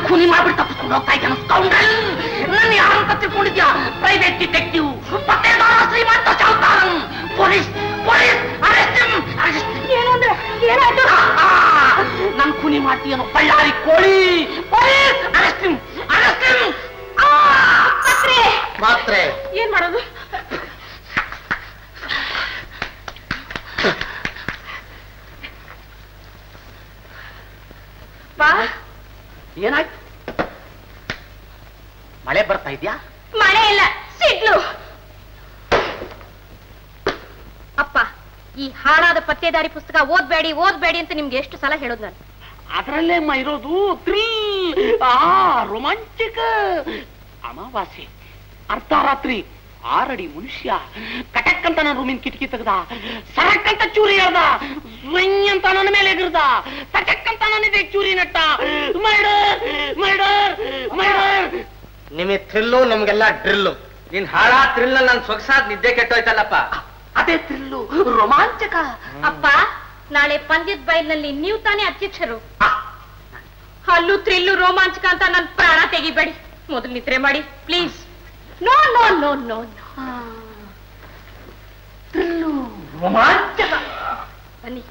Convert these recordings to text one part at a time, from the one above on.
ಖೂನಿ ಮಾಡ್ಬಿಟ್ಟು ತಪ್ಪಿಸ್ಕೊಂಡು ಹೋಗ್ತಾ ಇದ್ದಾನೆ ಸ್ಕೌಂಡಲ್ ನನ್ನ ಯಾರಂತ ತಿಳ್ಕೊಂಡಿದ್ಯಾ ಪ್ರೈವೇಟ್ ಡಿಟೆಕ್ಟಿವ್ ಪತ್ತೇದಾರ ಶ್ರೀಮಂತ ಚಾವ್ತಾರನ್ ಪೊಲೀಸ್ ಪೊಲೀಸ್ ಅರೆಸ್ಟ್ ಏನು ಅಂದ್ರೆ ಏನಾಯ್ತು ನನ್ ಖೂನಿ ಮಾಡ್ತೀಯನು ಬಳ್ಳಾರಿ ಕೋಳಿ ಪೊಲೀಸ್ ಅರೆಸ್ಟ್ ಅರೆಸ್ಟ್ ಮಾತ್ರೆ ಏನ್ ಮಾಡೋದು ಬಾ ಏನಾಯ್ತು ಮಳೆ ಬರ್ತಾ ಇದ್ಯಾ ಮಳೆ ಇಲ್ಲ ಸಿಡ್ಲು ಅಪ್ಪ ಈ ಹಾಳಾದ ಪತ್ತೇದಾರಿ ಪುಸ್ತಕ ಓದ್ಬೇಡಿ ಓದ್ಬೇಡಿ ಅಂತ ನಿಮ್ಗೆ ಎಷ್ಟು ಸಲ ಹೇಳೋದು ನಾನು ಅದರಲ್ಲೇ ಮ ಇರೋದು ಥ್ರಿಲ್ ಆ ರೋಮಾಂಚಕ ಅಮಾವಾಸ್ಯೆ ಅರ್ಧರಾತ್ರಿ ಆರಡಿ ಮನುಷ್ಯ ಕಟಕ್ ಅಂತ ನನ್ನ ರೂಮಿನ ಕಿಟಕಿ ತೆಗ್ದ ಸರಕ್ ಅಂತ ಚೂರಿ ಹೇಳ್ದ ಸ್ವಂಗ್ ಅಂತ ನನ್ನ ಮೇಲೆ ಎಗರ್ದ ಸಟಕ್ ಅಂತ ನನ್ನ ಚೂರಿ ನಟ್ಟ ಮರ್ಡರ್ ಮರ್ಡರ್ ಮರ್ಡರ್ ನಿಮಗೆ ಥ್ರಿಲ್ಲು ನಮ್ಗೆಲ್ಲ ಡ್ರಿಲ್ಲು ನಿನ್ ಹಾಳ ಥ್ರಿಲ್ ನನ್ ಸೊಗಸಾದ್ ನಿದ್ದೆ ಕೆಟ್ಟೋಯ್ತಲ್ಲಪ್ಪ ಅದೇ ಥ್ರಿಲ್ಲು ರೋಮಾಂಚಕ ಅಪ್ಪ ನಾಳೆ ಪಂದ್ಯದ ಬೈಲ್ನಲ್ಲಿ ನೀವು ತಾನೇ ಅಧ್ಯಕ್ಷರು ಹಲ್ಲು ಥ್ರಿಲ್ಲು ರೋಮಾಂಚಕ ಅಂತ ನನ್ ಪ್ರಾಣ ತೆಗಿಬೇಡಿ ಮೊದಲು ನಿದ್ರೆ ಮಾಡಿ please no no no no thrill ರೋಮಾಂಚಕ ಬನ್ನಿ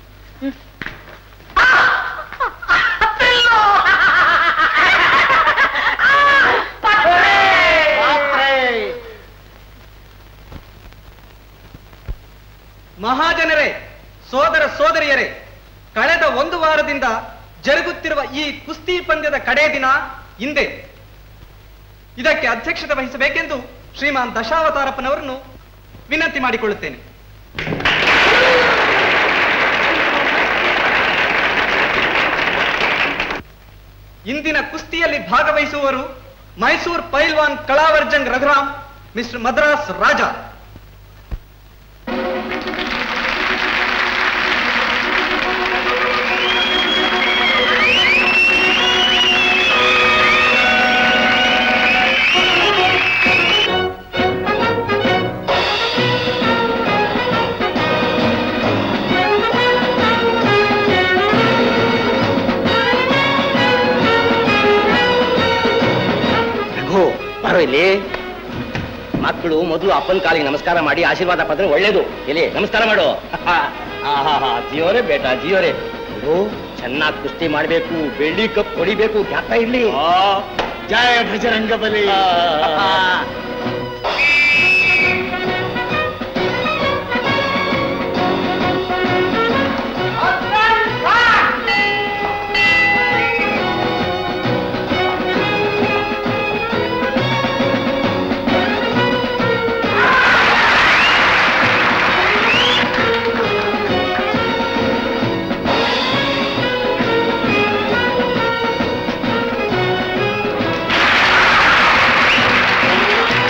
ಮಹಾಜನರೇ ಸೋದರ ಸೋದರಿಯರೇ ಕಳೆದ ಒಂದು ವಾರದಿಂದ ಜರುಗುತ್ತಿರುವ ಈ ಕುಸ್ತಿ ಪಂದ್ಯದ ಕಡೆ ದಿನ ಹಿಂದೆ ಇದಕ್ಕೆ ಅಧ್ಯಕ್ಷತೆ ವಹಿಸಬೇಕೆಂದು ಶ್ರೀಮಾನ್ ದಶಾವತಾರಪ್ಪನವರನ್ನು ವಿನಂತಿ ಮಾಡಿಕೊಳ್ಳುತ್ತೇನೆ ಇಂದಿನ ಕುಸ್ತಿಯಲ್ಲಿ ಭಾಗವಹಿಸುವವರು ಮೈಸೂರು ಪೈಲ್ವಾನ್ ಕಳಾವರ್ಜಂಗ್ ರಘುರಾಮ್ ಮಿಸ್ಟರ್ ಮದ್ರಾಸ್ ರಾಜ ರಘು ಬರೋ ಇಲ್ಲಿ ಮಕ್ಕಳು ಮೊದಲು ಅಪ್ಪನ ಕಾಲಿಗೆ ನಮಸ್ಕಾರ ಮಾಡಿ ಆಶೀರ್ವಾದ ಪತ್ರ ಒಳ್ಳೇದು ಇಲ್ಲಿ ನಮಸ್ಕಾರ ಮಾಡು ಆಹಾಹಾ, ಜಿಯೋರೆ ಬೇಟ ಜಿಯೋರೆ ರಘು ಚೆನ್ನಾಗಿ ಕುಸ್ತಿ ಮಾಡ್ಬೇಕು ಬೆಳ್ಳಿ ಕಪ್ ಹೊಡಿಬೇಕು ಜ್ಞಾಪ ಇರ್ಲಿ ಜಯ ಭಜರಂಗ ಬಲಿ ಆ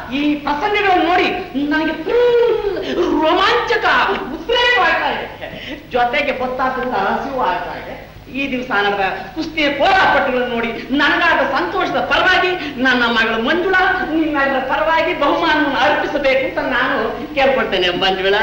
ಈ ಪ್ರಸಂಗಗಳನ್ನು ನೋಡಿ ನನಗೆ ಥ್ರಿಲ್, ರೋಮಾಂಚಕ ಉದ್ರೇಕವಾಗ್ತಾ ಇದೆ ಜೊತೆಗೆ ಗೊತ್ತಾದಂತ ಹಸಿವು ಆಗ್ತಾ ಇದೆ ಈ ದಿವಸ ನಡೆದ ಕುಸ್ತಿಯ ಪೋರಾಟಗಳನ್ನು ನೋಡಿ ನನಗಾದ ಸಂತೋಷದ ಪರವಾಗಿ ನನ್ನ ಮಗಳು ಮಂಜುಳಾ ನಿಮ್ಮೆಲ್ಲರ ಪರವಾಗಿ ಬಹುಮಾನವನ್ನು ಅರ್ಪಿಸಬೇಕು ಅಂತ ನಾನು ಕೇಳ್ಕೊಳ್ತೇನೆ ಮಂಜುಳಾ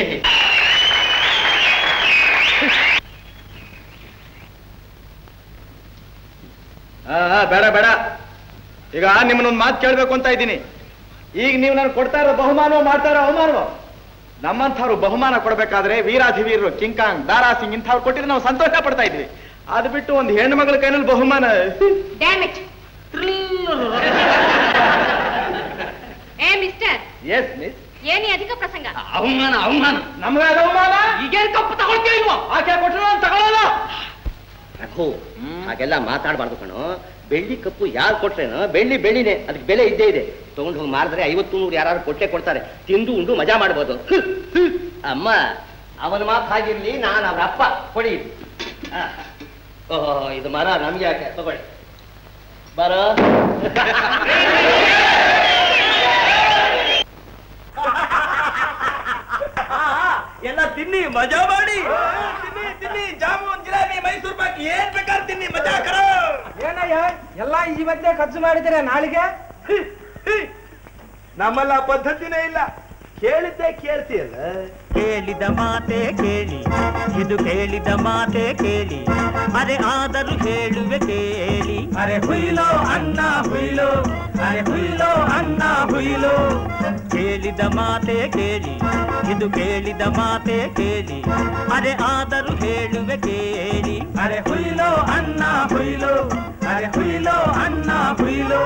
ಆ, ಆ, ಬೇಡ ಬೇಡ ಈಗ ನಿಮ್ಮನ್ನೊಂದು ಮಾತು ಕೇಳಬೇಕು ಅಂತ ಇದ್ದೀನಿ ಈಗ ನೀವು ನಾನು ಕೊಡ್ತಾ ಇರೋ ಬಹುಮಾನವೋ ಮಾಡ್ತಾ ಇರೋ ಅವಮಾನವೋ ನಮ್ಮಂಥವ್ರು ಬಹುಮಾನ ಕೊಡಬೇಕಾದ್ರೆ ವೀರಾಧಿವೀರರು ಕಿಂಕಾಂಗ್ ದಾರಾ ಸಿಂಗ್ ಇಂಥವ್ರು ಕೊಟ್ಟಿದ್ರೆ ನಾವು ಸಂತೋಷ ಪಡ್ತಾ ಇದ್ವಿ ಅದು ಬಿಟ್ಟು ಒಂದು ಹೆಣ್ಣು ಮಗಳ ಕೈನಲ್ಲಿ ಬಹುಮಾನ ಡ್ಯಾಮೇಜ್ ಏ ಮಿಸ್ಟರ್ ಎಸ್ ಮಿಸ್ ಏನಿ ಅಧಿಕ ಪ್ರಸಂಗ ಅವಮಾನ ಅವಮಾನ ನಮ್ಗೆ ಅದು ಅವಮಾನ ಈಗೇನ್ ಕಪ್ಪು ತಗೊಳ್ತೀಯ ಇಲ್ವೋ ಆಕೆ ಕೊಟ್ಟರು ನಾನು ತಗೊಳ್ಳಲ್ಲ ರಘು ಹಾಗೆಲ್ಲ ಮಾತಾಡಬಾರ್ದು ಕಣೋ ಬೆಳ್ಳಿ ಕಪ್ಪು ಯಾರು ಕೊಟ್ರೇನೋ ಬೆಳ್ಳಿ ಬೆಳ್ಳಿನೇ ಅದಕ್ಕೆ ಬೆಲೆ ಇದ್ದೇ ಇದೆ ತಗೊಂಡು ಹೋಗಿ ಮಾರಿದ್ರೆ ಐವತ್ತು ನೂರು ಯಾರು ಕೊಟ್ಟೆ ಕೊಡ್ತಾರೆ ತಿಂದು ಉಂಡು ಮಜಾ ಮಾಡ್ಬೋದು ಹ್ಮ್, ಹ್ಮ್. ಅಮ್ಮ ಅವನ ಮಾತು ಹಾಗಿರ್ಲಿ ನಾನು ಅವ್ರ ಅಪ್ಪ ಕೊಡಿ ಆ. ಓಹೋ ಇದು ಮರ ನಮ್ಗೆ ಯಾಕೆ ತಗೊಳ್ಳಿ ಬರೋ ಎಲ್ಲ ತಿನ್ನಿ ಮಜಾ ಮಾಡಿ ತಿನ್ನಿ ತಿನ್ನಿ ಜಾಮೂನ್ ಜಿಲೇಬಿ ಮೈಸೂರು ಪಾಕ್ ಏನ್ ಬೇಕಾದ್ರೆ ತಿನ್ನಿ ಮಜಾ ಕರೋ ಏನಯ್ಯ ಎಲ್ಲ ಇವತ್ತೇ ಖರ್ಚು ಮಾಡಿದ್ರೆ ನಾಳೆಗೆ ನಮ್ಮಲ್ಲ ಆ ಪದ್ಧತಿನೇ ಇಲ್ಲ ಕೇಳಿದ್ದೆ ಕೇಳ್ತೀಯಲ್ಲ ಕೇಳಿದ ಮಾತೆ ಕೇಳಿ ಇದು ಕೇಳಿದ ಮಾತೆ ಕೇಳಿ ಅರೆ ಆದರೂ ಹೇಳುವೆ ಕೇಳಿ ಅರೆ ಹುಯ್ಲೋ ಅನ್ನ ಹುಯ್ಲೋ ಅರೆ ಹುಯ್ಲೋ ಅನ್ನ ಹುಯ್ಲೋ ಕೇಳಿದ ಮಾತೆ ಕೇಳಿ ಇದು ಕೇಳಿದ ಮಾತೆ ಕೇಳಿ ಅರೆ ಆದರೂ ಹೇಳುವೆ ಕೇಳಿ ಅರೆ ಹುಯ್ಲೋ ಅನ್ನ ಹುಯ್ಲೋ ಅರೆ ಹುಯ್ಲೋ ಅನ್ನ ಹುಯ್ಲೋ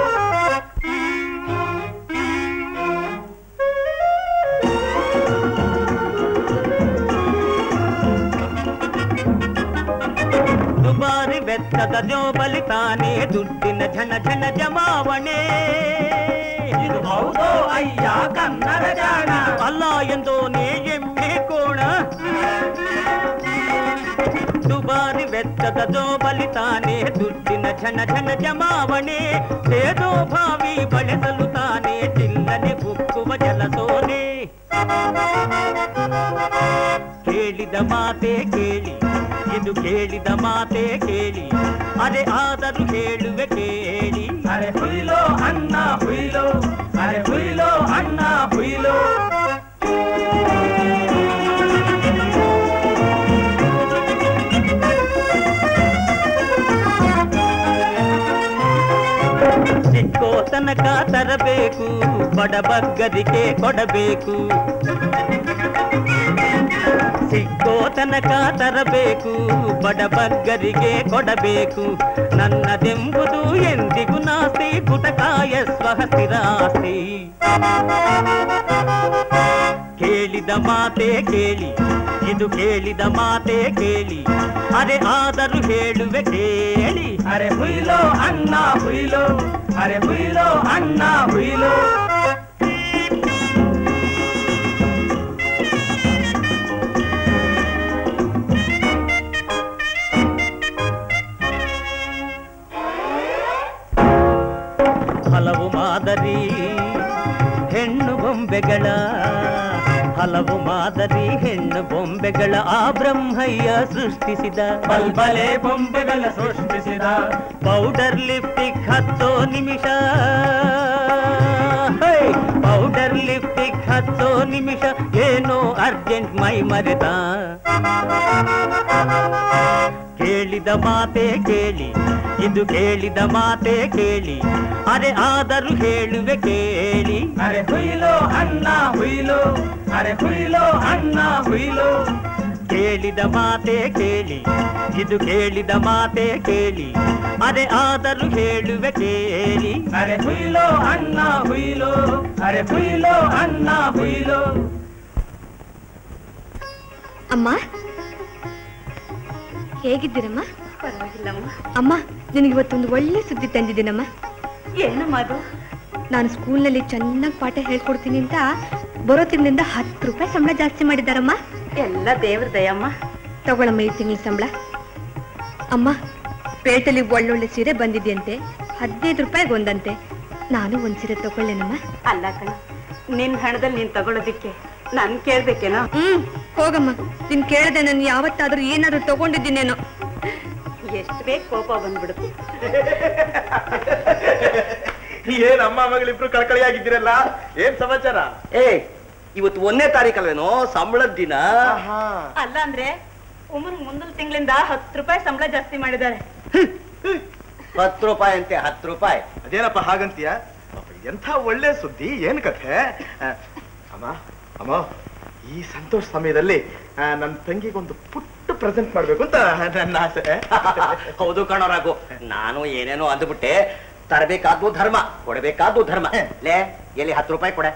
ದುಬಾರಿ ವೆಚ್ಚದ ಜೋಬಲಿ ತಾನೇ ದುಡ್ಡಿನ ಝಣ ಝಣ ಜಮಾವಣೆ ಇದು ಹೌದೋ ಅಯ್ಯ ಕನ್ನಡ ಜಾಣ ಅಲ್ಲ ಎಂದೋ ನೇ ಎಮ್ಮೆ ಕೋಣ ದುಬಾರಿ ವೆಚ್ಚದ ಜೋಬಲಿ ತಾನೇ ದುಡ್ಡಿನ ಝಣ ಝಣ ಜಮಾವಣೆ ಸೇದೋ ಭಾವಿ ಬಳಸಲು ತಾನೇ ಚಿಲ್ಲನೆ ಉಕ್ಕುವ ಜಲಸೋನೆ ಕೇಳಿದ ಮಾತೆ ಕೇಳಿ ಇದು ಕೇಳಿದ ಮಾತೆ ಕೇಳಿ ಅರೆ ಆದರೂ ಹೇಳುವೆ ಕೇಳಿ ಅರೆ ಹುಯ್ಲೋ ಅನ್ನ ಹುಯ್ಲೋ ಅರೆ ಹುಯ್ಲೋ ಅನ್ನ ಹುಯ್ಲೋ ಸಿಕ್ಕೋ ತನಕ ತರಬೇಕು ಬಡಬಗ್ಗದಿಗೆ ಕೊಡಬೇಕು ಸಿಕ್ಕೋ ತನಕ ತರಬೇಕು ಬಡಬಗ್ಗರಿಗೆ ಕೊಡಬೇಕು ನನ್ನದೆಂಬುದು ಎಂದಿಗೂ ನಾಸ್ತಿ ಗುಟಕಾಯ ಸ್ವಹಸಿರಾಸ್ತಿ ಕೇಳಿದ ಮಾತೆ ಕೇಳಿ ಇದು ಕೇಳಿದ ಮಾತೆ ಕೇಳಿ ಅರೆ ಆದರೂ ಹೇಳುವೆ ಕೇಳಿ ಅರೆ ಹುಯ್ಲೋ ಅನ್ನ ಹುಯ್ಲೋ ಅರೆ ಹುಯ್ಲೋ ಅನ್ನ ಹುಯ್ಲೋ ಹಲವು ಮಾದರಿ ಹೆಣ್ಣು ಬೊಂಬೆಗಳ ಹಲವು ಮಾದರಿ ಹೆಣ್ಣು ಬೊಂಬೆಗಳ ಆ ಬ್ರಹ್ಮಯ್ಯ ಸೃಷ್ಟಿಸಿದ ಬಲ್ಬಲೆ ಬೊಂಬೆಗಳ ಸೃಷ್ಟಿಸಿದ ಪೌಡರ್ ಲಿಪ್ಟಿಕ್ ಹತ್ತೋ ನಿಮಿಷ ಹೈ! ಪೌಡರ್ ಲಿಪ್ಟಿಕ್ ಹತ್ತೋ ನಿಮಿಷ ಏನೋ ಅರ್ಜೆಂಟ್ ಮೈ ಮರೆತ ಕೇಳಿದ ಮಾತೆ ಕೇಳಿ ಇದು ಕೇಳಿದ ಮಾತೆ ಕೇಳಿ ಅರೆ ಆದರೂ ಹೇಳುವೆ ಕೇಳಿ ಅರೆ ಹುಯ್ಲೋ ಅನ್ನ ಹುಯ್ಲೋ ಅರೆ ಹುಯ್ಲೋ ಅನ್ನ ಹುಯ್ಲೋ ಕೇಳಿದ ಮಾತೆ ಕೇಳಿ ಇದು ಕೇಳಿದ ಮಾತೆ ಕೇಳಿ ಅರೆ ಆದರೂ ಹೇಳುವೆ ಕೇಳಿ ಅರೆ ಹುಯ್ಲೋ ಅನ್ನ ಹುಯ್ಲೋ ಅರೆ ಹುಯ್ಲೋ ಅನ್ನ ಹುಯ್ಲೋ ಅಮ್ಮ ಹೇಗಿದ್ದೀರಮ್ಮ ಪರವಾಗಿಲ್ಲಮ್ಮ ಅಮ್ಮ ನಿನಗೆ ಇವತ್ತೊಂದು ಒಳ್ಳೆ ಸುದ್ದಿ ತಂದಿದ್ದೀನಮ್ಮ ಏನಮ್ಮ ಅದು ನಾನು ಸ್ಕೂಲ್ನಲ್ಲಿ ಚೆನ್ನಾಗಿ ಪಾಠ ಹೇಳ್ಕೊಡ್ತೀನಿ ಅಂತ ಬರೋ ತಿಂಗಳಿಂದ ಹತ್ತು ರೂಪಾಯಿ ಸಂಬಳ ಜಾಸ್ತಿ ಮಾಡಿದ್ದಾರಮ್ಮ ಎಲ್ಲ ದೇವ್ರ ದಯಮ್ಮ ತಗೊಳಮ್ಮ ಈ ತಿಂಗಳ ಸಂಬಳ ಅಮ್ಮ ಪೇಟೆಲಿ ಒಳ್ಳೊಳ್ಳೆ ಸೀರೆ ಬಂದಿದೆಯಂತೆ ಹದಿನೈದು ರೂಪಾಯಿಗೆ ಒಂದಂತೆ ನಾನು ಒಂದ್ ಸೀರೆ ತಗೊಳ್ಳೇನಮ್ಮ ಅಲ್ಲ ಕಣ ನಿನ್ ಹಣದಲ್ಲಿ ನೀನ್ ತಗೊಳ್ಳೋದಿಕ್ಕೆ ನನ್ ಕೇಳ್ಬೇಕೇನೋ ಹ್ಮ್ ಹೋಗಮ್ಮ ನಿನ್ ಕೇಳದೆ ನಾನು ಯಾವತ್ತಾದ್ರೂ ಏನಾದ್ರೂ ತಗೊಂಡಿದ್ದೀನೇನೋ ಎಷ್ಟು ಬೇಗ ಕೋಪ ಬಂದ್ಬಿಡುತ್ತೆ ಏನ್ ಅಮ್ಮ ಮಗಳಿಬ್ರು ಕಳ್ಕಳಿಯಾಗಿದ್ದೀರಲ್ಲ ಏನ್ ಸಮಾಚಾರ ಏ ಇವತ್ತು ಒಂದನೇ ತಾರೀಕಲ್ವೇನೋ ಸಂಬಳದ ದಿನ ಅಲ್ಲ ಅಂದ್ರೆ ಉಮರ್ ಮುಂದಿನ ತಿಂಗಳಿಂದ ಹತ್ತು ರೂಪಾಯಿ ಸಂಬಳ ಜಾಸ್ತಿ ಮಾಡಿದ್ದಾರೆ ಹತ್ತು ರೂಪಾಯಿ ಅಂತೆ ಹತ್ತು ರೂಪಾಯಿ ಅದೇನಪ್ಪ ಹಾಗಂತೀಯ ಪಾಪ, ಎಂಥ ಒಳ್ಳೆ ಸುದ್ದಿ ಏನ್ ಕಥೆ ಆ, ಅಮ್ಮ ಅಮ್ಮ ಈ ಸಂತೋಷ ಸಮಯದಲ್ಲಿ ಆ, ನನ್ನ ತಂಗಿಗೊಂದು ಪುಟ್ಟ ಪ್ರೆಸೆಂಟ್ ಮಾಡ್ಬೇಕು ಅಂತ ನನ್ನ ಆಸೆ ಹೌದು ಕಣೋ ರಾಘು ನಾನು ಏನೇನೋ ಅಂದ್ಬಿಟ್ಟೆ ತರಬೇಕಾದ್ದು ಧರ್ಮ ಕೊಡಬೇಕಾದ್ದು ಧರ್ಮ ಲೇ ಎಲ್ಲಿ ಹತ್ತು ರೂಪಾಯಿ ಕೊಡೆ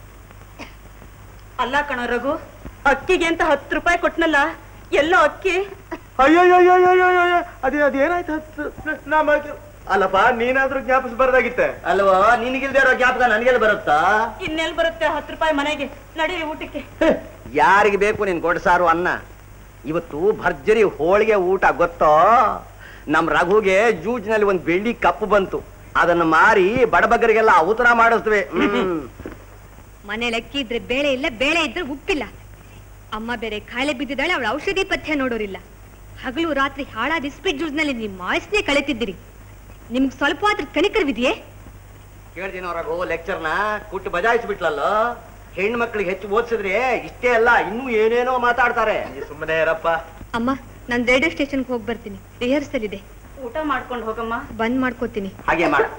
ಅಲ್ಲ ಕಣ ರಘು ಅಕ್ಕಿಗೆ ಅಂತ ಹತ್ತು ರೂಪಾಯಿ ಕೊಟ್ನಲ್ಲ ಎಲ್ಲೋ ಅಕ್ಕಿ ಅಯ್ಯಯ್ಯಯ್ಯಯ್ಯಯ್ಯಯ್ಯ ಅದೇ ಅದೇನಾಯ್ತು ಹತ್ತು ನಾ ಮಗ- ಅಲ್ಲಪ್ಪ ನೀನಾದ್ರೂ ಜ್ಞಾಪಿಸಬಾರ್ದಾಗಿತ್ತೆ ಅಲ್ವಾ ನಿನಗಿಲ್ದೇ ಇರೋ ಜ್ಞಾಪಕ ನನಗೆಲ್ಲ ಬರುತ್ತಾ ಇನ್ನೆಲ್ ಬರುತ್ತೆ ಹತ್ತು ರೂಪಾಯಿ ಮನೆಗೆ ನಡೀರಿ ಊಟಕ್ಕೆ ಯಾರಿಗೆ ಬೇಕು ನಿನ್ ಗೊಡ್ಸಾರು ಅನ್ನ ಇವತ್ತು ಭರ್ಜರಿ ಹೋಳಿಗೆ ಊಟ ಗೊತ್ತೋ ನಮ್ ರಘುಗೆ ಜೂಜ್ನಲ್ಲಿ ಒಂದ್ ಬೆಳ್ಳಿ ಕಪ್ಪು ಬಂತು ಅದನ್ನ ಮಾರಿ ಬಡಬಗರಿಗೆಲ್ಲ ಔತರ ಮಾಡಿಸ್ತೇವೆ ಹ್ಮ್ ಮನೇಲಿ ಅಕ್ಕಿ ಇದ್ರೆ ಬೇಳೆ ಇಲ್ಲ ಬೇಳೆ ಇದ್ರೆ ಉಪ್ಪಿಲ್ಲ ಅಮ್ಮ ಬೇರೆ ಕಾಯಿಲೆ ಬಿದ್ದಿದ್ದಾಳೆ ಅವಳ ಔಷಧಿ ಪಥ್ಯ ನೋಡೋರಿಲ್ಲ ಹಗಲು ರಾತ್ರಿ ಹಾಳಾದ ಇಸ್ಪಿಟ್ ಜ್ಯೂಸ್ನಲ್ಲಿ ನಿಮ್ಮ ಆಯಸ್ನೇ ಕಳೆತಿದ್ದೀರಿ ನಿಮ್ಗೆ ಸ್ವಲ್ಪ ಆದ್ರೂ ಕನಿಕರವಿದೆಯೇ ಕೇಳ್ತೀನಿ ರಘು ಲೆಕ್ಚರ್ನ ಕುಟ್ಟು ಬಜಾಯಿಸ್ಬಿಟ್ಲಲ್ಲೋ ಹೆಣ್ಣು ಮಕ್ಳಿಗೆ ಹೆಚ್ಚು ಓದಿಸಿದ್ರೆ ಇಷ್ಟೇ ಅಲ್ಲ ಇನ್ನೂ ಏನೇನೋ ಮಾತಾಡ್ತಾರೆ ಸುಮ್ಮನೆ ಇರಪ್ಪ ಅಮ್ಮ ನಾನು ರೇಡಿಯೋ ಸ್ಟೇಷನ್ಗೆ ಹೋಗಿ ಬರ್ತೀನಿ ರಿಹರ್ಸಲ್ ಇದೆ ಊಟ ಮಾಡ್ಕೊಂಡು ಹೋಗಮ್ಮ ಬಂದ್ ಮಾಡ್ಕೋತೀನಿ ಹಾಗೆ ಮಾಡ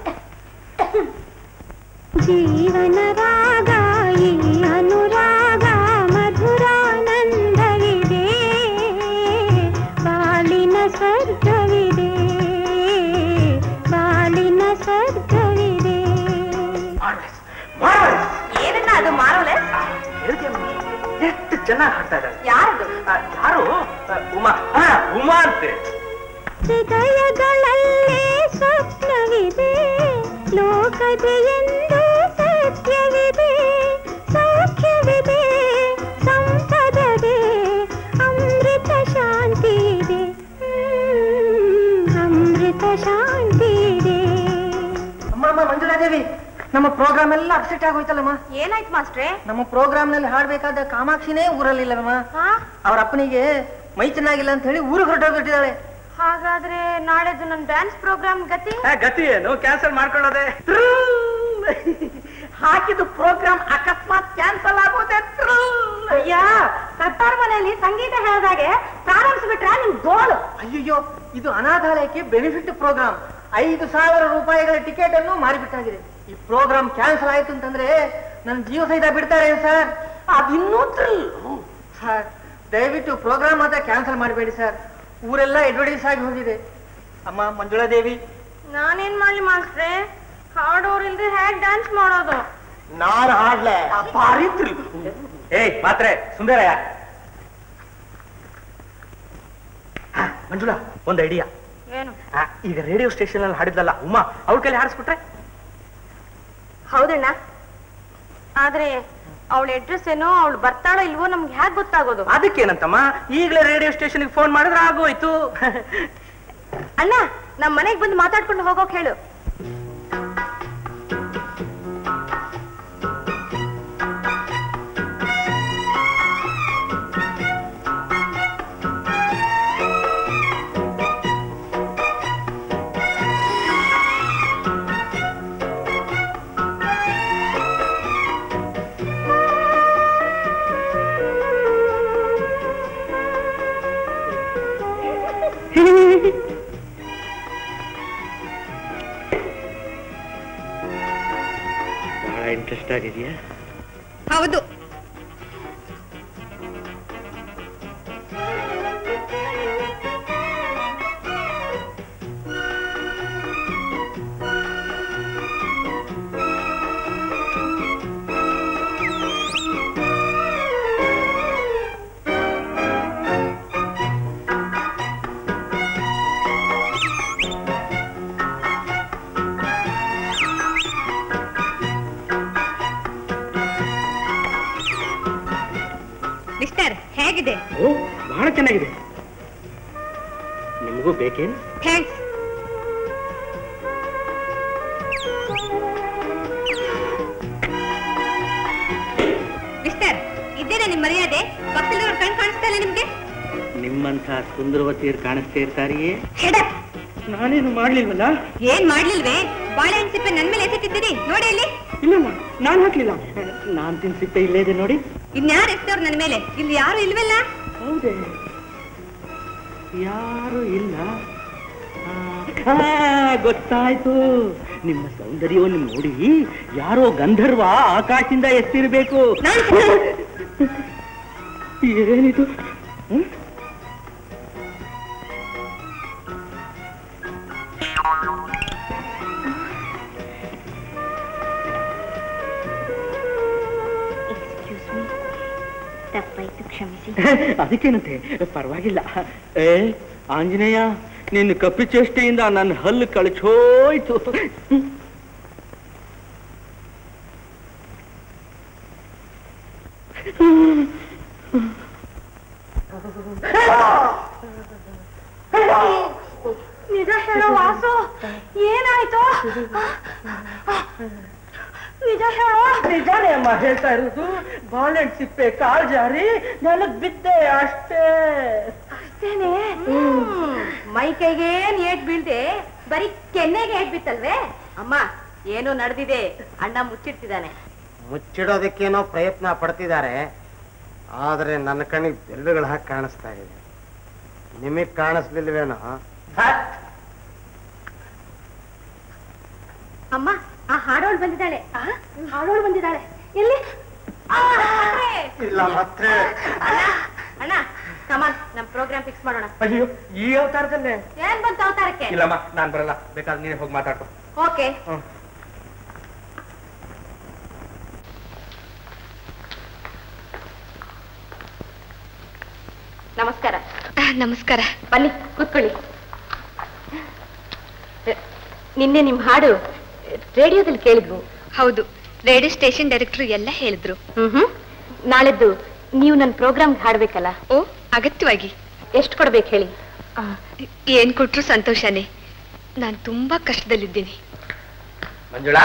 ಜೀವನ ರಾಗ ಈ ಅನುರಾಗ ಮಧುರಾನಂದವಿದೆ ಬಾಳಿನ ಸ್ವರ್ಗವಿದೆ ಬಾಳಿನ ಸ್ವರ್ಗವಿದೆ ಏನನ್ನ ಅದು ಮಾರೋಲೆ ಎಷ್ಟು ಚೆನ್ನಾಗಿ ಹಾಡ್ತಾ ಇದ್ದಾರೆ ಯಾರದು ಯಾರು ಉಮಾ ಹಾ, ಉಮಾ ಅಂತೆ ಹೃದಯಗಳಲ್ಲೇ ಸ್ವಪ್ನವಿದೆ ಲೋಕದೆ ಎಂದು ಸತ್ಯವಿದೆ ಸೌಖ್ಯವಿದೆ ಸಂಪದದೆ ಅಮೃತ ಶಾಂತಿ ಇದೆ ಹ್ಮ್, ಅಮೃತ ಶಾಂತಿ ಇದೆ ಅಮ್ಮ ಮಂಜುಳಾದೇವಿ ನಮ್ಮ ಪ್ರೋಗ್ರಾಮ್ ಎಲ್ಲ ಅಪ್ಸೆಟ್ ಆಗೋಯ್ತಲ್ಲಮ್ಮ ಏನಾಯ್ತು ಮಾಸ್ಟ್ರೆ ನಮ್ಮ ಪ್ರೋಗ್ರಾಮ್ ನಲ್ಲಿ ಹಾಡ್ಬೇಕಾದ ಕಾಮಾಕ್ಷಿನೇ ಊರಲ್ಲಿಲ್ಲಮ್ಮ ಅವ್ರ ಅಪ್ಪನಿಗೆ ಮೈ ಚೆನ್ನಾಗಿಲ್ಲ ಅಂತ ಹೇಳಿ ಊರಿಗೆ ಹೊರಟೋಗ್ಬಿಟ್ಟಿದ್ದಾಳೆ ಹಾಗಾದ್ರೆ ನಾಳೆದು ನನ್ನ ಡ್ಯಾನ್ಸ್ ಪ್ರೋಗ್ರಾಮ್ ಗತಿ ಗತಿ ಏನು ಕ್ಯಾನ್ಸಲ್ ಮಾಡ್ಕೊಳ್ಳೋದೆ ಹಾಕಿದ ಪ್ರೋಗ್ರಾಮ್ ಅಕಸ್ಮಾತ್ ಕ್ಯಾನ್ಸಲ್ ಆಗೋದೆ ಅಯ್ಯ ಕತ್ತಾರ್ ಮನೆಯಲ್ಲಿ ಸಂಗೀತ ಹೇಳಿದಾಗೆ ಪ್ರಾರಂಭಿಸ್ಬಿಟ್ರ ನಿಮ್ ಗೋಳು ಅಯ್ಯಯ್ಯೋ ಇದು ಅನಾಥಾಲಯಕ್ಕೆ ಬೆನಿಫಿಟ್ ಪ್ರೋಗ್ರಾಮ್ ಐದು ಸಾವಿರ ರೂಪಾಯಿಗಳ ಟಿಕೆಟ್ ಅನ್ನು ಮಾರಿಬಿಟ್ಟಾಗಿದೆ ಈ ಪ್ರೋಗ್ರಾಮ್ ಕ್ಯಾನ್ಸಲ್ ಆಯ್ತು ಅಂತಂದ್ರೆ ನನ್ನ ಜೀವ ಸಹಿತ ಬಿಡ್ತಾರೆ ಸರ್ ಅದಿನ್ನೂ ಥ್ರಿಲ್ ಸರ್ ದಯವಿಟ್ಟು ಪ್ರೋಗ್ರಾಮ್ ಮಾತ್ರ ಕ್ಯಾನ್ಸಲ್ ಮಾಡಬೇಡಿ ಸರ್ ಊರೆಲ್ಲ ಅಡ್ವರ್ಟೈಸ್ ಆಗಿ ಹೋಗಿದೆ ಅಮ್ಮ ಮಂಜುಳಾ ದೇವಿ ನಾನೇನ್ ಮಾಡ್ಲಿ ಮಾಸ್ಟ್ರೆ ಹಾಡೋರಿಲ್ದೆ ಹೇಗ್ ಡ್ಯಾನ್ಸ್ ಮಾಡೋದು ನಾನು ಹಾಡ್ಲೆ ಭಾರಿ ಥ್ರಿಲ್ ಏಯ್ ಮಾತ್ರೆ ಸುಂದರಯ್ಯ ಹಾ, ಮಂಜುಳಾ ಒಂದು ಐಡಿಯಾ ಏನು ಈಗ ರೇಡಿಯೋ ಸ್ಟೇಷನ್ ಅಲ್ಲಿ ಹಾಡಿದ್ಲಲ್ಲ ಉಮಾ ಅವ್ರ ಕೈಲಿ ಹಾಡಿಸ್ಬಿಟ್ರೆ ಹೌದಣ್ಣ ಆದ್ರೆ ಅವಳ ಅಡ್ರೆಸ್ ಏನೋ ಅವಳು ಬರ್ತಾಳೋ ಇಲ್ವೋ ನಮ್ಗೆ ಹೇಗ್ ಗೊತ್ತಾಗೋದು ಅದಕ್ಕೇನಂತಮ್ಮ ಈಗಲೇ ರೇಡಿಯೋ ಸ್ಟೇಷನ್ಗೆ ಫೋನ್ ಮಾಡಿದ್ರೆ ಆಗೋಯ್ತು ಅಣ್ಣ ನಮ್ ಮನೆಗ್ ಬಂದು ಮಾತಾಡ್ಕೊಂಡು ಹೋಗೋಕ್ ಹೇಳು ಬಹಳ ಇಂಟ್ರೆಸ್ಟ್ ಆಗಿದೆಯಾ ಹೌದು ಮಿಸ್ಟರ್ ಹೇಗಿದೆ ಓ ಬಹಳ ಚೆನ್ನಾಗಿದೆ ನಿಮಗೂ ಬೇಕೇನು ಥ್ಯಾಂಕ್ಸ್ ಇದೇನಾ ನಿಮ್ ಮರ್ಯಾದೆ ಪಕ್ಕದವ್ರ ಕಣ್ ಕಾಣಿಸ್ತಾ ಇಲ್ಲ ನಿಮ್ಗೆ ನಿಮ್ಮಂಥ ಸುಂದರವತಿಯರು ಕಾಣಿಸ್ತಾ ಇರ್ತಾರಿಯೇ ಹೆಡಪ್ ನಾನೇನು ಮಾಡ್ಲಿಲ್ವಲ್ಲ ಏನ್ ಮಾಡ್ಲಿಲ್ವೇ ಬಾಳೆಹಣ್ಣು ಸಿಪ್ಪೆ ನನ್ ಮೇಲೆ ಎಸೆತಿದ್ದೀರಿ ನೋಡಿ ಇಲ್ಲಿ ಇಲ್ಲಮ್ಮ ನಾನ್ ಹಾಕ್ಲಿಲ್ಲ ನಾನ್ ತಿನ್ ಸಿಪ್ಪೆ ಇಲ್ಲೇ ಇದೆ ನೋಡಿ ಇನ್ಯಾರು ಎಸ್ತವ್ರು ನನ್ ಮೇಲೆ ಇಲ್ಲಿ ಯಾರು ಇಲ್ವಲ್ಲ ಹೌದೇ ಯಾರು ಇಲ್ಲ ಆ, ಆ, ಗೊತ್ತಾಯ್ತು ನಿಮ್ಮ ಸೌಂದರ್ಯವನ್ನು ನೋಡಿ ಯಾರೋ ಗಂಧರ್ವ ಆಕಾಶದಿಂದ ಎತ್ತಿರ್ಬೇಕು ಏನಿದು ಹ್ಮ್? ತಪ್ಪಾಯ್ತು ಕ್ಷಮಿಸಿ ಅದಕ್ಕೇನಂತೆ ಪರವಾಗಿಲ್ಲ ಏ ಆಂಜನೇಯ ನಿನ್ನ ಕಪ್ಪಿಚೇಷ್ಟೆಯಿಂದ ನನ್ನ ಹಲ್ಲು ಕಳಚೋಯ್ತು ನಿಜ ಹೇಳೋ ವಾಸು ಏನಾಯ್ತು ನಿಜ ಹೇಳೋ ನಿಜಾನೇ ಅಮ್ಮ ಹೇಳ್ತಾ ಇರೋದು ಬಾಳೆಹಣ್ಣು ಸಿಪ್ಪೆ ಕಾಲ್ ಜಾರಿ ನನಗ್ ಬಿದ್ದೆ ಅಷ್ಟೇ ಅಷ್ಟೇನೆ ಮೈ ಕೈಗೆ ಏನ್ ಏಟ್ ಬೀಳ್ದೆ ಬರೀ ಕೆನ್ನೆಗೆ ಏಟ್ ಬಿತ್ತಲ್ವೇ ಅಮ್ಮ ಏನೋ ನಡೆದಿದೆ ಅಣ್ಣ ಮುಚ್ಚಿಡ್ತಿದ್ದಾನೆ ಮುಚ್ಚಿಡೋದಕ್ಕೇನೋ ಪ್ರಯತ್ನ ಪಡ್ತಿದ್ದಾರೆ ಆದ್ರೆ ನನ್ನ ಕಣ್ಣಿಗೆ ಬೆಲ್ಲುಗಳು ಹಾಕಿ ಕಾಣಿಸ್ತಾ ಇದೆ ನಿಮಗ್ ಕಾಣಿಸ್ಲಿಲ್ವೇನೋ ಅಮ್ಮ ಆ ಹಾಡೋಳು ಬಂದಿದ್ದಾಳೆ ಆ, ಹಾಡೋಳು ಬಂದಿದ್ದಾಳೆ ಎಲ್ಲಿ ಆ, ಇಲ್ಲ ಮತ್ತೆ ಅಣ್ಣ ಅಣ್ಣ ಕಮಾನ್ ನಮ್ ಪ್ರೋಗ್ರಾಮ್ ಫಿಕ್ಸ್ ಮಾಡೋಣ ಅಯ್ಯೋ ಈ ಅವತಾರದಲ್ಲೇ ಏನ್ ಬಂತ ಅವತಾರಕ್ಕೆ ಇಲ್ಲಮ್ಮ ನಾನ್ ಬರಲ್ಲ ಬೇಕಾದ್ರೆ ನೀನೇ ಹೋಗಿ ಮಾತಾಡ್ಕೊ ಓಕೆ ನಮಸ್ಕಾರ ನಮಸ್ಕಾರ ಬನ್ನಿ ಕೂತ್ಕೊಳ್ಳಿ ನಿನ್ನೆ ನಿಮ್ ಹಾಡು ರೇಡಿಯೋದಲ್ಲಿ ಕೇಳಿದ್ವು ಹೌದು ರೇಡಿಯೋ ಸ್ಟೇಷನ್ ಡೈರೆಕ್ಟರ್ ಎಲ್ಲ ಹೇಳಿದ್ರು ಹ್ಮ್ ನಾಳೆದ್ದು ನೀವು ನನ್ನ ಪ್ರೋಗ್ರಾಮ್ಗೆ ಹಾಡ್ಬೇಕಲ್ಲ ಓ ಅಗತ್ಯವಾಗಿ ಎಷ್ಟು ಕೊಡ್ಬೇಕು ಹೇಳಿ ಆ, ಏನ್ ಕೊಟ್ರು ಸಂತೋಷನೇ ನಾನ್ ತುಂಬಾ ಕಷ್ಟದಲ್ಲಿದ್ದೀನಿ ಮಂಜುಳಾ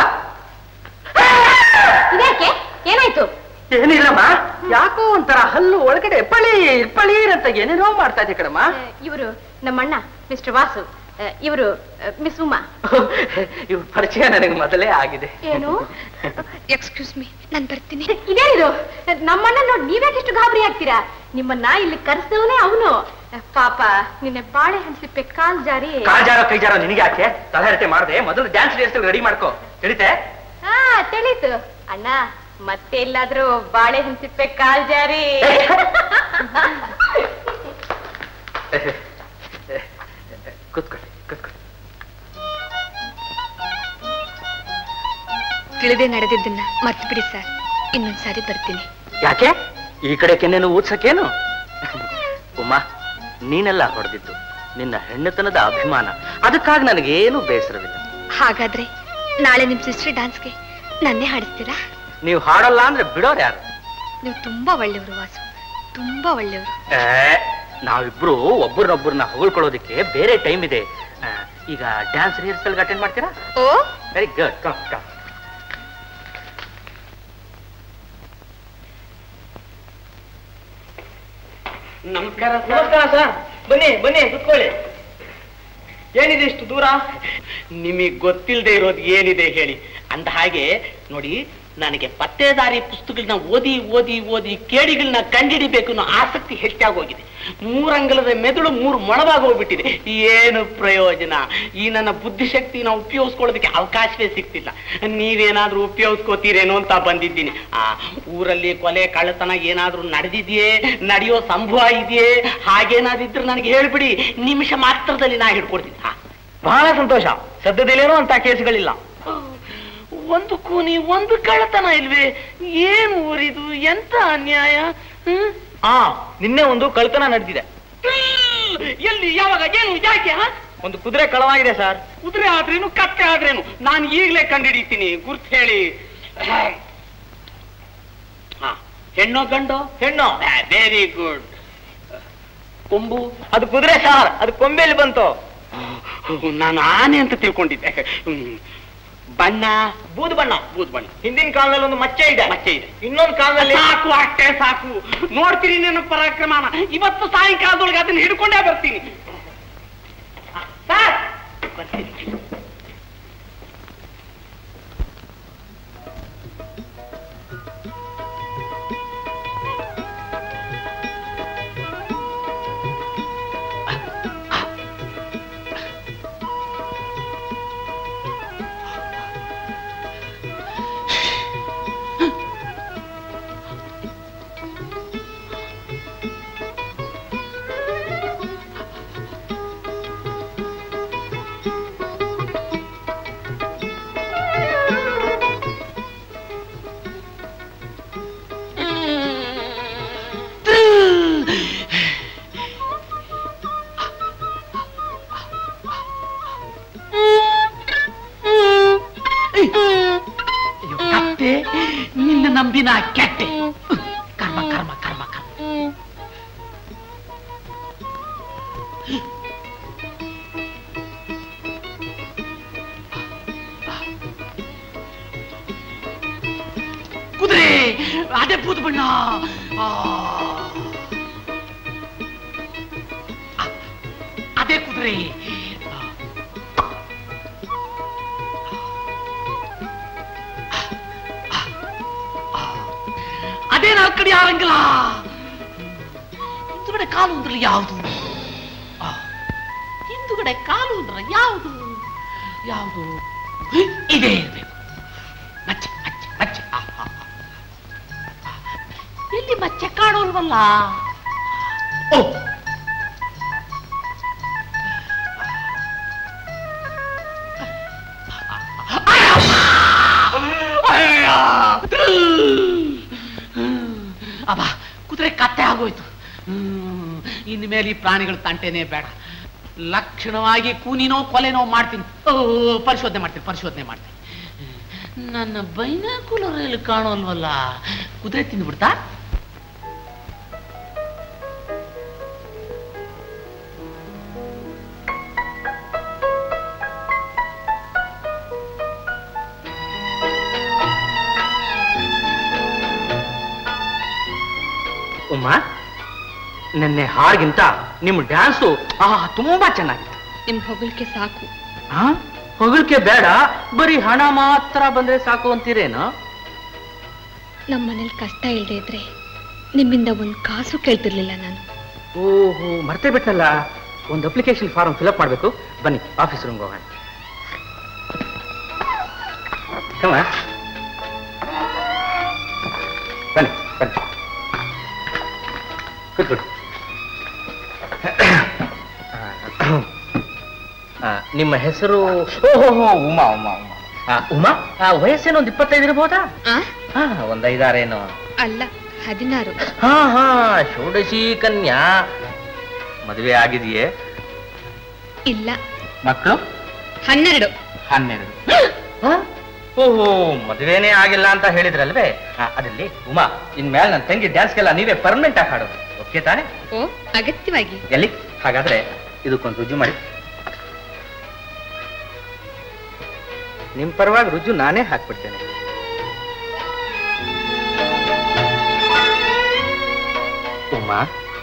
ಇದ್ಯಾಕೆ ಏನಾಯ್ತು ಏನಿಲ್ಲಮ್ಮ ಯಾಕೋ ಒಂಥರ ಹಲ್ಲು ಒಳಗಡೆ ಪಳೀರ್ ಪಳೀರ್ ಅಂತ ಏನೇನೋ ಮಾಡ್ತಾ ಇದೆ ಕಣಮ್ಮ ಇವರು ನಮ್ಮಣ್ಣ ಮಿಸ್ಟರ್ ವಾಸು ಇವರು ಮಿಸ್ ಉಮಾ ಇವ್ರ ಪರಿಚಯ ನನಗೆ ಮೊದಲೇ ಆಗಿದೆ ಏನು ಎಕ್ಸ್ಕ್ಯೂಸ್ ಮೀ ನಾನ್ ಬರ್ತೀನಿ ಇದೇನಿದು ನಮ್ಮಣ್ಣ ನೋಡಿ ನೀವ್ಯಾಕೆಷ್ಟು ಗಾಬರಿ ಆಗ್ತೀರಾ ನಿಮ್ಮನ್ನ ಇಲ್ಲಿ ಕರೆಸವನೇ ಅವನು ಪಾಪ ನಿನ್ನೆ ಬಾಳೆಹಣ್ಣು ಸಿಪ್ಪೆ ಕಾಲ್ ಜಾರಿ ಕಾಜಾರ ಕೈಜಾರ ನಿನಗೆ ಯಾಕೆ ತಲಹರಟೆ ಮಾಡದೆ ಮೊದಲು ಡ್ಯಾನ್ಸ್ ರಿಹರ್ಸಲ್ ರೆಡಿ ಮಾಡ್ಕೋ ತಿಳಿತೆ ಹಾ ತಿಳಿತು ಅಣ್ಣ ಮತ್ತೆ ಎಲ್ಲಾದ್ರೂ ಬಾಳೆಹಣ್ಣು ಸಿಪ್ಪೆ ಕಾಲ್ ಜಾರಿ ಕೂತ್ಕೊಳ್ಳಿ ಕೂತ್ಕೊಳ್ಳಿ ತಿಳಿದೇ ನಡೆದಿದ್ದನ್ನ ಮರ್ತು ಬಿಡಿ ಸರ್ ಇನ್ನೊಂದ್ಸಾರಿ ಬರ್ತೀನಿ ಯಾಕೆ ಈ ಕಡೆ ಕೆನ್ನೆನು ಊದ್ಸಕ್ಕೇನು ಉಮಾ ನೀನೆಲ್ಲ ಹೊಡೆದಿದ್ದು ನಿನ್ನ ಹೆಣ್ಣತನದ ಅಭಿಮಾನ ಅದಕ್ಕಾಗಿ ನನಗೇನು ಬೇಸರವಿಲ್ಲ ಹಾಗಾದ್ರೆ ನಾಳೆ ನಿಮ್ ಸಿಸ್ಟರ್ ಡಾನ್ಸ್ಗೆ ನನ್ನೇ ಹಾಡಿಸ್ತೀರಾ ನೀವು ಹಾಡಲ್ಲ ಅಂದ್ರೆ ಬಿಡೋರು ಯಾರು ನೀವು ತುಂಬಾ ಒಳ್ಳೆಯವರು ವಾಸು ತುಂಬಾ ಒಳ್ಳೆಯವರು ಏ, ನಾವಿಬ್ರು ಒಬ್ಬರನ್ನೊಬ್ಬರನ್ನ ಹೊಗಳ್ಕೊಳ್ಳೋದಕ್ಕೆ ಬೇರೆ ಟೈಮ್ ಇದೆ ಆ, ಈಗ ಡ್ಯಾನ್ಸ್ ರಿಹರ್ಸಲ್ ಅಟೆಂಡ್ ಮಾಡ್ತೀರಾ oh very good come come ನಮಸ್ಕಾರ ನಮಸ್ಕಾರ ಸರ್ ಬನ್ನಿ ಬನ್ನಿ ಕುತ್ಕೊಳ್ಳಿ ಏನಿದೆ ಇಷ್ಟು ದೂರ ನಿಮಗೆ ಗೊತ್ತಿಲ್ಲದೆ ಇರೋದು ಏನಿದೆ ಹೇಳಿ ಅಂದ ಹಾಗೆ ನೋಡಿ ನನಗೆ ಪತ್ತೇದಾರಿ ಪುಸ್ತಕಗಳನ್ನ ಓದಿ ಓದಿ ಓದಿ ಕೇಡಿಗಳನ್ನ ಕಂಡಿಡಿಬೇಕು ಅನ್ನೋ ಆಸಕ್ತಿ ಹೆಚ್ಚಾಗೋಗಿದೆ ಮೂರಂಗಲದ ಮೆದುಳು ಮೂರು ಮೊಳವಾಗಿ ಹೋಗ್ಬಿಟ್ಟಿದೆ ಏನು ಪ್ರಯೋಜನ ಈ ನನ್ನ ಬುದ್ಧಿಶಕ್ತಿನ ಉಪಯೋಗಿಸ್ಕೊಳ್ಳೋದಕ್ಕೆ ಅವಕಾಶವೇ ಸಿಗ್ತಿಲ್ಲ ನೀವೇನಾದ್ರೂ ಉಪಯೋಗಿಸ್ಕೋತೀರೇನೋ ಅಂತ ಬಂದಿದ್ದೀನಿ ಆ ಊರಲ್ಲಿ ಕೊಲೆ ಕಳ್ಳತನ ಏನಾದ್ರೂ ನಡೆದಿದೆಯೇ ನಡೆಯೋ ಸಂಭವ ಇದೆಯೇ ಹಾಗೇನಾದಿದ್ರೆ ನನಗೆ ಹೇಳ್ಬಿಡಿ ನಿಮಿಷ ಮಾತ್ರದಲ್ಲಿ ನಾ ಹಿಡ್ಕೊಡ್ತೀನಿ ಹಾ ಬಹಳ ಸಂತೋಷ ಸದ್ಯದಲ್ಲೇನೋ ಅಂತ ಕೇಸ್ಗಳಿಲ್ಲ ಒಂದು ಕೂನಿ ಒಂದು ಕಳ್ಳತನ ಇಲ್ವೇ ಏನು ಊರಿದು ಎಂತ ಅನ್ಯಾಯ ಹ್ಮ್? ಆ ನಿನ್ನೆ ಒಂದು ಕಳ್ತನ ನಡೆದಿದೆ ಎಲ್ಲಿ ಯಾವಾಗ ಏನು ಯಾಕೆ ಹಾ? ಒಂದು ಕುದುರೆ ಕಳವಾಗಿದೆ ಸರ್ ಕುದುರೆ ಆದ್ರೇನು ಕತ್ತೆ ಆದ್ರೇನು ನಾನು ಈಗಲೇ ಕಂಡಿಡಿತೀನಿ ಗುರ್ತು ಹೇಳಿ ಹಾ ಹೆಣ್ಣೋ ಗಂಡೋ ಹೆಣ್ಣು ವೆರಿ ಗುಡ್ ಕೊಂಬು ಅದು ಕುದುರೆ ಸರ್ ಅದು ಕೊಂಬೆಯಲ್ಲಿ ಬಂತು ನಾನು ಆನೆ ಅಂತ ತಿಳ್ಕೊಂಡಿದ್ದೆ ಹ್ಮ್. ಬಣ್ಣ ಬೂದು ಬಣ್ಣ ಬೂದ್ ಬಣ್ಣ ಹಿಂದಿನ ಕಾಲದಲ್ಲಿ ಒಂದು ಮಚ್ಚೆ ಇದೆ ಮಚ್ಚೆ ಇದೆ ಇನ್ನೊಂದು ಕಾಲದಲ್ಲಿ ಸಾಕು ಅಷ್ಟೇ ಸಾಕು ನೋಡ್ತೀನಿ ನನ್ನ ಪರಾಕ್ರಮನ ಇವತ್ತು ಸಾಯಂಕಾಲದೊಳಗೆ ಅದನ್ನ ಹಿಡ್ಕೊಂಡೇ ಬರ್ತೀನಿ ಆ, ಸರ್ ಬರ್ತೀನಿ ಅಯ್ಯೋ, ಕತ್ತೆ ನಿನ್ನ ನಂಬಿನ ಕೆಟ್ಟೆ ಕರ್ಮ ಕರ್ಮ ಕರ್ಮ ಕರ್ಮ ಕುದುರೆ ಅದೇ ಬೂದು ಬಣ್ಣ ಆ. ಆ, ಅದೇ ಕುದುರೆ ಆ. ಅದೇ ನಾಲ್ಕು ಕಡೆ ಆರಂಗಿಲ್ಲ ಹಿಂದುಗಡೆ ಕಾಲು ಅಂದ್ರೆ ಯಾವುದು ಆ, ಹಿಂದುಗಡೆ ಕಾಲು ಅಂದ್ರೆ ಯಾವುದು ಯಾವುದು ಇದೇ ಇರಬೇಕು ಮಚ್ಚೆ ಮಚ್ಚೆ ಮಚ್ಚೆ ಆ, ಆ, ಆ. ಎಲ್ಲಿ ಮಚ್ಚೆ ಕಾಣೋಲ್ವಲ್ಲ ಓ ಅಯ್ಯ! ಅಬ್ಬ ಕುದುರೆ ಕತ್ತೆ ಆಗೋಯ್ತು ಹ್ಮ್, ಇನ್ನು ಮೇಲೆ ಈ ಪ್ರಾಣಿಗಳ ತಂಟೆನೇ ಬೇಡ ಲಕ್ಷಣವಾಗಿ ಕೂನಿನೋ ಕೊಲೆನೋ ಮಾಡ್ತೀನಿ ಓ ಪರಿಶೋಧನೆ ಮಾಡ್ತೀನಿ ಪರಿಶೋಧನೆ ಮಾಡ್ತೀನಿ ನನ್ನ ಬೈನಾಕುಲರಲ್ಲಿ ಕಾಣೋಲ್ವಲ್ಲ ಕುದುರೆ ತಿಂದ್ಬಿಡ್ತಾ ಉಮ್ಮ ನಿನ್ನೆ ಹಾಡ್ಗಿಂತ ನಿಮ್ಮ ಡ್ಯಾನ್ಸು ಆಹಾ ತುಂಬಾ ಚೆನ್ನಾಗಿತ್ತು ನಿಮ್ ಹೊಗಳಿಕೆ ಸಾಕು ಆ? ಹೊಗಳಿಕೆ ಬೇಡ ಬರೀ ಹಣ ಮಾತ್ರ ಬಂದ್ರೆ ಸಾಕು ಅಂತೀರೇನು ನಮ್ಮ ಮನೇಲಿ ಕಷ್ಟ ಇಲ್ಲದೆ ಇದ್ರೆ ನಿಮ್ಮಿಂದ ಒಂದ್ ಕಾಸು ಕೇಳ್ತಿರ್ಲಿಲ್ಲ ನಾನು ಓಹೋ ಮರ್ತೇ ಬಿಟ್ನಲ್ಲ ಒಂದು ಅಪ್ಲಿಕೇಶನ್ ಫಾರ್ಮ್ ಫಿಲಪ್ ಮಾಡಬೇಕು ಬನ್ನಿ ಆಫೀಸ್ ರೂಮ್ಗೆ ಹೋಗೋಣ Come on. ಬನ್ನಿ ಬನ್ನಿ ಕೂತ್ಕೊಳ್ಳಿ ಆ, ನಿಮ್ಮ ಹೆಸರು ಓಹೋ ಉಮಾ ಉಮಾ ಉಮಾ ಆ, ಉಮಾ ಆ, ವಯಸ್ಸೇನು ಒಂದು ಇಪ್ಪತ್ತೈದು ಇರ್ಬೋದಾ ಆ? ಹಾ ಒಂದ್ ಐದಾರೇನು ಅಲ್ಲ ಹದಿನಾರು ಹಾ ಹಾ ಷೋಡಶಿ ಕನ್ಯಾ ಮದುವೆ ಆಗಿದೆಯೇ ಇಲ್ಲ ಮಕ್ಕಳು ಹನ್ನೆರಡು ಹನ್ನೆರಡು ಓಹೋ ಮದುವೆನೇ ಆಗಿಲ್ಲ ಅಂತ ಹೇಳಿದ್ರಲ್ವೇ ಆ, ಅದಲ್ಲಿ ಉಮಾ ಇನ್ಮೇಲೆ ನನ್ನ ತಂಗಿ ಡ್ಯಾನ್ಸ್ಗೆಲ್ಲ ನೀವೇ ಪರ್ಮನೆಂಟ್ ಆಗಿ ಹಾಡೋದು ಓಕೆ ತಾನೆ ಓ ಅಗತ್ಯವಾಗಿ ಎಲ್ಲಿ ಹಾಗಾದ್ರೆ ಇದಕ್ಕೊಂದು ರುಜು ಮಾಡಿ ನಿಮ್ ಪರವಾಗಿ ರುಜು ನಾನೇ ಹಾಕ್ಬಿಡ್ತೇನೆ ಉಮಾ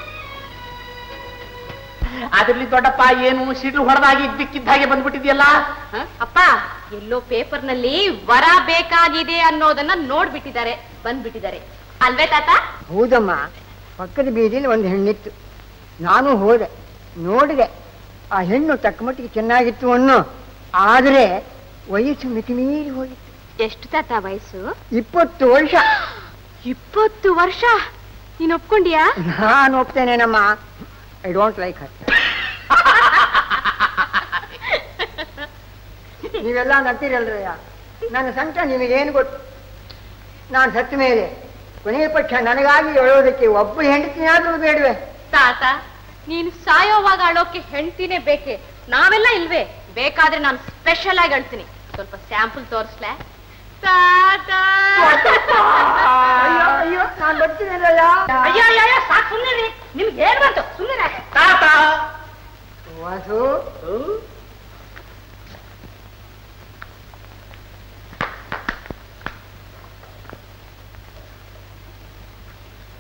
ಅದ್ರಲ್ಲಿ ದೊಡ್ಡಪ್ಪ ಏನು ಸಿಡ್ಲು ಹೊಡೆದಾಗಿ ಇದ್ದಕ್ಕಿದ್ದ ಹಾಗೆ ಬಂದ್ಬಿಟ್ಟಿದ್ಯಲ್ಲ ಅಪ್ಪ ಎಲ್ಲೋ ಪೇಪರ್ನಲ್ಲಿ ವರ ಬೇಕಾಗಿದೆ ಅನ್ನೋದನ್ನ ನೋಡ್ಬಿಟ್ಟಿದ್ದಾರೆ ಬಂದ್ಬಿಟ್ಟಿದ್ದಾರೆ ಅಲ್ವೇ ತಾತ ಹೌದಮ್ಮ ಪಕ್ಕದ ಬೀದಿಲಿ ಒಂದು ಹೆಣ್ಣಿತ್ತು ನಾನು ಹೋದೆ ನೋಡಿದೆ ಆ ಹೆಣ್ಣು ತಕ್ಕ ಮಟ್ಟಿಗೆ ಚೆನ್ನಾಗಿತ್ತು ಅನ್ನೋ ಆದರೆ ವಯಸ್ಸು ಮಿತಿಮೀರಿ ಹೋಗಿತ್ತು ಎಷ್ಟು ತಾತ ವಯಸ್ಸು ಇಪ್ಪತ್ತು ವರ್ಷ ಇಪ್ಪತ್ತು ವರ್ಷ ನೀನ್ ಒಪ್ಕೊಂಡಿಯಾ ನಾನು ಒಪ್ತೇನೇನಮ್ಮ ಐ ಡೋಂಟ್ ಲೈಕ್ ಹರ್ ನೀವೆಲ್ಲ ನಗ್ತೀರಲ್ರಯ್ಯ ನನ್ನ ಸಂಕಟ ನಿಮಗೇನು ಗೊತ್ತು ನಾನು ಸತ್ತ ಮೇಲೆ ಕೊನೆಯ ಪಕ್ಷ ನನಗಾಗಿ ಹೇಳೋದಕ್ಕೆ ಒಬ್ಬ ಹೆಂಡತಿನಾದ್ರೂ ಬೇಡವೆ ತಾತ ನೀನು ಸಾಯೋವಾಗ ಅಳೋಕೆ ಹೆಂಡ್ತಿನೇ ಬೇಕೆ ನಾವೆಲ್ಲ ಇಲ್ವೇ ಬೇಕಾದ್ರೆ ನಾನು ಸ್ಪೆಷಲ್ ಆಗಿ ಅಳ್ತೀನಿ ಸ್ವಲ್ಪ ಸ್ಯಾಂಪಲ್ ತೋರಿಸ್ಲೇ ತಾತ ಅಯ್ಯೋ ಅಯ್ಯೋ ನಾನು ಬರ್ತೀನಲ್ಲ ಅಯ್ಯೋ ಅಯ್ಯೋ ಅಯ್ಯೋ, ಸಾಕ್ ಸುಮ್ಮನೆ ನಿಮ್ಗೆ ಏನ್ ಬಂತು ಸುಮ್ಮನೆ ತಾತ ವಾಸು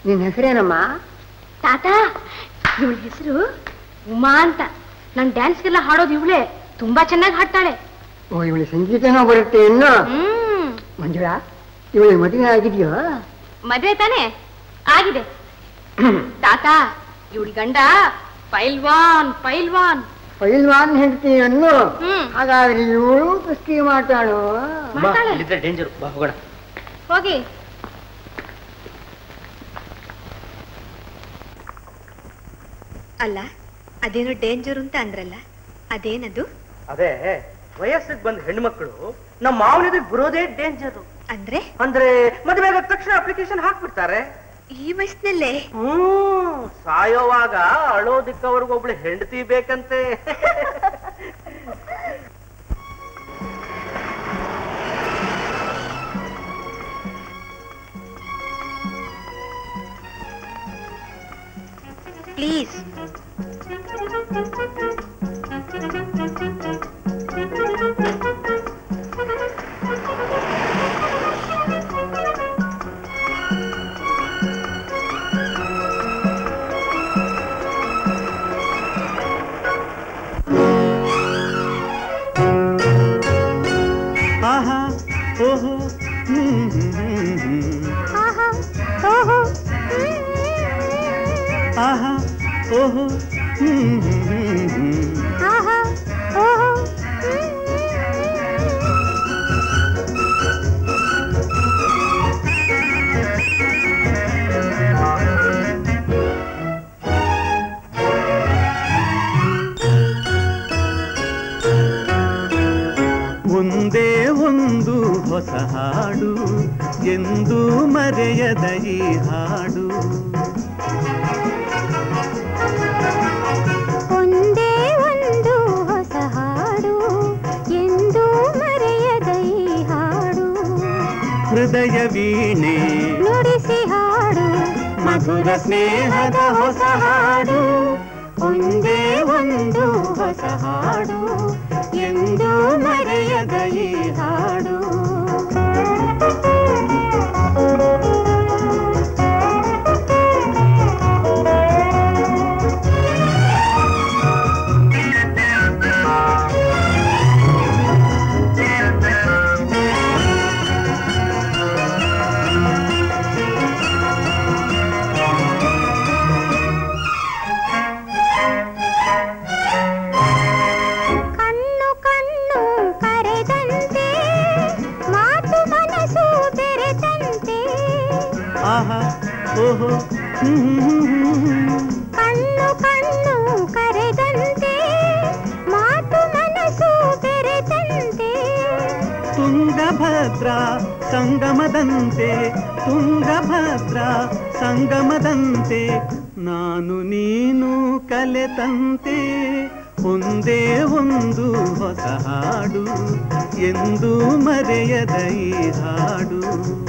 ನಿನ್ನ ಹೆಸರೇನಮ್ಮ ತಾತ ಇವಳ ಹೆಸರು ಉಮಾ ಅಂತ ನನ್ ಡ್ಯಾನ್ಸ್ಗೆಲ್ಲ ಹಾಡೋದು ಇವಳೆ ತುಂಬಾ ಚೆನ್ನಾಗಿ ಹಾಡ್ತಾಳೆ ಓ ಇವಳು ಸಂಗೀತನೂ ಬರುತ್ತೆ ಇನ್ನು ಹ್ಮ್ ಮಂಜುಳಾ ಇವಳಿಗೆ ಮದುವೆ ಆಗಿದೆಯೋ ಮದ್ವೆ ತಾನೇ ಆಗಿದೆ ತಾತ ಇವಳ ಗಂಡ ಪೈಲ್ವಾನ್ ಪೈಲ್ವಾನ್ ಪೈಲ್ವಾನ್ ಹೆಂಡತಿ ಅನ್ನು ಹ್ಮ್ ಹಾಗಾದ್ರೆ ಇವಳು ಕುಸ್ತಿ ಮಾತಾಡು ಮಾತಾಡು. ಇಲ್ಲಿದ್ರೆ ಡೇಂಜರ್ ಬಾ ಹೋಗೋಣ ಹೋಗಿ ಅಲ್ಲ ಅದೇನೋ ಡೇಂಜರ್ ಅಂತ ಅಂದ್ರಲ್ಲ ಅದೇನದು ಅದೇ ವಯಸ್ಸಿಗೆ ಬಂದ ಹೆಣ್ಮಕ್ಳು ನಮ್ಮ ಮಾವನಿಗೆ ಬರೋದೇ ಡೇಂಜರ್ ಅಂದ್ರೆ ಅಂದ್ರೆ ಮದುವೆ ಆದ ತಕ್ಷಣ ಅಪ್ಲಿಕೇಶನ್ ಹಾಕ್ಬಿಡ್ತಾರೆ ಈ ವಯಸ್ಸಿನಲ್ಲೇ ಹ್ಮ್ ಸಾಯೋವಾಗ ಅಳೋದಿಕ್ಕವ್ರಿಗೊಬ್ಳು ಹೆಂಡತಿ ಬೇಕಂತೆ ಪ್ಲೀಸ್ ಆಹಾ ಓಹೋ ಹ್ಮ್ ಹ್ಮ್ ಹ್ಮ್ ಹ್ಮ್. ಆಹಾ ಓಹೋ ಹ್ಮ್ ಹ್ಮ್ ಹ್ಮ್ ಹ್ಮ್. ಒಂದೇ ಒಂದು ಹೊಸ ಹಾಡು ಎಂದು ಮರೆಯದ ಈ ಹಾಡು ಒಂದೇ ಒಂದು ಹೊಸ ಹಾಡು ಎಂದು ಮರೆಯದ ಈ ಹಾಡು ಹೃದಯ ವೀಣೆ ನುಡಿಸಿ ಹಾಡು ಮಧುರ ಸ್ನೇಹದ ಹೊಸ ಹಾಡು ಒಂದೇ ಒಂದು ಹೊಸ ಹಾಡು ಎಂದು ಮರೆಯದ ಈ ಹಾಡು ಕಣ್ಣು ಕಣ್ಣು ಕರೆದಂತೆ ಮಾತು ಮನಸ್ಸು ಬೆರೆತಂತೆ ಆಹಾ ಓಹೋ ಹ್ಮ್ ಹ್ಮ್ ಹ್ಮ್ ಹ್ಮ್. ಕಣ್ಣು ಕಣ್ಣು ಕರೆದಂತೆ ಮಾತು ಮನಸ್ಸು ಬೆರೆತಂತೆ ತುಂಗಭದ್ರ ಸಂಗಮದಂತೆ ತುಂಗಭದ್ರ ಸಂಗಮದಂತೆ ನಾನು ನೀನು ಕಲೆತಂತೆ ಒಂದೇ ಒಂದು ಹೊಸ ಹಾಡು ಎಂದು ಮರೆಯದ ಈ ಹಾಡು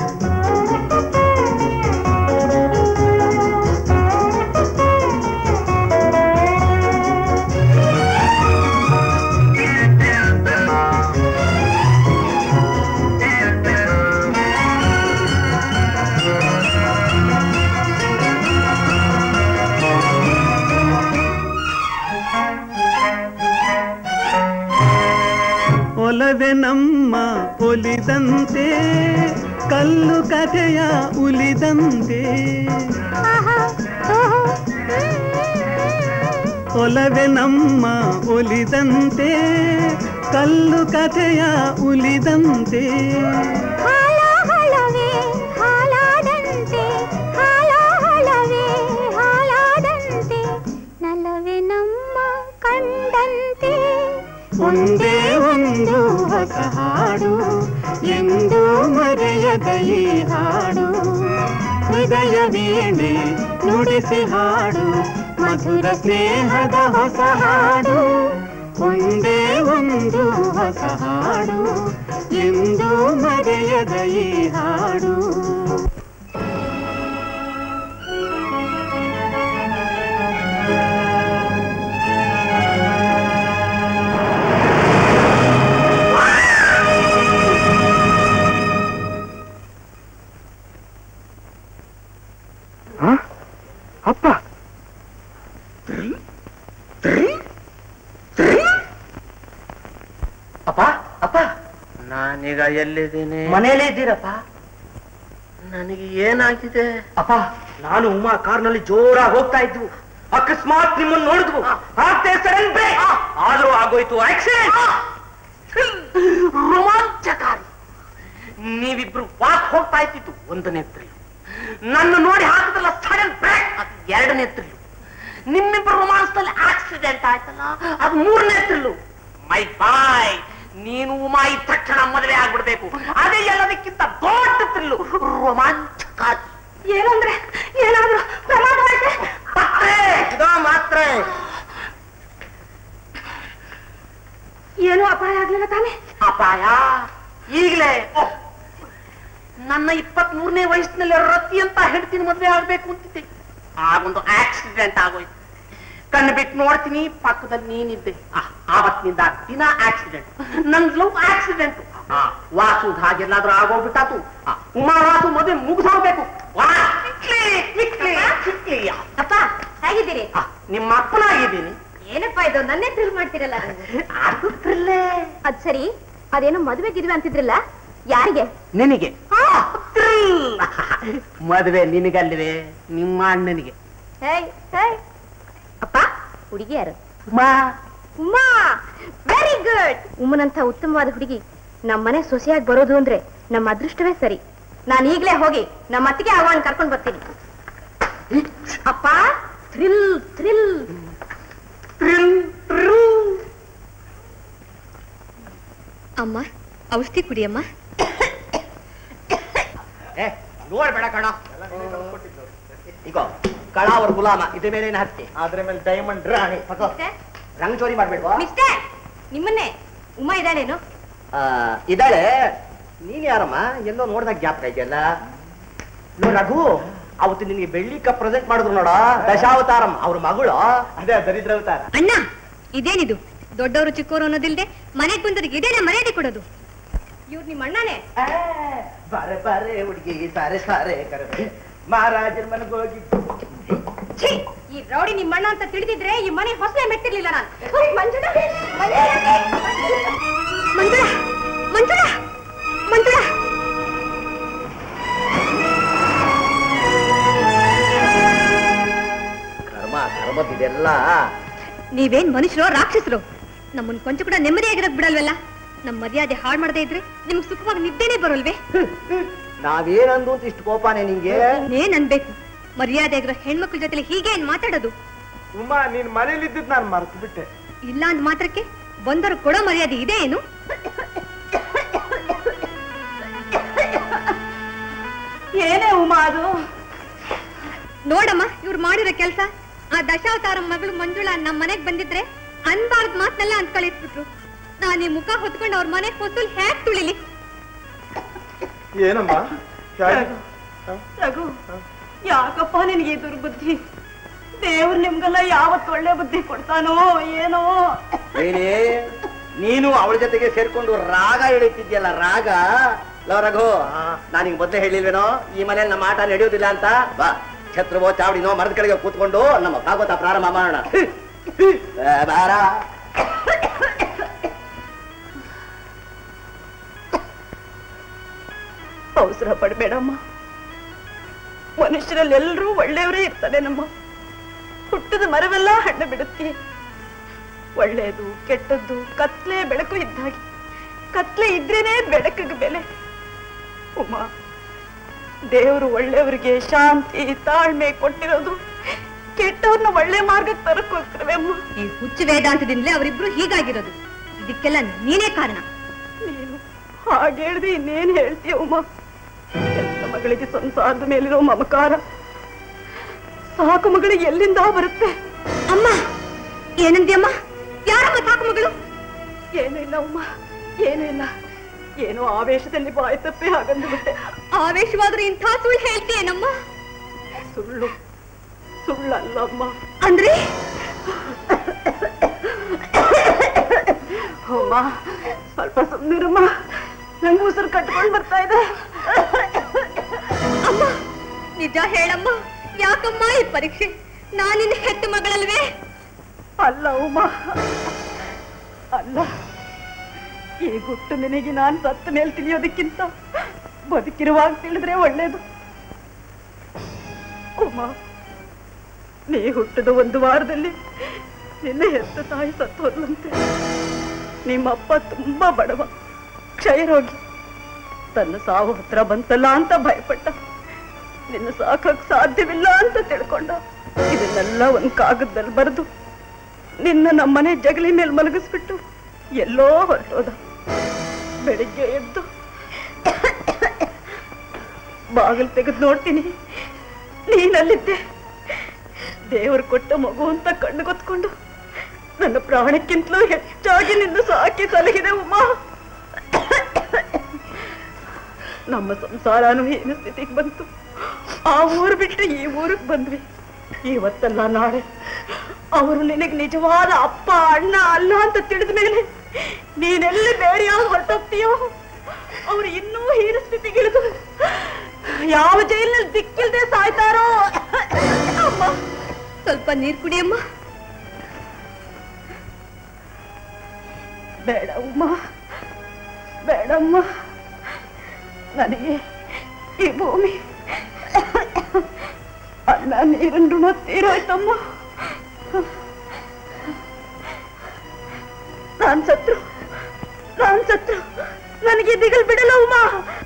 ಒಲವೆ ನಮ್ಮ ಒಲಿದಂತೆ ಕಲ್ಲು ಕಥೆಯ ಉಲಿದಂತೆ ಒಲವೆ ನಮ್ಮ ಒಲಿದಂತೆ ಕಲ್ಲು ಕಥೆಯ ಉಲಿದಂತೆ ಹಾಲಾಹಲವೇ ಹಾಲಾದಂತೆ ಹಾಲಾಹಲವೇ ಹಾಲಾದಂತೆ ನಲವೇ ನಮ್ಮ ಕಂಡಂತೆ ಒಂದೇ ಒಂದು ಹೊಸ ಹಾಡು ಎಂದು ಮರೆಯದ ಈ ಹಾಡು ಹೃದಯ ವೀಣೆ ನುಡಿಸಿ ಹಾಡು ಮಧುರ ಸ್ನೇಹದ ಹೊಸ ಹಾಡು ಒಂದೇ ಒಂದು ಹೊಸ ಹಾಡು ಎಂದು ಮರೆಯದ ಈ ಹಾಡು ಹಾ ಅಪ್ಪ ಅಪ್ಪ ಅಪ್ಪ ನಾನೀಗ ಎಲ್ಲಿದ್ದೀನಿ ಮನೇಲೇ ಇದ್ದೀರಪ್ಪ ನನಗೆ ಏನಾಗಿದೆ ಅಪ್ಪ ನಾನು ಉಮಾ ಕಾರ್ನಲ್ಲಿ ಜೋರಾಗಿ ಹೋಗ್ತಾ ಇದ್ವು ಅಕಸ್ಮಾತ್ ನಿಮ್ಮನ್ನು ನೋಡಿದ್ವು ಆಗ್ತೇ ಸಡನ್ ಬ್ರೇಕ್ ಆದ್ರೂ ಆಗೋಯ್ತು ಆಕ್ಸಿಡೆಂಟ್ ರೋಮಾಂಚಕಾರಿ ನೀವಿಬ್ರು ವಾಕ್ ಹೋಗ್ತಾ ಇದ್ದಿತ್ತು ಒಂದನೇ ಥ್ರಿಲ್ ನನ್ನ ನೋಡಿ ಹಾಕಿದಲ್ಲ ಸಡನ್ ಬ್ರೇಕ್ ಅದು ಎರಡನೇ ಥ್ರಿಲ್ ನಿಮ್ಮಿಬ್ರು ರೊಮಾನ್ಸ್ದಲ್ಲಿ ಆಕ್ಸಿಡೆಂಟ್ ಆಯ್ತಲ್ಲ ಅದು ಮೂರನೇ ಥ್ರಿಲ್ಲು ಮೈ ಬಾಯ್ ನೀನು ಉಮಾ ಇದ್ದ ತಕ್ಷಣ ಮದುವೆ ಆಗ್ಬಿಡ್ಬೇಕು ಅದೇ ಎಲ್ಲದಕ್ಕಿಂತ ದೊಡ್ಡ ಥ್ರಿಲ್ಲು ರೋಮಾಂಚಕಾರಿ ಏನಂದ್ರೆ ಏನಾದ್ರು ಪ್ರಮಾದವಾಯ್ತೆ ಇದೋ ಮಾತ್ರ ಏನೂ ಅಪಾಯ ಆಗ್ಲಿಲ್ಲ ತಾನೇ ಅಪಾಯ ಈಗಲೇ ನನ್ನ ಇಪ್ಪತ್ತ್ ಮೂರನೇ ವಯಸ್ಸಿನಲ್ಲಿ ರತಿ ಅಂತ ಹೆಂಡ್ತಿನ ಮದುವೆ ಆಗ್ಬೇಕು ಅಂತಿದ್ದೆ ಆಗೊಂದು ಆಕ್ಸಿಡೆಂಟ್ ಆಗೋಯ್ತು ಕಣ್ಣು ಬಿಟ್ಟು ನೋಡ್ತೀನಿ ಪಕ್ಕದಲ್ಲಿ ನೀನಿದ್ದೆ ಆ, ಆವತ್ತಿನಿಂದ ದಿನ ಆಕ್ಸಿಡೆಂಟ್ ನನ್ ಲವ್ ಆಕ್ಸಿಡೆಂಟ್ ವಾಸು ಹಾಗೆಲ್ಲಾದ್ರೂ ಆಗೋಗ್ಬಿಟ್ಟಾತು ಆ, ಉಮಾ ವಾಸು ಮದುವೆ ಮುಗಿಸೋಗ್ಬೇಕು ವಾ quickly, quickly, quickly. ಅಪ್ಪ ಹೇಗಿದ್ದೀರಿ ಆ, ನಿಮ್ಮ ಅಪ್ಪನಾಗಿದ್ದೀನಿ ಏನಪ್ಪ ಇದು ನನ್ನೇ ಥ್ರಿಲ್ ಮಾಡ್ತಿರಲ್ಲ ಅದು ಥ್ರಿಲ್ಲೇ ಅದ್ ಸರಿ ಅದೇನೋ ಮದುವೆ ಗಿದ್ವೆ ಅಂತಿದ್ರಲ್ಲ ಯಾರಿಗೆ ನಿನಗೆ ಥ್ರಿಲ್ ಮದುವೆ ನಿನಗಲ್ವೇ ನಿಮ್ಮ ಅಣ್ಣನಿಗೆ ಹೇಯ್ ಹೇಯ್ ಅಪ್ಪ ಹುಡುಗಿ ಯಾರು ಉಮಾ ಉಮಾ ವೆರಿ ಗುಡ್ ಉಮ್ಮನಂತ ಉತ್ತಮವಾದ ಹುಡುಗಿ ನಮ್ಮನೆ ಸೊಸೆಯಾಗಿ ಬರೋದು ಅಂದ್ರೆ ನಮ್ಮ ಅದೃಷ್ಟವೇ ಸರಿ ನಾನು ಈಗ್ಲೇ ಹೋಗಿ ನಮ್ಮ ಅತ್ತಿಗೆ ಅವಳನ್ನ ಕರ್ಕೊಂಡು ಬರ್ತೀನಿ ಅಪ್ಪ ಥ್ರಿಲ್ ಥ್ರಿಲ್ ಥ್ರಿಲ್ ಥ್ರಿಲ್ ಅಮ್ಮ ಔಷಧಿ ಕುಡಿಯಮ್ಮ ಏ ನೋಡ್ಬೇಡ ಕಣ ಈಗ ಕಳ ಅವ್ರ ಗುಲಾಮ ಇದ್ರ ಮೇಲೆ ಏನ್ ಹಾಕ್ತಿ ಅದ್ರ ಮೇಲೆ ಡೈಮಂಡ್ ರಾಣಿ ತಗೋ. ರಂಗ್ ಚೋರಿ ಮಾಡ್ಬೇಡ್ವಾ ಮಿಸ್ಟರ್ ನಿಮ್ಮನ್ನೇ ಉಮಾ ಇದ್ದಾಳೇನು ಆ, ಇದಾಳೆ ನೀನ್ ಯಾರಮ್ಮ ಎಲ್ಲೋ ನೋಡ್ದಾಗ ಜ್ಞಾಪಕ ಇದೆಯಲ್ಲ ನೋ ರಘು ಅವತ್ತು ನಿನ್ಗೆ ಬೆಳ್ಳಿ ಕಪ್ ಪ್ರೆಸೆಂಟ್ ಮಾಡಿದ್ರು ನೋಡ ದಶಾವತಾರಂ ಅವ್ರ ಮಗಳು ಅದೇ ದರಿದ್ರ ಅವತಾರ ಅಣ್ಣ ಇದೇನಿದು ದೊಡ್ಡವರು ಚಿಕ್ಕವರು ಅನ್ನೋದಿಲ್ದೆ ಮನೆಗ್ ಬಂದವ್ರಿಗೆ ಇದೇನೆ ಮರ್ಯಾದೆ ಕೊಡೋದು ಇವ್ರು ನಿಮ್ಮ ಅಣ್ಣನೇ ಬಾರೆ ಬಾರೆ ಹುಡುಗಿ ಸಾರೆ ಸಾರೆ ಕರೆ ಮಹಾರಾಜರ ಮನೆಗೆ ಹೋಗಿ ಛೀ, ಈ ರೌಡಿ ನಿಮ್ಮ ಅಣ್ಣ ಅಂತ ತಿಳಿದಿದ್ರೆ ಈ ಮನೆ ಹೊಸಲೇ ಮೆಟ್ಟಿರ್ಲಿಲ್ಲ ನಾನು ಮಂಜುಳ ಮಂಜುಳ ಮಂಜುಳ ಮಂಜುಳ ಕರ್ಮ ಕರ್ಮದಿದೆಲ್ಲ ನೀವೇನ್ ಮನುಷ್ಯರೋ ರಾಕ್ಷಸರು ನಮ್ಮನ್ ಕೊಂಚ ಕೂಡ ನೆಮ್ಮದಿಯಾಗಿರೋಕ್ ಬಿಡಲ್ವಲ್ಲ ನಮ್ ಮರ್ಯಾದೆ ಹಾಳು ಮಾಡದೇ ಇದ್ರೆ ನಿಮ್ಗೆ ಸುಖವಾಗಿ ನಿದ್ದೆನೆ ಬರೋಲ್ವೇ ನಾವೇನಂದು ಅಂತ ಇಷ್ಟು ಕೋಪಾನೆ ನಿಂಗೆ ಏನ್ ಅನ್ಬೇಕು ಮರ್ಯಾದೆ ಆಗಿರೋ ಹೆಣ್ಮಕ್ಳ ಜೊತೆ ಹೀಗೆ ಏನ್ ಮಾತಾಡೋದು ಉಮಾ ನೀನ್ ಮನೇಲಿ ಇದ್ದಿದ್ ನಾನು ಮರ್ತು ಬಿಟ್ಟೆ ಇಲ್ಲ ಅಂದ್ ಮಾತ್ರಕ್ಕೆ ಬಂದವರು ಕೊಡೋ ಮರ್ಯಾದೆ ಇದೆ ಏನು ಏನೇ ಉಮಾ ಅದು ನೋಡಮ್ಮ ಇವ್ರು ಮಾಡಿರೋ ಕೆಲಸ ಆ ದಶಾವತಾರ ಮಗಳು ಮಂಜುಳಾ ನಮ್ ಮನೆಗ್ ಬಂದಿದ್ರೆ ಅನ್ಬಾರ್ದ್ ಮಾತನ್ನೆಲ್ಲ ಅಂತ ಕಳಿಸ್ಬಿಟ್ರು ನಾನ್ ಈ ಮುಖ ಹೊತ್ಕೊಂಡು ಅವ್ರ ಮನೆ ಹೊಸಲ್ ಹ್ಯಾಕ್ ತುಳಿಲಿ ಏನಮ್ಮ ಯಾಕೆ? ರಘು ಯಾಕಪ್ಪ ನಿನಗೆ ದುರ್ಬುದ್ಧಿ ದೇವ್ರು ನಿಮ್ಗೆಲ್ಲ ಯಾವತ್ತು ಒಳ್ಳೆ ಬುದ್ಧಿ ಕೊಡ್ತಾನೋ ಏನೋ ಏನೇ ನೀನು ಅವಳ ಜೊತೆಗೆ ಸೇರ್ಕೊಂಡು ರಾಗ ಎಳೀತಿದ್ಯಲ್ಲ ರಾಗ ಲೋ ರಘು ನಾನಿಗ್ ಮೊದ್ಲೇ ಹೇಳಿಲ್ವೇನೋ ಈ ಮನೇಲಿ ನಮ್ಮ ಆಟ ನಡೆಯೋದಿಲ್ಲ ಅಂತ ಬಾ ಛತ್ರವೋ ಚಾವಡಿನೋ ಮರದ ಕೆಳಗೆ ಕೂತ್ಕೊಂಡು ನಮ್ಮ ಭಾಗವತ ಪ್ರಾರಂಭ ಮಾಡೋಣ ಆ, ಬಾರ ಅವಸರ ಪಡಬೇಡಮ್ಮ ಮನುಷ್ಯರಲ್ಲಿ ಎಲ್ಲರೂ ಒಳ್ಳೆಯವರೇ ಇರ್ತಾರೆ ನಮ್ಮ ಹುಟ್ಟದ ಮರವೆಲ್ಲ ಹಣ್ಣು ಬಿಡುತ್ತೆ ಒಳ್ಳೆಯದು ಕೆಟ್ಟದ್ದು ಕತ್ಲೆ ಬೆಳಕು ಇದ್ದಾಗೆ ಕತ್ಲೆ ಇದ್ರೇನೆ ಬೆಳಕಿಗೆ ಬೆಲೆ ಉಮಾ ದೇವರು ಒಳ್ಳೆಯವರಿಗೆ ಶಾಂತಿ ತಾಳ್ಮೆ ಕೊಟ್ಟಿರೋದು ಕೆಟ್ಟವ್ರನ್ನ ಒಳ್ಳೆ ಮಾರ್ಗಕ್ಕೆ ತರಕ್ಕೋಸ್ಕರವೇ ಅಮ್ಮ ಈ ಹುಚ್ಚು ವೇದಾಂತದಿಂದಲೇ ಅವರಿಬ್ರು ಹೀಗಾಗಿರೋದು ಇದಕ್ಕೆಲ್ಲ ನೀನೇ ಕಾರಣ ನೀನು ಹಾಗೆ ಹೇಳ್ದೆ ಇನ್ನೇನ್ ಹೇಳ್ತೀಯ ಉಮಾ ಹೆತ್ತ ಮಗಳಿಗೆ ಸಂಸಾರದ ಮೇಲಿರೋ ಮಮಕಾರ ಸಾಕು ಮಗಳಿಗೆ ಎಲ್ಲಿಂದ ಬರುತ್ತೆ ಅಮ್ಮ ಏನಂದ್ಯಮ್ಮ ಯಾರಮ್ಮ ಸಾಕು ಮಗಳು ಏನೂ ಇಲ್ಲ ಉಮ್ಮ ಏನೂ ಇಲ್ಲ ಏನೋ ಆವೇಶದಲ್ಲಿ ಬಾಯಿ ತಪ್ಪಿ ಹಾಗಂದು ಬಿಟ್ಟೆ ಆವೇಶವಾದ್ರೂ ಇಂಥ ಸುಳ್ಳು ಹೇಳ್ತೀಯೇನಮ್ಮ ಸುಳ್ಳು ಸುಳ್ಳಲ್ಲಮ್ಮ ಅಂದ್ರೆ ಅಮ್ಮ ಸ್ವಲ್ಪ ಸುಮ್ಮನಿರಮ್ಮ ನಂಗೆ ಉಸಿರು ಕಟ್ಕೊಂಡು ಬರ್ತಾ ಇದೆ ಅಮ್ಮ ನಿಜ ಹೇಳಮ್ಮ ಯಾಕಮ್ಮ ಈ ಪರೀಕ್ಷೆ ನಾನಿನ್ನ ಹೆತ್ತ ಮಗಳಲ್ವೇ ಅಲ್ಲ ಉಮಾ ಅಲ್ಲ ಈ ಗುಟ್ಟು ನಿನಗೆ ನಾನು ಸತ್ತ ಮೇಲೆ ತಿಳಿಯೋದಕ್ಕಿಂತ ಬದುಕಿರುವಾಗ ತಿಳಿದ್ರೆ ಒಳ್ಳೇದು ಉಮಾ ನೀ ಹುಟ್ಟಿದ ಒಂದು ವಾರದಲ್ಲಿ ನಿನ್ನ ಹೆತ್ತ ತಾಯಿ ಸತ್ತು ಹೋದ್ಲಂತೆ ನಿಮ್ಮಪ್ಪ ತುಂಬಾ ಬಡವ ಕ್ಷಯರೋಗಿ ತನ್ನ ಸಾವು ಹತ್ರ ಬಂತಲ್ಲ ಅಂತ ಭಯಪಟ್ಟ ನಿನ್ನ ಸಾಕಕ್ ಸಾಧ್ಯವಿಲ್ಲ ಅಂತ ತಿಳ್ಕೊಂಡ ಇದನ್ನೆಲ್ಲ ಒಂದ್ ಕಾಗದದಲ್ಲಿ ಬರೆದು ನಿನ್ನ ನಮ್ಮನೆ ಜಗಲಿ ಮೇಲೆ ಮಲಗಿಸ್ಬಿಟ್ಟು ಎಲ್ಲೋ ಹೊರಟೋದ ಬೆಳಿಗ್ಗೆ ಎದ್ದು ಬಾಗಿಲು ತೆಗೆದು ನೋಡ್ತೀನಿ ನೀನಲ್ಲಿದ್ದೆ ದೇವರು ಕೊಟ್ಟ ಮಗು ಅಂತ ಕಣ್ಣು ಗೊತ್ಕೊಂಡು ನನ್ನ ಪ್ರಾಣಕ್ಕಿಂತಲೂ ಹೆಚ್ಚಾಗಿ ನಿನ್ನ ಸಾಕಿ ಸಲಹಿದೆ ಉಮಾ ನಮ್ಮ ಸಂಸಾರನೂ ಏನು ಸ್ಥಿತಿಗೆ ಬಂತು ಆ ಊರು ಬಿಟ್ಟು ಈ ಊರಿಗೆ ಬಂದ್ವಿ ಇವತ್ತಲ್ಲ ನಾಳೆ ಅವರು ನಿನಗೆ ನಿಜವಾದ ಅಪ್ಪ ಅಣ್ಣ ಅಲ್ಲ ಅಂತ ತಿಳಿದ ಮೇಲೆ ನೀನೆಲ್ಲಿ ಬೇರೆಯಾಗಿ ಹೊರಟೋಗ್ತೀಯೋ ಅವ್ರು ಇನ್ನೂ ಹೀನ ಸ್ಥಿತಿಗಿಳಿದು ಯಾವ ಜೈಲಿನಲ್ಲಿ ದಿಕ್ಕಿಲ್ದೆ ಸಾಯ್ತಾರೋ ಅಮ್ಮ ಸ್ವಲ್ಪ ನೀರ್ ಕುಡಿಯಮ್ಮ ಬೇಡ ಉಮ್ಮ ಬೇಡಮ್ಮ ನನಗೆ ಈ ಭೂಮಿ ಅನ್ನ ನೀರಿನ ಋಣ ತೀರೋಯ್ತಮ್ಮ ನಾನ್ ಸತ್ರು ನಾನ್ ಸತ್ರು ನನಗೆ ದಿಗಲ್ ಬಿಡಲ್ಲ ಉಮ್ಮ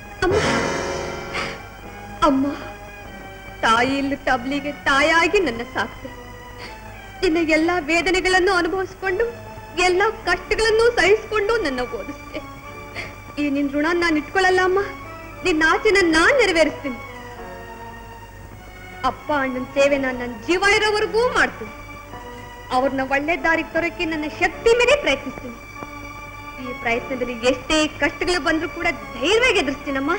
ಅಮ್ಮ ತಾಯಿ ಇಲ್ಲ ತಬ್ಲಿಗೆ ತಾಯಾಗಿ ನನ್ನ ಸಾಕ್ತೆ ನಿನ್ನ ಎಲ್ಲಾ ವೇದನೆಗಳನ್ನು ಅನುಭವಿಸ್ಕೊಂಡು ಎಲ್ಲ ಕಷ್ಟಗಳನ್ನು ಸಹಿಸ್ಕೊಂಡು ನನ್ನ ಓದಿಸ್ತೆ ಈ ನಿನ್ ಋಣ ನಾನು ಇಟ್ಕೊಳ್ಳಲ್ಲ ಅಮ್ಮ ನಿನ್ನ ಆಸೆನ ನಾನ್ ನೆರವೇರಿಸ್ತೀನಿ ಅಪ್ಪ ಅಣ್ಣನ ಸೇವೆ ನಾನು ನನ್ನ ಜೀವ ಇರೋವರೆಗೂ ಮಾಡ್ತೀನಿ ಅವ್ರನ್ನ ಒಳ್ಳೆ ದಾರಿಗೆ ತರೋಕೆ ನನ್ನ ಶಕ್ತಿ ಮೇಲೆ ಪ್ರಯತ್ನಿಸ್ತೀನಿ ಈ ಪ್ರಯತ್ನದಲ್ಲಿ ಎಷ್ಟೇ ಕಷ್ಟಗಳು ಬಂದ್ರೂ ಕೂಡ ಧೈರ್ಯವಾಗಿ ಎದುರಿಸ್ತೀನಮ್ಮ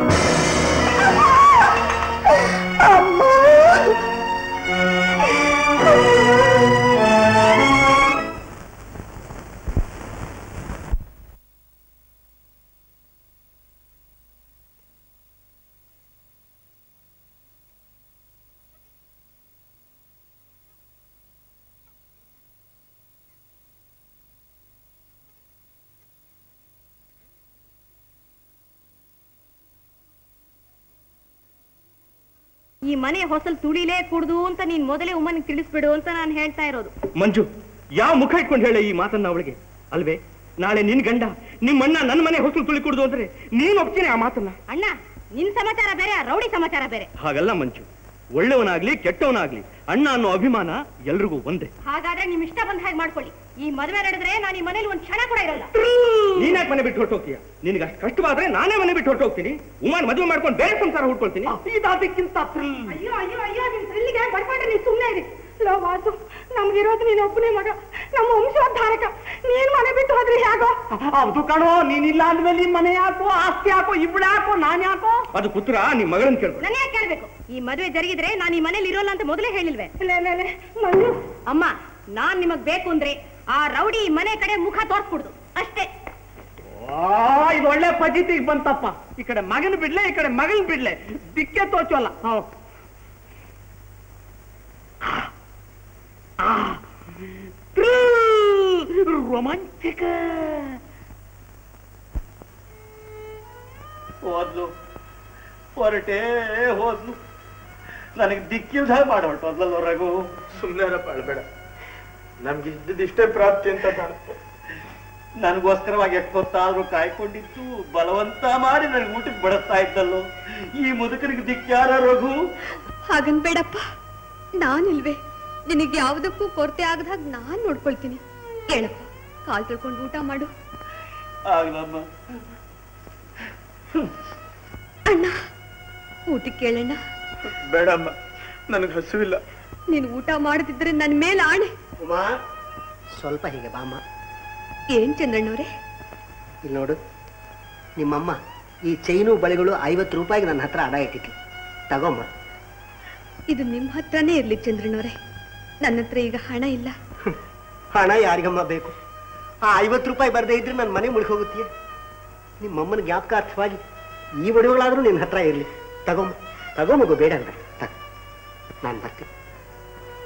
ಈ ಮನೆ ಹೊಸಲ್ ತುಳಿಲೇ ಕುಡ್ದು ಅಂತ ನೀನ್ ಮೊದಲೇ ಉಮ್ಮನಿಗೆ ತಿಳಿಸ್ಬಿಡು ಅಂತ ನಾನು ಹೇಳ್ತಾ ಇರೋದು ಮಂಜು ಯಾವ ಮುಖ ಇಟ್ಕೊಂಡು ಹೇಳ ಈ ಮಾತನ್ನ ಅವಳಿಗೆ ಅಲ್ವೇ ನಾಳೆ ನಿನ್ ಗಂಡ ನಿಮ್ಮಣ್ಣ ನನ್ನ ಮನೆ ಹೊಸಲು ತುಳಿ ಕುಡ್ದು ಅಂದ್ರೆ ನೀನ್ ಒಪ್ತೀನಿ ಆ ಮಾತನ್ನ ಅಣ್ಣ ನಿನ್ ಸಮಾಚಾರ ಬೇರೆ ಆ ರೌಡಿ ಸಮಾಚಾರ ಬೇರೆ ಹಾಗಲ್ಲ ಮಂಜು ಒಳ್ಳೆಯವನಾಗ್ಲಿ ಕೆಟ್ಟವನಾಗ್ಲಿ ಅಣ್ಣ ಅನ್ನೋ ಅಭಿಮಾನ ಎಲ್ರಿಗೂ ಒಂದೇ ಹಾಗಾದ್ರೆ ನಿಮ್ ಇಷ್ಟ ಬಂದ ಹಾಗೆ ಮಾಡ್ಕೊಳ್ಳಿ ಈ ಮದುವೆ ನಡೆದ್ರೆ ನಾನು ಈ ಮನೇಲಿ ಒಂದ್ ಕ್ಷಣ ಕೂಡ ಇರಲ್ಲ ನೀನ್ಯಾಕೆ ಮನೆ ಬಿಟ್ಟು ಹೊರಟೋಗ್ತೀಯ ನಿನಗೆ ಅಷ್ಟು ಕಷ್ಟವಾದ್ರೆ ನಾನೇ ಮನೆ ಬಿಟ್ಟು ಹೊರಟೋಗ್ತೀನಿ ಉಮಾನ್ ಮದುವೆ ಮಾಡ್ಕೊಂಡು ಬೇರೆ ಸಂಸಾರ ಹುಟ್ಕೊಳ್ತೀನಿ ಇದಕ್ಕಿಂತ ಅಯ್ಯೋ ಅಯ್ಯೋ ಅಯ್ಯೋ ನಿನ್ ಥ್ರಿಲ್ಲಿಗೆ ಬರ್ಕೊಂಡ್ರೆ ನೀನ್ ಸುಮ್ನೆ ಇರಿ ಲೋ ವಾಸು ನಮ್ಗಿರೋದು ನೀನ್ ಒಬ್ಬನೇ ಮಗ ನಮ್ಮ ವಂಶೋದ್ಧಾರಕ ನೀನ್ ಮನೆ ಬಿಟ್ಟು ಹೋದ್ರೆ ಹೇಗೋ ಹೌದು ಕಣೋ ನೀನಿಲ್ಲ ಅಂದ್ಮೇಲೆ ನಿಮ್ ಮನೆ ಯಾಕೋ ಆಸ್ತಿ ಯಾಕೋ ಇಬ್ಳು ಯಾಕೋ ನಾನ್ ಯಾಕೋ ಅದು ಪುತ್ರ ನಿಮ್ ಮಗಳನ್ನ ಕೇಳ್ಬೇಕು ನನ್ನ ಯಾಕೆ ಕೇಳ್ಬೇಕು ಈ ಮದುವೆ ಜರುಗಿದ್ರೆ ನಾನು ಈ ಮನೇಲಿ ಇರೋಲ್ಲ ಅಂತ ಮೊದಲೇ ಹೇಳಿಲ್ವೇ ಮಂಜು ಅಮ್ಮ ನಾನ್ ನಿಮಗ್ ಬೇಕು ಅಂದ್ರೆ ಆ ರೌಡಿ ಈ ಮನೆ ಕಡೆ ಮುಖ ತೋರ್ಸ್ಬಿಡುದು ಅಷ್ಟೇ ಆ, ಇದು ಒಳ್ಳೆ ಪಜಿತಿಗೆ ಬಂತಪ್ಪ ಈ ಕಡೆ ಮಗನ್ ಬಿಡ್ಲೆ ಈ ಕಡೆ ಮಗನ್ ಬಿಡ್ಲೆ ದಿಕ್ಕೆ ತೋಚಲ್ಲ ಹೌದು ರೊಮಾಂಚಿಕ ಹೋದ್ಲು ಹೊರಟೇ ಹೋದ್ಲು ನನಗೆ ದಿಕ್ಕಿಲ್ದ ಮಾಡಿ ಹೊರಟೋದ್ಲಲ್ಲ ರಘು ಸುಮ್ಮನೆ ಬಾಳ್ಬೇಡ ನಮ್ಗೆ ಇದ್ದಿದ್ದಿಷ್ಟೇ ಪ್ರಾಪ್ತಿ ಅಂತ ಕಾಣುತ್ತೆ ನನಗೋಸ್ಕರವಾಗಿ ಎಷ್ಟೊತ್ತಾದ್ರೂ ಕಾಯ್ಕೊಂಡಿದ್ದು ಬಲವಂತ ಮಾಡಿ ನನಗೆ ಊಟಕ್ಕೆ ಬಡಿಸ್ತಾ ಇದ್ದಲ್ಲೋ ಈ ಮುದುಕನಿಗೆ ದಿಕ್ಕ್ಯಾರ ರಘು ಹಾಗನ್ಬೇಡಪ್ಪ ನಾನಿಲ್ವೇ ನಿನಗೆ ಯಾವುದಕ್ಕೂ ಕೊರತೆ ಆಗದ ಹಾಗೆ ನಾನ್ ನೋಡ್ಕೊಳ್ತೀನಿ ಹೇಳಪ್ಪ ಕಾಲ್ ತೊಳ್ಕೊಂಡು ಊಟ ಮಾಡು ಆಗ್ಲಮ್ಮ ಅಣ್ಣ ಊಟಕ್ಕೆ ಕೇಳಣ್ಣ ಬೇಡಮ್ಮ ನನಗೆ ಹಸುವಿಲ್ಲ ನೀನು ಊಟ ಮಾಡದಿದ್ರೆ ನನ್ನ ಮೇಲೆ ಆಣೆ ಉಮಾ ಸ್ವಲ್ಪ ಹೀಗೆ ಬಾಮ್ಮ ಏನ್ ಚಂದ್ರಣ್ಣವ್ರೆ ಇಲ್ಲಿ ನೋಡು ನಿಮ್ಮಮ್ಮ ಈ ಚೈನು ಬಳೆಗಳು ಐವತ್ತು ರೂಪಾಯಿಗೆ ನನ್ನ ಹತ್ರ ಅಡ ಇಟ್ಟಿದ್ಲು ತಗೊಮ್ಮ ಇದು ನಿಮ್ ಹತ್ರನೇ ಇರ್ಲಿ ಚಂದ್ರಣ್ಣವ್ರೆ ನನ್ನ ಹತ್ರ ಈಗ ಹಣ ಇಲ್ಲ ಹಣ ಯಾರಿಗಮ್ಮ ಬೇಕು ಆ ಐವತ್ತು ರೂಪಾಯಿ ಬರದೇ ಇದ್ರೆ ನನ್ನ ಮನೆ ಮುಳುಗಿ ಹೋಗುತ್ತೀಯ ನಿಮ್ಮಮ್ಮನ ಜ್ಞಾಪಕಾರ್ಥವಾಗಿ ಈ ಒಡವೆಗಳಾದ್ರೂ ನಿನ್ನ ಹತ್ರ ಇರಲಿ ತಗೊಮ್ಮ ತಗೋ ಮಗು ಬೇಡ ಅಂತ ತಗೋ ನಾನು ಬರ್ತೀನಿ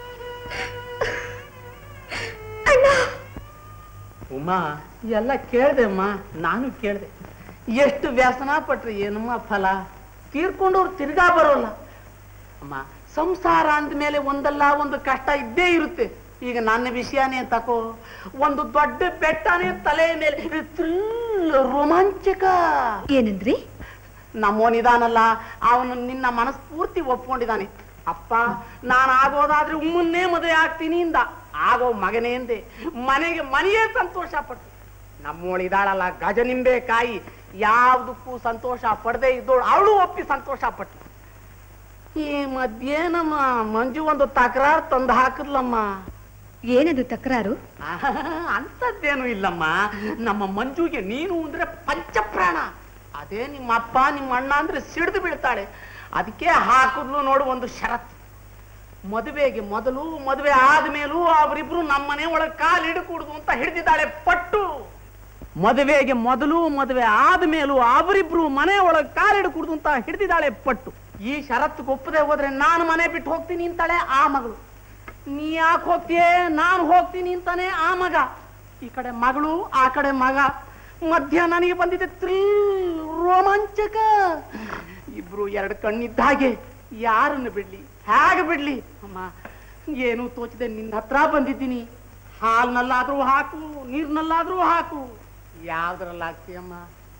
ಉಮಾ ಎಲ್ಲ ಕೇಳ್ದೆ ಅಮ್ಮ ನಾನು ಕೇಳ್ದೆ ಎಷ್ಟು ವ್ಯಸನ ಪಟ್ರಿ ಏನಮ್ಮ ಫಲ ತೀರ್ಕೊಂಡವ್ರು ತಿರ್ಗಾ ಬರೋಲ್ಲ ಅಮ್ಮ ಸಂಸಾರ ಅಂದ್ಮೇಲೆ ಒಂದಲ್ಲ ಒಂದು ಕಷ್ಟ ಇದ್ದೇ ಇರುತ್ತೆ ಈಗ ನನ್ನ ವಿಷಯನೇ ತಕೋ ಒಂದು ದೊಡ್ಡ ಬೆಟ್ಟನೇ ತಲೆ ಮೇಲೆ ಥ್ರಿಲ್, ರೋಮಾಂಚಕ ಏನಂದ್ರಿ ನಮ್ಮೋನಿದಾನಲ್ಲ ಅವನು ನಿನ್ನ ಮನಸ್ಫೂರ್ತಿ ಒಪ್ಕೊಂಡಿದ್ದಾನೆ ಅಪ್ಪ ನಾನು ಆಗೋದಾದ್ರೆ ಉಮ್ಮನ್ನೇ ಮದುವೆ ಆಗ್ತೀನಿ ಇಂದ ಆಗೋ ಮಗನೇ ಎಂದೆ ಮನೆಗೆ ಮನೆಯೇ ಸಂತೋಷ ಪಟ್ಟು ನಮ್ಮೋಳಿದಾಳಲ್ಲ ಗಜನಿಂಬೆ ಕಾಯಿ ಯಾವ್ದಕ್ಕೂ ಸಂತೋಷ ಪಡದೆ ಇದ್ದೋಳು ಅವಳು ಒಪ್ಪಿ ಸಂತೋಷ ಪಟ್ಟು ಈ ಮಧ್ಯೆ ನಮ್ಮ ಮಂಜು ಒಂದು ತಕರಾರು ತಂದು ಹಾಕಿದ್ಲಮ್ಮ ಏನದು ತಕರಾರು ಅಂಥದ್ದೇನು ಇಲ್ಲಮ್ಮ ನಮ್ಮ ಮಂಜುಗೆ ನೀನು ಅಂದ್ರೆ ಪಂಚಪ್ರಾಣ ಅದೇ ನಿಮ್ಮ ಅಪ್ಪ ನಿಮ್ಮ ಅಣ್ಣ ಅಂದ್ರೆ ಸಿಡಿದು ಬೀಳ್ತಾಳೆ ಅದಕ್ಕೆ ಹಾಕಿದ್ಲು ನೋಡು ಒಂದು ಷರತ್ತು ಮದುವೆಗೆ ಮೊದಲು ಮದುವೆ ಆದ್ಮೇಲೂ ಅವರಿಬ್ರು ನಮ್ಮನೆ ಒಳಗೆ ಕಾಲು ಹಿಡ್ಕೂಡ್ದು ಅಂತ ಹಿಡಿದಿದ್ದಾಳೆ ಪಟ್ಟು ಮದುವೆಗೆ ಮೊದಲು ಮದುವೆ ಆದ್ಮೇಲೂ ಅವರಿಬ್ರು ಮನೆ ಒಳಗೆ ಕಾಲು ಹಿಡ್ಕೂಡ್ದು ಅಂತ ಹಿಡಿದಿದ್ದಾಳೆ ಪಟ್ಟು ಈ ಷರತ್ತು ಒಪ್ಪದೆ ಹೋದ್ರೆ ನಾನು ಮನೆ ಬಿಟ್ಟು ಹೋಗ್ತೀನಿ ಅಂತಾಳೆ ಆ ಮಗಳು ನೀ ಯಾಕೆ ಹೋಗ್ತೀಯೇ ನಾನು ಹೋಗ್ತೀನಿ ಅಂತಾನೆ ಆ ಮಗ ಈ ಕಡೆ ಮಗಳು ಆ ಕಡೆ ಮಗ ಮಧ್ಯ ನನಗೆ ಬಂದಿದೆ ಥ್ರಿಲ್ ರೋಮಾಂಚಕ ಇಬ್ರು ಎರಡು ಕಣ್ಣಿದ್ದ ಹಾಗೆ ಯಾರನ್ನು ಬಿಡ್ಲಿ ಹೇಗೆ ಬಿಡ್ಲಿ ಅಮ್ಮ ಏನು ತೋಚದೆ ನಿನ್ನ ಹತ್ರ ಬಂದಿದ್ದೀನಿ ಹಾಲ್ನಲ್ಲಾದ್ರೂ ಹಾಕು ನೀರ್ನಲ್ಲಾದ್ರೂ ಹಾಕು ಯಾವ್ದ್ರಲ್ಲಾಗ್ತೀಯಮ್ಮ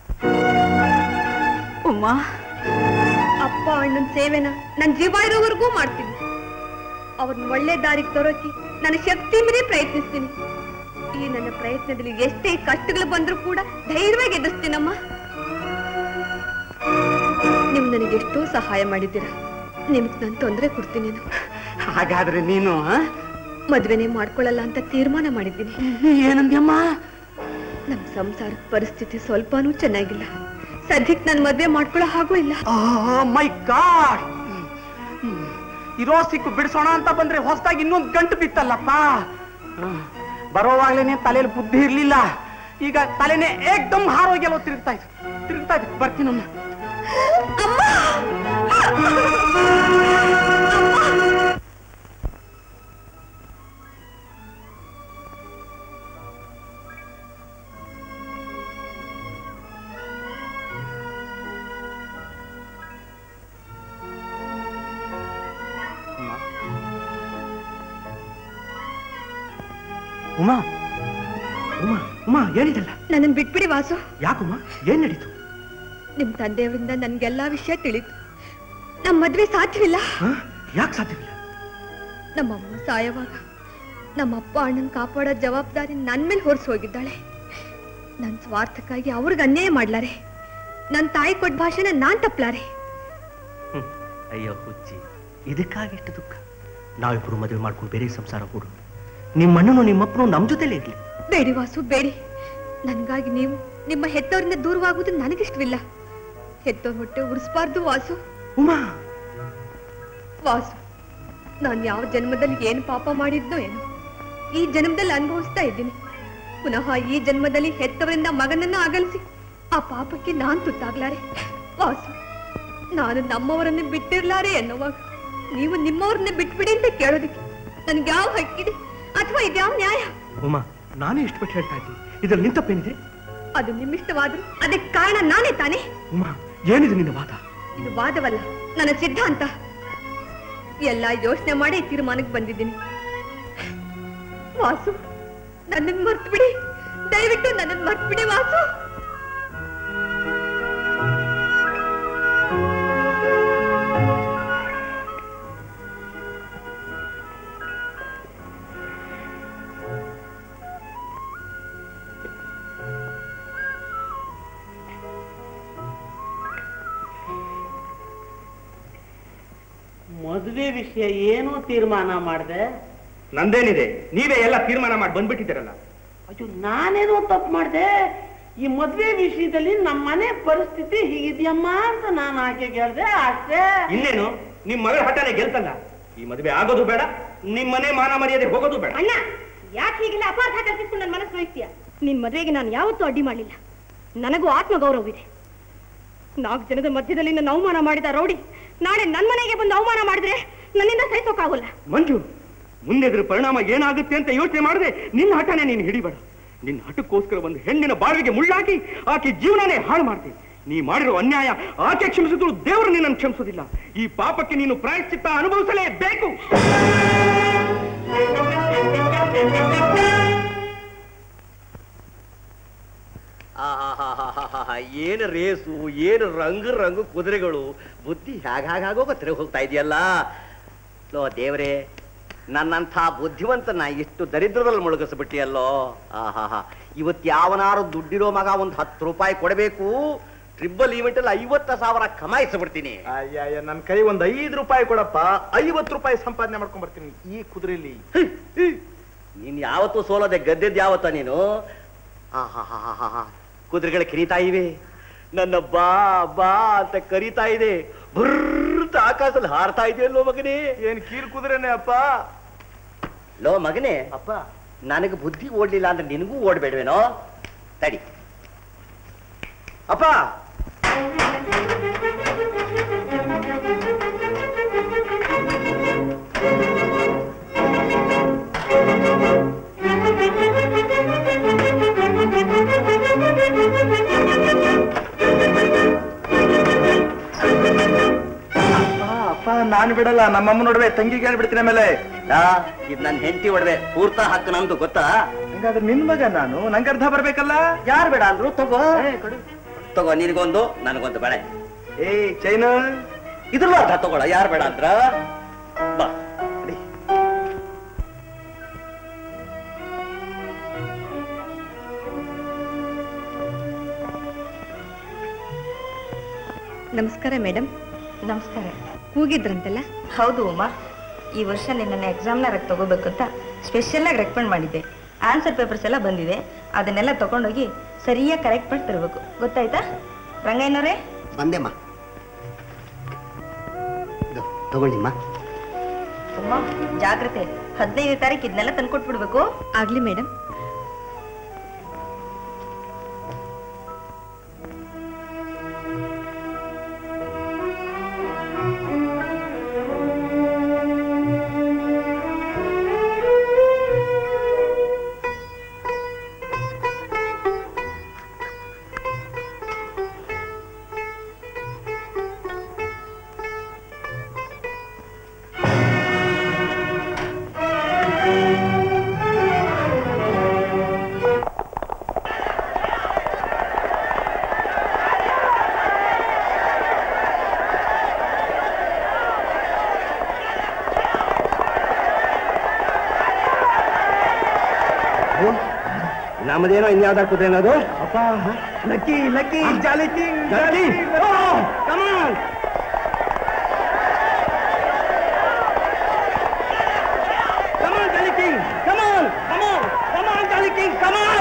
ಉಮ್ಮ ಅಪ್ಪ ಅಣ್ಣನ ಸೇವೆನ ನನ್ ಜೀವ ಇರೋವರೆಗೂ ಮಾಡ್ತೀನಿ ಅವ್ರನ್ನ ಒಳ್ಳೆ ದಾರಿಗೆ ತರೋಕೆ ನನ್ನ ಶಕ್ತಿ ಮೀರಿ ಪ್ರಯತ್ನಿಸ್ತೀನಿ ಈ ನನ್ನ ಪ್ರಯತ್ನದಲ್ಲಿ ಎಷ್ಟೇ ಕಷ್ಟಗಳು ಬಂದ್ರೂ ಕೂಡ ಧೈರ್ಯವಾಗಿ ಎದುರಿಸ್ತೀನಮ್ಮ ನೀವು ನನಗೆ ಎಷ್ಟೋ ಸಹಾಯ ಮಾಡಿದ್ದೀರಾ ನಿಮ್ಗೆ ನಾನು ತೊಂದರೆ ಕೊಡ್ತೀನಿ ಹಾಗಾದ್ರೆ ನೀನು ಆ? ಮದ್ವೆನೇ ಮಾಡ್ಕೊಳ್ಳಲ್ಲ ಅಂತ ತೀರ್ಮಾನ ಮಾಡಿದ್ದೀನಿ ಏನಂದ್ಯಮ್ಮ ನಮ್ ಸಂಸಾರದ ಪರಿಸ್ಥಿತಿ ಸ್ವಲ್ಪನೂ ಚೆನ್ನಾಗಿಲ್ಲ ಸದ್ಯಕ್ಕೆ ನಾನು ಮದ್ವೆ ಮಾಡ್ಕೊಳ್ಳೋ ಹಾಗೂ ಇಲ್ಲ ಮೈ ಗಾಡ್ ಇರೋ ಸಿಕ್ಕು ಬಿಡಿಸೋಣ ಅಂತ ಬಂದ್ರೆ ಹೊಸದಾಗಿ ಇನ್ನೊಂದು ಗಂಟು ಬಿತ್ತಲ್ಲಪ್ಪ ಹ್ಮ್. ಬರೋವಾಗ್ಲೇನೆ ತಲೆಯಲ್ಲಿ ಬುದ್ಧಿ ಇರ್ಲಿಲ್ಲ ಈಗ ತಲೆನೇ ಏಕ್ದಮ್ ಹಾರೋಗೆಲ್ಲೋ ತಿರುಗ್ತಾ ಇತ್ತು ತಿರುಗ್ತಾ ಇತ್ತು ಬರ್ತೀನಮ್ಮ ಉಮಾ ಉಮಾ ಉಮಾ ಏನಿದೆಲ್ಲ ನನ್ನನ್ನು ಬಿಟ್ಬಿಡಿ ವಾಸು ಯಾಕುಮ್ಮ ಏನ್ ನಡೀತು ನಿಮ್ ತಂದೆಯವರಿಂದ ನನ್ಗೆಲ್ಲಾ ವಿಷಯ ತಿಳಿತು ನಮ್ ಮದ್ವೆ ಸಾಧ್ಯವಿಲ್ಲ ಯಾಕೆ ಸಾಧ್ಯವಿಲ್ಲ ನಮ್ಮಮ್ಮ ಸಾಯವಾಗ ನಮ್ಮಪ್ಪ ಅಣ್ಣನ್ ಕಾಪಾಡೋ ಜವಾಬ್ದಾರಿ ನನ್ ಮೇಲೆ ಹೊರಿಸಿ ಹೋಗಿದ್ದಾಳೆ ನನ್ ಸ್ವಾರ್ಥಕ್ಕಾಗಿ ಅವ್ರಿಗೆ ಅನ್ಯಾಯ ಮಾಡ್ಲಾರೆ ನನ್ ತಾಯಿ ಕೊಟ್ಟ ಭಾಷೆನ ನಾನ್ ತಪ್ಲಾರೆ ಅಯ್ಯೋ ಹುಚ್ಚಿ ಇದಕ್ಕಾಗಿಷ್ಟು ದುಃಖ ನಾವಿಬ್ರು ಮದುವೆ ಮಾಡ್ಕೊಂಡು ಬೇರೆ ಸಂಸಾರ ಕೊಡು ನಿಮ್ಮ ಅಣ್ಣನು ನಿಮ್ಮಪ್ಪನು ನಮ್ ಜೊತೆಲೇ ಇರ್ಲಿ ಬೇಡಿ ವಾಸು ಬೇಡಿ ನನ್ಗಾಗಿ ನೀವು ನಿಮ್ಮ ಹೆತ್ತವರಿಂದ ದೂರವಾಗುವುದು ನನಗಿಷ್ಟವಿಲ್ಲ ಹೆತ್ತವ್ರ ಹೊಟ್ಟೆ ಉರಿಸ್ಬಾರ್ದು ವಾಸು ಉಮಾ ವಾಸು ನಾನು ಯಾವ ಜನ್ಮದಲ್ಲಿ ಏನು ಪಾಪ ಮಾಡಿದ್ನೋ ಏನೋ ಈ ಜನ್ಮದಲ್ಲಿ ಅನುಭವಿಸ್ತಾ ಇದ್ದೀನಿ ಪುನಃ ಈ ಜನ್ಮದಲ್ಲಿ ಹೆತ್ತವರಿಂದ ಮಗನನ್ನ ಅಗಲಿಸಿ ಆ ಪಾಪಕ್ಕೆ ನಾನ್ ತುತ್ತಾಗ್ಲಾರೆ ವಾಸು ನಾನು ನಮ್ಮವರನ್ನೇ ಬಿಟ್ಟಿರ್ಲಾರೆ ಎನ್ನುವಾಗ ನೀವು ನಿಮ್ಮವ್ರನ್ನೇ ಬಿಟ್ಬಿಡಿ ಅಂತ ಕೇಳೋದಕ್ಕೆ ನನ್ಗೆ ಯಾವ ಹಕ್ಕಿದೆ ಅಥವಾ ಇದ್ಯಾವ ನ್ಯಾಯ ಉಮಾ ನಾನೇ ಇಷ್ಟಪಟ್ಟು ಹೇಳ್ತಾ ಇದ್ದೀನಿ ಇದ್ರಲ್ಲಿ ನಿಂತಪ್ಪೇನಿದೆ ಅದು ನಿಮ್ಮಿಷ್ಟವಾದ್ರು ಅದಕ್ಕೆ ಕಾರಣ ನಾನೇ ತಾನೇ ಉಮಾ ಏನಿದೆ ನಿನ್ನ ವಾದ ಇದು ವಾದವಲ್ಲ ನನ್ನ ಸಿದ್ಧಾಂತ ಎಲ್ಲ ಯೋಚನೆ ಮಾಡಿ ಈ ತೀರ್ಮಾನಕ್ಕೆ ಬಂದಿದ್ದೀನಿ ವಾಸು ನನ್ನನ್ನು ಮರ್ತು ಬಿಡಿ ದಯವಿಟ್ಟು ನನ್ನನ್ನು ಮರ್ತು ಬಿಡಿ ವಾಸು ಮದುವೆ ವಿಷಯ ಏನೋ ತೀರ್ಮಾನ ಮಾಡಿದೆ ನಂದೇನಿದೆ ನೀವೇ ಎಲ್ಲ ತೀರ್ಮಾನ ಮಾಡಿ ಬಂದ್ಬಿಟ್ಟಿದ್ದೀರಲ್ಲ ಅಯ್ಯೋ ನಾನೇನೋ ತಪ್ಪು ಮಾಡಿದೆ ಈ ಮದ್ವೆ ವಿಷಯದಲ್ಲಿ ನಮ್ಮ ಮನೆ ಪರಿಸ್ಥಿತಿ ಹೀಗಿದ್ಯಮ್ಮ ಅಂತ ನಾನು ಆಕೆ ಹೇಳ್ದೆ ಅಷ್ಟೇ ಇನ್ನೇನು ನಿಮ್ ಮಗಳ ಹಠನೆ ಗೆಲ್ತಲ್ಲ ಈ ಮದುವೆ ಆಗೋದು ಬೇಡ ನಿಮ್ ಮನೆ ಮಾನ ಮರ್ಯಾದೆ ಹೋಗೋದು ಬೇಡ ಅಣ್ಣ ಯಾಕೆ ಹೀಗೆಲ್ಲ ಅಪಾರ್ಥ ಕಲ್ಪಿಸ್ಕೊಂಡು ನನ್ನ ಮನಸ್ಸು ನೋಯಿಸ್ತೀಯ ನಿನ್ ಮದುವೆಗೆ ನಾನು ಯಾವತ್ತೂ ಅಡ್ಡಿ ಮಾಡಲಿಲ್ಲ ನನಗೂ ಆತ್ಮಗೌರವವಿದೆ ನಾಲ್ಕು ಜನದ ಮಧ್ಯದಲ್ಲಿ ನನ್ನ ಅವಮಾನ ಮಾಡಿದ ರೌಡಿ ನಾಳೆ ನನ್ನ ಮನೆಗೆ ಬಂದು ಅವಮಾನ ಮಾಡಿದ್ರೆ ನನ್ನಿಂದ ಸಹಿಸೋಕ್ಕಾಗೋಲ್ಲ ಮಂಜು ಮುಂದೆ ಇದ್ರ ಪರಿಣಾಮ ಏನಾಗುತ್ತೆ ಅಂತ ಯೋಚನೆ ಮಾಡದೆ ನಿನ್ನ ಹಠನೇ ನೀನು ಹಿಡಿಬೇಡ ನಿನ್ನ ಹಠಕ್ಕೋಸ್ಕರ ಒಂದು ಹೆಣ್ಣಿನ ಬಾಳ್ವಿಗೆ ಮುಳ್ಳಾಕಿ ಆಕೆ ಜೀವನನೇ ಹಾಳು ಮಾಡ್ತೀನಿ ನೀ ಮಾಡಿರೋ ಅನ್ಯಾಯ ಆಕೆ ಕ್ಷಮಿಸಿದ್ರು ದೇವರು ನಿನ್ನನ್ನು ಕ್ಷಮಿಸೋದಿಲ್ಲ ಈ ಪಾಪಕ್ಕೆ ನೀನು ಪ್ರಾಯಶ್ಚಿತ್ತ ಅನುಭವಿಸಲೇಬೇಕು ಆಹಾಹಾಹಾಹಾ, ಏನು ರೇಸು ಏನು ರಂಗು ರಂಗು ಕುದುರೆಗಳು ಬುದ್ಧಿ ಹೇಗಾಗೋಗತ್ರೆ ಹೋಗ್ತಾ ಇದೆಯಲ್ಲ ಲೋ ದೇವ್ರೇ ನನ್ನಂಥ ಬುದ್ಧಿವಂತನ ಇಷ್ಟು ದರಿದ್ರದಲ್ಲಿ ಮುಳುಗಿಸ್ಬಿಟ್ಟಿಯಲ್ಲೋ ಆಹಾಹಾ ಇವತ್ತು ಯಾವನಾರು ದುಡ್ಡಿರೋ ಮಗ ಒಂದು ಹತ್ತು ರೂಪಾಯಿ ಕೊಡಬೇಕು ಟ್ರಿಬಲ್ ಈವೆಂಟ್ ಅಲ್ಲಿ ಐವತ್ತು ಸಾವಿರ ಕಮಾಯಿಸ್ಬಿಡ್ತೀನಿ ಅಯ್ಯ ನನ್ನ ಕೈ ಒಂದ್ ಐದು ರೂಪಾಯಿ ಕೊಡಪ್ಪ ಐವತ್ತು ರೂಪಾಯಿ ಸಂಪಾದನೆ ಮಾಡ್ಕೊಂಡ್ ಬರ್ತೀನಿ ಈ ಕುದುರೆಲಿ ನೀನ್ ಯಾವತ್ತೂ ಸೋಲದೆ ಗದ್ದೆದ್ ಯಾವತ್ತ ನೀನು ಆಹಾಹಾಹಾಹಾ. ಕುದುರೆಗಳು ಕಿರಿತಾ ಇವೆ ನನ್ನ ಬಾ ಬಾ ಅಂತ ಕರಿತಾ ಇದೆ ಭರ್ತ ಆಕಾಶದಲ್ಲಿ ಹಾರ್ತಾ ಇದೆಯಲ್ಲೋ ಮಗನೇ ಏನ್ ಕೀಲ್ ಕುದುರೆನೆ ಅಪ್ಪ ಲೋ ಮಗನೇ ಅಪ್ಪ ನನಗೆ ಬುದ್ಧಿ ಓಡ್ಲಿಲ್ಲ ಅಂದ್ರೆ ನಿನಗೂ ಓಡ್ಬೇಡ್ವೇನೋ ತಡಿ ಅಪ್ಪ ಅಪ್ಪ ಅಪ್ಪ ನಾನು ಬಿಡಲ್ಲ ನಮ್ಮಮ್ಮ ನೋಡ್ವೆ ತಂಗಿಗೆ ಹೇಳ್ಬಿಡ್ತೀನಿ ಆಮೇಲೆ ಆ, ಇದ್ ನನ್ನ ಹೆಂಡತಿ ಒಡವೆ ಪೂರ್ತ ಹಕ್ಕು ನಂದು ಗೊತ್ತಾ ಹಂಗಾದ್ರೆ ನಿನ್ ಮಗ ನಾನು ನಂಗೆ ಅರ್ಧ ಬರ್ಬೇಕಲ್ಲ ಯಾರು ಬೇಡ ಅಂದ್ರು ತಗೋ ತಗೋ ನಿನಗೊಂದು ನನಗೊಂದು ಬೇಡ ಏ ಚೈನು ಇದ್ರಲ್ಲ ಅರ್ಧ ತಗೊಳ ಯಾರು ಬೇಡ ಅಂದ್ರ ಬಾ ನಮಸ್ಕಾರ ಮೇಡಮ್ ನಮಸ್ಕಾರ ಕೂಗಿದ್ರಂತಲ್ಲ ಹೌದು ಉಮಾ ಈ ವರ್ಷ ನಿನ್ನನ್ನು ಎಕ್ಸಾಮ್ನಾಗ ತಗೋಬೇಕು ಅಂತ ಸ್ಪೆಷಲ್ ಆಗಿ ರೆಕಮೆಂಡ್ ಮಾಡಿದ್ದೆ ಆನ್ಸರ್ ಪೇಪರ್ಸ್ ಎಲ್ಲ ಬಂದಿದೆ ಅದನ್ನೆಲ್ಲ ತಗೊಂಡೋಗಿ ಸರಿಯಾಗಿ ಕರೆಕ್ಟ್ ಮಾಡಿ ತರಬೇಕು ಗೊತ್ತಾಯ್ತಾ ರಂಗಯ್ಯನವರೇ ಬಂದೆಮ್ಮ ಇದು, ತಗೊಳ್ಳಿಮ್ಮ ಉಮಾ ಜಾಗ್ರತೆ ಹದಿನೈದು ತಾರೀಕು ಇದನ್ನೆಲ್ಲ ತಂದ್ಕೊಟ್ಬಿಡ್ಬೇಕು ಆಗ್ಲಿ ಮೇಡಮ್ ನಮ್ಮದೇನೋ ಇನ್ಯಾವ್ದ ಕುದುರೆ ಅನ್ನೋದು ಅಪ್ಪ lucky lucky Jolly King Jolly come on come on Jolly King come on come on come on Jolly King come on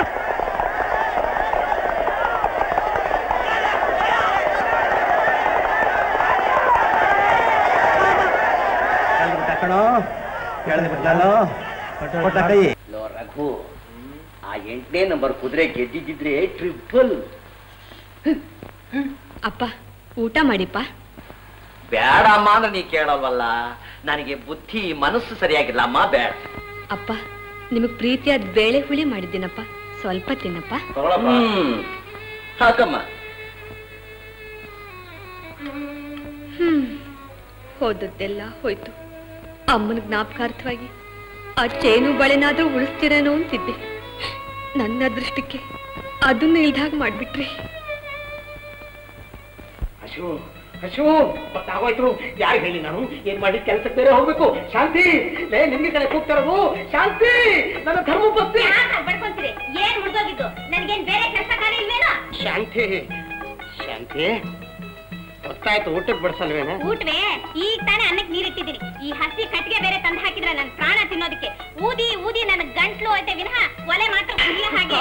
ಕಣೋ ಕೇಳದೆ ಬಿಡ್ಲೋ ಕೊಟ್ಟ ಕೈ ಲೋ ರಘು ಆ ಎಂಟನೇ ನಂಬರ್ ಕುದುರೆ ಗೆದ್ದಿದ್ದಿದ್ರೆ ಟ್ರಿಪಲ್ ಅಪ್ಪ ಊಟ ಮಾಡಿಪ್ಪ ಬೇಡಮ್ಮ ಅಂದ್ರೆ ನೀ ಕೇಳಲ್ವಲ್ಲ ನನಗೆ ಬುದ್ಧಿ ಮನಸ್ಸು ಸರಿಯಾಗಿಲ್ಲ ಅಮ್ಮ ಬೇಡ ಅಪ್ಪ ನಿಮಗ್ ಪ್ರೀತಿಯಾದ ಬೇಳೆ ಹುಳಿ ಮಾಡಿದ್ದೀನಪ್ಪ ಸ್ವಲ್ಪ ತಿನ್ನಪ್ಪ ಹ್ಮ್ ಹಾಕಮ್ಮ ಹ್ಮ್ ಹೋದದ್ದೆಲ್ಲ ಹೋಯ್ತು ಅಮ್ಮನ ಜ್ಞಾಪಕಾರ್ಥವಾಗಿ ಆ ಚೇನು ಬಳೆನಾದ್ರೂ ಉಳಿಸ್ತೀರೇನೋ ಅಂತಿದ್ದೆ ನನ್ನ ಅದೃಷ್ಟಕ್ಕೆ ಅದನ್ನ ಇಲ್ದಾಗ ಮಾಡ್ಬಿಟ್ರಿ ಅಶು ಅಶು ಗೊತ್ತಾಗೋಯ್ತು ಯಾರು ಹೇಳಿ ನಾನು ಏನ್ ಮಾಡಿ ಕೆಲ್ಸಕ್ಕೆ ಬೇರೆ ಹೋಗ್ಬೇಕು ಶಾಂತಿ ಲೇ ನಿಮ್ಗೆ ಕಡೆ ಕೂಗ್ತಾರದು ಶಾಂತಿ ನನ್ನ ಧರ್ಮಪತ್ನಿ ಬಡ್ಕೊಂತೀರಿ ಏನ್ ಮುಡ್ದೋಗಿದ್ದು ನನ್ಗೇನ್ ಬೇರೆ ಕೆಲಸ ಕಾರ್ಯ ಇಲ್ವೇನೋ ಶಾಂತಿ ಶಾಂತಿ ಗೊತ್ತಾಯ್ತು ಊಟಕ್ಕೆ ಬಡ್ಸಲ್ವೇನ ಊಟವೇ ಈಗ ತಾನೇ ಅನ್ನಕ್ಕೆ ನೀರಿಟ್ಟಿದ್ದೀನಿ ಈ ಹಸಿ ಕಟ್ಟಿಗೆ ಬೇರೆ ತಂದು ಹಾಕಿದ್ರೆ ನನ್ ಪ್ರಾಣ ತಿನ್ನೋದಕ್ಕೆ ಊದಿ ಊದಿ ನನ್ನ ಗಂಟ್ಲು ಐತೆ ವಿನಃ ಒಲೆ ಮಾತ್ರ ಉರಿಯೋ ಹಾಗೆ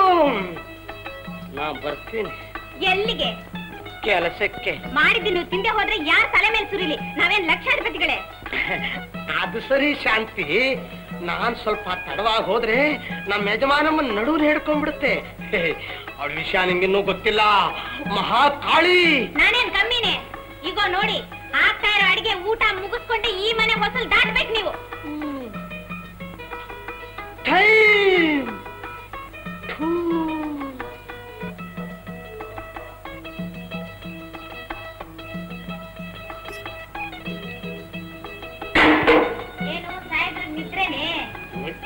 ನಾ ಬರ್ತೀನಿ ಎಲ್ಲಿಗೆ ಕೆಲಸಕ್ಕೆ ಮಾಡಿದ್ದು ನೀವು ತಿಂದೆ ಹೋದ್ರೆ ಯಾರ್ ತಲೆ ಮೇಲೆ ಸುರಿಲಿ ನಾವೇನ್ ಲಕ್ಷಾಧಿಪತಿಗಳೇ ಅದು ಸರಿ ಶಾಂತಿ ನಾನ್ ಸ್ವಲ್ಪ ತಡವಾಗಿ ಹೋದ್ರೆ ನಮ್ಮ ಯಜಮಾನಮ್ಮ ನಡುವ್ರು ಹಿಡ್ಕೊಂಡ್ಬಿಡುತ್ತೆ ಅವಳ ವಿಷಯ ನಿಮ್ಗಿನ್ನೂ ಗೊತ್ತಿಲ್ಲ ಮಹಾ ಕಾಳಿ ನಾನೇನ್ ಕಮ್ಮಿನೇ ಈಗ ನೋಡಿ ಆಗ್ತಾ ಇರೋ ಅಡಿಗೆ ಊಟ ಮುಗಿಸ್ಕೊಂಡೆ ಈ ಮನೆ ಹೊಸಲ್ ದಾಟ್ಬೇಕು ನೀವು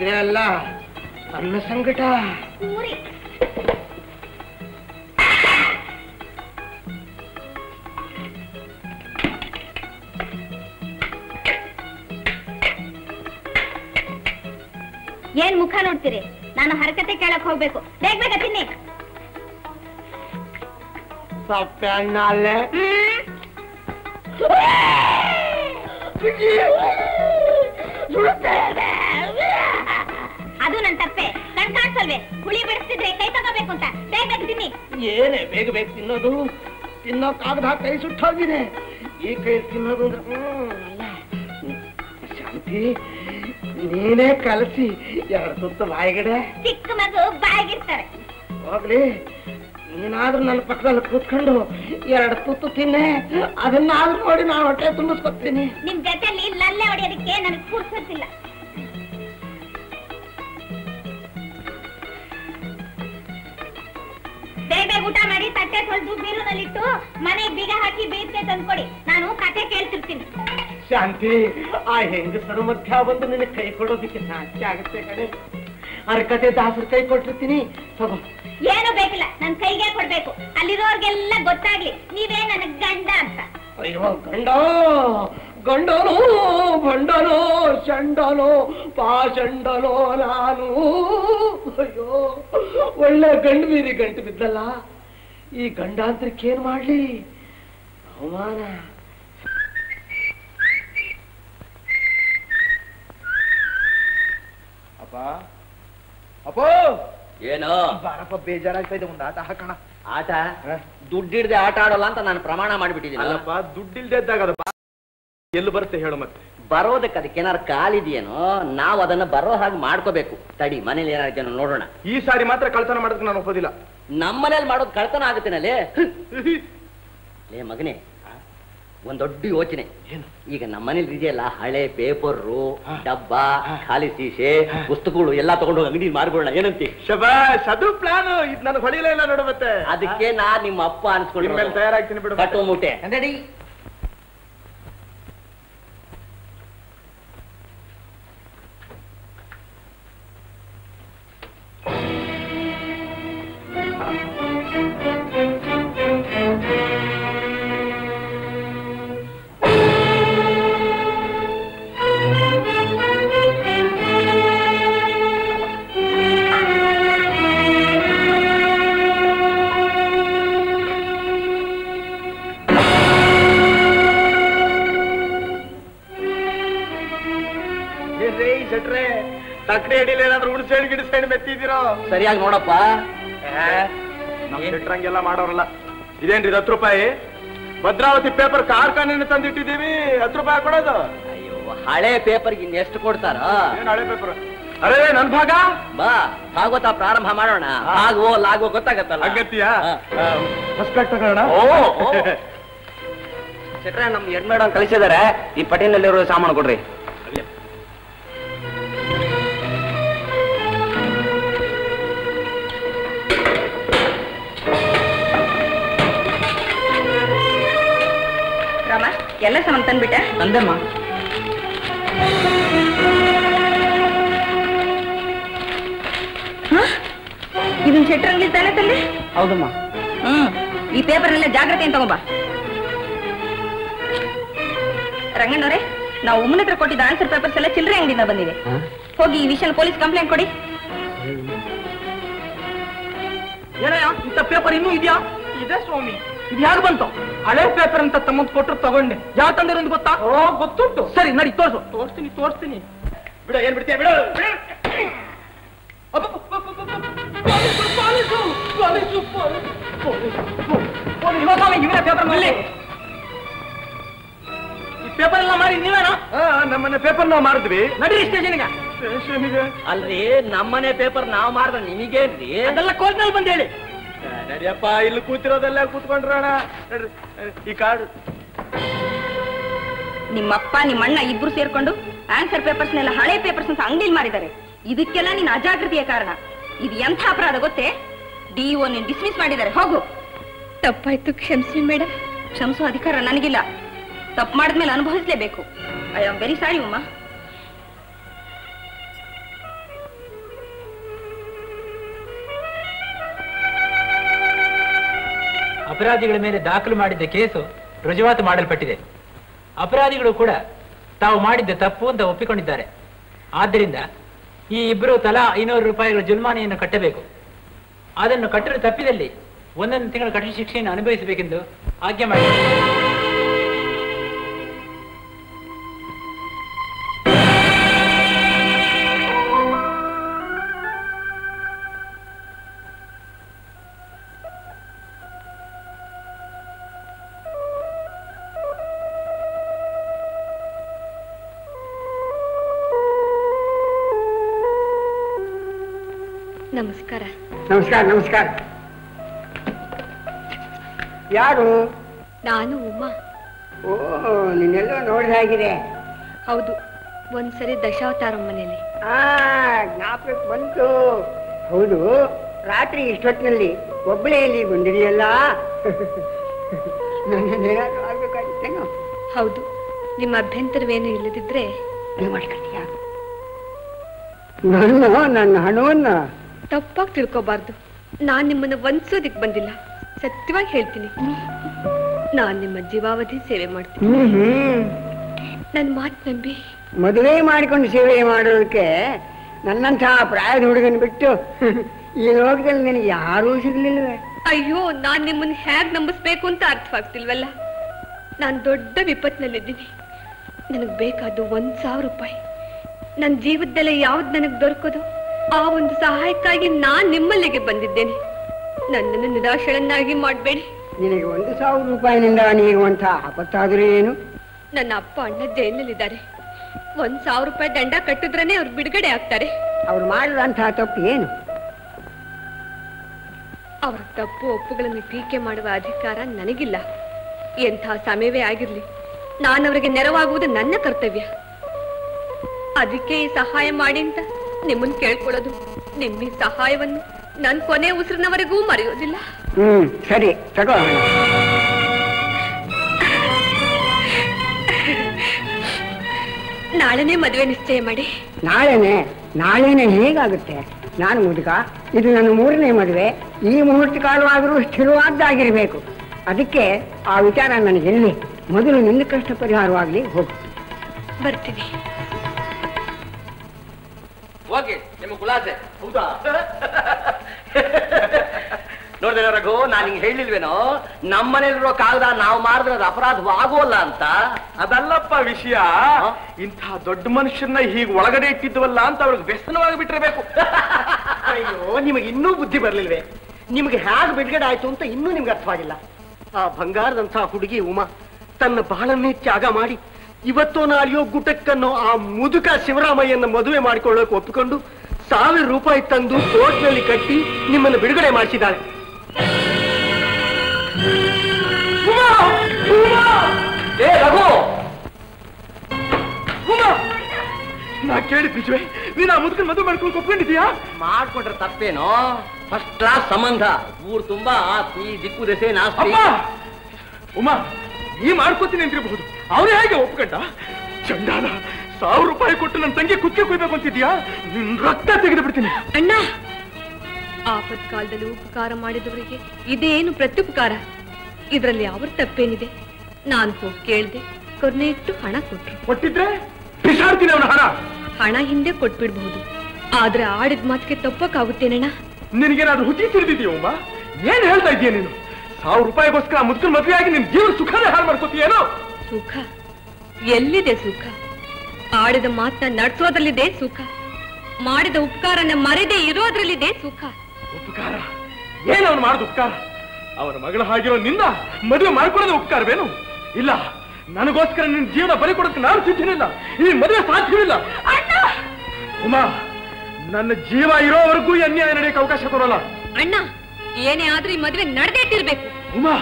ಸಕ್ಕರೆ ಅಲ್ಲ ಅನ್ನ ಸಂಕಟ ಏನ್ ಮುಖ ನೋಡ್ತೀರಿ ನಾನು ಹರಕತೆ ಕೇಳಕ್ ಹೋಗ್ಬೇಕು ಬೇಗ ಬೇಗ ತಿನ್ನಿ ಸಪ್ಪೆ ಅನ್ನ ಅಲ್ಲೇ ಅದು ನನ್ ತಪ್ಪೆ ಕಣ್ ಕಾಣಿಸಲ್ವೇ ಹುಳಿ ಬಿಡಿಸ್ತಿದ್ರೆ ಕೈ ತಗೋಬೇಕು ಅಂತ ಬೇಗ ಬೇಗ ತಿನ್ನಿ ಏನೇ ಬೇಗ ಬೇಗ ತಿನ್ನೋದು ತಿನ್ನೋಕ್ಕಾಗದ ಕೈ ಸುಟ್ಟೋಗಿದೆ ಈ ಕೈ ತಿನ್ನೋದು ಅಂದ್ರೆ ಹ್ಮ್, ಅಲ್ಲ ಶಾಂತಿ ನೀನೇ ಕಲಸಿ ಎರಡು ಸುತ್ತ ಬಾಯಿಗಡೆ ಚಿಕ್ಕ ಮಗು ಬಾಯಿಗಿರ್ತಾರೆ ಹೋಗ್ಲಿ ನೀನಾದ್ರೂ ನನ್ನ ಪಕ್ಕದಲ್ಲಿ ಕೂತ್ಕೊಂಡು ಎರಡು ತುತ್ತು ತಿನ್ನೆ ಅದನ್ನಾದ್ರೂ ನೋಡಿ ನಾನು ಹೊಟ್ಟೆ ತುಂಬಿಸ್ಕೊತೀನಿ ನಿಮ್ ಜೊತೆಲಿ ಲಲ್ಲೆ ಹೊಡೆಯೋದಕ್ಕೆ ನನಗೆ ಪುರ್ಸೊತ್ತಿಲ್ಲ ಬೇಗ ಬೇಗ ಊಟ ಮಾಡಿ ತಟ್ಟೆ ತೊಳೆದು ಬೀರುನಲ್ಲಿಟ್ಟು ಮನೆಗೆ ಬೀಗ ಹಾಕಿ ಬೇಯಿಸ್ಕೆ ತಂದ್ಕೊಡಿ ನಾನು ಕತೆ ಕೇಳ್ತಿರ್ತೀನಿ ಶಾಂತಿ ಆ ಹೆಂಗಸರು ಮಧ್ಯ ಬಂದು ನಿನ್ನ ಕೈ ಕೊಡೋದಕ್ಕೆ ನಾಚಿಕೆ ಆಗುತ್ತೆ ಕಡೆ ಅರ್ಕತೆ ದಾಸರ ಕೈ ಕೊಟ್ಟಿರ್ತೀನಿ ತಗೋ ಏನು ಬೇಕಿಲ್ಲ ನನ್ ಕೈಗೆ ಕೊಡ್ಬೇಕು ಅಲ್ಲಿರೋರ್ಗೆಲ್ಲ ಗೊತ್ತಾಗ್ಲಿ ನೀವೇ ನನಗ್ ಗಂಡ ಅಂತ ಅಯ್ಯೋ ಗಂಡ ಗಂಡನೋ ಬಂಡನೋ ಚಂಡನೋ ಪಾಷಂಡನೋ ನಾನು ಅಯ್ಯೋ ಒಳ್ಳೆ ಗಂಡು ಮೀರಿ ಗಂಟು ಬಿದ್ದಲ್ಲ ಈ ಗಂಡಾಂತರಕ್ಕೆ ಏನ್ ಮಾಡ್ಲಿ ಅವಮಾನ ಅಪ್ಪ ಅಪ್ಪೋ ಏನೋ ಬಾರಪ್ಪ ಬೇಜಾರಾಗ್ತಾ ಇದೆ ಒಂದು ಆಟ ಹಾಕೋಣ ಆಟ ದುಡ್ಡಿಡ್ದೆ ಆಟ ಆಡೋಲ್ಲ ಅಂತ ನಾನು ಪ್ರಮಾಣ ಮಾಡಿಬಿಟ್ಟಿದ್ದೀನಿ ಅಲ್ಲಪ್ಪ ದುಡ್ಡಿಲ್ದೇ ಇದ್ದಾಗ ಅದು ಬಾ- ಎಲ್ಲಿ ಬರುತ್ತೆ ಹೇಳು ಮತ್ತೆ ಬರೋದಕ್ಕೆ ಅದಕ್ಕೆ ಏನಾರು ಕಾಲಿದೆಯೇನೋ ನಾವು ಅದನ್ನ ಬರೋ ಹಾಗೆ ಮಾಡ್ಕೋಬೇಕು ತಡಿ ಮನೇಲಿ ಏನಾಯ್ತೇನೋ ನೋಡೋಣ ಈ ಸಾರಿ ಮಾತ್ರ ಕಳ್ತನ ಮಾಡೋದಕ್ಕೆ ನಾನು ಒಪ್ಪೋದಿಲ್ಲ ನಮ್ಮನೇಲಿ ಮಾಡೋದು ಕಳ್ತನ ಆಗುತ್ತೇನಲ್ಲೇ ಲೇ ಮಗನೇ ಒಂದ್ ದೊಡ್ಡ ಯೋಚನೆ ಈಗ ನಮ್ಮನೇಲಿ ಇದೆಯಲ್ಲ ಹಳೆ ಪೇಪರು ಡಬ್ಬ ಖಾಲಿ ಸೀಸೆ ಪುಸ್ತಕಗಳು ಎಲ್ಲಾ ತಗೊಂಡು ಅಂಗಡಿ ಮಾರ್ಬಿಡೋಣ ಏನಂತಿ ಶಬಾಷ್ ಅದು ಪ್ಲಾನ್ ಇದು ನನಗೆ ಹೊಡಿಲೇ ಇಲ್ಲ ನೋಡು ಮತ್ತೆ ಅದಕ್ಕೆ ನಾ ನಿಮ್ಮ ಅಪ್ಪ ಅನ್ಸ್ಕೊಂಡು ಇನ್ಮೇಲೆ ತಯಾರಾಗ್ತೀನಿ ಬಿಡು ಕಟ್ಟುವ ಮೂಟೆ ರೆಡಿ ಏನ್ರಿ ಶೆಟ್ರೆ ಸಕ್ಕರೆ ಅಡಿಲಿ ಏನಾದ್ರು ಉಣ್ಸೇಣ್ ಗಿಡಿಸೇಣ್ ಮೆತ್ತಿದಿರೋ ಸರಿಯಾಗಿ ನೋಡಪ್ಪ ನಮ್ ಶೆಟ್ರಂಗೆಲ್ಲ ಮಾಡೋರಲ್ಲ ಇದೇನ್ರಿ ಇದು ಹತ್ತು ರೂಪಾಯಿ ಭದ್ರಾವತಿ ಪೇಪರ್ ಕಾರ್ಖಾನೆ ತಂದಿಟ್ಟಿದೀವಿ ಹತ್ತು ರೂಪಾಯಿ ಕೊಡೋದು ಹಳೆ ಪೇಪರ್ಗೆ ಇನ್ನೆಷ್ಟು ಕೊಡ್ತಾರ ಏನ್ ಹಳೆ ಪೇಪರ್ ಅರೇ ನನ್ ಭಾಗ ಬಾ ಭಾಗವತ ಪ್ರಾರಂಭ ಮಾಡೋಣ ಆಗೋ ಲಾಗೋ ಗೊತ್ತಾಗತ್ತಲ್ಲ ಅಗತ್ಯ ಫಸ್ಟ್ ಪ್ಯಾಕ್ ತಗೋಣ ಓ, ಓ. ಶೆಟ್ರೆ ನಮ್ ಹೆಡ್ ಮೇಡಮ್ ಕಳಿಸಿದಾರೆ ಈ ಪಟೇಲಲ್ಲಿರೋ ಸಾಮಾನು ಕೊಡ್ರಿ ರಾಮ ಎಲ್ಲ ಸಾಮಾನು ತಂದ್ಬಿಟ್ಟೆ ತಂದೆಮ್ಮ ಇದನ್ ಶೆಟ್ರಂಗ್ಲಿ ತಾನೆ ತಂದೆ ಹೌದಮ್ಮ ಹ್ಮ್ ಈ ಪೇಪರ್ನೆಲ್ಲ ಜಾಗ್ರತೆಯನ್ನು ತಗೊಂಬ ರಂಗಣ್ಣವ್ರೆ ನಾವು ಉಮ್ಮನ ಹತ್ರ ಕೊಟ್ಟಿದ್ದ ಆನ್ಸರ್ ಪೇಪರ್ಸ್ ಎಲ್ಲ ಚಿಲ್ಲರೆ ಅಂಗಡಿಯಿಂದ ಬಂದಿದೆ ಹೋಗಿ ಈ ವಿಷಯ ಪೊಲೀಸ್ ಕಂಪ್ಲೇಂಟ್ ಕೊಡಿ ಏನಯ್ಯ ಇಂಥ ಪೇಪರ್ ಇನ್ನೂ ಇದೆಯಾ ಇದೆ ಸ್ವಾಮಿ ಇದು ಹೇಗೆ ಬಂತು ಹಳೆ ಪೇಪರ್ ಅಂತ ತಮ್ಮಂತ ಕೊಟ್ಟರು ತಗೊಂಡೆ ಯಾವ ತಂದಿರೋದು ಗೊತ್ತಾ ಓ ಗೊತ್ತುಂಟು ಸರಿ ನಡಿ ತೋರ್ಸು ತೋರಿಸ್ತೀನಿ ತೋರಿಸ್ತೀನಿ ಬಿಡ ಏನ್ ಬಿಡ್ತೀಯ ಬಿಡು ಪೇಪರ್ ಮಲ್ಲಿ ಈ ಪೇಪರ್ ಎಲ್ಲ ಮಾರಿ ನೀವೇನಾ ನಮ್ಮನೆ ಪೇಪರ್ ನಾವು ಮಾಡಿದ್ವಿ ನಡೀರಿ ಸ್ಟೇಷನ್ಗೆ ಸ್ಟೇಷನ್ಗೆ ಅಲ್ರಿ ನಮ್ಮನೆ ಪೇಪರ್ ನಾವ್ ಮಾಡಿದ್ರೆ ನಿಮಗೇನ್ರಿ ಅದೆಲ್ಲ ಕೋರ್ಟ್ನಲ್ಲಿ ಬಂದು ಹೇಳಿ ನಡಿಯಪ್ಪ ಇಲ್ಲಿ ಕೂತಿರೋದೆಲ್ಲ ಕೂತ್ಕೊಂಡ್ರೋಣ ನಡ್ರಿ ಈ ಕಾರ್ಡ್ ನಿಮ್ಮಪ್ಪ ನಿಮ್ಮಣ್ಣ ಇಬ್ರು ಸೇರ್ಕೊಂಡು ಆನ್ಸರ್ ಪೇಪರ್ಸ್ನೆಲ್ಲ ಹಳೆ ಪೇಪರ್ಸ್ ಅಂತ ಅಂಗಡಿಲಿ ಮಾರಿದ್ದಾರೆ ಇದಕ್ಕೆಲ್ಲ ನಿನ್ನ ಅಜಾಗೃತಿಯ ಕಾರಣ ಇದು ಎಂಥ ಅಪರಾಧ ಗೊತ್ತೇ ಡಿಒ ನೀನ್ ಡಿಸ್ಮಿಸ್ ಮಾಡಿದ್ದಾರೆ ಹೋಗು ತಪ್ಪಾಯ್ತು ಕ್ಷಮಿಸಿ ಮೇಡಮ್ ಕ್ಷಮಿಸೋ ಅಧಿಕಾರ ನನಗಿಲ್ಲ ತಪ್ಪು ಮಾಡಿದ್ಮೇಲೆ ಅನುಭವಿಸ್ಲೇಬೇಕು ಐ ಆಮ್ ವೆರಿ ಸಾರಿ ಉಮ್ಮ ಅಪರಾಧಿಗಳ ಮೇಲೆ ದಾಖಲು ಮಾಡಿದ್ದ ಕೇಸು ರುಜುವಾತು ಮಾಡಲ್ಪಟ್ಟಿದೆ ಅಪರಾಧಿಗಳು ಕೂಡ ತಾವು ಮಾಡಿದ್ದ ತಪ್ಪು ಅಂತ ಒಪ್ಪಿಕೊಂಡಿದ್ದಾರೆ ಆದ್ದರಿಂದ ಈ ಇಬ್ಬರು ತಲಾ ಐನೂರು ರೂಪಾಯಿಗಳ ಜುಲ್ಮಾನೆಯನ್ನು ಕಟ್ಟಬೇಕು ಅದನ್ನು ಕಟ್ಟಲು ತಪ್ಪಿದಲ್ಲಿ ಒಂದೊಂದು ತಿಂಗಳ ಕಠಿಣ ಶಿಕ್ಷೆಯನ್ನು ಅನುಭವಿಸಬೇಕೆಂದು ಆಜ್ಞೆ ಮಾಡಿದ್ದಾರೆ ನಮಸ್ಕಾರ ನಮಸ್ಕಾರ ನಮಸ್ಕಾರ ಯಾರು ನಾನು ಉಮಾ ಓ ನಿನ್ನೆಲ್ಲೋ ನೋಡಿದ ಹಾಗಿದೆ ಹೌದು ಒಂದ್ಸರಿ ದಶಾವತಾರ ಮನೇಲಿ ಆ ಜ್ಞಾಪಕ ಬಂತು ಹೌದು ರಾತ್ರಿ ಇಷ್ಟೊತ್ತಿನಲ್ಲಿ ಒಬ್ಬಳೇ ಇಲ್ಲಿ ಬಂದಿದೆಯಲ್ಲ ನನ್ನೇನಾದ್ರೂ ಆಗ್ಬೇಕಾಗಿತ್ತೇನೋ ಹೌದು ನಿಮ್ಮ ಅಭ್ಯಂತರವೇನು ಇಲ್ಲದಿದ್ರೆ ಮಾಡ್ಕೊಳ್ತೀಯ ನನ್ನ ನನ್ನ ಹಣವನ್ನ ತಪ್ಪಾಗಿ ತಿಳ್ಕೊಬಾರ್ದು ನಾನ್ ನಿಮ್ಮನ್ನ ವಂಚೋದಿಕ್ ಬಂದಿಲ್ಲ ಸತ್ಯವಾಗಿ ಹೇಳ್ತೀನಿ ನಾನ್ ನಿಮ್ಮ ಜೀವಾವಧಿ ಸೇವೆ ಮಾಡ್ತೀನಿ ಹ್ಮ್ ಹ್ಮ್ ನನ್ ಮಾತ್ ನಂಬಿ ಮದುವೆ ಮಾಡಿಕೊಂಡು ಸೇವೆ ಮಾಡೋದಕ್ಕೆ ನನ್ನಂತಹ ಪ್ರಾಯದ ಹುಡುಗನ ಬಿಟ್ಟು ಈ ಲೋಕದಲ್ಲಿ ನನಗೆ ಯಾರೂ ಸಿಗ್ಲಿಲ್ವೇ ಅಯ್ಯೋ ನಾನ್ ನಿಮ್ಮನ್ನ ಹೇಗ್ ನಂಬಿಸ್ಬೇಕು ಅಂತ ಅರ್ಥವಾಗ್ತಿಲ್ವಲ್ಲ ನಾನ್ ದೊಡ್ಡ ವಿಪತ್ನಲ್ಲಿದ್ದೀನಿ ನನಗ್ ಬೇಕಾದ್ದು ಒಂದ್ ಸಾವಿರ ರೂಪಾಯಿ ನನ್ ಜೀವದ್ದೆಲ್ಲ ಯಾವ್ದು ನನಗ್ ದೊರಕೋದು ಆ ಒಂದು ಸಹಾಯಕ್ಕಾಗಿ ನಾನ್ ನಿಮ್ಮಲ್ಲಿಗೆ ಬಂದಿದ್ದೇನೆ ನನ್ನನ್ನು ನಿರಾಶಳನ್ನಾಗಿ ಮಾಡ್ಬೇಡಿ ನಿನಗೆ ಒಂದು ಸಾವಿರ ರೂಪಾಯಿನಿಂದ ನೀಗುವಂತ ಆಪತ್ತಾದರೂ ಏನು ನನ್ನ ಅಪ್ಪ ಅಣ್ಣ ಜೈಲಲ್ಲಿದ್ದಾರೆ ಒಂದ್ ಸಾವಿರ ರೂಪಾಯಿ ದಂಡ ಕಟ್ಟಿದ್ರೇನೆ ಅವ್ರು ಬಿಡುಗಡೆ ಆಗ್ತಾರೆ ಅವ್ರು ಮಾಡಿದಂತಹ ತಪ್ಪು ಏನು ಅವರ ತಪ್ಪು ಒಪ್ಪುಗಳನ್ನು ಟೀಕೆ ಮಾಡುವ ಅಧಿಕಾರ ನನಗಿಲ್ಲ ಎಂಥ ಸಮಯವೇ ಆಗಿರ್ಲಿ ನಾನು ಅವರಿಗೆ ನೆರವಾಗುವುದು ನನ್ನ ಕರ್ತವ್ಯ ಅದಕ್ಕೆ ಈ ಸಹಾಯ ಮಾಡಿ ಅಂತ ನಿಮ್ಮನ್ನ ಕೇಳ್ಕೊಳ್ಳೋದು ನಿಮ್ಮ ಈ ಸಹಾಯವನ್ನು ನನ್ ಕೊನೆ ಉಸಿರಿನವರೆಗೂ ಮರೆಯೋದಿಲ್ಲ ಹ್ಮ್ ಸರಿ ತಗೋ ಹಣ. ನಾಳೆನೇ ಮದುವೆ ನಿಶ್ಚಯ ಮಾಡಿ ನಾಳೆನೆ ನಾಳೆನೆ ಹೇಗಾಗುತ್ತೆ ನಾನು ಮುದುಕ ಇದು ನನ್ನ ಮೂರನೇ ಮದುವೆ ಈ ಮುಹೂರ್ತ ಕಾಲವಾದರೂ ಸ್ಥಿರವಾದ್ದಾಗಿರ್ಬೇಕು ಅದಕ್ಕೆ ಆ ವಿಚಾರ ನನಗೆಲ್ಲಿ ಮೊದಲು ನಿನ್ನ ಕಷ್ಟ ಪರಿಹಾರವಾಗ್ಲಿ ಹೋಗು ಬರ್ತೀನಿ ಓಕೆ ನಿಮ್ಮ ಖುಲಾಸೆ ಹೌದಾ ನೋಡಿದ್ರೆ ರಘು ನಾನು ಹಿಂಗೆ ಹೇಳಿಲ್ವೇನೋ ನಮ್ಮನೇಲಿರೋ ಕಾಗದ ನಾವು ಮಾಡಿದ್ರೆ ಅದು ಅಪರಾಧವಾಗೋಲ್ಲ ಅಂತ ಅದಲ್ಲಪ್ಪ ವಿಷಯ ಇಂಥ ದೊಡ್ಡ ಮನುಷ್ಯರನ್ನ ಹೀಗೆ ಒಳಗಡೆ ಇಟ್ಟಿದ್ವಲ್ಲ ಅಂತ ಅವ್ರಿಗೆ ವ್ಯಸನವಾಗಿ ಬಿಟ್ಟಿರ್ಬೇಕು ಅಯ್ಯೋ ನಿಮಗೆ ಇನ್ನೂ ಬುದ್ಧಿ ಬರ್ಲಿಲ್ವೇ ನಿಮಗೆ ಹೇಗೆ ಬಿಡುಗಡೆ ಆಯ್ತು ಅಂತ ಇನ್ನೂ ನಿಮ್ಗೆ ಅರ್ಥವಾಗಿಲ್ಲ ಆ ಬಂಗಾರದಂತಹ ಹುಡುಗಿ ಉಮಾ ತನ್ನ ಬಾಳನ್ನೇ ತ್ಯಾಗ ಮಾಡಿ ಇವತ್ತೋ ನಾಳೆಯೋ ಗುಟಕ್ಕನ್ನೋ ಆ ಮುದುಕ ಶಿವರಾಮಯ್ಯನ ಮದುವೆ ಮಾಡಿಕೊಳ್ಳೋಕೆ ಒಪ್ಪಿಕೊಂಡು ಸಾವಿರ ರೂಪಾಯಿ ತಂದು ಕೋರ್ಟ್ನಲ್ಲಿ ಕಟ್ಟಿ ನಿಮ್ಮನ್ನು ಬಿಡುಗಡೆ ಮಾಡಿಸಿದ್ದಾಳೆ ಏ ರಘು ನಾ ಕೇಳಿದ್ ನಿಜವೇ ನೀನು ಆ ಮುದುಕನ್ ಮದುವೆ ಮಾಡ್ಕೊಂಡು ಒಪ್ಕೊಂಡಿದ್ಯಾ ಮಾಡ್ಕೊಂಡ್ರೆ ತಪ್ಪೇನೋ ಫಸ್ಟ್ ಕ್ಲಾಸ್ ಸಂಬಂಧ ಊರ್ ತುಂಬಾ ಆಸ್ತಿ ದಿಕ್ಕು ದೆಸೆ ನಾಸ್ತಿ ಅಮ್ಮ ಉಮಾ ನೀ ಮಾಡ್ಕೋತೀನಿ ಅಂತಿರಬಹುದು ಅವನೇ ಹೇಗೆ ಒಪ್ಕೊಂಡ ಚಂಡಾಲ ಸಾವಿರ ರೂಪಾಯಿ ಕೊಟ್ಟು ನನ್ನ ತಂಗಿ ಕುತ್ತಿಗೆ ಕುಯ್ಬೇಕು ಅಂತಿದ್ಯಾ ನಿನ್ ರಕ್ತ ತೆಗೆದು ಬಿಡ್ತೀನಿ ಅಣ್ಣ ಆಪತ್ ಕಾಲದಲ್ಲಿ ಉಪಕಾರ ಮಾಡಿದವರಿಗೆ ಇದೇನು ಪ್ರತ್ಯುಪಕಾರ ಇದರಲ್ಲಿ ಅವ್ರ ತಪ್ಪೇನಿದೆ ನಾನು ಹೋಗಿ ಕೇಳ್ದೆ ಕೊನೆ ಇಟ್ಟು ಹಣ ಕೊಟ್ರು ಕೊಟ್ಟಿದ್ರೆ ಬಿಸಾಡ್ತೀನಿ ಅವನ ಹಣ ಹಣ ಹಿಂದೆ ಕೊಟ್ಬಿಡ್ಬಹುದು ಆದ್ರೆ ಆಡಿದ ಮಾತಿಗೆ ತಪ್ಪಕ್ಕಾಗುತ್ತೇನಣ್ಣ ನಿನಗೇನಾದ್ರೂ ಹುಚ್ಚಿ ತಿಳಿದಿದ್ಯೋ ಉಮಾ ಏನ್ ಹೇಳ್ತಾ ಇದೀಯ ನೀನು ಸಾವಿರ ರೂಪಾಯಿಗೋಸ್ಕರ ಆ ಮುದುಕನ್ ಮದುವೆ ಆಗಿ ನಿನ್ ಜೀವನ ಸುಖನೇ ಹಾಳು ಮಾಡ್ಕೋತೀಯೇನೋ ಸುಖ ಎಲ್ಲಿದೆ ಸುಖ ಆಡಿದ ಮಾತನ್ನ ನಡ್ಸೋದ್ರಲ್ಲಿದೆ ಸುಖ ಮಾಡಿದ ಉಪಕಾರನ ಮರೆದೇ ಇರೋದ್ರಲ್ಲಿದೆ ಸುಖ ಉಪಕಾರ ಏನ್ ಅವನು ಮಾಡಿದ ಉಪಕಾರ ಅವನ ಮಗಳ ಹಾಗಿರೋ ನಿನ್ನ ಮದುವೆ ಮಾಡ್ಕೊಳ್ಳೋದು ಉಪಕಾರವೇನು ಇಲ್ಲ ನನಗೋಸ್ಕರ ನಿನ್ನ ಜೀವನ ಬಲಿ ಕೊಡೋಕೆ ನಾನು ಸಿದ್ಧನಿಲ್ಲ ಈ ಮದುವೆ ಸಾಧ್ಯವಿಲ್ಲ ಉಮಾ ನನ್ನ ಜೀವ ಇರೋವರೆಗೂ ಈ ಅನ್ಯಾಯ ನಡೆಯಕ್ಕೆ ಅವಕಾಶ ಕೊಡೋಲ್ಲ ಅಣ್ಣ ಏನೇ ಆದ್ರೂ ಈ ಮದುವೆ ನಡೆದೇ ತಿರ್ಬೇಕು ಉಮಾ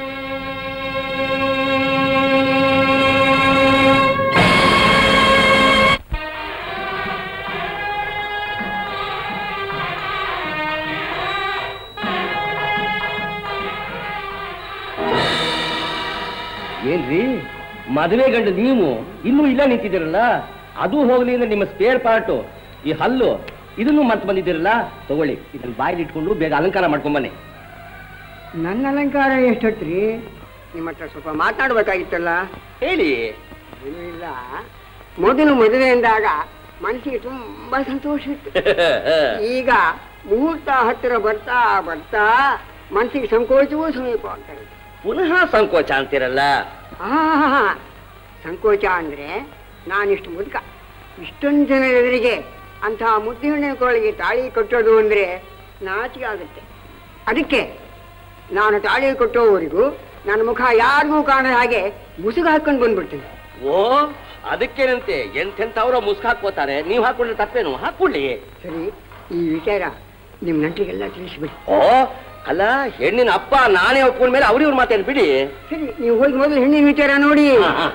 ಏನ್ರಿ ಮದುವೆ ಗಂಡ ನೀವು ಇನ್ನೂ ಇಲ್ಲ ನಿಂತಿದ್ದೀರಲ್ಲ ಅದು ಹೋಗ್ಲಿ ಅಂದ್ರೆ ನಿಮ್ಮ ಸ್ಪೇರ್ ಪಾರ್ಟು ಈ ಹಲ್ಲು ಇದನ್ನು ಮರ್ತು ಬಂದಿದ್ದೀರಲ್ಲ ತಗೊಳ್ಳಿ ಇದನ್ನ ಬಾಯಿಲಿ ಇಟ್ಕೊಂಡು ಬೇಗ ಅಲಂಕಾರ ಮಾಡ್ಕೊಂಡ್ ಬನ್ನಿ ನನ್ನ ಅಲಂಕಾರ ಎಷ್ಟೊತ್ರಿ ನಿಮ್ಮ ಹತ್ರ ಸ್ವಲ್ಪ ಮಾತಾಡ್ಬೇಕಾಗಿತ್ತಲ್ಲ ಹೇಳಿ ಏನೂ ಇಲ್ಲ ಮೊದಲು ಮದುವೆ ಅಂದಾಗ ಮನಸ್ಸಿಗೆ ತುಂಬಾ ಸಂತೋಷ ಇತ್ತು ಈಗ ಮುಹೂರ್ತ ಹತ್ತಿರ ಬರ್ತಾ ಬರ್ತಾ ಮನಸ್ಸಿಗೆ ಸಂಕೋಚವೂ ಸಮೀಪ ಆಗ್ತಾ ಇದೆ ಪುನಃ ಸಂಕೋಚ ಅಂತೀರಲ್ಲ ಆಹಾ, ಸಂಕೋಚ ಅಂದ್ರೆ ನಾನಿಷ್ಟು ಮುದುಕ ಇಷ್ಟೊಂದು ಜನ ಎದುರಿಗೆ ಅಂತಹ ಮುದ್ದಿನ ಕೋಳಿಗೆ ತಾಳಿ ಕಟ್ಟೋದು ಅಂದ್ರೆ ನಾಚಿಕೆ ಆಗುತ್ತೆ ಅದಕ್ಕೆ ನಾನು ತಾಳಿ ಕಟ್ಟೋವರೆಗೂ ನನ್ನ ಮುಖ ಯಾರಿಗೂ ಕಾಣದ ಹಾಗೆ ಮುಸುಗು ಹಾಕೊಂಡು ಬಂದ್ಬಿಡ್ತೀನಿ ಓ ಅದಕ್ಕೇನಂತೆ ಎಂತೆಂಥವ್ರ ಮುಸ್ಕ್ ಹಾಕ್ಕೋತಾರೆ ನೀವ್ ಹಾಕೊಂಡ್ರೆ ತಪ್ಪೇನು ಹಾಕೊಳ್ಳಿ ಸರಿ ಈ ವಿಚಾರ ನಿಮ್ ನಂಟಿಗೆಲ್ಲ ತಿಳಿಸ್ಬಿಡಿ ಓ ಅಲ್ಲ ಹೆಣ್ಣಿನ ಅಪ್ಪ ನಾನೇ ಒಪ್ಕೊಂಡ ಮೇಲೆ ಅವ್ರಿವ್ರ ಮಾತೇನು ಬಿಡಿ ಸರಿ ನೀವು ಹೋಗಿ ಮೊದಲು ಹೆಣ್ಣಿನ ವಿಚಾರ ನೋಡಿ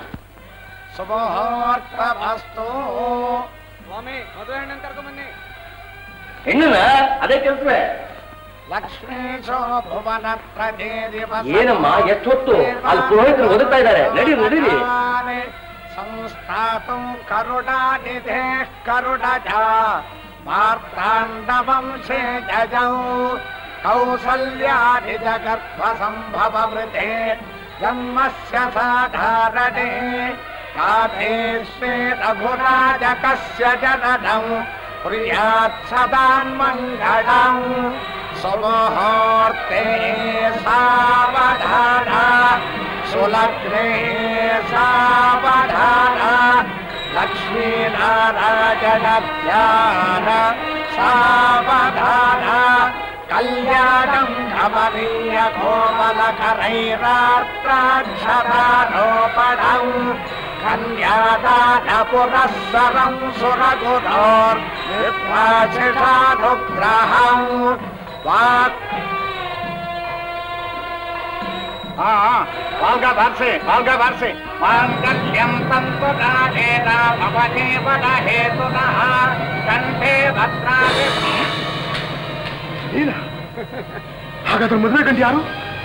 ಶುಭೋರ್ತಮಸ್ತು ಸ್ವಾಮಿ ಮದುವೆ ಹೆಣ್ಣನ್ನು ಕರ್ಕೊಂಬನ್ನಿ ಹೆಣ್ಣನ ಅದೇ ಕೆಲ್ಸವೇ ಲಕ್ಷ್ಮೀ ಭುವನ ಪ್ರದೇ ಏನಮ್ಮ ಎಷ್ಟೊತ್ತು ಅಲ್ಲಿ ಪುರೋಹಿತರು ಓದುತ್ತಾ ಇದ್ದಾರೆ ನಡಿ ನಡೀರಿ ಸಂಸ್ಥಾತು ಕರುಣಾನಿಧೇ ಕರುಣಜ ಮಾರ್ತಾಂಡವಂಶೇ ಜಜೌ ಕೌಸಲ್ಯಾನಿಜ ಗರ್ಭ ಸಂಭವ ವೃತೆ ಜನ್ಮಸ್ಯ ಸಾಧಾರಣೆ ಕಾಧೇಶ್ವೇ ರಘುರಾಜಕಸ್ಯ ಜನನಂ ಪ್ರಿಯಾತ್ ಸದಾನ್ಮಂಗಳಂ ಸುಮುಹೂರ್ತೆ ಸಾವಧಾನ ಸುಲಗ್ನೆ ಸಾವಧಾನ ಲಕ್ಷ್ಮೀನಾರಾಯಣ ಧ್ಯಾನ ಸಾವಧಾನ ಕಲ್ಯಾಣಂ ಗಮನೀಯ ಕೋಮಲಕರೈರಾರ್ತ್ರಾಕ್ಷರಾರೋಪಣಂ ಕನ್ಯಾದಾನ ಪುರಸ್ಸರಂ ಸುರಗುರೋರ್ ನಿರ್ವಾಚಿಷಾನುಗ್ರಹಂ ವಾಕ್ ಹಾ ವಾಲ್ಗ ಬಾರ್ಸೆ ವಾಲ್ಗ ಬಾರ್ಸೆ ಮಾಂಗಲ್ಯಂ ತಂತುನಾನೇನ ಮಮ ಜೀವನ ಹೇತುನಃ ಕಂಠೆ ಭದ್ರಾಣಿ ನೀನ ಹಾಗಾದ್ರೆ ಮದುವೆ ಗಂಡು ಯಾರು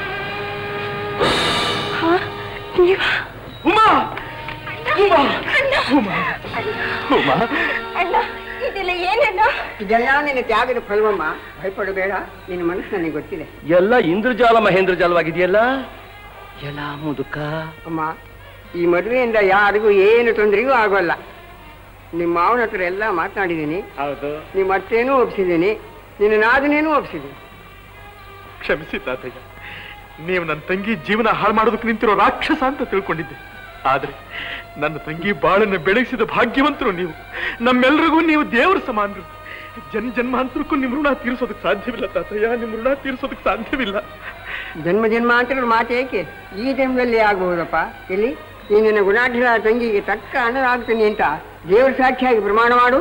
ಉಮಾ ಉಮಾ ಉಮಾ ಉಮಾ ಅಣ್ಣ ಇದೆಲ್ಲ ಏನಣ್ಣ ಇದೆಲ್ಲ ನಿನ್ನ ತ್ಯಾಗದ ಫಲವಮ್ಮ ಭಯಪಡಬೇಡ ನಿನ್ನ ಮನಸ್ಸು ನನಗೆ ಗೊತ್ತಿದೆ ಎಲ್ಲ ಇಂದ್ರಜಾಲ ಮಹೇಂದ್ರಜಾಲವಾಗಿದೆಯಲ್ಲ ಎಲ್ಲ ಮುದುಕ ಅಮ್ಮ ಈ ಮದುವೆಯಿಂದ ಯಾರಿಗೂ ಏನು ತೊಂದರೆಯೂ ಆಗೋಲ್ಲ ನಿಮ್ಮ ಮಾವನ ಹತ್ರ ಎಲ್ಲ ಮಾತನಾಡಿದ್ದೀನಿ ಹೌದು ನಿಮ್ಮ ಅತ್ತೇನೂ ಒಪ್ಸಿದ್ದೀನಿ ನಿನ್ನ ನಾದನೇನೂ ಒಪ್ಸಿದ್ದೀನಿ ಕ್ಷಮಿಸಿ ತಾತಯ್ಯ ನೀವು ನನ್ನ ತಂಗಿ ಜೀವನ ಹಾಳು ಮಾಡೋದಕ್ಕೆ ನಿಂತಿರೋ ರಾಕ್ಷಸ ಅಂತ ತಿಳ್ಕೊಂಡಿದ್ದೆ ಆದ್ರೆ ನನ್ನ ತಂಗಿ ಬಾಳನ್ನ ಬೆಳೆಸಿದ ಭಾಗ್ಯವಂತರು ನೀವು ನಮ್ಮೆಲ್ರಿಗೂ ನೀವು ದೇವರ ಸಮಾನರು ಜನ್ ಜನ್ಮಾಂತರಕ್ಕೂ ನಿಮ್ಮ ಋಣ ತೀರಿಸೋದಕ್ಕೆ ಸಾಧ್ಯವಿಲ್ಲ ತಾತಯ್ಯ ನಿಮ್ಮ ಋಣ ತೀರಿಸೋದಕ್ಕೆ ಸಾಧ್ಯವಿಲ್ಲ ಜನ್ಮ ಜನ್ಮಾಂತರ ಮಾತು ಏಕೆ ಈ ಜನ್ಮದಲ್ಲಿ ಆಗಬಹುದಪ್ಪ ಇಲ್ಲಿ ಈ ನಿನ್ನ ಗುಣಾಢ್ಯರ ತಂಗಿಗೆ ತಕ್ಕ ಅಣ್ಣನಾಗ್ತೀನಿ ಅಂತ ದೇವ್ರ ಸಾಕ್ಷಿಯಾಗಿ ಪ್ರಮಾಣ ಮಾಡು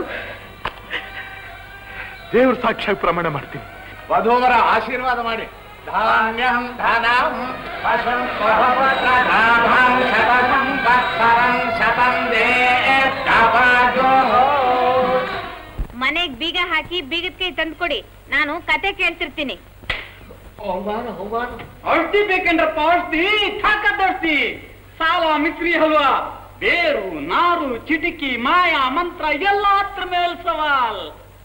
ದೇವ್ರ ಸಾಕ್ಷಿಯಾಗಿ ಪ್ರಮಾಣ ಮಾಡ್ತೀನಿ ವಧೂವರ ಆಶೀರ್ವಾದ ಮಾಡಿ ಧಾನ್ಯಂ ಧನಂ ಪಶುಂ ಬಹವತನಾಭಂ ಶತಂ ವತ್ಸರಂ ಶತಂ ಮನೆಗ್ ಬೀಗ ಹಾಕಿ ಬೀಗದ ಕೈ ತಂದ್ಕೊಡಿ ನಾನು ಕತೆ ಕೇಳ್ತಿರ್ತೀನಿ ಅವಮಾನ ಅವಮಾನ ಔಷಧಿ ಬೇಕೇನ್ರಪ್ಪ ಔಷಧಿ ತಾಕತ್ ಔಷಧಿ ಸಾಲ ಮಿಕ್ರಿ ಹಲ್ವಾ ಬೇರು ನಾರು ಚಿಟಿಕಿ ಮಾಯ ಮಂತ್ರ ಎಲ್ಲ ಹತ್ರ ಮೇಲ್ ಸವಾಲ್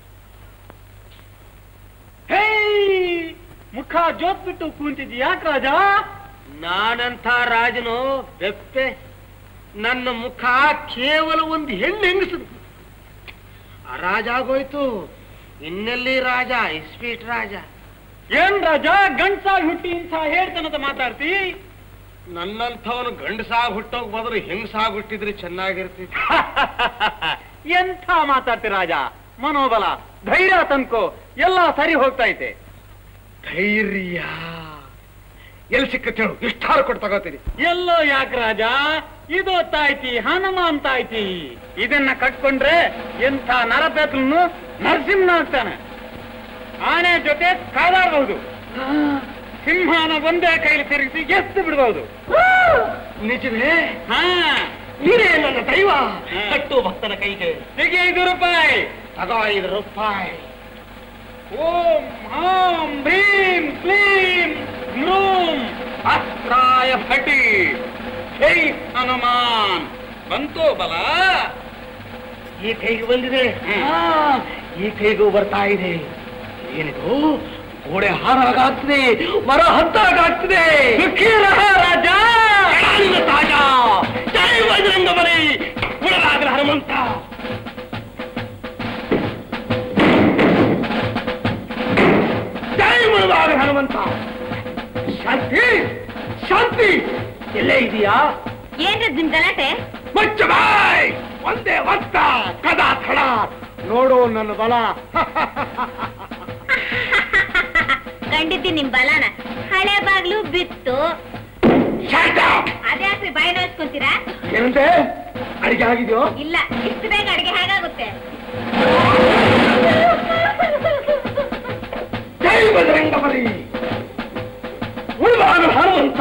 ಹೇ ಮುಖ ಜೋತ್ ಬಿಟ್ಟು ಕೂಂತಿದ್ದಿ ಯಾಕೆ ರಾಜ ನಾನಂಥ ರಾಜನು ಬೆಪ್ಪೆ ನನ್ನ ಮುಖ ಕೇವಲ ಒಂದು ಹೆಣ್ಣು ಹೆಂಗಸದು ಆ ರಾಜ ಆಗೋಯ್ತು ಇನ್ನೆಲ್ಲಿ ರಾಜ ಇಸ್ಪೀಟ್ ರಾಜ ಏನ್ ರಾಜ ಗಂಡ್ಸಾಗಿ ಹುಟ್ಟಿ ಇಂಥ ಹೇಳ್ತಾನಂತ ಮಾತಾಡ್ತಿ ನನ್ನಂಥವನು ಗಂಡಸಾಗಿ ಹುಟ್ಟೋಕ್ ಬದಲು ಹೆಂಗಸಾಗಿ ಹುಟ್ಟಿದ್ರೆ ಚೆನ್ನಾಗಿರ್ತಿತ್ತು ಎಂಥ ಮಾತಾಡ್ತಿ ರಾಜ ಮನೋಬಲ ಧೈರ್ಯ ತನ್ಕೋ ಎಲ್ಲ ಸರಿ ಹೋಗ್ತಾ ಐತೆ ಧೈರ್ಯ ಎಲ್ಲಿ ಸಿಕ್ಕತ್ತೆ ಹೇಳು ಇಷ್ಟಾರು ಕೊಟ್ಟು ತಗೋತೀರಿ ಎಲ್ಲೋ ಯಾಕೆ ರಾಜ ಇದು ತಾಯ್ತಿ ಹನುಮಾನ್ ತಾಯ್ತಿ ಇದನ್ನ ಕಟ್ಕೊಂಡ್ರೆ ಎಂಥ ನರಪೇತನು ನರಸಿಂಹ ಆಗ್ತಾನೆ ಆನೆ ಜೊತೆ ಕಾದಾಡಬಹುದು ಸಿಂಹನ ಒಂದೇ ಕೈಲಿ ತಿರುಗಿಸಿ ಎತ್ತು ಬಿಡಬಹುದು ನಿಜವೇ ಹಾ ನೀನೇ ನನ್ನ ದೈವ ಕಟ್ಟು ಭಕ್ತನ ಕೈಗೆ ತೆಗೆ ಐದು ರೂಪಾಯಿ ತಗೋ ಐದು ರೂಪಾಯಿ ಓಂ ಹಾಂ ಭೀಂ ಕ್ಲೀಂ ಗ್ರೂಂ ಅಸ್ತ್ರಾಯ ಭಟಿ ಜೈ ಹನುಮಾನ್ ಬಂತು ಬಲ ಈ ಕೈಗೆ ಬಂದಿದೆ ಹಾ, ಈ ಕೈಗೂ ಬರ್ತಾ ಇದೆ ಏನಿದು ಗೋಡೆ ಹಾರಾಗಾಗ್ತದೆ ಮರ ಹತ್ತಾಗಾಗ್ತದೆ ಸುಖಿ ರಹ ರಾಜ ಕಾಳಿನ ತಾಜ ಜೈ ಬಜರಂಗ ಬಲಿ ಉಳಲಾಗಲ ಹನುಮಂತ ಜೈ ಮುಳುಗಾಗಲ ಹನುಮಂತ ಶಾಂತಿ ಶಾಂತಿ ಎಲ್ಲೇ ಇದೆಯಾ ಏನ್ರಿ ನಿಮ್ ಗಲಾಟೆ ಮುಚ್ಚ ಬಾಯ್ ಒಂದೇ ಒತ್ತ ಕದಾ ಥಳ ನೋಡು ನನ್ನ ಬಲ ಕಂಡಿದ್ದಿ ನಿಮ್ ಬಲಾನ ಹಳೆ ಬಾಗ್ಲು ಬಿತ್ತು ಅದ್ಯಾಕ್ರಿ ಬಾಯಿ ನೋಡ್ಕೊಂತೀರಾ ಏನಂತೆ ಅಡಿಗೆ ಆಗಿದ್ಯೋ ಇಲ್ಲ ಇಷ್ಟು ಬೇಗ ಅಡಿಗೆ ಹೇಗಾಗುತ್ತೆ ಜೈ ಬಜರಂಗ ಬಲಿ ಉಳುವಾಗ ಹನುಮಂತ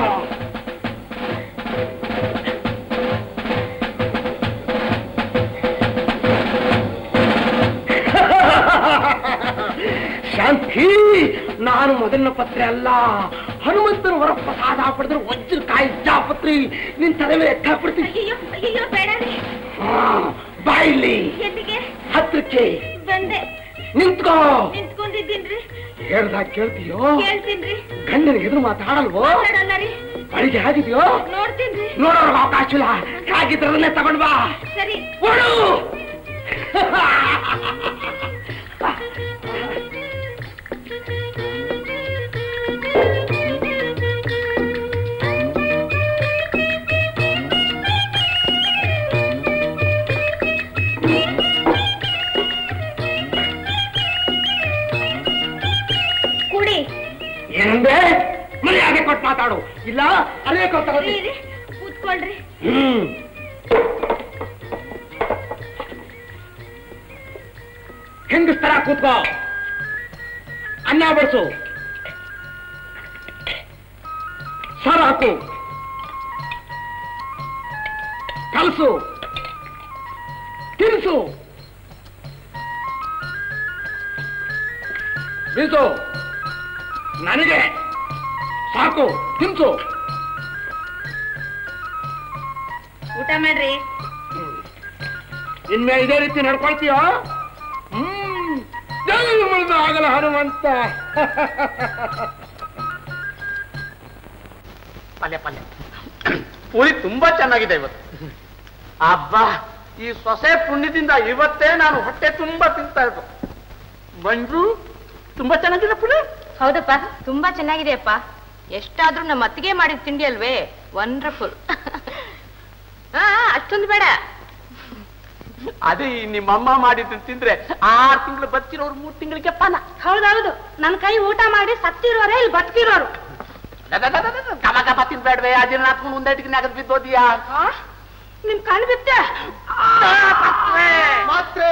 ಶಾಂತಿ ನಾನು ಮೊದಲಿನ ಪತ್ರೆ ಅಲ್ಲ ಹನುಮಂತನ ವರ ಪ್ರಸಾದ ಪಡೆದ್ರೆ ವಜ್ರ ಕಾಯಿ ಜಾಪತ್ರಿ ನಿನ್ ತಲೆ ಮೇಲೆ ಎತ್ತ ಹಾಕ್ಬಿಡ್ತೀನಿ ಅಯ್ಯೋ ಅಯ್ಯೋ ಬೇಡ ರೀ ಹಾ, ಬಾಯಿಲಿ ಎಲ್ಲಿಗೆ ಹತ್ರಕ್ಕೆ ಬಂದೆ ನಿಂತ್ಕೋ ನಿಂತ್ಕೊಂಡಿದ್ದೀನ್ರಿ ಹೇಳ್ದಾಗ ಕೇಳ್ತೀಯೋ ಕೇಳ್ತೀನ್ರಿ ಗಂಡನಿಗೆ ಎದುರು ಮಾತಾಡಲ್ವೋ ಮಾತಾಡಲ್ಲ ರೀ ಅಡಿಗೆ ಆಗಿದ್ಯೋ ನೋಡ್ತೀನ್ರಿ ನೋಡೋರ್ಗೆ ಅವಕಾಶ ಇಲ್ಲ ಹಾಗಿದ್ರನ್ನೇ ತಗೊಂಡ್ ಬಾ ಸರಿ ಓಡು ಕುಡಿ ಏನಂದೆ ಮರ್ಯಾದೆ ಕೊಟ್ಟು ಮಾತಾಡು ಇಲ್ಲ ಅಲ್ಲೇ ಕೊಡ್ತಾರೆ ರೀ, ರೀ, ಕೂತ್ಕೊಳ್ರಿ ಹ್ಮ್ ಹೆಂಗಸ್ತರ ಕೂತ್ಕೋ ಅನ್ನ ಬಡಿಸು ಸಾರು ಹಾಕು ಕಲಸು ತಿನ್ಸು ಬೀಸು ನನಗೆ ಸಾಕು ತಿನ್ಸು ಊಟ ಮಾಡ್ರಿ ಇನ್ಮೇಲೆ ಇದೇ ರೀತಿ ನಡ್ಕೊಳ್ತೀಯೋ ಹ್ಮ್ ಜೈ ಮುಳ್ದ ಆಗಲ್ಲ ಹನುಮಂತ ಪಲ್ಯ ಪಲ್ಯ ಪೂರಿ ತುಂಬಾ ಚೆನ್ನಾಗಿದೆ ಇವತ್ತು ಅಬ್ಬಾ ಈ ಸೊಸೆ ಪುಣ್ಯದಿಂದ ಇವತ್ತೇ ನಾನು ಹೊಟ್ಟೆ ತುಂಬಾ ತಿಂತಾ ಇದ್ದು ಮಂಜು ತುಂಬಾ ಚೆನ್ನಾಗಿದೆ ಪುಳಿ ಹೌದಪ್ಪ ತುಂಬಾ ಚೆನ್ನಾಗಿದೆಯಪ್ಪ ಎಷ್ಟಾದ್ರೂ ನಮ್ಮ ಅತ್ತಿಗೆ ಮಾಡಿದ ತಿಂಡಿ ಅಲ್ವೇ ವಂಡರ್ಫುಲ್ ಹಾ ಅಷ್ಟೊಂದು ಬೇಡ ಅದೇ ಈ ನಿಮ್ಮಮ್ಮ ಮಾಡಿದ್ದು ತಿಂದ್ರೆ ಆರು ತಿಂಗಳು ಬಚ್ಚಿರೋರು ಮೂರ್ ತಿಂಗಳಿಗೆ ಪಾನ ಹೌದೌದು ನನ್ನ ಕೈ ಊಟ ಮಾಡಿ ಸತ್ತಿರೋರೇ ಇಲ್ಲಿ ಬದುಕಿರೋರು ಗಮ ಗಮ ತಿನ್ಬೇಡ್ವೆ ಅದಿನ ಹಾಕೊಂಡು ಒಂದೆಟ್ಟಿಗೆ ಆಗದ್ ಬಿದ್ದೋದಿಯಾ ನಿಮ್ ಕಣ್ಣು ಬಿತ್ತೆ ಮಾತ್ರೆ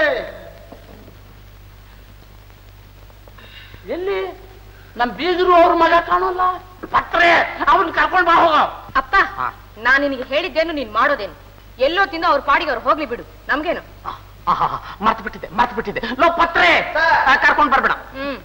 ಎಲ್ಲಿ ನಮ್ ಬೀಗರು ಅವ್ರ ಮಗ ಕಾಣೋಲ್ಲ ಪಟ್ರೆ ಅವನ್ ಕರ್ಕೊಂಡ್ ಬಾ ಹೋಗ ಅಪ್ಪ ನಾನ್ ನಿನಗೆ ಹೇಳಿದ್ದೇನು ನೀನ್ ಮಾಡೋದೇನು ಎಲ್ಲೋ ತಿಂದು ಅವ್ರ ಪಾಡಿಗೆ ಅವ್ರು ಹೋಗ್ಲಿ ಬಿಡು ನಮ್ಗೇನು ಮರ್ತು ಬಿಟ್ಟಿದ್ದೆ ಮರ್ತು ಬಿಟ್ಟಿದ್ದೆ ಲೋ ಪತ್ರೆ ಆ, ಕರ್ಕೊಂಡ್ ಬರ್ಬೇಡ ಹ್ಮ್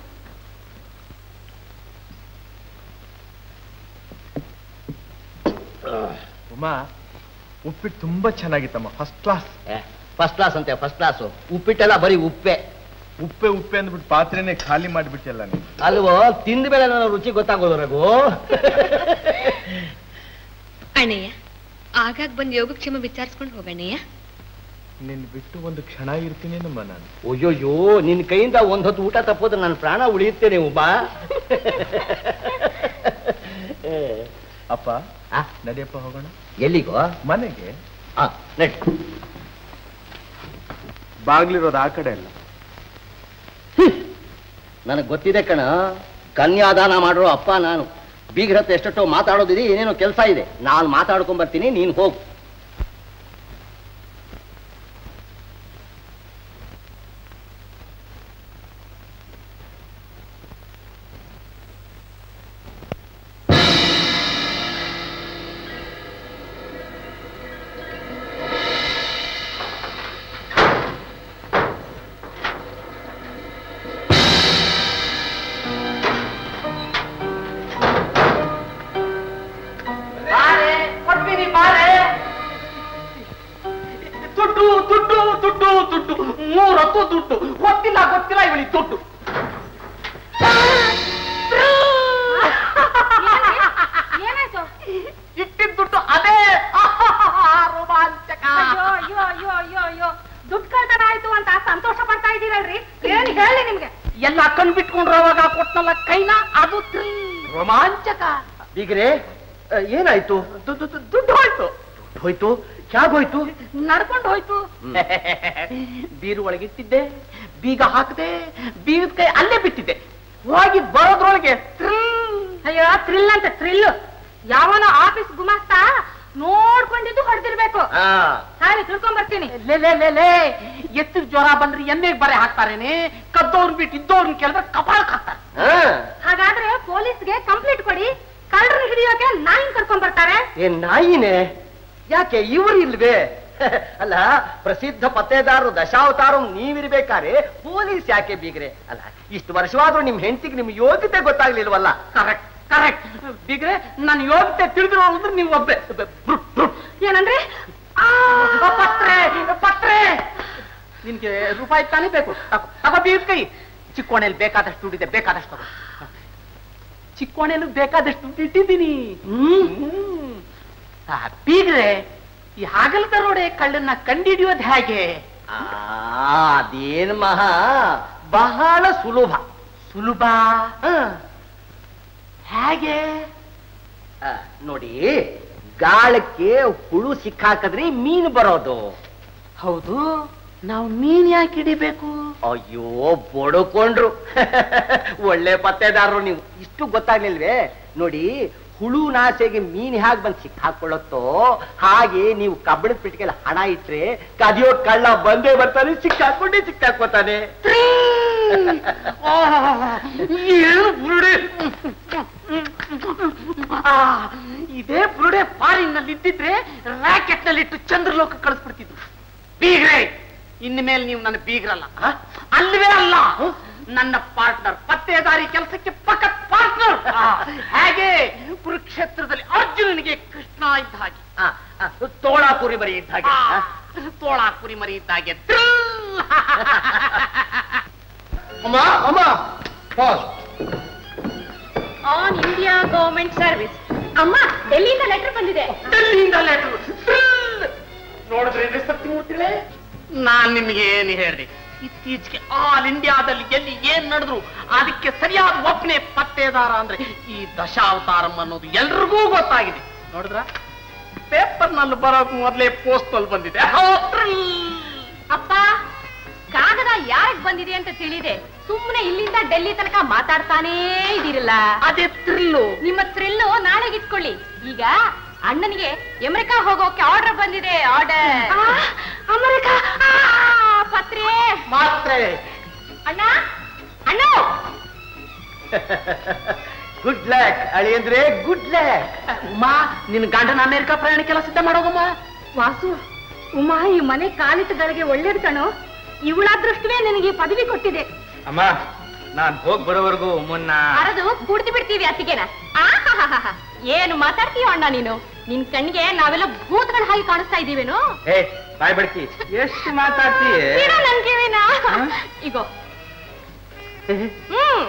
ಉಮಾ ಉಪ್ಪಿಟ್ಟು ತುಂಬಾ ಚೆನ್ನಾಗಿತ್ತಮ್ಮ ಫಸ್ಟ್ ಕ್ಲಾಸ್ ಫಸ್ಟ್ ಕ್ಲಾಸ್ ಅಂತೆ ಫಸ್ಟ್ ಕ್ಲಾಸ್ ಉಪ್ಪಿಟ್ಟೆಲ್ಲ ಬರೀ ಉಪ್ಪೆ ಉಪ್ಪೆ ಉಪ್ಪೆ ಅಂದ್ಬಿಟ್ಟು ಪಾತ್ರೆನೇ ಖಾಲಿ ಮಾಡಿಬಿಟ್ಟಿಲ್ಲ ನೀವು ಅಲ್ವೋ ತಿಂದ ಮೇಲೆ ನನ್ನ ರುಚಿ ಗೊತ್ತಾಗೋದು ರಘು ಅಣ್ಣಯ್ಯ ಆಗಾಗ ಬಂದು ಯೋಗಕ್ಷೇಮ ವಿಚಾರಿಸ್ಕೊಂಡು ಹೋಗಣ್ಣಯ್ಯ ನಿನ್ ಬಿಟ್ಟು ಒಂದು ಕ್ಷಣ ಇರ್ತೀನೇನಮ್ಮ ನಾನು ಅಯ್ಯೋಯ್ಯೋ ನಿನ್ ಕೈಯಿಂದ ಒಂದ್ ಹೊತ್ತು ಊಟ ತಪ್ಪೋದ್ರೆ ನನ್ನ ಪ್ರಾಣ ಉಳಿಯುತ್ತೇನೆ ಉಬಾ ಅಪ್ಪ ನಡಿಯಪ್ಪ ಹೋಗೋಣ ಎಲ್ಲಿಗೋ ಮನೆಗೆ ಆ, ನಡಿ ಬಾಗ್ಲಿರೋದು ಆ ಕಡೆ ಅಲ್ಲ ನನಗೆ ಗೊತ್ತಿದೆ ಕಣ ಕನ್ಯಾದಾನ ಮಾಡಿರೋ ಅಪ್ಪ ನಾನು ಬೀಗ್ರ ಹತ್ರ ಎಷ್ಟೆಷ್ಟೋ ಮಾತಾಡೋದಿದೆ ಏನೇನೋ ಕೆಲಸ ಇದೆ ನಾನು ಮಾತಾಡ್ಕೊಂಡ್ ಬರ್ತೀನಿ ನೀನು ಹೋಗು ಬಾರೆ ಕೊಡ್ತೀನಿ ಬಾರೆ ಇದೀರಲ್ರಿ ಏನ್ ಹೇಳಿ ನಿಮ್ಗೆ ಎಲ್ಲ ಕಣ್ ಬಿಟ್ಕೊಂಡ್ರು ಅವಾಗ ಕೊಟ್ನಲ್ಲ ಕೈನ ಅದು ಥ್ರಿಲ್ ರೋಮಾಂಚಕ ಬೀಗ್ರೆ ಆ, ಏನಾಯ್ತು ದು- ದು- ದು- ದುಡ್ಡು ಹೋಯ್ತು ದುಡ್ಡು ಹೋಯ್ತು ಹೇಗೋಯ್ತು ನಡ್ಕೊಂಡು ಹೋಯ್ತು ಬೀರು ಒಳಗಿಟ್ಟಿದ್ದೆ ಬೀಗ ಹಾಕದೆ ಬೀಗದ ಕೈ ಅಲ್ಲೇ ಬಿಟ್ಟಿದ್ದೆ ಹೋಗಿ ಬರೋದ್ರೊಳಗೆ ಅಯ್ಯೋ ಥ್ರಿಲ್ ಅಂತ ಥ್ರಿಲ್ ಯಾವನ ಆಫೀಸ್ ಗುಮಾಸ್ತಾ ನೋಡ್ಕೊಂಡಿದ್ದು ಹೊಡೆದಿರ್ಬೇಕು ಹಾಗೆ ತಿಳ್ಕೊಂಡ್ ಬರ್ತೀನಿ ಲೇ ಲೇ ಲೇ ಲೇ ಎತ್ತಿನ ಜ್ವರ ಬಂದ್ರೆ ಎಣ್ಣೆಗೆ ಬರೆ ಹಾಕ್ತಾರೇನೆ ಕದ್ದವ್ರನ್ ಬಿಟ್ಟು ಇದ್ದವ್ರನ್ ಕೇಳಿದ್ರೆ ಕಪಾಳಕ್ ಹಾಕ್ತಾರೆ ಹಾಗಾದ್ರೆ ಪೊಲೀಸ್ಗೆ ಕಂಪ್ಲೇಂಟ್ ಕೊಡಿ ಕಳ್ಳರನ್ನ ಹಿಡಿಯೋಕೆ ನಾಯಿನ್ ಕರ್ಕೊಂಡ್ ಬರ್ತಾರೆ ಏನ್ ನಾಯಿನೇ ಯಾಕೆ ಇವರು ಇಲ್ವೇ ಅಲ್ಲ ಪ್ರಸಿದ್ಧ ಪತ್ತೇದಾರರು ದಶಾವತಾರ ನೀವಿರ್ಬೇಕಾರೆ ಪೊಲೀಸ್ ಯಾಕೆ ಬೀಗ್ರೆ ಅಲ್ಲ ಇಷ್ಟು ವರ್ಷವಾದ್ರೂ ನಿಮ್ ಹೆಂಡತಿಗೆ ನಿಮ್ ಯೋಗ್ಯತೆ ಗೊತ್ತಾಗ್ಲಿಲ್ವಲ್ಲ ಕರೆಕ್ಟ್ ಕರೆಕ್ಟ್ ಬಿಗ್ರೆ ನಾನು ಯೋಗ್ಯತೆ ತಿಳಿದ್ರು ಅಂದ್ರೆ ನೀವು ಒಬ್ಬೆ ಏನಂದ್ರೆ ಪತ್ರೆ ಪತ್ರೆ ನಿನ್ಗೆ ರೂಪಾಯಿ ತಾನೇ ಬೇಕು ತಗೋ, ತಗೋ ಬೀರ್ ಕೈ ಚಿಕ್ಕೋಣೆಯಲ್ಲಿ ಬೇಕಾದಷ್ಟು ದುಡ್ಡಿದೆ ಬೇಕಾದಷ್ಟು ತಗೋ ಚಿಕ್ಕೋಣೆಯಲ್ಲಿ ಬೇಕಾದಷ್ಟು ದುಡ್ಡು ಇಟ್ಟಿದ್ದೀನಿ ಹ್ಮ್ ಆ, ಬೀಗ್ರೆ ಈ ಹಾಗಲ್ ದರೋಡೆ ಕಳ್ಳನ್ನ ಕಂಡಿಡಿಯೋದು ಹೇಗೆ ಆ, ಅದೇನ್ ಮಹಾ ಬಹಳ ಸುಲಭ ಸುಲಭ ಹೇಗೆ ಆ, ನೋಡಿ ಗಾಳಕ್ಕೆ ಹುಳು ಸಿಕ್ಕಾಕದ್ರೆ ಮೀನು ಬರೋದು ಹೌದು ನಾವು ಮೀನ್ ಯಾಕೆ ಹಿಡಿಬೇಕು ಅಯ್ಯೋ ಬಡ್ಕೊಂಡ್ರು ಒಳ್ಳೆ ಪತ್ತೆದಾರರು ನೀವು ಇಷ್ಟು ಗೊತ್ತಾಗ್ಲಿಲ್ವೇ ನೋಡಿ ಹುಳು ನಾಸೆಗೆ ಮೀನ್ ಹೇಗ್ ಬಂದ್ ಸಿಕ್ಕಾಕೊಳ್ಳುತ್ತೋ ಹಾಗೆ ನೀವು ಕಬ್ಬಣದ ಪೆಟ್ಟಿಗೆಲ್ಲ ಹಣ ಇಟ್ರೆ ಕದಿಯೋ ಕಳ್ಳ ಬಂದೇ ಬರ್ತಾನೆ ಸಿಕ್ಕಾಕೊಂಡೇ ಸಿಕ್ಕಾಕೋತಾನೆ ಏನು ಬುರುಡೆ ಆ, ಇದೇ ಬುರುಡೆ ಫಾರಿನ್ ನಲ್ಲಿ ಇದ್ದಿದ್ರೆ ರಾಕೆಟ್ ನಲ್ಲಿ ಇಟ್ಟು ಚಂದ್ರಲೋಕ ಕಳಿಸ್ಬಿಡ್ತಿದ್ರು ಬೀಗ್ರೆ ಇನ್ನು ಮೇಲೆ ನೀವು ನನ್ನ ಬೀಗ್ರಲ್ಲ ಆ? ಅಲ್ವೇ ಅಲ್ಲ ನನ್ನ ಪಾರ್ಟ್ನರ್ ಪತ್ತೇದಾರಿ ಕೆಲಸಕ್ಕೆ ಪಕ್ಕದ ಪಾರ್ಟ್ನರ್ ಹೇಗೆ ಕುರುಕ್ಷೇತ್ರದಲ್ಲಿ ಅರ್ಜುನನಿಗೆ ಕೃಷ್ಣ ಇದ್ದ ಹಾಗೆ ತೋಳ ಕುರಿ ಮರಿ ಇದ್ದ ಹಾಗೆ ಆ, ತೋಳ ಕುರಿ ಮರಿ ಇದ್ದ ಹಾಗೆ ಅಮ್ಮ ಅಮ್ಮ pass on India government service ಅಮ್ಮ ಡೆಲ್ಲಿಯಿಂದ ಲೆಟರ್ ಬಂದಿದೆ ಡೆಲ್ಲಿಯಿಂದ ಲೆಟರ್ ನೋಡಿದ್ರೆ ಸತ್ಯಮೂರ್ತಿಗಳೇ ನಾನ್ ನಿಮ್ಗೆ ಏನು ಹೇಳ್ದೆ ಇತ್ತೀಚೆಗೆ ಆಲ್ ಇಂಡಿಯಾದಲ್ಲಿ ಎಲ್ಲಿ ಏನ್ ನಡೆದ್ರು ಅದಕ್ಕೆ ಸರಿಯಾದ ಒಪ್ಪನೆ ಪತ್ತೇದಾರ ಅಂದ್ರೆ ಈ ದಶಾವತಾರಂ ಅನ್ನೋದು ಎಲ್ರಿಗೂ ಗೊತ್ತಾಗಿದೆ ನೋಡಿದ್ರ ಪೇಪರ್ ನಲ್ಲಿ ಬರೋಕ್ ಮೊದಲೇ ಪೋಸ್ಟ್ ನಲ್ಲಿ ಬಂದಿದೆ ಅಪ್ಪ ಕಾಗದ ಯಾರಿಗ್ ಬಂದಿದೆ ಅಂತ ತಿಳಿದೆ ಸುಮ್ಮನೆ ಇಲ್ಲಿಂದ ಡೆಲ್ಲಿ ತನಕ ಮಾತಾಡ್ತಾನೇ ಇದಿರಲ್ಲ ಅದೇ ಥ್ರಿಲ್ಲು ನಿಮ್ಮ ಥ್ರಿಲ್ಲು ನಾಳೆಗೆ ಇಟ್ಕೊಳ್ಳಿ ಈಗ ಅಣ್ಣನಿಗೆ ಅಮೆರಿಕಾ ಹೋಗೋಕೆ ಆರ್ಡರ್ ಬಂದಿದೆ ಆರ್ಡರ್ ಅಮೆರಿಕಾ ಪತ್ರೆ ಮಾತ್ರೆ ಅಣ್ಣ ಅಣ್ಣ ಗುಡ್ ಲ್ಯಾಕ್ ಅಳಿ ಅಂದ್ರೆ ಗುಡ್ ಲ್ಯಾಕ್ ಉಮಾ ನಿನ್ ಗಂಡನ ಅಮೆರಿಕ ಪ್ರಯಾಣಕ್ಕೆಲ್ಲ ಸಿದ್ಧ ಮಾಡೋಗಮ್ಮ ವಾಸು ಉಮಾ ಈ ಮನೆ ಕಾಲಿಟ್ಟಗಳಿಗೆ ಒಳ್ಳೇದು ಕಣೋ ಇವಳ ಅದೃಷ್ಟವೇ ನಿನಗೆ ಈ ಪದವಿ ಕೊಟ್ಟಿದೆ ಅಮ್ಮ ನಾನ್ ಹೋಗ್ ಬರೋವರೆಗೂ ಮುನ್ನ ಅರದು ಕುಡ್ದು ಬಿಡ್ತೀವಿ ಅತ್ತಿಗೆನ ಆಹಾಹಾಹಾ. ಏನು ಮಾತಾಡ್ತೀಯೋ ಅಣ್ಣ ನೀನು ನಿನ್ ಕಣ್ಣಿಗೆ ನಾವೆಲ್ಲ ಭೂತಗಳ ಹಾಗೆ ಕಾಣಿಸ್ತಾ ಇದೀವೇನು ಏ ಬಾಯ್ ಬಡ್ತಿ ಎಷ್ಟು ಮಾತಾಡ್ತೀಯ ಬಿಡು ನನ್ ಕಿವಿನ ಇಗೋ ಹ್ಮ್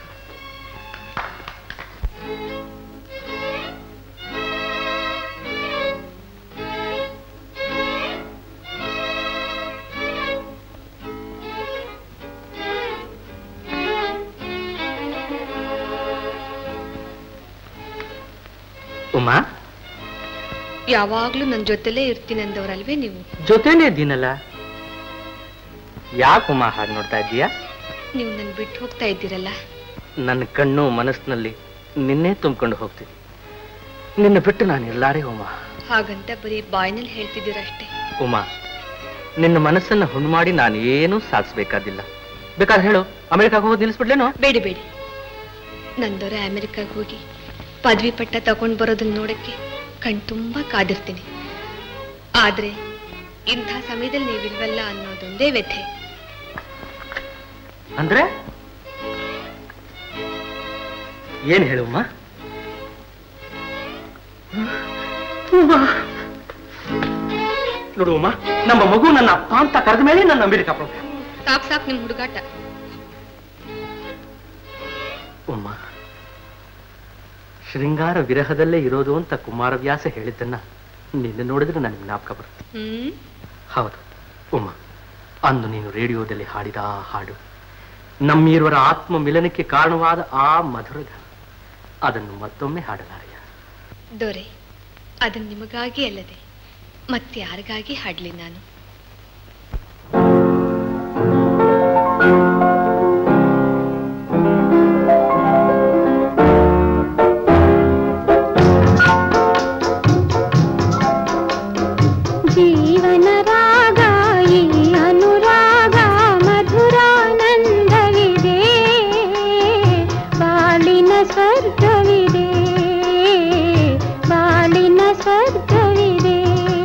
ಉಮಾ ಯಾವಾಗ್ಲೂ ನನ್ನ ಜೊತೆಲೇ ಇರ್ತೀನಿ ಅಂದವ್ರಲ್ವೇ ನೀವು ಜೊತೆನೇ ಇದ್ದೀನಲ್ಲ ಯಾಕೆ ಉಮಾ ಹಾಗೆ ನೋಡ್ತಾ ಇದ್ದೀಯಾ ನೀವು ನನ್ ಬಿಟ್ಟು ಹೋಗ್ತಾ ಇದ್ದೀರಲ್ಲ ನನ್ನ ಕಣ್ಣು ಮನಸ್ಸಿನಲ್ಲಿ ನಿನ್ನೆ ತುಂಬಿಕೊಂಡು ಹೋಗ್ತೀನಿ ನಿನ್ನ ಬಿಟ್ಟು ನಾನು ಎಲ್ಲಾರೇ ಉಮಾ ಹಾಗಂತ ಬರೀ ಬಾಯ್ನಲ್ಲಿ ಹೇಳ್ತಿದ್ದೀರಷ್ಟೇ ಉಮಾ ನಿನ್ನ ಮನಸ್ಸನ್ನ ಹುಣ್ಣು ಮಾಡಿ ನಾನು ಏನೂ ಸಾಧಿಸ್ಬೇಕಾದಿಲ್ಲ ಬೇಕಾದ್ರೆ ಹೇಳು ಅಮೆರಿಕಾಗ ಹೋಗಿ ನಿಲ್ಲಿಸ್ಬಿಡ್ಲೇನೋ ಬೇಡಿ ಬೇಡಿ ನಂದೊರೆ ಅಮೆರಿಕಾಗ್ ಹೋಗಿ ಪದವಿ ಪಟ್ಟ ತಗೊಂಡ್ ಬರೋದನ್ನ ನೋಡಕ್ಕೆ ಕಣ್ ತುಂಬಾ ಕಾದಿರ್ತೀನಿ ಆದ್ರೆ ಇಂಥ ಸಮಯದಲ್ಲಿ ನೀವಿಲ್ವಲ್ಲ ಅನ್ನೋದೊಂದೇ ವ್ಯಥೆ ಅಂದ್ರೆ ಏನ್ ಹೇಳುಮ್ಮ ನೋಡು ಉಮ್ಮ ನಮ್ಮ ಮಗು ನನ್ನ ಅಪ್ಪ ಅಂತ ಕರೆದ ಮೇಲೆ ನನ್ನ ಅಮೆರಿಕ ಪ್ರೋಗ್ರಾಮ್ ಸಾಕ್ ಸಾಕ್ ನಿಮ್ ಹುಡುಗಾಟ ಉಮ್ಮ ಶೃಂಗಾರ ವಿರಹದಲ್ಲೇ ಇರೋದು ಅಂತ ಕುಮಾರವ್ಯಾಸ ಹೇಳಿದ್ದನ್ನ ನಿನ್ನ ನೋಡಿದ್ರೆ ನನಗೆ ಜ್ಞಾಪಕ ಬರುತ್ತೆ ಹ್ಮ್ ಹೌದು ಉಮ್ಮ ಅಂದು ನೀನು ರೇಡಿಯೋದಲ್ಲಿ ಹಾಡಿದ ಆ ಹಾಡು ನಮ್ಮೀರುವರ ಆತ್ಮ ಮಿಲನಕ್ಕೆ ಕಾರಣವಾದ ಆ ಮಧುರ ಗಾನ ಅದನ್ನು ಮತ್ತೊಮ್ಮೆ ಹಾಡಲಾರೆಯ ದೊರೆ ಅದು ನಿಮಗಾಗಿ ಅಲ್ಲದೆ ಮತ್ತಾರಿಗಾಗಿ ಹಾಡ್ಲಿ ನಾನು ಜೀವನ ರಾಗ ಈ ಅನುರಾಗ ಮಧುರಾನಂದವಿದೆ ಬಾಳಿನ ಸ್ವರ್ಗವಿದೆ ಬಾಳಿನ ಸ್ವರ್ಗವಿದೆ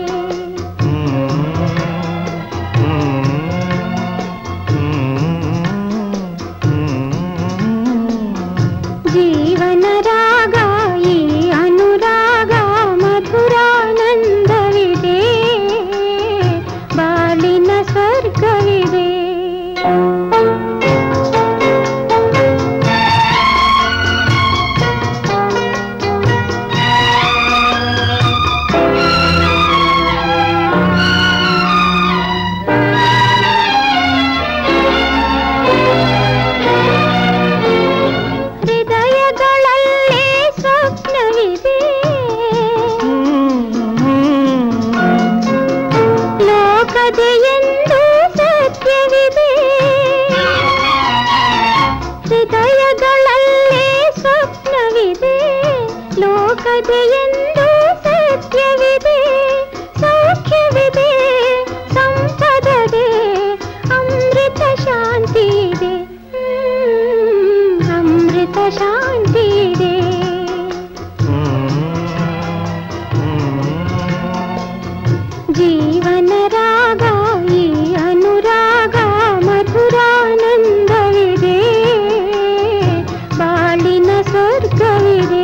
ಜೀವನ ರಾಗ ಈ ಅನುರಾಗ ಮಧುರಾನಂದವಿದೆ ಬಾಳಿನ ಸ್ವರ್ಗವಿದೆ ಹೃದಯಗಳಲ್ಲಿ ಸ್ವಪ್ನವಿದೆ ಲೋಕದೆಯೆಂದು ಸತ್ಯವಿದೆ ಹೃದಯಗಳಲ್ಲಿ ಸ್ವಪ್ನವಿದೆ ಲೋಕದೆಯೆಂದು ಸತ್ಯವಿದೆ ಸೌಖ್ಯವಿದೆ ಸಂಪದದೆ ಅಮೃತ ಶಾಂತಿ ಇದೆ ಹ್ಮ್, ಅಮೃತ ಶಾಂತಿ ಇದೆ ಜೀವನ ರಾಗ ಈ ಅನುರಾಗ ಮಧುರಾನಂದವಿದೆ ಬಾಳಿನ ಸ್ವರ್ಗವಿದೆ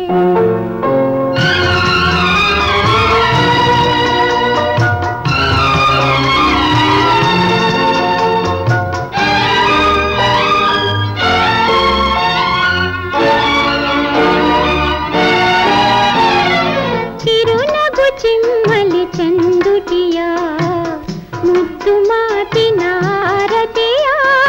ಕಿರುನಗು ಚಿಮ್ಮಲಿ ಚಂದುಟಿಯ ಮುದ್ದು ಮಾತಿನ ಆರತಿಯ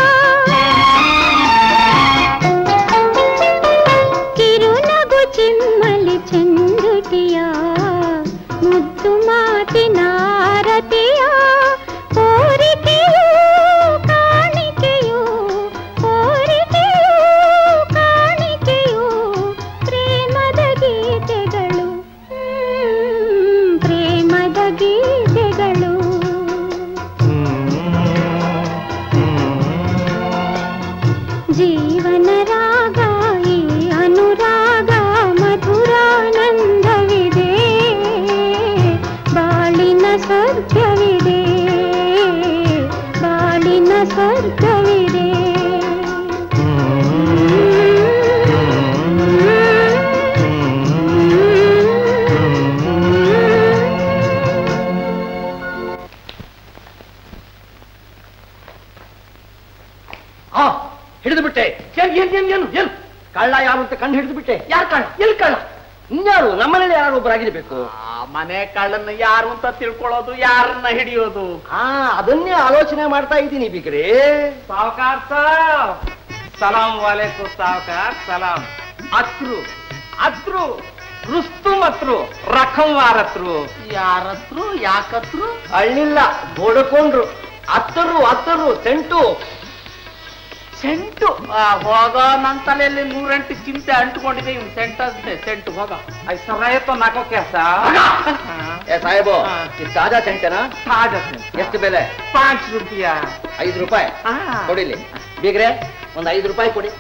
ಕಿರುನಗು ಚಿಮ್ಮಲಿ ಚಂದುಟಿಯ ಮುದ್ದು ಮಾತಿನ ಆರತಿಯ ಕೋರಿಕೆಯು ಕಾಣಿಕೆಯು ಕೋರಿಕೆಯು ಕಾಣಿಕೆಯು ಪ್ರೇಮದ ಗೀತೆಗಳು ಹ್ಮ್, ಪ್ರೇಮದ ಗೀತೆಗಳು ಜೀವನ ರಾಗ ಈ ಅನುರಾಗ ಮಧುರಾನಂದವಿದೆ ಬಾಳಿನ ಸ್ವರ್ಗವಿದೆ ಬಾಳಿನ ಸ್ವರ್ಗವಿದೆ ಆ ಹಿಡಿದು ಬಿಟ್ಟೆ ಏನ್ ಏನ್ ಏನ್ ಏನು ಏನು ಕಳ್ಳ ಯಾರು ಅಂತ ಕಂಡು ಹಿಡಿದು ಬಿಟ್ಟೆ ಯಾರು ಕಳ್ಳ ಎಲ್ಲಿ ಕಳ್ಳ ಇನ್ಯಾರು ನಮ್ಮನೇಲಿ ಯಾರು ಒಬ್ಬರಾಗಿರ್ಬೇಕು ಮನೆ ಕಳ್ಳನ್ನ ಯಾರು ಅಂತ ತಿಳ್ಕೊಳ್ಳೋದು ಯಾರನ್ನ ಹಿಡಿಯೋದು ಹಾ ಅದನ್ನೇ ಆಲೋಚನೆ ಮಾಡ್ತಾ ಇದ್ದೀನಿ ಬಿಗ್ರಿ ಸಾವುಕಾರ್ ಸಾಬ್ ಸಲಾಂ ವಾಲೇಕು ಸಾವುಕಾರ್ ಸಲಾಂ ಅತ್ರು ಅತ್ರು ರುಸ್ತುಂ ಅತ್ರು ರಖಂವಾರ್ ಅತ್ರು ಯಾರತ್ರು ಯಾಕತ್ರು ಅಳ್ಳಿಲ್ಲ ಬೊಡ್ಕೊಂಡ್ರು ಹತ್ತರು ಹತ್ತರು ಸೆಂಟು ಸೆಂಟು ಆ, ಹೋಗೋ ನನ್ನ ತಲೆಯಲ್ಲಿ ನೂರೆಂಟು ಚಿಂತೆ ಅಂಟ್ಕೊಂಡಿದೆ ಇವ್ನು ಸೆಂಟ್ ಅಂತೆ ಸೆಂಟು ಹೋಗ ಐದು ಸಾವಿರ ಆಯ್ತು ನಾಲ್ಕು ಕೆಲಸ ಏ ಸಾಹೇಬು ಇದು ತಾಜಾ ಸೆಂಟೇನಾ ತಾಜಾ ಸೆಂಟ್ ಎಷ್ಟು ಬೆಲೆ ಪಾಂಚ್ ರೂಪಾಯ ಐದು ರೂಪಾಯಿ ಕೊಡಿಲಿ ಬೀಗ್ರೆ ಒಂದು ಐದು ರೂಪಾಯಿ ಕೊಡಿ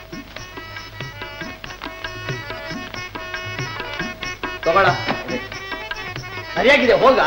ತಗೊಳ ಸರಿಯಾಗಿದೆ ಹೋಗ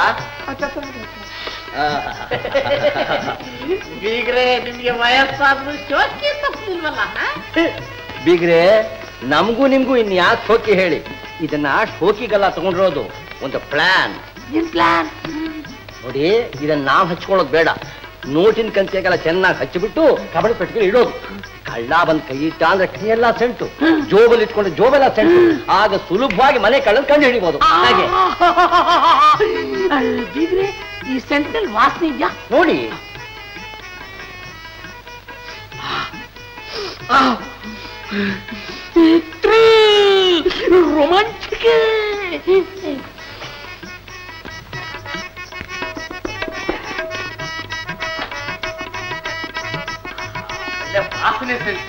ಬೀಗ್ರೆ ನಿಮ್ಗೆ ವಯಸ್ಸಾದ್ರೂ ಶೋಕಿ ತಪ್ಪಿಲ್ವಲ್ಲ ಬೀಗ್ರೆ ನಮಗೂ ನಿಮ್ಗೂ ಇನ್ ಯಾಕೆ ಶೋಕಿ ಹೇಳಿ ಇದನ್ನ ಶೋಕಿಗೆಲ್ಲ ತಗೊಂಡಿರೋದು ಒಂದು ಪ್ಲಾನ್ ಏನ್ ಪ್ಲಾನ್ ನೋಡಿ ಇದನ್ನ ನಾವ್ ಹಚ್ಕೊಳ್ಳೋದು ಬೇಡ ನೋಟಿನ ಕಂತೆಗೆಲ್ಲ ಚೆನ್ನಾಗಿ ಹಚ್ಚಿಬಿಟ್ಟು ಕಬಡಿ ಪೆಟ್ಟಿಗೆ ಇಡೋದು ಕಳ್ಳ ಬಂದ್ ಕೈ ಇಟ್ಟ ಅಂದ್ರೆ ಕೈಯೆಲ್ಲ ಸೆಂಟು ಜೋಬಲ್ಲಿ ಇಟ್ಕೊಂಡು ಜೋಬೆಲ್ಲ ಸೆಂಟು ಆಗ ಸುಲಭವಾಗಿ ಮನೆ ಕಳ್ಳನ್ ಕಂಡು ಹಿಡಿಬಹುದು ಹಾಗೆ ಬೀಗ್ರೆ ಈ ಸೆಂಟ್ರಲ್ ವಾಸನೆ ಇದೆಯಾ ನೋಡಿ ರೋಮಾಂಚಕ ವಾಸನೆ ಸಿಕ್ತು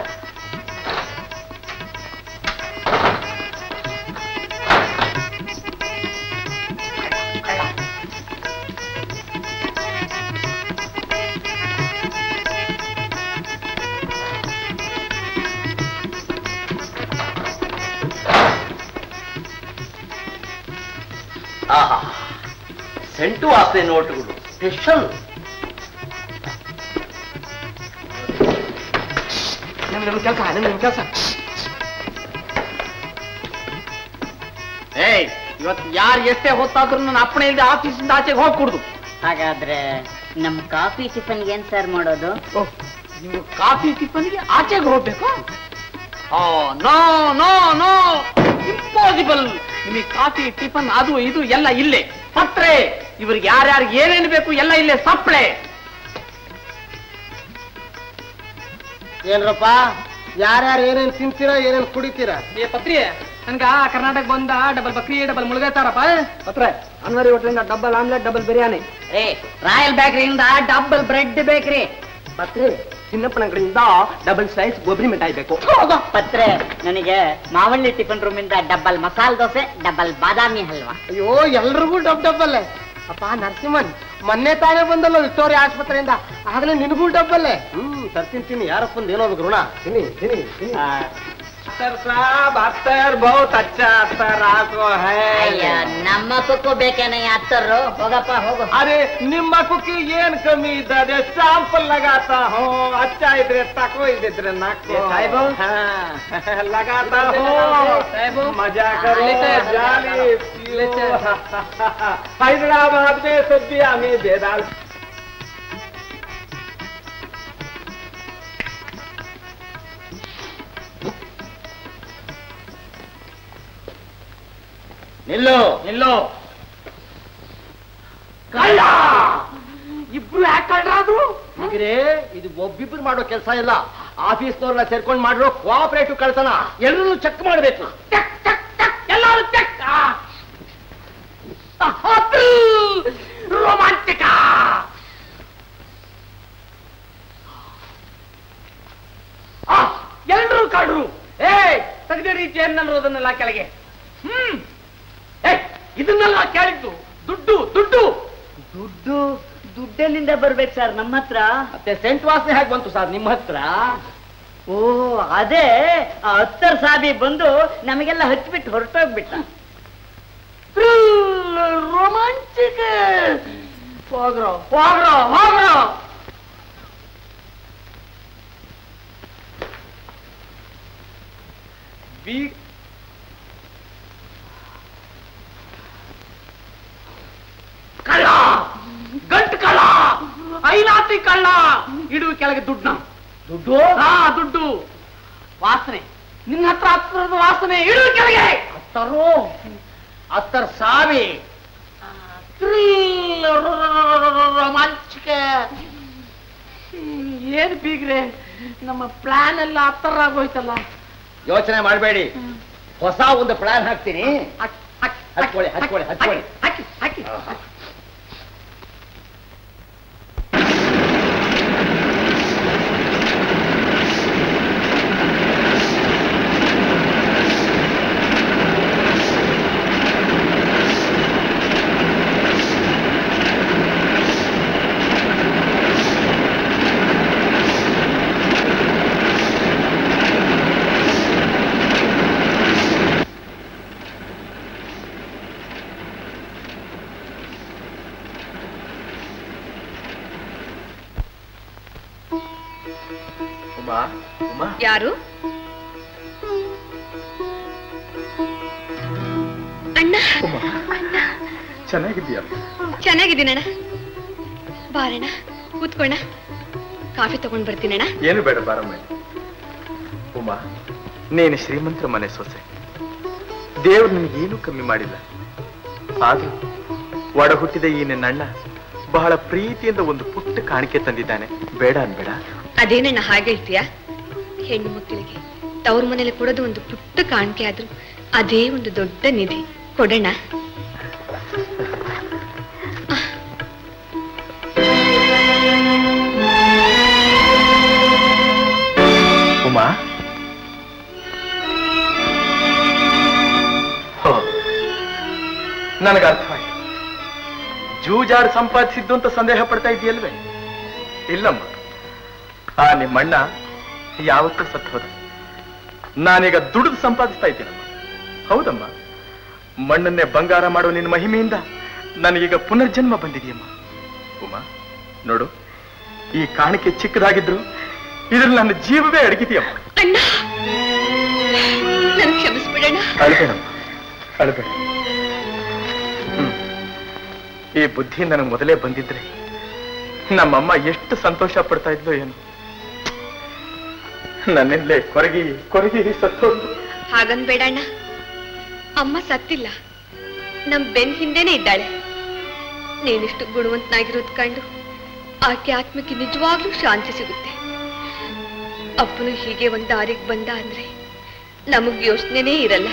ಆಹಾ ಸೆಂಟು ವಾಸನೆ ನೋಟುಗಳು ಸ್ಪೆಷಲ್ ನಮ್ ನಮ್ ಕೆಲಸ ನಮ್ ನಮ್ ಕೆಲಸ ಏಯ್ ಇವತ್ತು ಯಾರು ಎಷ್ಟೇ ಹೊತ್ತಾದ್ರೂ ನನ್ನ ಅಪ್ಪಣೆಯಿಂದ ಆಫೀಸಿಂದ ಆಚೆಗೆ ಹೋಗಿ ಕುಡ್ದು ಹಾಗಾದ್ರೆ ನಮ್ ಕಾಫಿ ಟಿಫನ್ ಏನ್ ಸರ್ ಮಾಡೋದು ನೀವು ಕಾಫಿ ಟಿಫನ್ಗೆ ಆಚೆಗೆ ಹೋಗ್ಬೇಕು ನೋ ನೋ ನೋ ಇಂಪಾಸಿಬಲ್ ನಿಮಗೆ ಕಾಫಿ ಟಿಫನ್ ಅದು ಇದು ಎಲ್ಲ ಇಲ್ಲೇ ಪತ್ರೆ ಇವ್ರಿಗೆ ಯಾರ್ಯಾರಿಗೆ ಏನೇನು ಬೇಕು ಎಲ್ಲ ಇಲ್ಲೇ ಸಪ್ಳೆ ಏನ್ರಪ್ಪ ಯಾರ್ಯಾರು ಏನೇನ್ ತಿಂತೀರಾ ಏನೇನ್ ಕುಡಿತೀರಾ ಏ ಪತ್ರಿ ನನ್ಗ ಕರ್ನಾಟಕ ಬಂದ ಡಬಲ್ ಬಕ್ರಿ ಡಬಲ್ ಮುಳುಗೈತಾರಪ್ಪ ಪತ್ರೆ ಅನ್ವರಿ ಹೋಟ್ಲಿಂದ ಡಬಲ್ ಆಮ್ಲೆಟ್ ಡಬಲ್ ಬಿರಿಯಾನಿ ಏ ರಾಯಲ್ ಬೇಕರಿಯಿಂದ ಡಬಲ್ ಬ್ರೆಡ್ ಬೇಕ್ರಿ ಪತ್ರೆ ಚಿನ್ನಪ್ಪನ ಅಂಗಡಿಯಿಂದ ಡಬಲ್ ಸ್ಲೈಸ್ ಕೊಬ್ಬರಿ ಮಿಠಾಯಿ ಬೇಕು ಪತ್ರೆ ನನಗೆ ಮಾವಳ್ಳಿ ಟಿಫನ್ ರೂಮಿಂದ ಡಬಲ್ ಮಸಾಲ ದೋಸೆ ಡಬಲ್ ಬಾದಾಮಿ ಹಲ್ವಾ ಅಯ್ಯೋ ಎಲ್ರಿಗೂ ಡಬ್ ಡಬ್ಬಲ್ಲೇ ಅಪ್ಪ ನರಸಿಂಹನ್ ಮೊನ್ನೆ ತಾನೇ ಬಂದಲ್ಲ ವಿಕ್ಟೋರಿಯಾ ಆಸ್ಪತ್ರೆಯಿಂದ ಆಗ್ಲೇ ನಿನಗೂ ಡಬ್ಬಲ್ಲೇ ಹ್ಮ್ ತರ್ತೀನಿ ತಿನ್ನಿ ಯಾರಪ್ಪಂದು ಏನೋ ಬೇಕು ಋಣ ತಿನ್ನಿ ತಿನ್ನಿ ತಿನ್ನಿ अख्तर साहब अख्तर बहुत अच्छा अख्तर आपको ಅಯ್ಯ है ನಮ್ಮ ಮಕ್ಕಕ್ಕೂ ಬೇಕೇನ ಹತ್ತರು ಹೋಗಪ್ಪ ಹೋಗು अरे निम्मक की ಏನ್ ಕಮ್ಮಿ ಇದ್ದಾರೆ ಶಾಂಪಲ್ लगाता हूँ अच्छा इधर तको इधर नाको साहिबो? हाँ, लगाता हूँ मजा करो जाली पियो हैदराबाद में सब्जियां में बेदाल ನಿಲ್ಲು ನಿಲ್ಲು ಕಳ್ಳ ಇಬ್ರು ಯಾಕೆ ಕಳ್ಳರಾದ್ರು ಹೀಗ್ರೆ ಇದು ಒಬ್ಬಿಬ್ರು ಮಾಡೋ ಕೆಲಸ ಇಲ್ಲ ಆಫೀಸ್ನವ್ರನ್ನ ಸೇರ್ಕೊಂಡು ಮಾಡಿರೋ ಕೋಆಪರೇಟಿವ್ ಕಳ್ತನ ಎಲ್ಲರೂ ಚೆಕ್ ಮಾಡಬೇಕು ಎಲ್ಲರೂ ಚೆಕ್ ರೋಮಾಂಚಕ ಎಲ್ರೂ ಕಳ್ರು ಏ ತೆಗೆದಿರಿ ಚೇರ್ನಲ್ಲಿರೋದನ್ನೆಲ್ಲ ಕೆಳಗೆ ಹ್ಮ್ ಏ ಇದನ್ನೆಲ್ಲ ಕೇಳಿದ್ದು ದುಡ್ಡು ದುಡ್ಡು ದುಡ್ಡು ದುಡ್ಡೆಲ್ಲಿಂದ ಬರ್ಬೇಕು ಸರ್ ನಮ್ಮ ಹತ್ರ ಮತ್ತೆ ಸೆಂಟ್ ವಾಸನೆ ಹೇಗೆ ಬಂತು ಸರ್ ನಿಮ್ಮ ಹತ್ರ ಓ ಅದೇ ಆ ಹತ್ತರ್ ಸಾಬಿ ಬಂದು ನಮಗೆಲ್ಲ ಹಚ್ಬಿಟ್ಟು ಹೊರಟೋಗ್ಬಿಟ್ಟ ರೋಮಾಂಚಕ ಹೋಗ್ರೋ ಹೋಗ್ರೋ ಹೋಗ್ರೋ ಬೀಗ್ ಕಳ್ಳ ಗಂಟು ಕಳ್ಳ ಐನಾತಿ ಕಳ್ಳ ಇಡು ಕೆಳಗೆ ದುಡ್ಡನ್ನ ದುಡ್ಡು ಹಾ ದುಡ್ಡು ವಾಸನೆ ನಿನ್ನ ಹತ್ರ ಹತ್ರದ ವಾಸನೆ ಇಡು ಕೆಳಗೆ ಹತ್ತರು ಹತ್ತರ ಸಾವಿ ಥ್ರಿಲ್ ರೋಮಾಂಚಕ ಹ್ಮ್, ಏನ್ ಬೀಗ್ರೆ ನಮ್ಮ ಪ್ಲಾನ್ ಎಲ್ಲ ಹತ್ತರ ಆಗೋಯ್ತಲ್ಲ ಯೋಚನೆ ಮಾಡಬೇಡಿ ಹೊಸ ಒಂದು ಪ್ಲಾನ್ ಹಾಕ್ತೀನಿ ಹಚ್ಕೊಳ್ಳಿ ಹಚ್ಕೊಳ್ಳಿ ಹಚ್ಕೊಳ್ಳಿ ಹಾಕಿ ಹಾಕಿ ಉಮಾ ಉಮಾ ಯಾರು ಅಣ್ಣ ಚೆನ್ನಾಗಿದ್ದೀಯ ಚೆನ್ನಾಗಿದ್ದೀನಣ್ಣ ಬಾರಣ್ಣ ಕೂತ್ಕೋಣ ಕಾಫಿ ತಗೊಂಡ್ ಬರ್ತೀನಣ್ಣ ಏನು ಬೇಡ ಬಾರಮ್ಮ ಉಮಾ ನೀನು ಶ್ರೀಮಂತರ ಮನೆ ಸೊಸೆ ದೇವ್ರು ನಿನಗೇನು ಕಮ್ಮಿ ಮಾಡಿಲ್ಲ ಆದ್ರೂ ಒಡ ಹುಟ್ಟಿದ ಈ ನಿನ್ನ ಅಣ್ಣ ಬಹಳ ಪ್ರೀತಿಯಿಂದ ಒಂದು ಪುಟ್ಟ ಕಾಣಿಕೆ ತಂದಿದ್ದಾನೆ ಬೇಡ ಅನ್ಬೇಡ ಅದೇನಣ್ಣ ಹಾಗೆ ಹೇಳ್ತೀಯ ಹೆಣ್ಣು ಮಕ್ಕಳಿಗೆ ತವ್ರ ಮನೇಲಿ ಕೊಡೋದು ಒಂದು ಪುಟ್ಟ ಕಾಣಿಕೆ ಆದ್ರೂ ಅದೇ ಒಂದು ದೊಡ್ಡ ನಿಧಿ ಕೊಡೋಣ ಉಮಾ ಹೋ ನನಗೆ ಅರ್ಥವಾಯ್ತು ಜೂಜಾಡ್ ಸಂಪಾದಿಸಿದ್ದು ಅಂತ ಸಂದೇಹ ಪಡ್ತಾ ಇದೆಯಲ್ವೇ ಇಲ್ಲಮ್ಮ ಆ ನಿಮ್ಮಣ್ಣ ಯಾವತ್ತೂ ಸತ್ತು ಹೋದ ನಾನೀಗ ದುಡಿದು ಸಂಪಾದಿಸ್ತಾ ಇದ್ದೀನಮ್ಮ ಹೌದಮ್ಮ ಮಣ್ಣನ್ನೇ ಬಂಗಾರ ಮಾಡೋ ನಿನ್ನ ಮಹಿಮೆಯಿಂದ ನನಗೀಗ ಪುನರ್ಜನ್ಮ ಬಂದಿದೆಯಮ್ಮ ಉಮಾ ನೋಡು ಈ ಕಾಣಿಕೆ ಚಿಕ್ಕದಾಗಿದ್ರು ಇದ್ರಲ್ಲಿ ನನ್ನ ಜೀವವೇ ಅಡಗಿದೆಯಮ್ಮ ಅಣ್ಣ ನನ್ ಕ್ಷಮಿಸ್ಬಿಡಣ್ಣ ಅಳ್ಬೇಡಮ್ಮ ಅಳ್ಬೇಡ ಹ್ಮ್. ಈ ಬುದ್ಧಿ ನನಗೆ ಮೊದಲೇ ಬಂದಿದ್ರೆ ನಮ್ಮಮ್ಮ ಎಷ್ಟು ಸಂತೋಷ ಪಡ್ತಾ ಇದ್ಲು ಏನು ನನ್ನಿಂದಲೇ ಕೊರಗಿ ಕೊರಗಿ ಸತ್ತೋದು ಹಾಗನ್ಬೇಡ ಅಣ್ಣ ಅಮ್ಮ ಸತ್ತಿಲ್ಲ ನಮ್ ಬೆನ್ ಹಿಂದೆನೆ ಇದ್ದಾಳೆ ನೀನಿಷ್ಟು ಗುಣವಂತನಾಗಿರೋದ್ ಕಂಡು ಆಕೆ ಆತ್ಮಕ್ಕೆ ನಿಜವಾಗ್ಲೂ ಶಾಂತಿ ಸಿಗುತ್ತೆ ಅಪ್ಪನು ಹೀಗೆ ಒಂದ್ ದಾರಿಗೆ ಬಂದ ಅಂದ್ರೆ ನಮಗ್ ಯೋಚನೆನೇ ಇರಲ್ಲ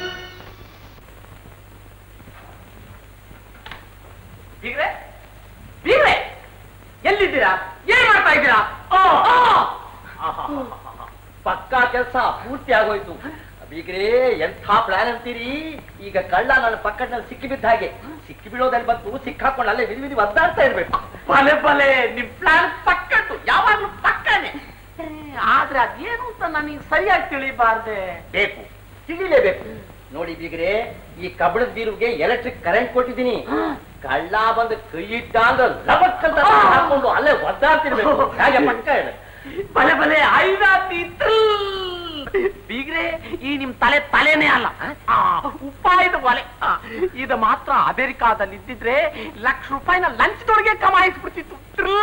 ಬೀಗ್ರೆ ಬೀಗ್ರೆ ಎಲ್ಲಿದ್ದೀರಾ ಏನ್ ಮಾಡ್ತಾ ಇದ್ದೀರಾ ಓ, ಓ! ಆಹಾಹಾಹಾಹಾ. ಪಕ್ಕಾ ಕೆಲಸ ಪೂರ್ತಿ ಆಗೋಯ್ತು ಬೀಗ್ರೆ ಎಂಥ ಪ್ಲಾನ್ ಅಂತೀರಿ ಈಗ ಕಳ್ಳ ನನ್ನ ಪಕ್ಕದಲ್ಲಿ ಸಿಕ್ಕಿ ಬಿದ್ದ ಹಾಗೆ ಸಿಕ್ಕಿ ಬೀಳೋದಲ್ಲಿ ಬಂತು ಸಿಕ್ಕಾಕೊಂಡು ಅಲ್ಲೇ ವಿಧಿ ವಿಧಿ ಒದ್ದಾಡ್ತಾ ಇರ್ಬೇಕು ಬಲೆ ಬಲೆ ನಿಮ್ ಪ್ಲಾನ್ ಪಕ್ಕಟ್ಟು ಯಾವಾಗ್ಲೂ ಪಕ್ಕನೆ ಆದ್ರೆ ಅದೇನು ಅಂತ ನನಗೆ ಸರಿಯಾಗಿ ತಿಳಿಬಾರ್ದೆ ಬೇಕು ತಿಳಿಲೇಬೇಕು ನೋಡಿ ಬೀಗ್ರೆ ಈ ಕಬ್ಬಣದ ಬೀರುಗೆ ಎಲೆಕ್ಟ್ರಿಕ್ ಕರೆಂಟ್ ಕೊಟ್ಟಿದ್ದೀನಿ ಕಳ್ಳ ಬಂದು ಕೈ ಇಟ್ಟ ಅಂದ್ರೆ ಲಬಕ್ ಅಂತ ಹಾಕೊಂಡು ಅಲ್ಲೇ ಒದ್ದಾಡ್ತಿರ್ಬೇಕು ಹಾಗೆ ಪಕ್ಕ ಇದೆ ಬಲೆ ಬಲೆ ಐದಾತಿ ಬೀಗ್ರೆ ಈ ನಿಮ್ ತಲೆ ತಲೆನೇ ಅಲ್ಲ ಆ, ಉಪಾಯದ ಒಲೆ ಆ, ಇದು ಮಾತ್ರ ಅಮೆರಿಕಾದಲ್ಲಿ ಇದ್ದಿದ್ರೆ ಲಕ್ಷ ರೂಪಾಯಿನ ಲಂಚದೊಳಗೆ ಕಮಾಯಿಸ್ಬಿಡ್ತಿತ್ತು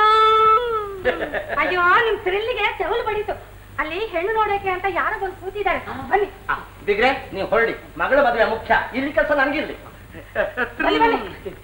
ಅಯ್ಯೋ ನಿಮ್ ಥ್ರಿಲ್ಲಿಗೆ ತೆವಲು ಬಡೀತು ಅಲ್ಲಿ ಹೆಣ್ಣು ನೋಡೋಕೆ ಅಂತ ಯಾರೋ ಬಂದು ಕೂತಿದ್ದಾರೆ ಬನ್ನಿ ಬಿಗ್ರೆ ನೀವು ಹೊರಡಿ ಮಗಳ ಮದುವೆ ಮುಖ್ಯ ಇಲ್ಲಿ ಕೆಲಸ ನನಗಿರ್ಲಿ ಬನ್ನಿ, ಬನ್ನಿ.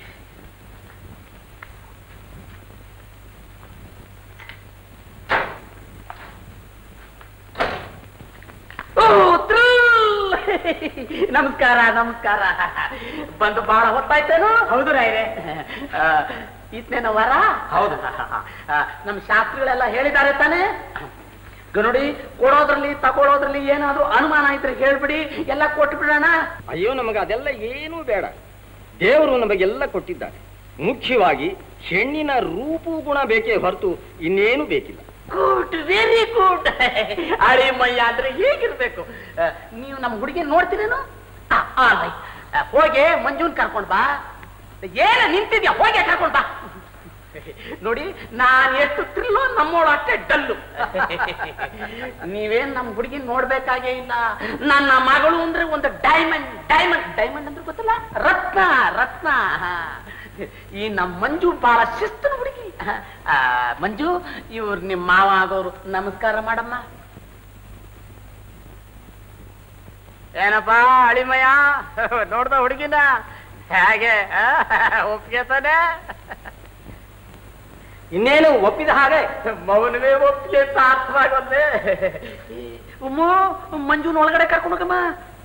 ಓ, ಥ್ರಿಲ್! ನಮಸ್ಕಾರ ನಮಸ್ಕಾರ ಬಂದು ಬಹಳ ಹೊತ್ತಾಯ್ತೇನು ಹೌದು ರಾಯ್ರೆ ಇತ್ನೇನ ವರ ಹೌದು ನಮ್ಮ ಶಾಸ್ತ್ರಿಗಳೆಲ್ಲ ಹೇಳಿದ್ದಾರೆ ತಾನೇ ಗ ನೋಡಿ ಕೊಡೋದ್ರಲ್ಲಿ ತಗೊಳೋದ್ರಲ್ಲಿ ಏನಾದ್ರೂ ಅನುಮಾನ ಇದ್ರೆ ಹೇಳ್ಬಿಡಿ ಎಲ್ಲ ಕೊಟ್ಟು ಬಿಡೋಣ ಅಯ್ಯೋ ನಮಗೆ ಅದೆಲ್ಲ ಏನೂ ಬೇಡ ದೇವರು ನಮಗೆಲ್ಲ ಕೊಟ್ಟಿದ್ದಾರೆ ಮುಖ್ಯವಾಗಿ ಹೆಣ್ಣಿನ ರೂಪು ಗುಣ ಬೇಕೇ ಹೊರತು ಇನ್ನೇನು ಬೇಕಿಲ್ಲ ಗುಡ್ ವೆರಿ ಗುಡ್ ಅಳಿ ಮಯ್ಯ ಅಂದ್ರೆ ಹೇಗಿರ್ಬೇಕು ಆ, ನೀವು ನಮ್ಮ ಹುಡುಗಿ ನೋಡ್ತೀರೇನು ಆ, all right. ಆ, ಹೋಗಿ ಮಂಜುನ್ ಕರ್ಕೊಂಡ್ ಬಾ ಏನ ನಿಂತಿದ್ಯಾ ಹೋಗಿ ಕರ್ಕೊಂಡ್ ಬಾ ನೋಡಿ ನಾನ್ ಎಷ್ಟು ಥ್ರಿಲ್ಲು ನಮ್ಮೋಳು ಅಷ್ಟೇ ಡಲ್ಲು ನೀವೇನ್ ನಮ್ಮ ಹುಡುಗಿ ನೋಡ್ಬೇಕಾಗೇ ಇಲ್ಲ ನನ್ನ ಮಗಳು ಅಂದ್ರೆ ಒಂದು ಡೈಮಂಡ್ ಡೈಮಂಡ್ ಡೈಮಂಡ್ ಅಂದ್ರೆ ಗೊತ್ತಲ್ಲ ರತ್ನ ರತ್ನ ಹಾ. ಈ ನಮ್ಮ ಮಂಜು ಬಹಳ ಶಿಸ್ತಿನ ಹುಡುಗಿ ಆ, ಮಂಜು ಇವ್ರು ನಿಮ್ಮ ಮಾವ ಆಗೋರು ನಮಸ್ಕಾರ ಮಾಡಮ್ಮ ಏನಪ್ಪ ಅಳಿಮಯ ನೋಡ್ದ ಹುಡುಗಿನ ಹೇಗೆ ಆ? ಒಪ್ಗೆ ತಾನೆ ಇನ್ನೇನು ಒಪ್ಪಿದ ಹಾಗೆ ಮೌನವೇ ಒಪ್ಪಿಗೆ ಅಂತ ಅರ್ಥವಾಗಲ್ವೇ ಉಮ್ಮು ಮಂಜುನ ಒಳಗಡೆ ಕರ್ಕೊಂಡು ಹೋಗಮ್ಮ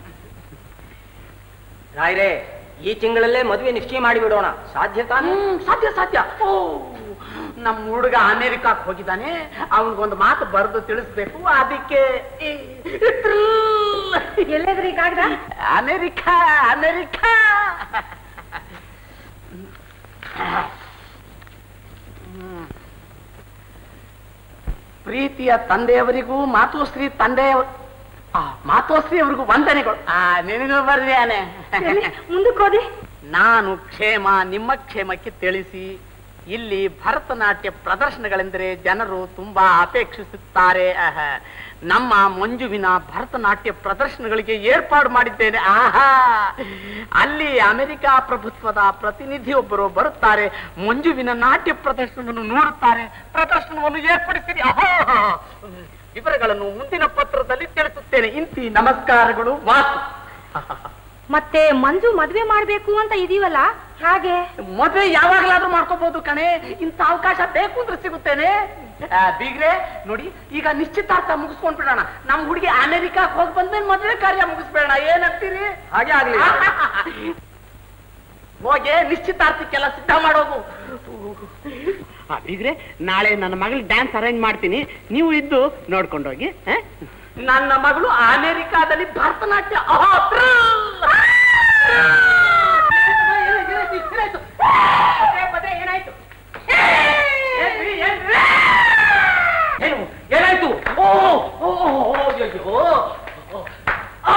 ರಾಯ್ರೆ ಈ ತಿಂಗಳಲ್ಲೇ ಮದುವೆ ನಿಶ್ಚಯ ಮಾಡಿಬಿಡೋಣ ಸಾಧ್ಯ ತಾನೇ ಹ್ಮ್, ಸಾಧ್ಯ ಸಾಧ್ಯ ಓ ನಮ್ಮ ಹುಡುಗ ಅಮೆರಿಕಾಕ್ ಹೋಗಿದ್ದಾನೆ ಅವನಿಗೊಂದು ಮಾತು ಬರೆದು ತಿಳಿಸ್ಬೇಕು ಅದಕ್ಕೆ ಎಲ್ಲೆದ್ರಿ ಕಾಗ್ದ ಅಮೆರಿಕಾ ಅಮೆರಿಕಾ ಹ್ಮ್. ಪ್ರೀತಿಯ ತಂದೆಯವರಿಗೂ ಮಾತೋಶ್ರೀ ತಂದೆಯವ ಆ, ಮಾತೋಶ್ರೀ ಅವರಿಗೂ ವಂದನೆಗಳು ಆ ನಿನಗೂ ಬರ್ದಿಯಾನೆ ಮುಂದಕ್ಕೆ ಹೋದಿ ನಾನು ಕ್ಷೇಮ ನಿಮ್ಮ ಕ್ಷೇಮಕ್ಕೆ ತಿಳಿಸಿ ಇಲ್ಲಿ ಭರತನಾಟ್ಯ ಪ್ರದರ್ಶನಗಳೆಂದರೆ ಜನರು ತುಂಬಾ ಅಪೇಕ್ಷಿಸುತ್ತಾರೆ ಆಹ. ನಮ್ಮ ಮಂಜುವಿನ ಭರತನಾಟ್ಯ ಪ್ರದರ್ಶನಗಳಿಗೆ ಏರ್ಪಾಡು ಮಾಡಿದ್ದೇನೆ ಆಹಾ ಅಲ್ಲಿ ಅಮೆರಿಕ ಪ್ರಭುತ್ವದ ಪ್ರತಿನಿಧಿಯೊಬ್ಬರು ಬರುತ್ತಾರೆ ಮಂಜುವಿನ ನಾಟ್ಯ ಪ್ರದರ್ಶನವನ್ನು ನೋಡುತ್ತಾರೆ ಪ್ರದರ್ಶನವನ್ನು ಏರ್ಪಡಿಸಿರಿ ಆಹಾ ವಿವರಗಳನ್ನು ಮುಂದಿನ ಪತ್ರದಲ್ಲಿ ತಿಳಿಸುತ್ತೇನೆ ಇಂತಿ ನಮಸ್ಕಾರಗಳು ಮಾತು ಮತ್ತೆ ಮಂಜು ಮದ್ವೆ ಮಾಡ್ಬೇಕು ಅಂತ ಇದೀವಲ್ಲ ಹಾಗೆ ಮದುವೆ ಯಾವಾಗಲಾದ್ರೂ ಮಾಡ್ಕೋಬಹುದು ಕಣೆ ಇಂಥ ಅವಕಾಶ ಬೇಕು ಅಂದ್ರೆ ಸಿಗುತ್ತೇನೆ ಬೀಗ್ರೆ ನೋಡಿ ಈಗ ನಿಶ್ಚಿತಾರ್ಥ ಮುಗಿಸ್ಕೊಂಡ್ ಬಿಡೋಣ ನಮ್ ಹುಡುಗಿ ಅಮೆರಿಕಾಕ್ ಹೋಗಿ ಬಂದ್ಮೇಲೆ ಮದುವೆ ಕಾರ್ಯ ಮುಗಿಸ್ಬೇಡ ಏನಂತೀರಿ ಹಾಗೆ ಆಗ್ಲಿ ಹೋಗಿ ನಿಶ್ಚಿತಾರ್ಥಕ್ಕೆಲ್ಲ ಸಿದ್ಧ ಮಾಡೋದು ಆ, ಬೀಗ್ರೆ ನಾಳೆ ನನ್ನ ಮಗಳಿಗೆ ಡ್ಯಾನ್ಸ್ ಅರೇಂಜ್ ಮಾಡ್ತೀನಿ ನೀವು ಇದ್ದು ನೋಡ್ಕೊಂಡೋಗಿ ಆ? ನನ್ನ ಮಗಳು ಅಮೆರಿಕಾದಲ್ಲಿ ಭರತನಾಟ್ಯ ಆಹಾ, ಥ್ರಿಲ್! ಏನಾಯ್ತು, ಏನಾಯ್ತು? ಪದೇ ಪದೇ ಏನಾಯ್ತು ಏನ್ರಿ, ಏನ್ರಿ? ಏನು ಏನಾಯ್ತು ಓ ಓ ಓ, ಓ, ಅಯ್ಯಯ್ಯೋ. ಆ.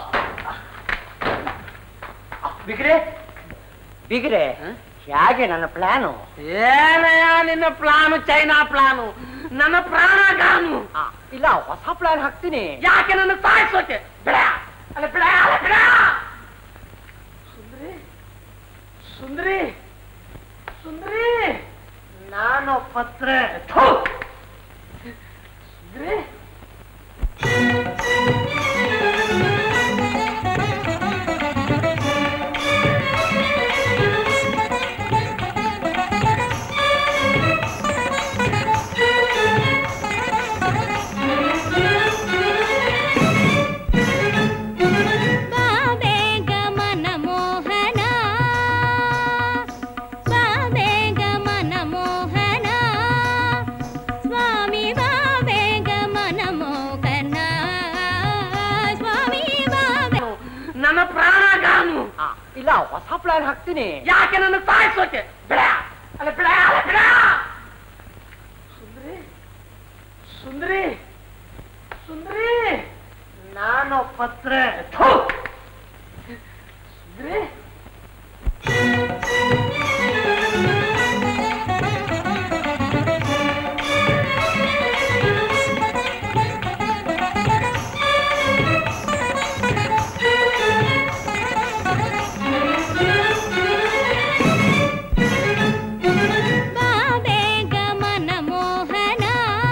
ಬಿಗ್ರೆ ಬಿಗ್ರೆ ಹೇಗೆ ನನ್ನ ಪ್ಲಾನು ಏನಯ್ಯ ನಿನ್ನ ಪ್ಲಾನು ಚೈನಾ ಪ್ಲಾನು ನನ್ನ ಪ್ರಾಣಗಾನು ಇಲ್ಲ ಹೊಸ ಪ್ಲಾನ್ ಹಾಕ್ತೀನಿ ಯಾಕೆ ನನ್ನ ಸಾಯಿಸೋಕೆ ಬಿಡ ಅಲ್ಲ ಬಿಡ ಅಲ್ಲ ಬಿಡ ಸುಂದ್ರಿ ಸುಂದ್ರಿ ಸುಂದ್ರಿ ನಾನು ಪತ್ರೆ ಥು. ಸುಂದ್ರಿ ಬಾಬೇಗ ಮನಮೋಹನ ಬಾಬೇಗ ಮನಮೋಹನ ಸ್ವಾಮಿ ಬಾಬೇಗ ಮನಮೋಹನ ಸ್ವಾಮಿ ಬಾಬೆ ನನ್ನ ಪ್ರಾಣಗಾನು ಇಲ್ಲ ಹೊಸ ಪ್ಲಾನ್ ಹಾಕ್ತೀನಿ ಯಾಕೆ ನನ್ನ ಸಾಯಿಸೋಕೆ ಬಿಡ ಅಲ್ಲ ಬಿಡ ಅಲ್ಲ ಬಿಡ ಸುಂದ್ರಿ ಸುಂದ್ರಿ ಸುಂದ್ರಿ ನಾನು ಪತ್ರೆ ಥು. ಸುಂದ್ರಿ ಬಾಬೇಗ ಮನಮೋಹನ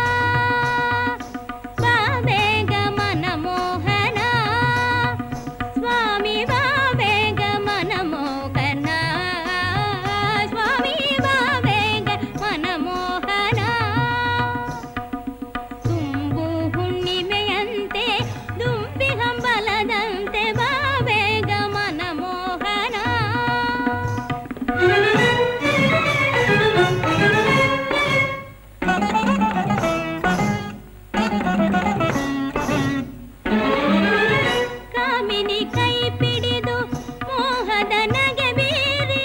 ಬಾಬೇಗ ಮನಮೋಹನ ಸ್ವಾಮಿ ಬಾಬೇಗ ಮನಮೋಹನ ಸ್ವಾಮಿ ಬಾಬೇಗ ಮನಮೋಹನ ತುಂಬು ಹುಣ್ಣಿಮೆಯಂತೆ ದುಂಬಿ ಹಂಬಲದಂತೆ ಬಾಬೇಗ ಮನಮೋಹನ ಕಾಮಿನಿ ಕೈ ಪಿಡಿದು ಮೋಹದ ನಗೆ ಬೀರಿ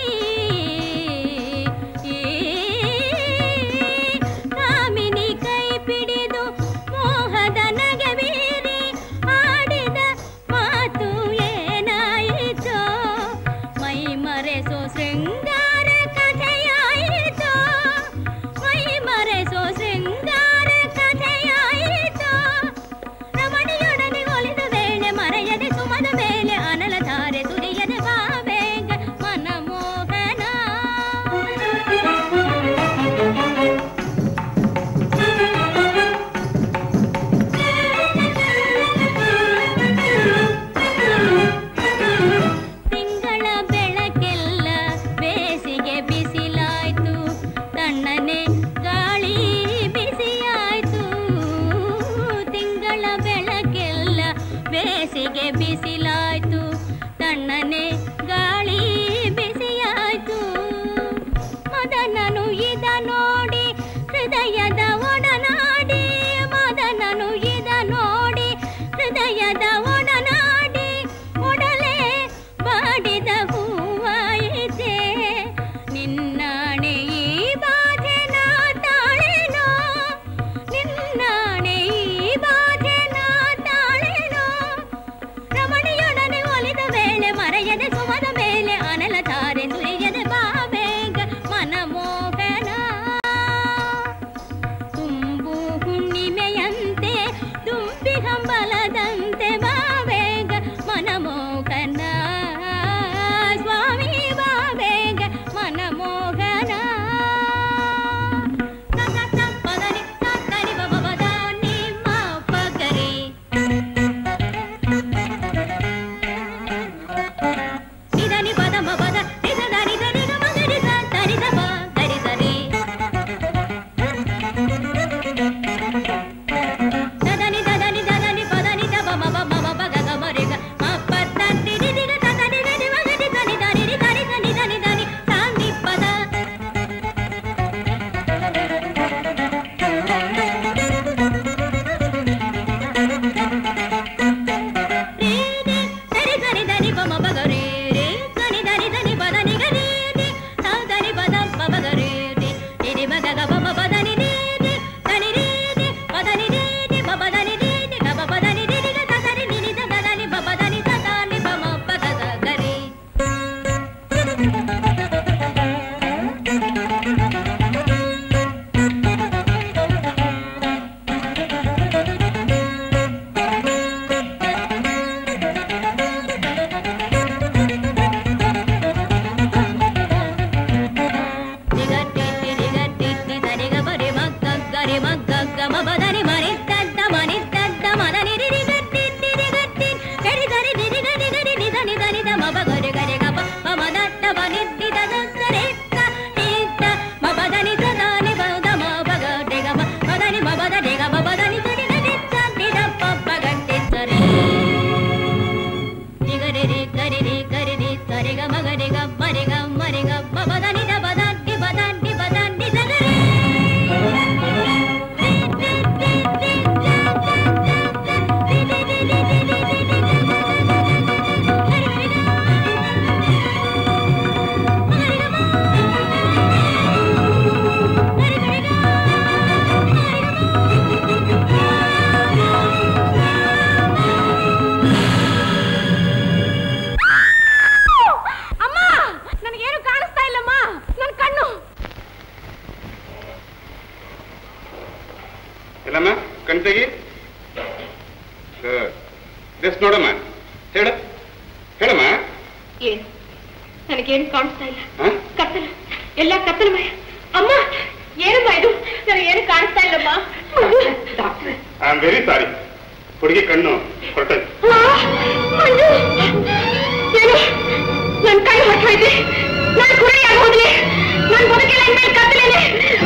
ಕಾಮಿನಿ ಕೈ ಪಿಡಿದು ಮೋಹದ ನಗೆ ಬೀರಿ ಆಡಿದ ಮಾತು ಏನಾಯಿತೋ ಮೈ ಮರೆಸೋ ಶೃಂಗಾರ ಕಥೆಯಾಯಿತೋ ಮೈ ಮರೆಸೋ ಶೃಂಗಾರ ಕಥೆಯಾಯಿತೋ ರಮಣಿಯೊಡನೆ ಒಲಿದ ವೇಳೆ ಮರೆಯದೆ ಸುಮದ ಮೇಲೆ ಅನಲಧಾರೆ ಸುರಿಯದೆ ಬಾಬೇಗ ಮನಮೋಹನ ತಿಂಗಳ ಬೆಳಕೆಲ್ಲ ಬೇಸಿಗೆ ಬಿಸಿಲಾಯ್ತು ತಣ್ಣನೆ ಗಾಳಿ ಬಿಸಿಯಾಯ್ತು ತಿಂಗಳ ಬೆಳಕೆಲ್ಲ ಬೇಸಿಗೆ ಬಿಸಿಲಾಯ್ತು ತಣ್ಣನೆ ಗಾಳಿ ಬಿಸಿಯಾಯ್ತು ಮದನನು ಇದ ನೋಡಿ ಹೃದಯದ ಒಡನಾಡಿ ಮದನನು ಇದ ನೋಡಿ ಹೃದಯದ ಒಡನಾಡಿ ಒಡಲೆ ಬಾಡಿದ ಹೂವಾಯಿತೆ ನಿನ್ನಾಣೆ ಈ ಬಾಧೆ ನಾ ತಾಳೆನೋ ನಿನ್ನಾಣೆ ಈ ಬಾಧೆ ನಾ ತಾಳೆನೋ ರಮಣಿಯೊಡನೆ ಒಲಿದ ವೇಳೆ ಮರೆಯದೆ ಸುಮದ ಮೇಲೆ ಅನಲ ತಾರೆ ಸುರಿಯದೆ ಬಾಬೇಗ ಮನಮೋಹನ ತುಂಬು ದದನಿ ದದನಿ ದದನಿ ಪದನಿ ದಬ ಮಬ ಮಮ ಬಗ ಗ ಮರೆ ಗ ಮ ಪ ತ ಟಿ ಡಿ ಡಿ ಗ ತ ತ ಡಿ ಗ ಡಿ ಮ ಗ ಡಿ ದ ನಿ ದ ನಿ ರಿ ದ ನಿ ದ ನಿ ದ ನಿ ದ ನಿ ಸ ನಿ ಪ ದ ರೀ ರಿ ಸರಿ ಗರಿ ದ ನಿ ಪ ಮ ಬ ಗ ರೀ ರಿ ಸ ನಿ ದ ನಿ ದ ನಿ ಪ ದ ನಿ ಗ ರೀ ರಿ ಸ ದ ನಿ ಪ ದ ಪ ಬ ಗ ರೀ ರಿ ರಿ ರಿ ಮ ಗ ಗ ಪ ಮ ಪ ದ ನಿ ರಿ ರಿ ದ ನಿ ರಿ ರಿ ಪ ದ ನಿ ರಿ ರಿ ಪ ಪ ದ ನಿ ರಿ ರಿ ಗ ಪ ಪ ದ ನಿ ರಿ ರಿ ಗ ಸ ಸ ರಿ ನಿ ನಿ ದ ದ ದ ನಿ ಪ ಪ ದ ನಿ ಸ ದ ನಿ ಪ ಮ ಪ ಗ ಗ ಗ ರಿ ಅಮ್ಮ ನನಗೇನು ಕಾಣಿಸ್ತಾ ಇಲ್ಲಮ್ಮ ನನ್ನ ಕಣ್ಣು ಎಲ್ಲಮ್ಮ ಕಣ್ ತೆಗಿ ಜಸ್ಟ್ ನೋಡಮ್ಮ ಹೇಳ ಹೇಳಮ್ಮ ಏನು ನನಗೇನು ಕಾಣಿಸ್ತಾ ಇಲ್ಲ ಹ? ಕತ್ತಲು ಎಲ್ಲ ಕತ್ತಲಮಯ ಅಮ್ಮ ಏನಮ್ಮ ಇದು ನನಗೇನು ಕಾಣಿಸ್ತಾ ಇಲ್ಲಮ್ಮ ಐ ಆಮ್ ವೆರಿ ಸಾರಿ ಹುಡುಗಿ ಕಣ್ಣು ಹೊರಟದ್ದು ಮಂಜು ಏನು ನನ್ನ ಕಣ್ಣು ಹೊರಟೋಯ್ತು ನಾನು ಕುರಿಯಾಗಿ ಹೋದ್ಲಿ ನನ್ನ ಬದುಕಿನ ಇನ್ಮೇಲೆ ಕತ್ತಲೇನೆ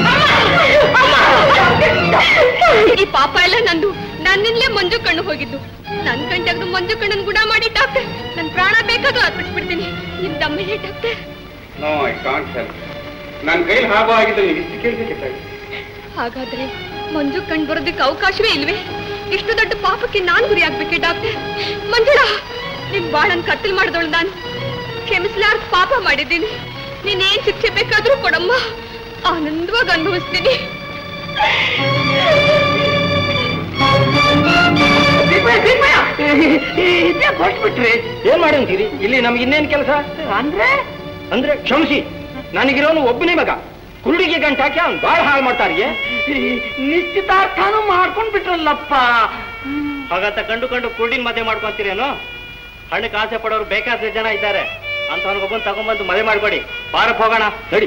ಈ ಪಾಪ ಎಲ್ಲ ನಂದು ನನ್ನಿಂದಲೇ ಮಂಜು ಕಣ್ಣು ಹೋಗಿದ್ದು ನನ್ ಕಣ್ ತೆಗೆದು ಮಂಜು ಕಣ್ಣನ್ ಗುಣ ಮಾಡಿ ಡಾಕ್ಟರ್ ನನ್ ಪ್ರಾಣ ಬೇಕಾದ್ರೂ ಅರ್ಪಿಸ್ಬಿಡ್ತೀನಿ ನಿಮ್ ದಮ್ಮಿಗೆ doctor no I can't help ನನ್ನ ಕೈಲಿ ಹಾಗೋ ಆಗಿದ್ರೆ ನೀವು ಇಷ್ಟು ಕೇಳಬೇಕಿತ್ತಾಗಿ ಹಾಗಾದ್ರೆ ಮಂಜು ಕಣ್ ಬರೋದಕ್ಕೆ ಅವಕಾಶವೇ ಇಲ್ವೇ ಇಷ್ಟು ದೊಡ್ಡ ಪಾಪಕ್ಕೆ ನಾನ್ ಗುರಿ ಆಗ್ಬೇಕೆ ಡಾಕ್ಟರ್ ಮಂಜುಳಾ ನಿನ್ ಬಾಳನ್ ಕತ್ತಲ್ ಮಾಡಿದವಳು ನಾನು ಕ್ಷಮಿಸಲಾರ್ದ ಪಾಪ ಮಾಡಿದ್ದೀನಿ ನೀನೇನ್ ಶಿಕ್ಷೆ ಬೇಕಾದ್ರೂ ಕೊಡಮ್ಮ ಆನಂದವಾಗಿ ಅನುಭವಿಸ್ತೀನಿ ಬಿಟ್ರಿ ಏನ್ ಮಾಡಂತೀರಿ ಇಲ್ಲಿ ನಮ್ಗೆ ಇನ್ನೇನ್ ಕೆಲಸ ಅಂದ್ರೆ ಅಂದ್ರೆ ಕ್ಷಮಿಸಿ ನನಗಿರೋನು ಒಬ್ಬನೇ ಮಗ ಕುರುಡಿಗೆ ಗಂಟು ಹಾಕಿ ಅವ್ನು ಬಾಳ ಹಾಳು ಮಾಡ್ತಾರಿಗೆ ನಿಶ್ಚಿತಾರ್ಥನೂ ಮಾಡ್ಕೊಂಡ್ ಬಿಟ್ರಲ್ಲಪ್ಪ ಹಾಗಂತ ಕಂಡು ಕಂಡು ಕುರುಡಿನ ಮದುವೆ ಮಾಡ್ಕೊಂತೀರೇನು ಹಣ್ಣಕ್ಕೆ ಆಸೆ ಪಡೋರು ಬೇಕಾದ ಜನ ಇದ್ದಾರೆ ಅಂತವನಿಗೊಬ್ಬನ್ ತಗೊಂಡ್ಬಂದು ಮದುವೆ ಮಾಡ್ಕೊಡಿ ಬಾರಕ್ ಹೋಗೋಣ ನಡಿ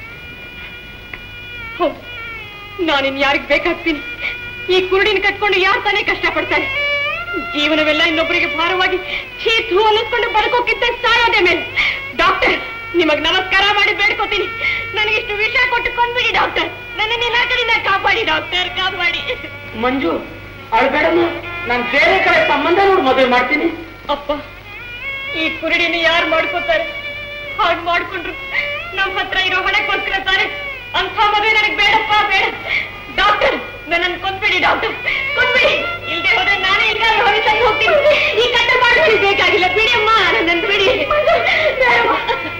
ನಾನಿನ್ ಯಾರಿಗ್ ಬೇಕಾಗ್ತೀನಿ ಈ ಕುರುಡಿನ ಕಟ್ಕೊಂಡು ಯಾರು ತಾನೇ ಕಷ್ಟ ಪಡ್ತಾರೆ ಜೀವನವೆಲ್ಲ ಇನ್ನೊಬ್ಬರಿಗೆ ಭಾರವಾಗಿ ಚೀತು ಅನ್ನಿಸ್ಕೊಂಡು ಬದುಕೋಕ್ಕಿಂತ ಸಾಯೋದೇ ಮೇಲೆ ಡಾಕ್ಟರ್ ನಿಮಗ್ ನಮಸ್ಕಾರ ಮಾಡಿ ಬೇಡ್ಕೋತೀನಿ ನನಗಿಷ್ಟು ವಿಷ ಕೊಟ್ಟು ಕೊಂದ್ಬಿಡಿ ಡಾಕ್ಟರ್ ನನ್ನ ನಿನ್ನ ಕಾಪಾಡಿ ಡಾಕ್ಟರ್ ಕಾಪಾಡಿ ಮಂಜು ಅಳ್ಬೇಡಮ್ಮ ನಾನು ಬೇರೆ ಕಡೆ ಸಂಬಂಧ ನೋಡಿ ಮದುವೆ ಮಾಡ್ತೀನಿ ಅಪ್ಪ ಈ ಕುರುಡಿನ ಯಾರು ಮಾಡ್ಕೋತಾರೆ ಹಾಗೆ ಮಾಡ್ಕೊಂಡ್ರು ನಮ್ ಹತ್ರ ಇರೋ ಹಣಕ್ಕೋಸ್ಕರ ತಾನೆ ಅಂಥ ಮದುವೆ ನನಗೆ ಬೇಡಪ್ಪ ಬೇಡ ಡಾಕ್ಟರ್ ನನ್ನನ್ನು ಕೊಂದ್ಬಿಡಿ ಡಾಕ್ಟರ್ ಕೊಂದ್ಬಿಡಿ ಇಲ್ದೆ ಹೋದ್ರೆ ನಾನೇ ಇಲ್ಲಾದ್ರೂ ಹೊರತಾಗಿ ಹೋಗ್ತೀನಿ ಈ ಕಟ್ಟ ಮಾಡಿ ಬೇಕಾಗಿಲ್ಲ ಬಿಡಿ ಅಮ್ಮ ನನ್ನನ್ನು ಬಿಡಿ ಬೇಡಮ್ಮ.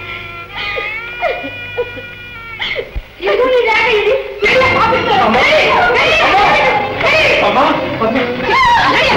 ಇದು ನೀವ್ ಯಾಕೆ ಇಲ್ಲಿ? ಎಲ್ಲ ಪಾಪಿಸ್ತಾರೆ. ನಡಿ, ನಡಿ, ನಡಿ.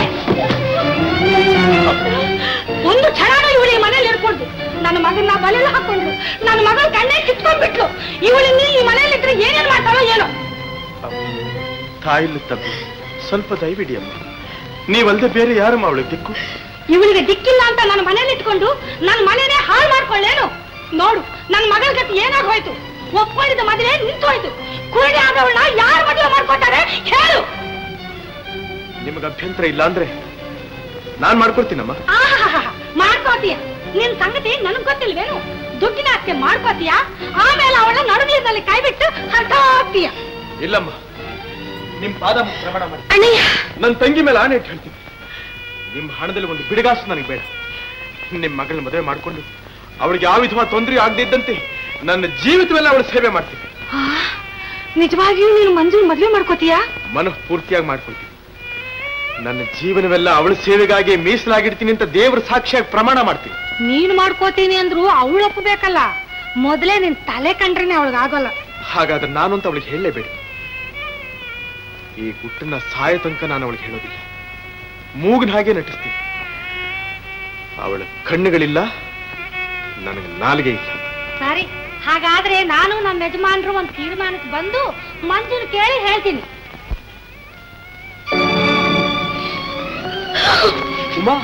ಒಂದು ಕ್ಷಣನೂ ಇವಳು ಈ ಮನೇಲಿ ಇರ್ಕೊಳ್ದು ನನ್ನ ಮಗನ್ನ ಬಲೆಲ್ಲ ಹಾಕೊಂಡ್ರು ನನ್ನ ಮಗನ ಕಣ್ಣೇ ಕಿತ್ಕೊಂಡ್ಬಿಟ್ಲು ಇವಳಿಂದ ಈ ಮನೇಲಿ ಇದ್ರೆ ಏನೇನ್ ಮಾಡ್ತಾಳೋ ಏನೋ ತಾಯಿಲ್ಲ ತಪ್ಪಿ ಸ್ವಲ್ಪ ದಯವಿಡಿ ಅಮ್ಮ ನೀವಲ್ದೆ ಬೇರೆ ಯಾರಮ್ಮ ಅವಳಿಗೆ ದಿಕ್ಕು ಇವಳಿಗೆ ದಿಕ್ಕಿಲ್ಲ ಅಂತ ನನ್ನ ಮನೇಲಿ ಇಟ್ಕೊಂಡು ನನ್ನ ಮನೇನೆ ಹಾಳು ಮಾಡ್ಕೊಳ್ಳೇನು ನೋಡು ನನ್ನ ಮಗಳ ಗತಿ ಏನಾಗ್ ಹೋಯ್ತು ಒಪ್ಕೊಂಡಿದ್ದ ಮದುವೆ ನಿಂತು ಹೋಯ್ತು ಕುರುಡಿ ಆದವಳನ್ನ ಯಾರು ಮದುವೆ ಮಾಡ್ಕೊತಾರೆ ಹೇಳು ನಿಮಗೆ ಅಭ್ಯಂತರ ಇಲ್ಲ ಅಂದ್ರೆ ನಾನ್ ಮಾಡ್ಕೊಡ್ತೀನಮ್ಮ ಆಹಾಹಾಹಾ, ಮಾಡ್ಕೋತೀಯ ನಿನ್ ಸಂಗತಿ ನನಗ್ ಗೊತ್ತಿಲ್ವೇನು ದುಡ್ಡಿನ ಆಸ್ತಿ ಮಾಡ್ಕೋತೀಯ ಆಮೇಲೆ ಅವಳ ನಡುನೀರಿನಲ್ಲಿ ಕೈ ಬಿಟ್ಟು ಹೊರ್ಟೋಗ್ತೀಯ ಇಲ್ಲಮ್ಮ ನಿಮ್ ಪಾದ ಮುಗ್ದು ಪ್ರಮಾಣ ಮಾಡಿ ನನ್ನ ತಂಗಿ ಮೇಲೆ ಆಣೆ ಇಟ್ಟು ಹೇಳ್ತೀನಿ ನಿಮ್ ಹಣದಲ್ಲಿ ಒಂದು ಬಿಡುಗಾಸು ನನಗೆ ಬೇಡ ನಿಮ್ ಮಗಳನ್ನ ಮದುವೆ ಮಾಡ್ಕೊಂಡು ಅವಳಿಗೆ ಯಾವ ವಿಧವಾದ ತೊಂದರೆ ಆಗದಿದ್ದಂತೆ ನನ್ನ ಜೀವಿತವೆಲ್ಲ ಅವಳ ಸೇವೆ ಮಾಡ್ತೀನಿ ನಿಜವಾಗಿಯೂ ನೀನು ಮಂಜು ಮದ್ವೆ ಮಾಡ್ಕೋತೀಯಾ ಮನಃಪೂರ್ತಿಯಾಗಿ ಮಾಡ್ಕೊಳ್ತೀನಿ ನನ್ನ ಜೀವನವೆಲ್ಲ ಅವಳ ಸೇವೆಗಾಗಿ ಮೀಸಲಾಗಿಡ್ತೀನಿ ಅಂತ ದೇವರ ಸಾಕ್ಷಿಯಾಗಿ ಪ್ರಮಾಣ ಮಾಡ್ತೀನಿ ನೀನು ಮಾಡ್ಕೋತೀನಿ ಅಂದ್ರು ಅವಳು ಒಪ್ಪಬೇಕಲ್ಲ ಮೊದಲೇ ನಿನ್ ತಲೆ ಕಂಡ್ರೇನೆ ಅವಳಿಗೆ ಆಗೋಲ್ಲ ಹಾಗಾದ್ರೆ ನಾನು ಅಂತ ಅವಳಿಗೆ ಹೇಳಲೇಬೇಡಿ ಈ ಗುಟ್ಟನ್ನ ಸಾಯ ತನಕ ನಾನು ಅವಳಿಗೆ ಹೇಳೋದಿಲ್ಲ ಮೂಗಿನ ಹಾಗೆ ನಟಿಸ್ತೀನಿ ಅವಳ ಕಣ್ಣುಗಳಿಲ್ಲ ನನಗೆ ನಾಲಿಗೆ ಇಲ್ಲ ಸರಿ ಹಾಗಾದ್ರೆ ನಾನು ನಮ್ಮ ಯಜಮಾನ್ರು ಒಂದು ತೀರ್ಮಾನಕ್ಕೆ ಬಂದು ಮಂಜುನ ಕೇಳಿ ಹೇಳ್ತೀನಿ ಉಮಾ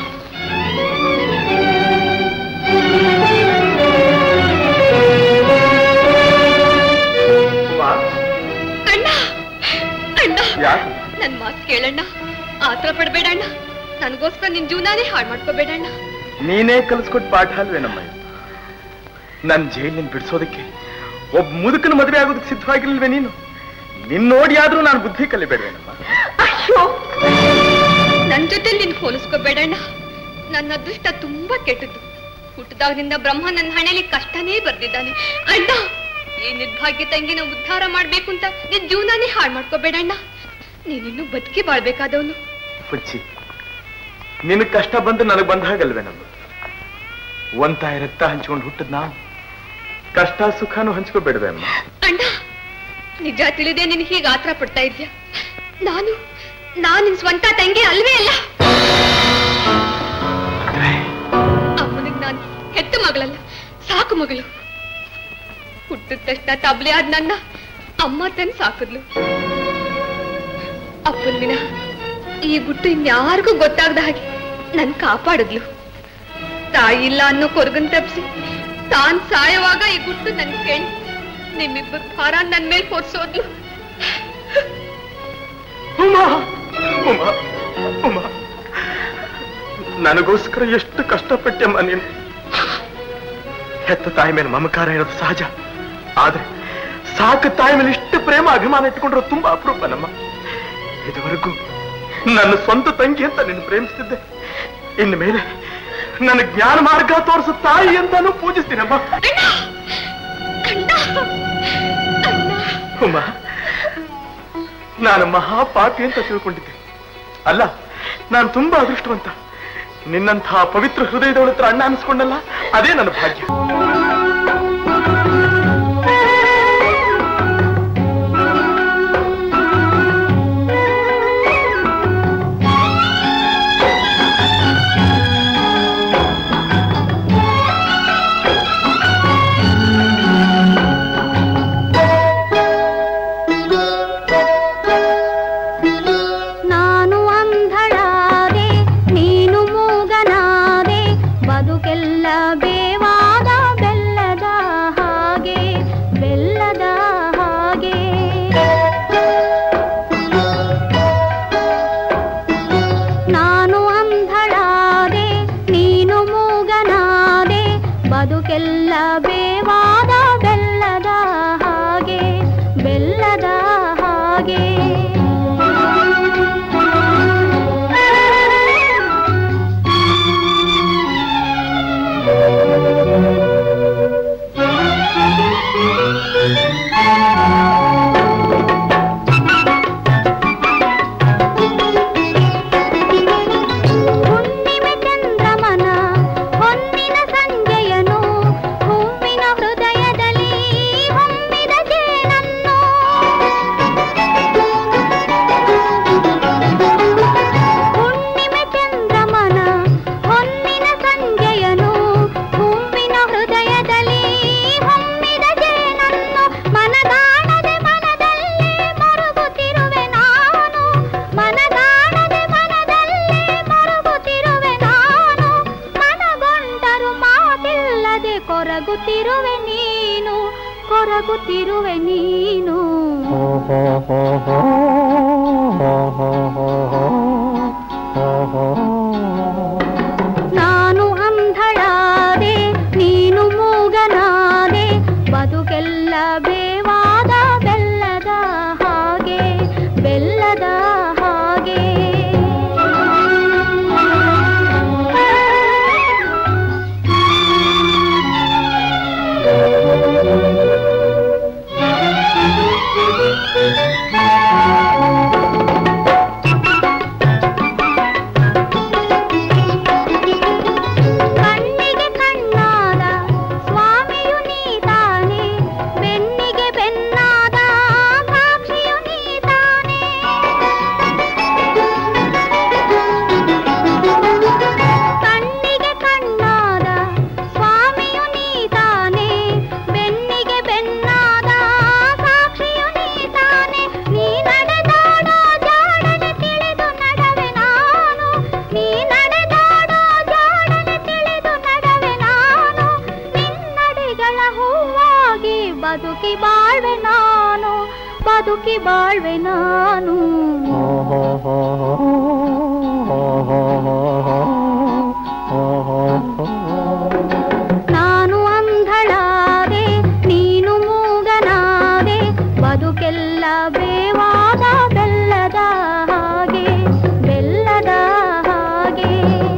ಅಣ್ಣ ಅಣ್ಣ ಯಾಕೆ ನನ್ ಮಾತು ಕೇಳಣ್ಣ ಆತರ ಪಡ್ಬೇಡಣ್ಣ ನನಗೋಸ್ಕರ ನಿನ್ ಜೀವನಾನೇ ಹಾಳು ಮಾಡ್ಕೋಬೇಡಣ್ಣ ನೀನೇ ಕಲಿಸ್ಕೊಟ್ ಪಾಠ ಅಲ್ವೇನಮ್ಮ ಇದು? ನನ್ ಜೈಲಿನ ಬಿಡಿಸೋದಕ್ಕೆ ಒಬ್ಬ ಮುದುಕನ ಮದುವೆ ಆಗೋದಕ್ಕೆ ಸಿದ್ಧವಾಗಿರ್ಲಿಲ್ವೇ ನೀನು ನಿನ್ ನೋಡಿ ಆದ್ರೂ ನಾನು ಬುದ್ಧಿ ಕಲಿಬೇಡ್ವೇನಮ್ಮ ಅಯ್ಯೋ ನನ್ ಜೊತೆ ನಿನ್ ಹೋಲಿಸ್ಕೋಬೇಡಣ್ಣ ನನ್ನ ಅದೃಷ್ಟ ತುಂಬಾ ಕೆಟ್ಟದ್ದು ಹುಟ್ಟದಾಗಿನಿಂದ ಬ್ರಹ್ಮ ನನ್ನ ಹಣೆಯಲ್ಲಿ ಕಷ್ಟನೇ ಬರ್ದಿದ್ದಾನೆ ಅಣ್ಣ ಈ ನಿರ್ಭಾಗ್ಯ ತಂಗಿನ ಉದ್ಧಾರ ಮಾಡ್ಬೇಕು ಅಂತ ನಿನ್ ಜೀವನಾನೇ ಹಾಳು ಮಾಡ್ಕೋಬೇಡಣ್ಣ ನೀನಿನ್ನು ಬದುಕಿ ಬಾಳ್ಬೇಕಾದವನು ಹುಚ್ಚಿ ನಿನಗ್ ಕಷ್ಟ ಬಂದು ನನಗ್ ಬಂದ ಹಾಗಲ್ವೇನಮ್ಮ ಒಂತಾಯ ರಕ್ತ ಹಂಚ್ಕೊಂಡು ಹುಟ್ಟದ್ ನಾವು ಕಷ್ಟ ಸುಖನೂ ಹಂಚ್ಕೋಬೇಡ್ವೆ ಅಮ್ಮ ಅಣ್ಣ ನಿಜ ತಿಳಿದೆ ನಿನ್ ಹೀಗೆ ಆತರ ಪಡ್ತಾ ಇದ್ಯಾ ನಾನು ನಾನು ನಿನ್ ಸ್ವಂತ ತಂಗಿ ಅಲ್ವೇ ಅಲ್ಲ ಅಮ್ಮನಿಗೆ ನಾನು ಹೆತ್ತ ಮಗಳಲ್ಲ ಸಾಕು ಮಗಳು ಹುಟ್ಟಿದ ತಕ್ಷಣ ತಬ್ಲೆ ಆದ ನನ್ನ ಅಮ್ಮ ತಂದು ಸಾಕಿದ್ಲು ಅಪ್ಪನ ವಿನ ಈ ಗುಟ್ಟು ಇನ್ಯಾರಿಗೂ ಗೊತ್ತಾಗದ ಹಾಗೆ ನನ್ ಕಾಪಾಡಿದ್ಲು ತಾಯಿ ಇಲ್ಲ ಅನ್ನೋ ಕೊರಗನ್ ತಪ್ಪಿಸಿ ತಾನ್ ಸಾಯವಾಗ ಈ ಗುಟ್ಟು ನನ್ ಕೇಳಿ ನಿಮ್ಮಿಬ್ಬರ ಭಾರ ನನ್ ಮೇಲೆ ಹೊರ್ಸೋದ್ಲು ಉಮಾ ಉಮಾ ಉಮಾ ನನಗೋಸ್ಕರ ಎಷ್ಟು ಕಷ್ಟಪಟ್ಟೆಮ್ಮ ನೀನು ಹೆತ್ತ ತಾಯಿ ಮೇಲೆ ಮಮಕಾರ ಇರೋದು ಸಹಜ ಆದ್ರೆ ಸಾಕು ತಾಯಿ ಮೇಲೆ ಇಷ್ಟು ಪ್ರೇಮ ಅಭಿಮಾನ ಇಟ್ಕೊಂಡ್ರೆ ತುಂಬಾ ಅಪರೂಪ ನಮ್ಮ ಇದುವರೆಗೂ ನನ್ನ ಸ್ವಂತ ತಂಗಿ ಅಂತ ನಿನ್ನ ಪ್ರೇಮಿಸ್ತಿದ್ದೆ ಇನ್ನು ಮೇಲೆ ನನ್ನ ಜ್ಞಾನ ಮಾರ್ಗ ತೋರಿಸೋ ತಾಯಿ ಅಂತಾನು ಪೂಜಿಸ್ತೀನಮ್ಮ ಉಮಾ ನಾನು ಮಹಾಪಾಪಿ ಅಂತ ತಿಳ್ಕೊಂಡಿದ್ದೆ ಅಲ್ಲ ನಾನು ತುಂಬಾ ಅದೃಷ್ಟವಂತ ನಿನ್ನಂತಹ ಪವಿತ್ರ ಹೃದಯದವಳ ಹತ್ರ ಅಣ್ಣ ಅನ್ಸ್ಕೊಂಡಲ್ಲ ಅದೇ ನನ್ನ ಭಾಗ್ಯ ನಾನು ಅಂಧಳಾದೆ ನೀನು ಮೂಗನಾದೆ ಬದುಕೆಲ್ಲ ಬೇವಾದ ಆಗಿ ಬಾಳ್ವೆ ನಾನು ನಾನು ಅಂಧಳಾದೆ ನೀನು ಮೂಗನಾದೆ ಬದುಕೆಲ್ಲ ಬೇವಾದ ಬೆಲ್ಲದ ಹಾಗೆ ಬೆಲ್ಲದ ಹಾಗೆ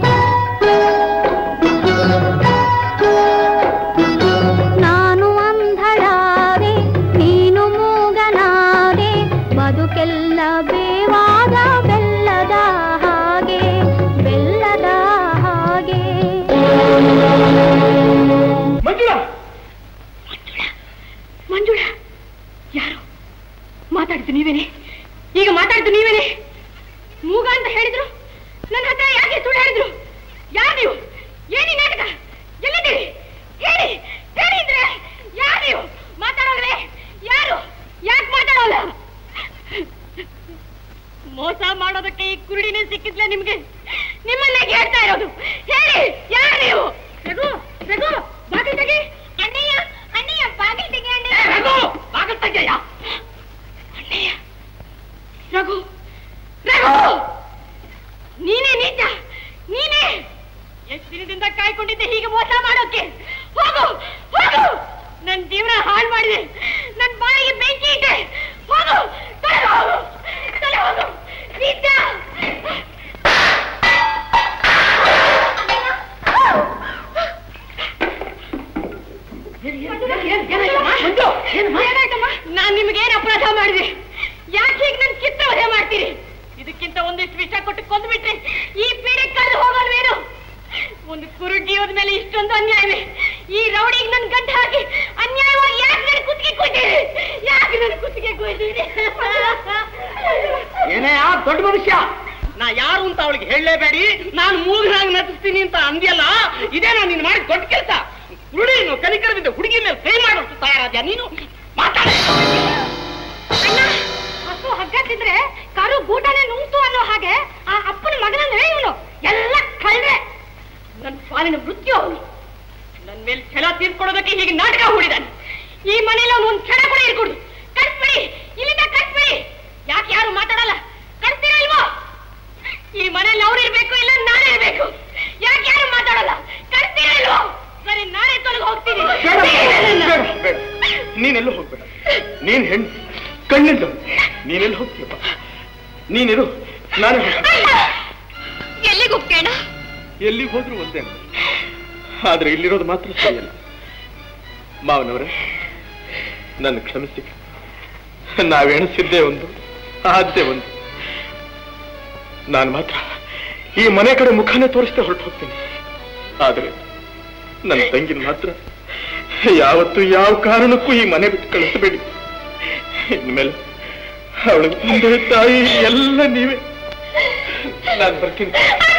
ನಾನು ಅಂಧಳಾದೆ ನೀನು ಮೂಗನಾದೆ ಬದುಕೆಲ್ಲ ಬೇವಾದ ಬೆಲ್ಲದ ಹಾಗೆ ಬೆಲ್ಲದ ಹಾಗೆ ಮಂಜುಳಾ ಮಂಜುಳ ಯಾರು ಮಾತಾಡಿದ್ದು ನೀವೇನೆ ಈಗ ಮಾತಾಡಿದ್ದು ನೀವೇನೆ ಮೂಗ ಅಂತ ಹೇಳಿದ್ರು ನನ್ನ ಹತ್ರ ಯಾಕೆ ಸುಳ್ಳು ಹೇಳಿದ್ರು ಯಾರು ನೀವು ಏನಿ ನಾಟಕ ಎಲ್ಲಿದ್ದೀರಿ ಹೇಳಿ ಹೇಳಿ ಇದ್ರೆ ಯಾರು ನೀವು ಮಾತಾಡೋದ್ರೆ ಯಾರು ಯಾಕೆ ಮಾತಾಡೋಲ್ಲ ಮೋಸ ಮಾಡೋದಕ್ಕೆ ಈ ಕುರುಡಿನೇ ಸಿಕ್ಕಿದ್ಲೆ ನಿಮ್ಗೆ ನಿಮ್ಮನ್ನೇ ಕೇಳ್ತಾ ಇರೋದು ಹೇಳಿ ಯಾರು ನೀವು ರಘು ರಘು ಬಾಗಿಲು ತೆಗಿ ಅಣ್ಣಯ್ಯ ಅಣ್ಣಯ್ಯ ಬಾಗಿಲು ತೆಗಿ ಅಣ್ಣಯ್ಯ ರಘು ಬಾಗಿಲು ತೆಗೆಯ ಅಣ್ಣಯ್ಯ ರಘು ರಘು ನೀನೇ ನೀಚ ನೀನೇ ಎಷ್ಟು ದಿನದಿಂದ ಕಾಯ್ಕೊಂಡಿದ್ದೆ ಹೀಗೆ ಮೋಸ ಮಾಡೋಕೆ ಹೋಗು ಹೋಗು ನನ್ ಜೀವನ ಹಾಳು ಮಾಡಿದೆ ನನ್ ಬಾಯಿಗೆ ಬೆಂಕಿ ಇಟ್ಟೆ ಹೋಗು ತೊಲಗು ಹೋಗು ತೊಲಗು ಹೋಗು ನೀಚ ನಾನ್ ನಿಮ್ಗೇನ್ ಅಪರಾಧ ಮಾಡಿದೆ ಯಾಕೆ ಹೀಗೆ ನನ್ ಚಿತ್ರ ವಧೆ ಮಾಡ್ತೀರಿ ಇದಕ್ಕಿಂತ ಒಂದಿಷ್ಟು ವಿಷ ಕೊಟ್ಟು ಕೊಂದ್ಬಿಟ್ರೆ ಈ ಪೀಡೆ ಕಳೆದು ಹೋಗಲ್ವೇನು ಒಂದು ಕುರು ಜೀವದ ಮೇಲೆ ಇಷ್ಟೊಂದು ಅನ್ಯಾಯವೇ ಈ ರೌಡಿಗೆ ನನ್ ಗಂಟ ಹಾಕಿ ಅನ್ಯಾಯವಾಗಿ ಯಾಕೆ ನನ್ ಕುತ್ತಿಗೆ ಕೊಯ್ತೀರಿ ಯಾಕೆ ನನ್ ಕುತ್ತಿಗೆ ಕೊಯ್ತೀರಿ ಏನೇ ಆ ದೊಡ್ಡ ಮನುಷ್ಯ ನಾ ಯಾರು ಅಂತ ಅವಳಿಗೆ ಹೇಳಲೇಬೇಡಿ ನಾನು ಮೂಗನಾಗಿ ನಟಿಸ್ತೀನಿ ಅಂತ ಅಂದ್ಯಲ್ಲ ಇದೇ ನಾನು ನೀನು ಮಾಡಿ ದೊಡ್ಡ ಕೆಲಸ ಹುಡುಗಿ ನೀನು ಕನಿಕರದಿಂದ ಹುಡುಗಿ ಮೇಲೆ ಕೈ ಮಾಡೋಷ್ಟು ತಯಾರಾದ್ಯಾ ನೀನು ಮಾತಾಡ ಹಸು ಹಗ್ಗ ತಿಂದ್ರೆ ಕರು ಗೂಟನೆ ನುಂಗ್ತು ಅನ್ನೋ ಹಾಗೆ ಆ ಅಪ್ಪನ ಮಗನಂದ್ರೆ ಇವನು ಎಲ್ಲ ಕಳ್ರೆ ನನ್ ಪಾಲಿನ ಮೃತ್ಯು ಅವನು ನನ್ ಮೇಲೆ ಛಲ ತೀರ್ಕೊಳ್ಳೋದಕ್ಕೆ ಹೀಗೆ ನಾಟಕ ಹೂಡಿದಾನೆ ಈ ಮನೇಲಿ ಅವನು ಒಂದ್ ಕ್ಷಣ ಕೂಡ ಇರ್ಕೊಡು ಕಟ್ಬಿಡಿ ಇಲ್ಲಿಂದ ಕಟ್ಬಿಡಿ ಯಾಕೆ ಯಾರು ಮಾತಾಡಲ್ಲ ಕಟ್ತೀರಾ ಇಲ್ವೋ ಈ ಮನೇಲಿ ಅವ್ರು ಇರ್ಬೇಕು ಇಲ್ಲ ನಾನೇ ಇರ್ಬೇಕು ಯಾಕೆ ಯಾರು ಮಾತಾಡಲ್ಲ ಕಟ್ತೀರಾ ಇಲ್ವೋ ಸರಿ ನಾನೇ ತೊಲಗಿ ಹೋಗ್ತೀನಿ ಬೇಡ ನೀನೆಲ್ಲೂ ಹೋಗ್ಬೇಡ ನೀನ್ ಹೆಣ್ಣು ಕಣ್ಣಿಂದ ನೀನೆಲ್ಲಿ ಹೋಗ್ತೀಯಪ್ಪ ನೀನಿರು ನಾನೇ ಹೋಗ್ತೀನಿ. ಎಲ್ಲಿಗೆ ಹೋಗ್ತೇಣ ಎಲ್ಲಿಗೆ ಹೋದ್ರು ಒಂದೇ ಆದ್ರೆ ಇಲ್ಲಿರೋದು ಮಾತ್ರ ಸರಿಯಲ್ಲ ಮಾವನವರೇ ನನ್ನ ಕ್ಷಮಿಸಿ ನಾವೆಣಿಸಿದ್ದೇ ಒಂದು ಆದ್ದೇ ಒಂದು ನಾನು ಮಾತ್ರ ಈ ಮನೆ ಕಡೆ ಮುಖಾನೇ ತೋರಿಸ್ತಾ ಹೊರಟು ಹೋಗ್ತೀನಿ ಆದ್ರೆ ನನ್ನ ತಂಗಿನ ಮಾತ್ರ ಯಾವತ್ತು ಯಾವ ಕಾರಣಕ್ಕೂ ಈ ಮನೆ ಬಿಟ್ಟು ಕಳಿಸಬೇಡಿ ಇನ್ಮೇಲೆ ಅವಳಿಗೆ ತಂದೆ ತಾಯಿ ಎಲ್ಲ ನೀವೇ ನಾನು ಬರ್ತೀನಿ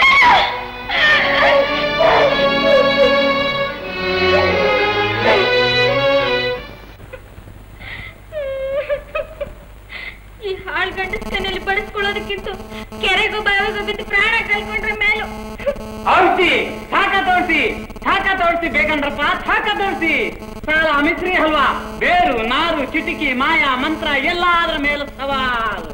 ಈ ಹಾಳು ಗಂಡಸ್ಕನಲ್ಲಿ ಬಡಿಸ್ಕೊಳ್ಳೋದಕ್ಕಿಂತ ಕೆರೆಗೋ ಬಾವಿಗೋ ಬಿದ್ದು ಪ್ರಾಣ ಕಳ್ಕೊಂಡ್ರೆ ಮೇಲು ಔಷಧಿ ಸಾಕ ತೋರಿಸಿ ಸಾಕ ತೋರಿಸಿ ಬೇಕಂದ್ರಪ್ಪ ಸಾಕ ತೋರಿಸಿ ಸಾಲ ಮಿಸ್ರಿ ಹಲ್ವಾ ಬೇರು ನಾರು ಚಿಟಿಕಿ ಮಾಯ ಮಂತ್ರ ಎಲ್ಲಾದ್ರ ಮೇಲೂ ಸವಾಲ್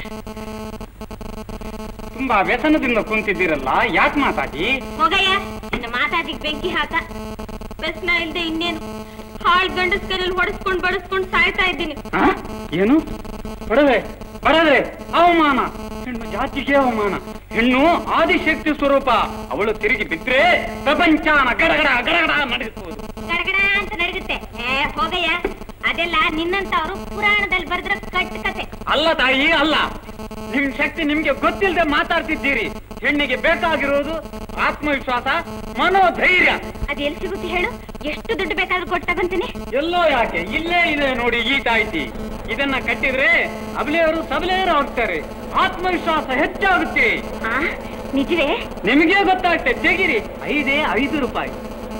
ತುಂಬಾ ವ್ಯಸನದಿಂದ ಕುಂತಿದ್ದೀರಲ್ಲ ಯಾಕೆ ಮಾತಾಡಿ ಹೋಗಯ್ಯ ನಿನ್ನ ಮಾತಾಡಿಗೆ ಬೆಂಕಿ ಹಾಕ ವ್ಯಸನ ಇಲ್ದೆ ಇನ್ನೇನು ಹಾಳು ಗಂಡಸ್ಕನಲ್ಲಿ ಹೊಡೆಸ್ಕೊಂಡ್ ಬಡಿಸ್ಕೊಂಡ್ ಸಾಯ್ತಾ ಇದ್ದೀನಿ ಆ? ಏನು ಬಡವೆ ಬಡವೆ ಅವಮಾನ ಹೆಣ್ಣು ಜಾತಿಗೆ ಅವಮಾನ ಹೆಣ್ಣು ಆದಿಶಕ್ತಿ ಸ್ವರೂಪ ಅವಳು ತಿರುಗಿ ಬಿದ್ರೆ ಪ್ರಪಂಚನ ಗಡಗಡ ಗಡಗಡ ನಡೆಸುವುದು ಗಡಗಡ ಅಂತ ನಡಗುತ್ತೆ ಏ ಹೋಗಯ್ಯ ಅದೆಲ್ಲ ನಿನ್ನಂತವ್ರು ಪುರಾಣದಲ್ಲಿ ಬರೆದ್ರ ಕಟ್ ಕತೆ ಅಲ್ಲ ತಾಯಿ ಅಲ್ಲ ನಿಮ್ ಶಕ್ತಿ ನಿಮ್ಗೆ ಗೊತ್ತಿಲ್ಲದೆ ಮಾತಾಡ್ತಿದ್ದೀರಿ ಹೆಣ್ಣಿಗೆ ಬೇಕಾಗಿರೋದು ಆತ್ಮವಿಶ್ವಾಸ ಮನೋಧೈರ್ಯ ಅದ್ ಎಲ್ಲಿ ಸಿಗುತ್ತೆ ಹೇಳು ಎಷ್ಟು ದುಡ್ಡು ಬೇಕಾದ್ರೂ ಕೊಟ್ಟು ತಗೊಂತೀನಿ ಎಲ್ಲೋ ಯಾಕೆ ಇಲ್ಲೇ ಇದೆ ನೋಡಿ ಈ ತಾಯ್ತಿ ಇದನ್ನ ಕಟ್ಟಿದ್ರೆ ಅಬಲೆಯವರು ಸಬಲೆಯರು ಆಗ್ತಾರೆ ಆತ್ಮವಿಶ್ವಾಸ ಹೆಚ್ಚಾಗುತ್ತೆ ನಿಜವೇ ನಿಮಗೆ ಗೊತ್ತಾಗ್ತದೆ ತೆಗಿರಿ ಐದೇ ಐದು ರೂಪಾಯಿ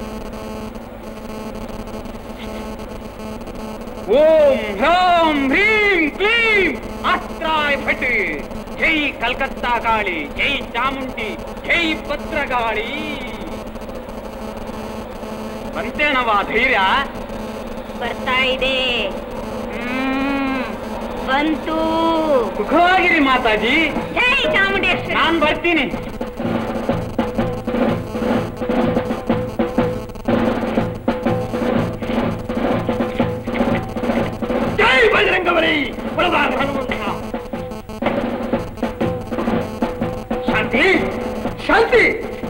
ಓಂ ಹ್ರಂ ಹ್ರೀಂ ಕ್ಲೀಂ ಅಸ್ತ್ರಾಯ್ ಭಟ್ ಜೈ ಕಲ್ಕತ್ತಾ ಗಾಳಿ ಜೈ ಚಾಮುಂಡಿ ಜೈ ಭದ್ರಗಾಳಿ ಬಂತೇನವ ಧೈರ್ಯ ಬರ್ತಾ ಇದೆ ಹ್ಮ್. ಬಂತು ಸುಖವಾಗಿರಿ ಮಾತಾಜಿ ಜೈ ಚಾಮುಂಡೇಶ್ವರಿ ನಾನ್ ಬರ್ತೀನಿ ಜೈ ಬಜರಂಗಬಲಿ ಬಲವಾನ್ ಹನುಮಂತ ಶಾಂತಿ ಶಾಂತಿ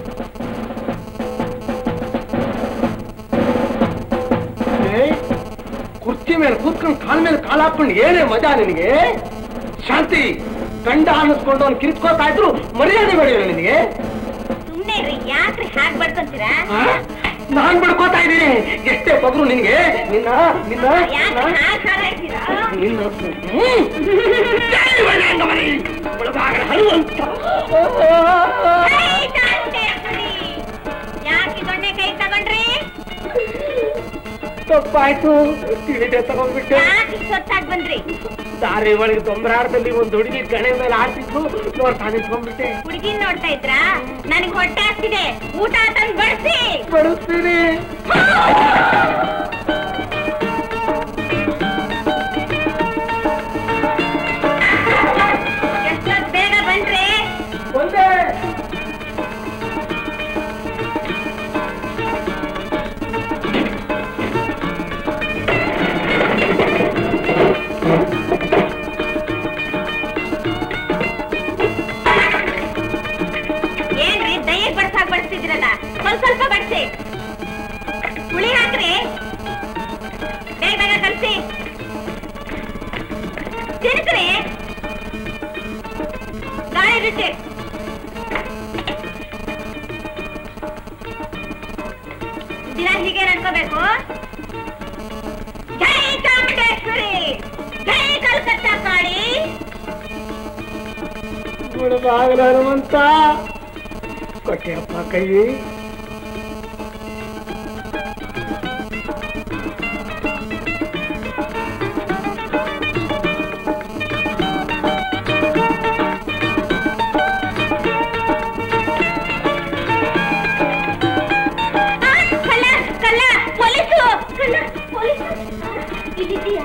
ಏ, ಕುರ್ಚಿ ಮೇಲೆ ಕೂತ್ಕೊಂಡು ಕಾಲ ಮೇಲೆ ಕಾಲ ಹಾಕೊಂಡು ಏನೇ ಮಜಾ ನಿನಗೆ ಶಾಂತಿ ಗಂಡ ಅನ್ನಿಸ್ಕೊಂಡು ಅವ್ನು ಕಿರ್ಚ್ಕೋತಾ ಇದ್ರು ಮರ್ಯಾದೆ ಬೆಳೆಯೋಣ ನಿನಗೆ ಸುಮ್ನೆ ರೀ ಯಾಕ್ರಿ ಹಾಗೆ ಬಡ್ಕೊಂತೀರಾ ಆ? ನಾನ್ ಬಿಡ್ಕೋತಾ ಇದ್ದೀನಿ ಎಷ್ಟೇ ಬಗ್ರು ನಿನಗೆ ನಿನ್ನ ನಿನ್ನ ಯಾಕೆ ಹಾಗೆ ಹಾರಾಡ್ತೀರಾ ನಿನ್ನ ಹ್ಮ್. ಜೈ ಬಜರಂಗಬಲಿ, ಬಲಭಾಗದ ಹನುಮಂತ ಜೈ ಚಾಮುಂಡೇಶ್ವರಿ ಯಾಕೆ ದೊಣ್ಣೆ ಕೈ ತಗೊಂಡ್ರಿ ತಪ್ಪಾಯ್ತು ತಿಳಿದೆ ತಗೊಂಡ್ಬಿಟ್ಟೆ ಯಾಕೆ ಸೊತ್ತಾಗಿ ಬಂದ್ರಿ ದಾರಿ ಒಳಗೆ ದೊಂಬರಾರದಲ್ಲಿ ಒಂದು ಹುಡುಗಿ ಗಣೆ ಮೇಲೆ ಆಡ್ತಿದ್ರು ನೋಡ್ತಾ ನಿಂತ್ಕೊಂಡ್ಬಿಟ್ಟೆ ಹುಡುಗಿನ್ ನೋಡ್ತಾ ಇದ್ರಾ ನನಗ್ ಹೊಟ್ಟೆ ಆಗ್ತಿದೆ ಊಟ ತಂದು ಬಡಿಸಿ ಬಡಿಸ್ತೀನಿ ಎಷ್ಟೊತ್ ಬೇಗ ಬನ್ರಿ ಒಂದೇ ಏನ್ರಿ ದಯಗ್ ಬಡ್ಸಾಕ್ ಬಡಿಸ್ತಿದ್ರಲ್ಲ ಸ್ವಲ್ಪ ಸ್ವಲ್ಪ ಬಡಿಸಿ ಹುಳಿ ಹಾಕ್ರಿ ಬೇಗ ಬೇಗ ಕಲ್ಸಿ ತಿನ್ಸ್ರಿ ಗಾಳಿ ರುಚಿ ದಿನ ಹೀಗೆ ನಡ್ಕೋಬೇಕು ಜೈ ಚಾಮುಂಡೇಶ್ವರಿ ಜೈ ಕಲ್ಕತ್ತಾ ಕಾಳಿ ಬಲಭಾಗದ ಹನುಮಂತ ಕೊಟ್ಟೆಯಪ್ಪ ಕೈ ಕಲ್ಲ ಕಲ್ಲ ಪೊಲೀಸು ಕಲ್ಲ ಪೊಲೀಸು ಇಲ್ಲಿದ್ದೀಯಾ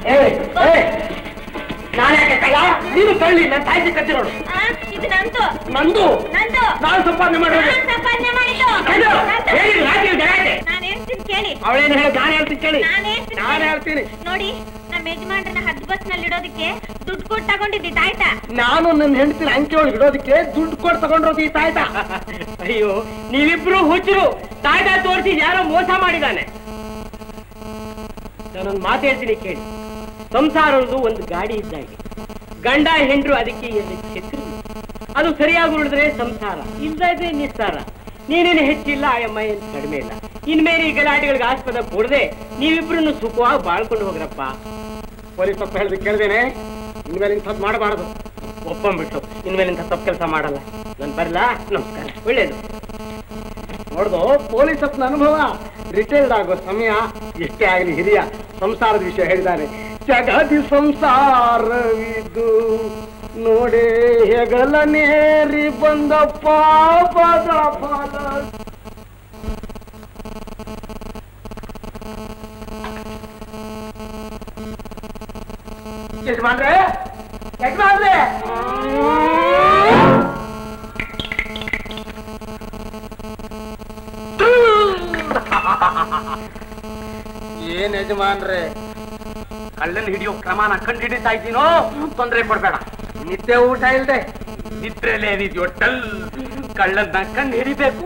ನಾನ್ಯಾಕೆ ಕಳ್ಳ ನೀನು ಕಳ್ಳಿ ನನ್ನ ತಾಯಿ ಕತ್ತಿ ನೋಡು ಆ, ಇದು ನಂದು ನಂದು ನಂದು ನಾನು ಸಂಪಾದನೆ ಮಾಡೋದು ನಾನ್ ಸಂಪಾದನೆ ಮಾಡಿದ್ದು ಕಳ್ಳ, ನಂದು. ಹೇಳಿ, ರಾತ್ರಿ ಗಲಾಟೆ. ನಾನ್ ಹೇಳ್ತೀನಿ ಕೇಳಿ ಅವಳೇನು ಹೇಳಿ ನಾನು ಹೇಳ್ತೀನಿ ಕೇಳಿ ನಾನ್ ಹೇಳ್ತೀನಿ ನಾನು ಹೇಳ್ತೀನಿ ನೋಡಿ ನಮ್ಮ ಯಜಮಾನ್ರನ್ನ ಹದ್ ಬಸ್ ನಲ್ಲಿ ಇಡೋದಕ್ಕೆ ದುಡ್ಡು ಕೊಟ್ಟು ತಗೊಂಡಿದ್ದಿದ್ದು ಆಯ್ತಾ ನಾನು ನನ್ನ ಹೆಂಡತಿನ ಅಂಕೆ ಒಳಗೆ ಇಡೋದಕ್ಕೆ ದುಡ್ಡು ಕೊಟ್ಟು ತಗೊಂಡ್ರೋದು ಈ ತಾಯ್ತ ಅಯ್ಯೋ ನೀವಿಬ್ರು ಹುಚ್ಚರು ತಾಯ್ತ ತೋರಿಸಿ ಯಾರೋ ಮೋಸ ಮಾಡಿದಾನೆ ನಾನೊಂದು ಮಾತು ಹೇಳ್ತೀನಿ ಕೇಳಿ ಸಂಸಾರ ಅನ್ನೋದು ಒಂದು ಗಾಡಿ ಇದ್ದಾಗೆ ಗಂಡ ಹೆಂಡ್ರು ಅದಕ್ಕೆ ಎಲ್ಲಿ ಛತ್ರಿ ಅದು ಸರಿಯಾಗಿ ಉಳಿದ್ರೆ ಸಂಸಾರ ಇಲ್ಲದೆ ನಿಸ್ಸಾರ ನೀನೇನು ಹೆಚ್ಚಿಲ್ಲ ಆ ಅಮ್ಮ ಏನು ಕಡಿಮೆ ಇಲ್ಲ ಇನ್ಮೇಲೆ ಈ ಗಲಾಟೆಗಳಿಗೆ ಆಸ್ಪದ ಕೊಡದೆ ನೀವಿಬ್ರನ್ನು ಸುಖವಾಗಿ ಬಾಳ್ಕೊಂಡು ಹೋಗ್ರಪ್ಪ ಪೊಲೀಸ್ ತಪ್ಪು ಹೇಳಿದ್ ಕೇಳ್ದೇನೆ ಇನ್ಮೇಲೆ ಇಂಥ ಮಾಡಬಾರದು ಒಪ್ಪಂಬಿಟ್ಟು ಇನ್ಮೇಲೆ ಇಂಥ ತಪ್ಪು ಕೆಲಸ ಮಾಡಲ್ಲ ನಾನು ಬರಲ್ಲ ನಮಸ್ಕಾರ ಒಳ್ಳೇದು ನೋಡ್ದು ಪೊಲೀಸ್ ಅಪ್ಪನ ಅನುಭವ ರಿಟೈರ್ಡ್ ಆಗೋ ಸಮಯ ಎಷ್ಟೇ ಆಗಲಿ ಹಿರಿಯ ಸಂಸಾರದ ವಿಷಯ ಹೇಳಿದ್ದಾರೆ ಜಗದಿ ಸಂಸಾರವಿದು ನೋಡೇ ಹೆಗಲ ನೇರಿ ಬಂದ ಪಾಪದ ಫಲ ಯಜಮಾನ್ರೆ ಯಜಮಾನ್ರೆ ಏನ್ ಯಜಮಾನ್ರೆ ಕಳ್ಳನ್ ಹಿಡಿಯೋ ಕ್ರಮನ ಕಂಡು ಹಿಡಿತಾ ಇದ್ದೀನೋ ತೊಂದರೆ ಕೊಡ್ಬೇಡ ನಿದ್ದೆ ಊಟ ಇಲ್ದೆ ನಿದ್ರೆಲೇನಿದ್ಯೋ ಟಲ್ ಕಳ್ಳನ್ನ ಕಂಡು ಹಿಡಿಬೇಕು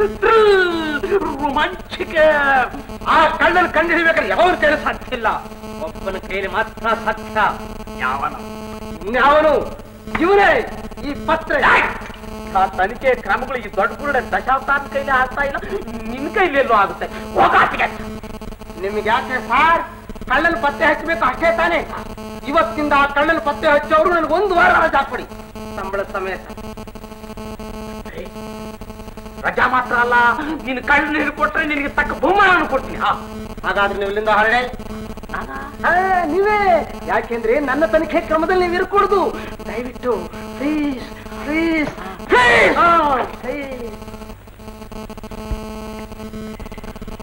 ರೋಮಾಂಚಿಕ ಆ ಕಳ್ಳನ್ ಕಂಡು ಹಿಡಿಬೇಕಾದ್ರೆ ಯಾವ ಕೈಲಿ ಸಾಧ್ಯ ಇಲ್ಲ ಒಬ್ಬನ ಕೈಲಿ ಮಾತ್ರ ಸಾಧ್ಯ ಯಾವನ ಯಾವನು ಇವನೇ ಈ ಪತ್ರ ಆ ತನಿಖೆ ಕ್ರಮಗಳು ಈ ದೊಡ್ಡ ಬುರುಡೆ ದಶಾವತಾರ ಕೈಲಿ ಆಗ್ತಾ ಇಲ್ಲ ನಿನ್ ಕೈಲಿ ಎಲ್ಲೋ ಆಗುತ್ತೆ ಹೋಗಾತಿಗೆ ನಿಮ್ಗೆ ಯಾಕೆ ಸಾರ್ ಕಳ್ಳನ ಪತ್ತೆ ಹಚ್ಚಬೇಕು ಅಷ್ಟೇ ತಾನೇ ಇವತ್ತಿಂದ ಆ ಕಳ್ಳನ ಪತ್ತೆ ಹಚ್ಚೋರು ನನಗೆ ಒಂದು ವಾರ ರಜಾ ಕೊಡಿ ಸಂಬಳ ಸಮೇತ ಏ, ರಜಾ ಮಾತ್ರ ಅಲ್ಲ ನೀನು ಕಳ್ಳನ ಹಿಡ್ಕೊಟ್ರೆ ನಿನಗೆ ತಕ್ಕ ಬಹುಮಾನ ಕೊಡ್ತೀನಿ ಹಾ ಹಾಗಾದ್ರೆ ನೀವು ಇಲ್ಲಿಂದ ಹೊರಡೆ ಆ, ನೀವೇ ಯಾಕೆಂದ್ರೆ ನನ್ನ ತನಿಖೆ ಕ್ರಮದಲ್ಲಿ ನೀವು ಇರ್ಕೊಡುದು ದಯವಿಟ್ಟು ಪ್ಲೀಸ್ ಪ್ಲೀಸ್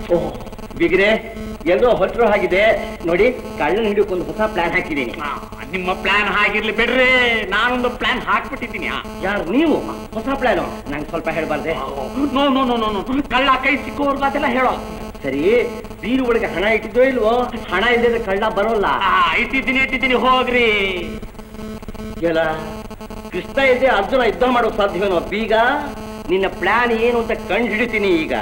ಬಿಗ್ರೆ ಎಲ್ಲೋ ಹೊಟ್ಟರು ಆಗಿದೆ ನೋಡಿ ಕಳ್ಳನ ಹಿಡಿಯೋಕೊಂದು ಹೊಸ ಪ್ಲಾನ್ ಹಾಕಿದ್ದೀನಿ ನಿಮ್ಮ ಪ್ಲಾನ್ ಹಾಗಿರ್ಲಿ ಬಿಡ್ರಿ ನಾನೊಂದು ಪ್ಲಾನ್ ಹಾಕ್ಬಿಟ್ಟಿದ್ದೀನಿ ಯಾರು ನೀವು ಹೊಸ ಪ್ಲಾನು ನಂಗೆ ಸ್ವಲ್ಪ ಹೇಳ್ಬಾರ್ದೆ no no no no no ಕಳ್ಳ ಕೈ ಸಿಕ್ಕುವರ್ಗು ಅದೆಲ್ಲ ಹೇಳೋ ಸರಿ ಬೀರು ಒಳಗೆ ಹಣ ಇಟ್ಟಿದ್ದೋ ಇಲ್ವೋ ಹಣ ಇಲ್ಲದೆ ಕಳ್ಳ ಬರೋಲ್ಲ ಆ, ಇಟ್ಟಿದ್ದೀನಿ ಇಟ್ಟಿದ್ದೀನಿ ಹೋಗ್ರಿ ಕೇಳ ಕೃಷ್ಣ ಇದ್ದೆ ಅರ್ಜುನ ಯುದ್ಧ ಮಾಡೋಕ್ ಸಾಧ್ಯವೇನೋ ಬೀಗ ನಿನ್ನ ಪ್ಲಾನ್ ಏನು ಅಂತ ಕಂಡು ಹಿಡಿತೀನಿ ಈಗ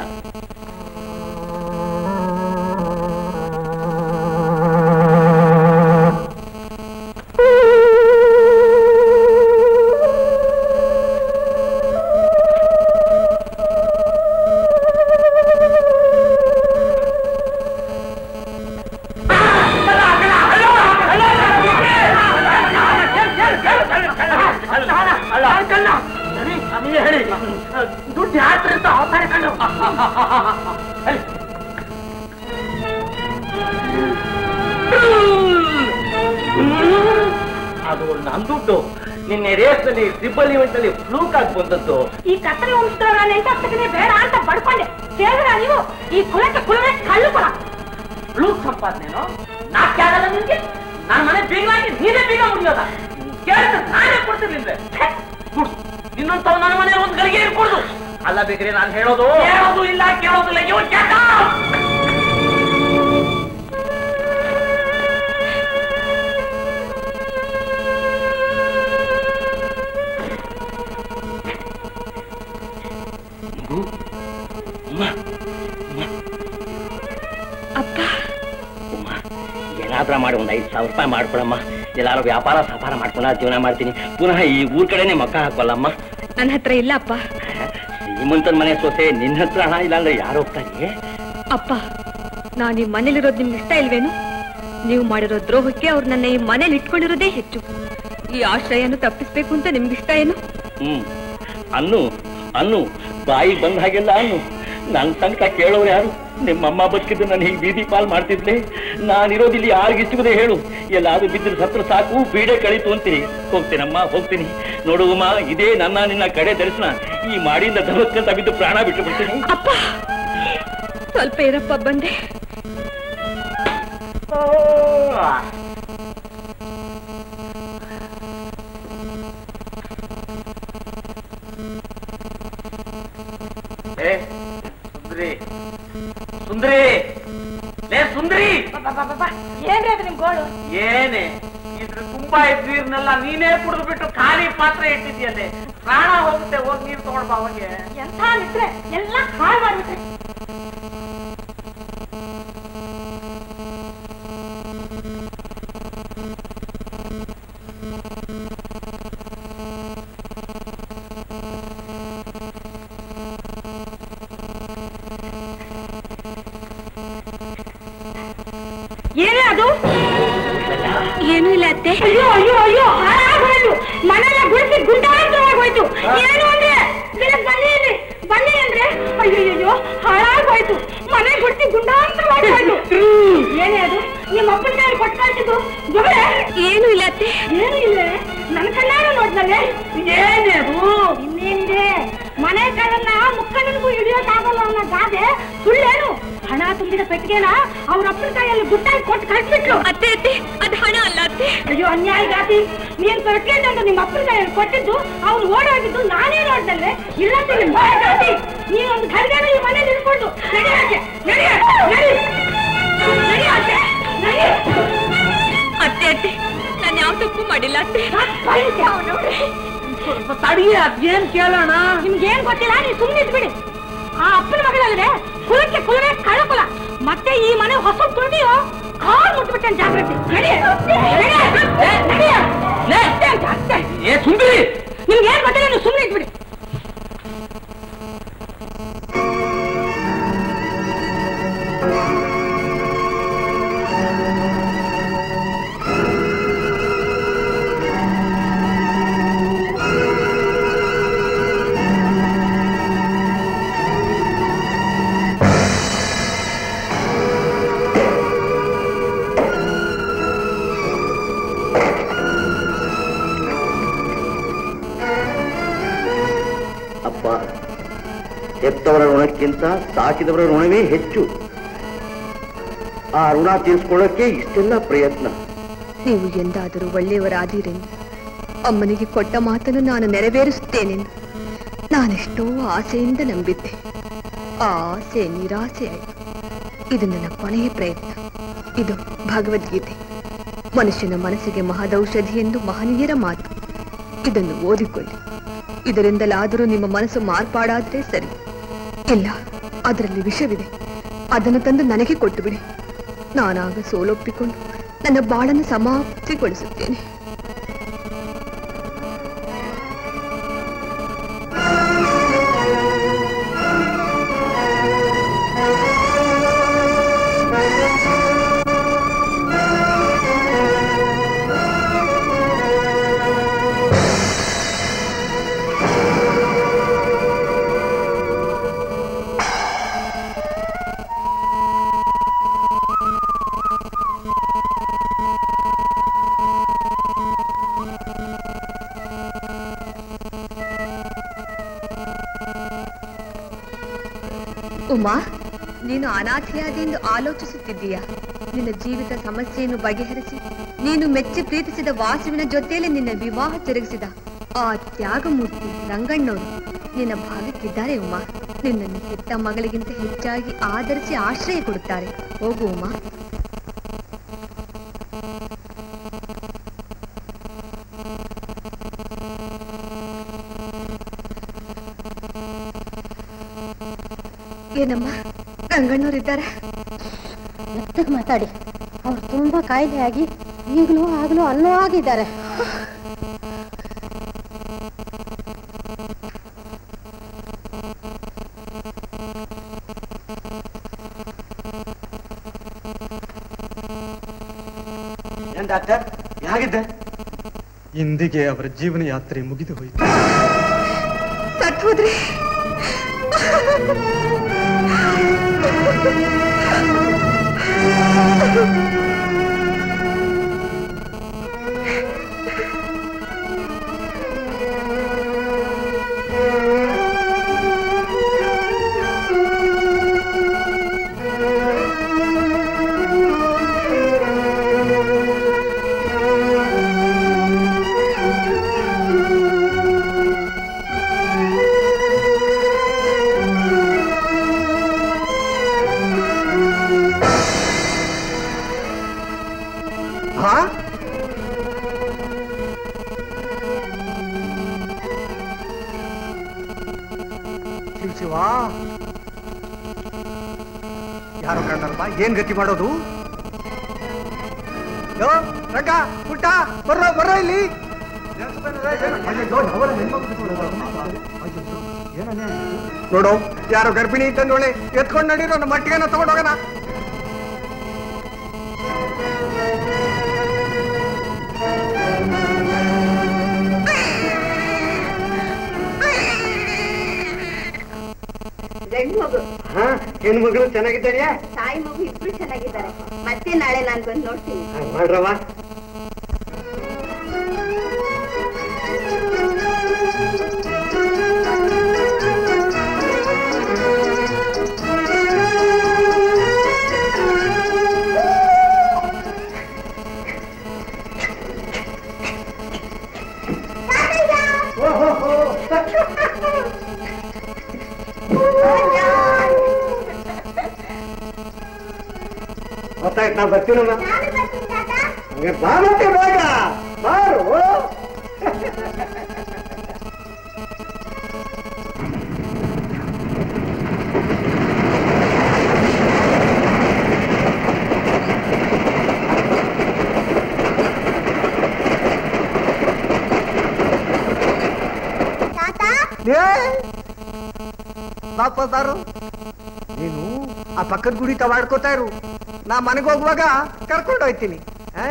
ದುಡ್ಡು ಯಾತ್ರಿಂದ ಅವತಾರ ಕಣ್ಣು ಅದು ನನ್ ದುಡ್ಡು ನಿನ್ನೆ ರೇಸ್ನಲ್ಲಿ ಟ್ರಿಬಲ್ ಇವೆಂಟ್ ನಲ್ಲಿ ಫ್ಲೂಕ್ ಆಗಿ ಬಂದದ್ದು ಈ ಕತ್ತರಿ ವಂಶದವರ ನೆಂಟಪ್ಪಗೆ ಬೇಡ ಅಂತ ಬಡ್ಕೊಂಡೆ ಕೇಳಿದ್ರ ನೀವು ಈ ಕುಲಕ್ಕೆ ಕುಲವೇ ಕಳ್ಳು ಕುಲ ಲೂಕ್ ಸಂಪಾದನೆನೋ ನಾಕ್ಕಾಗಲ್ಲ ನಿನ್ಗೆ ನನ್ನ ಮನೆ ಬೀಗವಾಗಿ ನೀನೇ ಬೀಗ ಮುಡಿಯೋದ ಕೇಳಿದ್ರೆ ನಾನೇ ಕೊಡ್ತಿರ್ಲಿಲ್ಲ ನಿನ್ನಂತ ನನ್ನ ಮನೆ ಒಂದ್ ಗಳಿಗೆ ಇರ್ಕೊಡ್ದು ಅಲ್ಲ ಬೇಕ್ರಿ ನಾನು ಹೇಳೋದು ಕೇಳೋದು ಇಲ್ಲ ಕೇಳೋದಿಲ್ಲ ಇವ್ ಕೇಳ ಏನಾದ್ರೂ ಮಾಡಿ ಒಂದು ಐದು ಸಾವಿರ ರೂಪಾಯಿ ಮಾಡ್ಕೊಳಮ್ಮ ಎಲ್ಲಾರು ವ್ಯಾಪಾರ ಸಪಾರ ಮಾಡ್ಕೊಂಡ ಜೀವನ ಮಾಡ್ತೀನಿ ಪುನಃ ಈ ಊರ್ ಕಡೆನೆ ಮಕ್ಕ ಹಾಕೋಲ್ಲಮ್ಮ ನನ್ನ ಹತ್ರ ಇಲ್ಲ ಅಪ್ಪ ಶ್ರೀಮಂತನ ಮನೆ ಸೊಸೆ ನಿನ್ನ ಹತ್ರ ಹಣ ಇಲ್ಲ ಅಂದ್ರೆ ಯಾರು ಹೋಗ್ತಾರೆ ಅಪ್ಪ ನಾನು ಈ ಮನೇಲಿರೋದು ನಿಮ್ಗೆ ಇಷ್ಟ ಇಲ್ವೇನು ನೀವು ಮಾಡಿರೋ ದ್ರೋಹಕ್ಕೆ ಅವ್ರು ನನ್ನ ಈ ಮನೇಲಿ ಇಟ್ಕೊಂಡಿರೋದೇ ಹೆಚ್ಚು ಈ ಆಶ್ರಯನು ತಪ್ಪಿಸ್ಬೇಕು ಅಂತ ನಿಮ್ಗೆ ಇಷ್ಟ ಏನು ಹ್ಮ್ ಅನ್ನು ಅನ್ನು ಬಾಯಿ ಬಂದ ಹಾಗೆಲ್ಲ ಅನ್ನು ನನ್ ಸಂಕಟ ಕೇಳೋರು ಯಾರು ನಿಮ್ಮಮ್ಮ ಬದುಕಿದ್ದು ನಾನು ಹೀಗೆ ಬೀದಿ ಪಾಲ್ ಮಾಡ್ತಿದ್ಲೆ ನಾನಿರೋದಿಲ್ಲಿ ಯಾರಿಗಿಷ್ಟುವುದೇ ಹೇಳು ಎಲ್ಲಾದ್ರೂ ಬಿದ್ದರೆ ಸತ್ರ ಸಾಕು ಬೀಡೆ ಕಳೀತು ಅಂತೀನಿ ಹೋಗ್ತೀನಮ್ಮ ಹೋಗ್ತೀನಿ ನೋಡು ಉಮಾ ಇದೇ ನನ್ನ ನಿನ್ನ ಕಡೆ ದರ್ಶನ ಈ ಮಾಡಿಂದ ಧಮಕ್ಕಂತ ಬಿದ್ದು ಪ್ರಾಣ ಬಿಟ್ಟು ಬಿಡ್ತೀನಿ ಅಪ್ಪ ಸ್ವಲ್ಪ ಇರಪ್ಪ ಬಂದೆ ಏ ಸುಂದ್ರಿ ಸುಂದ್ರಿ ಲೇ ಸುಂದ್ರಿ ಏನ್ರಿ ಅದು ನಿಮ್ ಗೋಳು ಏನೇ ಇದ್ರ ತುಂಬಾ ಇದ್ ನೀರ್ನೆಲ್ಲ ನೀನೇ ಕುಡಿದು ಬಿಟ್ಟು ಖಾಲಿ ಪಾತ್ರೆ ಇಟ್ಟಿದ್ಯಲ್ಲೇ ಪ್ರಾಣ ಹೋಗುತ್ತೆ ಹೋಗಿ ನೀರ್ ತಗೊಂಡ್ ಬಾ ಅವಾಗೆ ಎಂಥ ನಿದ್ರೆ ಎಲ್ಲ ಹಾಳು ಮಾಡ್ಬಿಟ್ರಿ ಏನೇ ಅದು ಏನೂ ಇಲ್ಲ ಅತ್ತೆ ಅಯ್ಯೋ ಅಯ್ಯೋ ಅಯ್ಯೋ ಹಾಳಾಗೋಯ್ತು ಮನೆಲ್ಲ ಗುಡಿಸಿ ಗುಂಡಾಂತರವಾಗೋಯ್ತು ಏನು ಅಂದ್ರೆ ತಿರುಗ್ ಬನ್ನಿ ಇಲ್ಲಿ ಬನ್ನಿ ಅಂದ್ರೆ ಅಯ್ಯೋ ಹಾಳಾಗೋಯ್ತು ಮನೆ ಗುಡಿಸಿ ಗುಂಡಾಂತರವಾಗೋಯ್ತು ಏನೇ ಅದು ನಿಮ್ಮ ಅಪ್ಪನ ಕೈಯಲ್ಲಿ ಕೊಟ್ಟು ಕಳ್ಸಿದ್ದು ಜೊತೆ ಏನು ಇಲ್ಲ ಅತ್ತೆ ಏನು ಇಲ್ಲ ನನ್ನ ಕಣ್ಣಾರ ನೋಡ್ನಲ್ಲೇ ಏನೇ ಅದು ಇನ್ನೇನಿದೆ ಮನೆ ಕಳ್ಳನ್ನ ಮುಕ್ಕನಿಗೂ ಹಿಡಿಯೋಕ್ಕಾಗಲ್ಲ ಅನ್ನೋ ಗಾದೆ ಸುಳ್ಳೇನು ಹಣ ತುಂಬಿದ ಪೆಟ್ಟಿಗೆನ ಅವ್ರ ಅಪ್ಪನ ಕೈಯಲ್ಲಿ ಗುಟ್ಟಾಗಿ ಕೊಟ್ಟು ಕಳ್ಸಿಟ್ಲು ಅತ್ತೆ ಅತ್ತೆ ಅದು ಹಣ ಅಲ್ಲ ಅತ್ತೆ ಅಯ್ಯೋ ಅನ್ಯಾಯ ಗಾತಿ ನೀನ್ ಪೆಟ್ಟಿಗೆ ಅಂತ ನಿಮ್ಮ ಅಪ್ಪನ ಕೈಯಲ್ಲಿ ಕೊಟ್ಟಿದ್ದು ಅವ್ನು ಓಡೋಗಿದ್ದು ನಾನೇ ನೋಡ್ದಲ್ವೇ ಇಲ್ಲ ತಿಳಿ ಗಾತಿ ನೀನೊಂದು ಘರ್ಗೆನ ಈ ಮನೇಲಿ ಇಟ್ಕೊಂಡು ನಡೆಯಕ್ಕೆ ನಡೆಯ ನಡಿ ನಡೆಯತ್ತೆ ನಡಿ ಅತ್ತೆ ಅತ್ತೆ ನಾನು ಯಾವ ತಪ್ಪು ಮಾಡಿಲ್ಲ ಅತ್ತೆ ತಡಿಯ ಅದೇನ್ ಕೇಳೋಣ ನಿಮ್ಗೇನ್ ಗೊತ್ತಿಲ್ಲ ನೀವು ಸುಮ್ಮನೆ ಬಿಡಿ ಆ ಅಪ್ಪನ ಮಗಳಲ್ಲದೆ ಕುಲಕ್ಕೆ ಕುಲವೇ ಕಳಕುಲ ಮತ್ತೆ ಈ ಮನೆ ಹೊಸ ತುಳಿಯೋ ಕಾಲ್ ಮುಟ್ಬಿಟ್ಟೆ ಜಾಗ್ರತೆ ನಡಿ ನಡಿ, ನಡಿ. ಅತ್ತೆ ಅಂತ, ಅತ್ತೆ. ಏ ಸುಂದ್ರಿ ನಿಮ್ಗೇನ್ ಗೊತ್ತಿಲ್ಲ ನೀವು ಸುಮ್ಮನೆ ಇದ್ಬಿಡಿ ಅಪ್ಪ ಹೆತ್ತವರ ಋಣಕ್ಕಿಂತ ಸಾಕಿದವರ ಋಣವೇ ಹೆಚ್ಚು ಆ ಋಣ ತೀರಿಸ್ಕೊಳ್ಳೋಕೆ ಇಷ್ಟೆಲ್ಲ ಪ್ರಯತ್ನ ನೀವು ಎಂದಾದರೂ ಒಳ್ಳೆಯವರಾದೀರೆಂದು ಅಮ್ಮನಿಗೆ ಕೊಟ್ಟ ಮಾತನ್ನು ನಾನು ನೆರವೇರಿಸುತ್ತೇನೆಂದು ನಾನೆಷ್ಟೋ ಆಸೆಯಿಂದ ನಂಬಿದ್ದೆ ಆ ಆಸೆ ನಿರಾಸೆಯಾಯಿತು ಇದು ನನ್ನ ಕೊನೆಯ ಪ್ರಯತ್ನ ಇದು ಭಗವದ್ಗೀತೆ ಮನುಷ್ಯನ ಮನಸ್ಸಿಗೆ ಮಹದೌಷಧಿ ಎಂದು ಮಹನೀಯರ ಮಾತು ಇದನ್ನು ಓದಿಕೊಳ್ಳಿ ಇದರಿಂದಲಾದರೂ ನಿಮ್ಮ ಮನಸ್ಸು ಮಾರ್ಪಾಡಾದ್ರೆ ಸರಿ ಇಲ್ಲ ಅದರಲ್ಲಿ ವಿಷವಿದೆ ಅದನ್ನು ತಂದು ನನಗೆ ಕೊಟ್ಟು ಬಿಡಿ ನಾನಾಗ ಸೋಲೊಪ್ಪಿಕೊಂಡು ನನ್ನ ಬಾಳನ್ನು ಸಮಾಪ್ತಿಗೊಳಿಸುತ್ತೇನೆ ಉಮಾ ನೀನು ಅನಾಥೆಯಾದಿ ಎಂದು ಆಲೋಚಿಸುತ್ತಿದ್ದೀಯಾ ನಿನ್ನ ಜೀವಿತ ಸಮಸ್ಯೆಯನ್ನು ಬಗೆಹರಿಸಿ ನೀನು ಮೆಚ್ಚಿ ಪ್ರೀತಿಸಿದ ವಾಸುವಿನ ಜೊತೆಯಲ್ಲಿ ನಿನ್ನ ವಿವಾಹ ತಿರುಗಿಸಿದ ಆ ತ್ಯಾಗಮೂರ್ತಿ ರಂಗಣ್ಣವರು ನಿನ್ನ ಭಾಗಕ್ಕಿದ್ದಾರೆ ಉಮಾ ನಿನ್ನನ್ನು ಹೆತ್ತ ಮಗಳಿಗಿಂತ ಹೆಚ್ಚಾಗಿ ಆದರಿಸಿ ಆಶ್ರಯ ಕೊಡುತ್ತಾರೆ ಹೋಗು ಉಮಾ ಏನಮ್ಮ ರಂಗಣ್ಣವರಿದ್ದಾರೆ ಮೆತ್ತಗೆ ಮಾತಾಡಿ ಅವ್ರು ತುಂಬಾ ಕಾಯಿಲೆಯಾಗಿ ಈಗಲೂ ಆಗ್ಲೂ ಅನ್ನೋ ಆಗಿದ್ದಾರೆ ಏನ್ ಡಾಕ್ಟರ್ ಹೇಗಿದ್ದೆ ಇಂದಿಗೆ ಅವರ ಜೀವನ ಯಾತ್ರೆ ಮುಗಿದು ಹೋಯಿತು ಸತ್ ಹೋದ್ರಿ ಹಾ ಶಿವ ಶಿವ ಯಾರು ಕಂಡಲ್ಪ ಏನ್ ಗತಿ ಮಾಡೋದು ಯೋ ರಂಗ ಪುಟ್ಟ ಬರ್ರೋ ಬರ್ರೋ ಇಲ್ಲಿ ನೋಡು ಯಾರು ಗರ್ಭಿಣಿ ಇದ್ದಂದೊಳೆ ಎತ್ಕೊಂಡು ನಡೀರೋ ನಮ್ಮ ಮಟ್ಟಿಗೆನ ತಗೊಂಡೋಗೋಣ ಗಂಡು ಮಗು ಹೆಣ್ಣು ಮಗಳು ಚೆನ್ನಾಗಿದ್ದಾರಿಯಾ ತಾಯಿ ಮಗು ಇಬ್ರು ಚೆನ್ನಾಗಿದ್ದಾರೆ ಮತ್ತೆ ನಾಳೆ ನಾನು ಬಂದು ನೋಡ್ತೀನಿ ಮಾಡ್ರವ ಗೊತ್ತಾಯ್ತು ನಾ ಬರ್ತೀನಮ್ಮ ಹಂಗೆ ಬಾ ಮತ್ತೆ ಬೇಗ ಬಾರು ವಾಪಸ್ ಬಾರು ನೀನು ಆ ಪಕ್ಕದ ಗುಡಿ ತವಾಡ್ಕೋತಾ ಇರು ನಾ ಮನೆಗೆ ಹೋಗುವಾಗ ಕರ್ಕೊಂಡು ಹೋಯ್ತೀನಿ ಆ?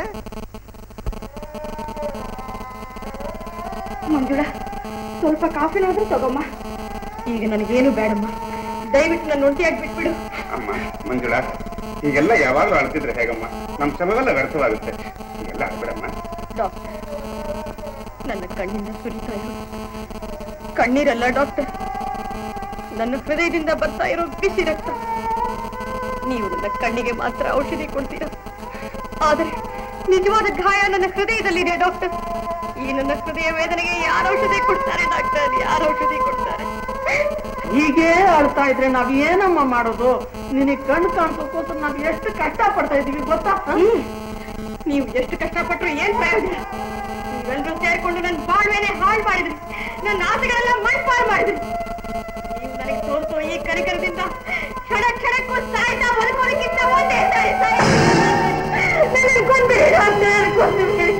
ಮಂಜುಳ ಸ್ವಲ್ಪ ಕಾಫಿನಾದ್ರೂ ತಗೊಮ್ಮ ಈಗ ನನಗೇನು ಬೇಡಮ್ಮ ದಯವಿಟ್ಟು ನನ್ನ ಒಂಟಿಯಾಗಿ ಬಿಟ್ಬಿಡು ಅಮ್ಮ ಮಂಜುಳ ಹೀಗೆಲ್ಲ ಯಾವಾಗಲೂ ಅಳ್ತಿದ್ರೆ ಹೇಗಮ್ಮ ನಮ್ ಶ್ರಮವೆಲ್ಲ ವ್ಯರ್ಥವಾಗುತ್ತೆ ಹೀಗೆಲ್ಲ ಆಗ್ಬಿಡಮ್ಮ ಡಾಕ್ಟರ್ ನನ್ನ ಕಣ್ಣಿಂದ ಸುರಿತಾ ಇರೋ ಕಣ್ಣೀರಲ್ಲ ಡಾಕ್ಟರ್ ನನ್ನ ಹೃದಯದಿಂದ ಬರ್ತಾ ಇರೋ ಬಿಸಿ ರಕ್ತ ನೀವು ನನ್ನ ಕಣ್ಣಿಗೆ ಮಾತ್ರ ಔಷಧಿ ಕೊಡ್ತೀರಾ ಆದರೆ ನಿಜವಾದ ಗಾಯ ನನ್ನ ಹೃದಯದಲ್ಲಿದೆ ಡಾಕ್ಟರ್ ಈ ನನ್ನ ಹೃದಯ ವೇದನೆಗೆ ಯಾರು ಔಷಧಿ ಕೊಡ್ತಾರೆ ಡಾಕ್ಟರ್ ಯಾರು ಔಷಧಿ ಕೊಡ್ತಾರೆ ಹೀಗೆ ಅಳ್ತಾ ಇದ್ರೆ ನಾವ್ ಏನಮ್ಮ ಮಾಡೋದು ನಿನಗೆ ಕಣ್ಣು ಕಾಣಿಸೋಕೋಸ್ಕರ ನಾವ್ ಎಷ್ಟು ಕಷ್ಟ ಪಡ್ತಾ ಇದೀವಿ ಗೊತ್ತಾ ನೀವು ಎಷ್ಟು ಕಷ್ಟಪಟ್ರು ಏನ್ ಪ್ರಯೋಜನ ನೀವೆಲ್ಲರೂ ಸೇರ್ಕೊಂಡು ನನ್ನ ಬಾಳ್ವೆನೆ ಹಾಳು ಮಾಡಿದ್ರಿ ನನ್ನ ಆಸೆಗಳೆಲ್ಲ ಮಣ್ಪಾಳು ಮಾಡಿದ್ರಿ ನೀವು ನನಗೆ ತೋರಿಸೋ ಈ ಕನಿಕರದಿಂದ ಕ್ಷಣ ಕ್ಷಣಕ್ಕೂ ಸಾಯ್ತಾ ಬದುಕೋದಕ್ಕಿಂತ ಒಂದೇ ಸಾಯಿ ಸಾಯಿ ನನಗೆ ಕೊಂದ್ಬಿಡಿ ಡಾಕ್ಟರ್ ಕೊಂದ್ಬಿಡಿ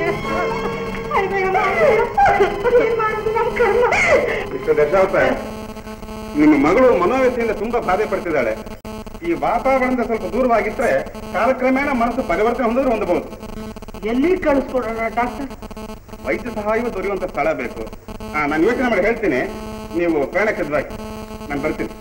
ಏನ್ ಮಾಡೋದು ನಮ್ಮ ಕರ್ಮ ಮಿಸ್ಟರ್ ದಶಾವತ ನಿಮ್ಮ ಮಗಳು ಮನೋವ್ಯಥೆಯಿಂದ ತುಂಬಾ ಬಾಧೆ ಪಡ್ತಿದ್ದಾಳೆ ಈ ವಾತಾವರಣದಿಂದ ಸ್ವಲ್ಪ ದೂರವಾಗಿದ್ರೆ ಕಾಲಕ್ರಮೇಣ ಮನಸ್ಸು ಪರಿವರ್ತನೆ ಹೊಂದಿದ್ರೆ ಹೊಂದಬಹುದು ಎಲ್ಲಿ ಕಳಿಸ್ಕೊಡೋಣ ಡಾಕ್ಟರ್ ವೈದ್ಯ ಸಹಾಯವೂ ದೊರೆಯುವಂತ ಸ್ಥಳ ಬೇಕು ಹಾ ನಾನು ಯೋಚನೆ ಮಾಡಿ ಹೇಳ್ತೀನಿ ನೀವು ಪ್ರಯಾಣಕ್ಕೆ ಎದುರಾಗಿ ನಾನು ಬರ್ತೀನಿ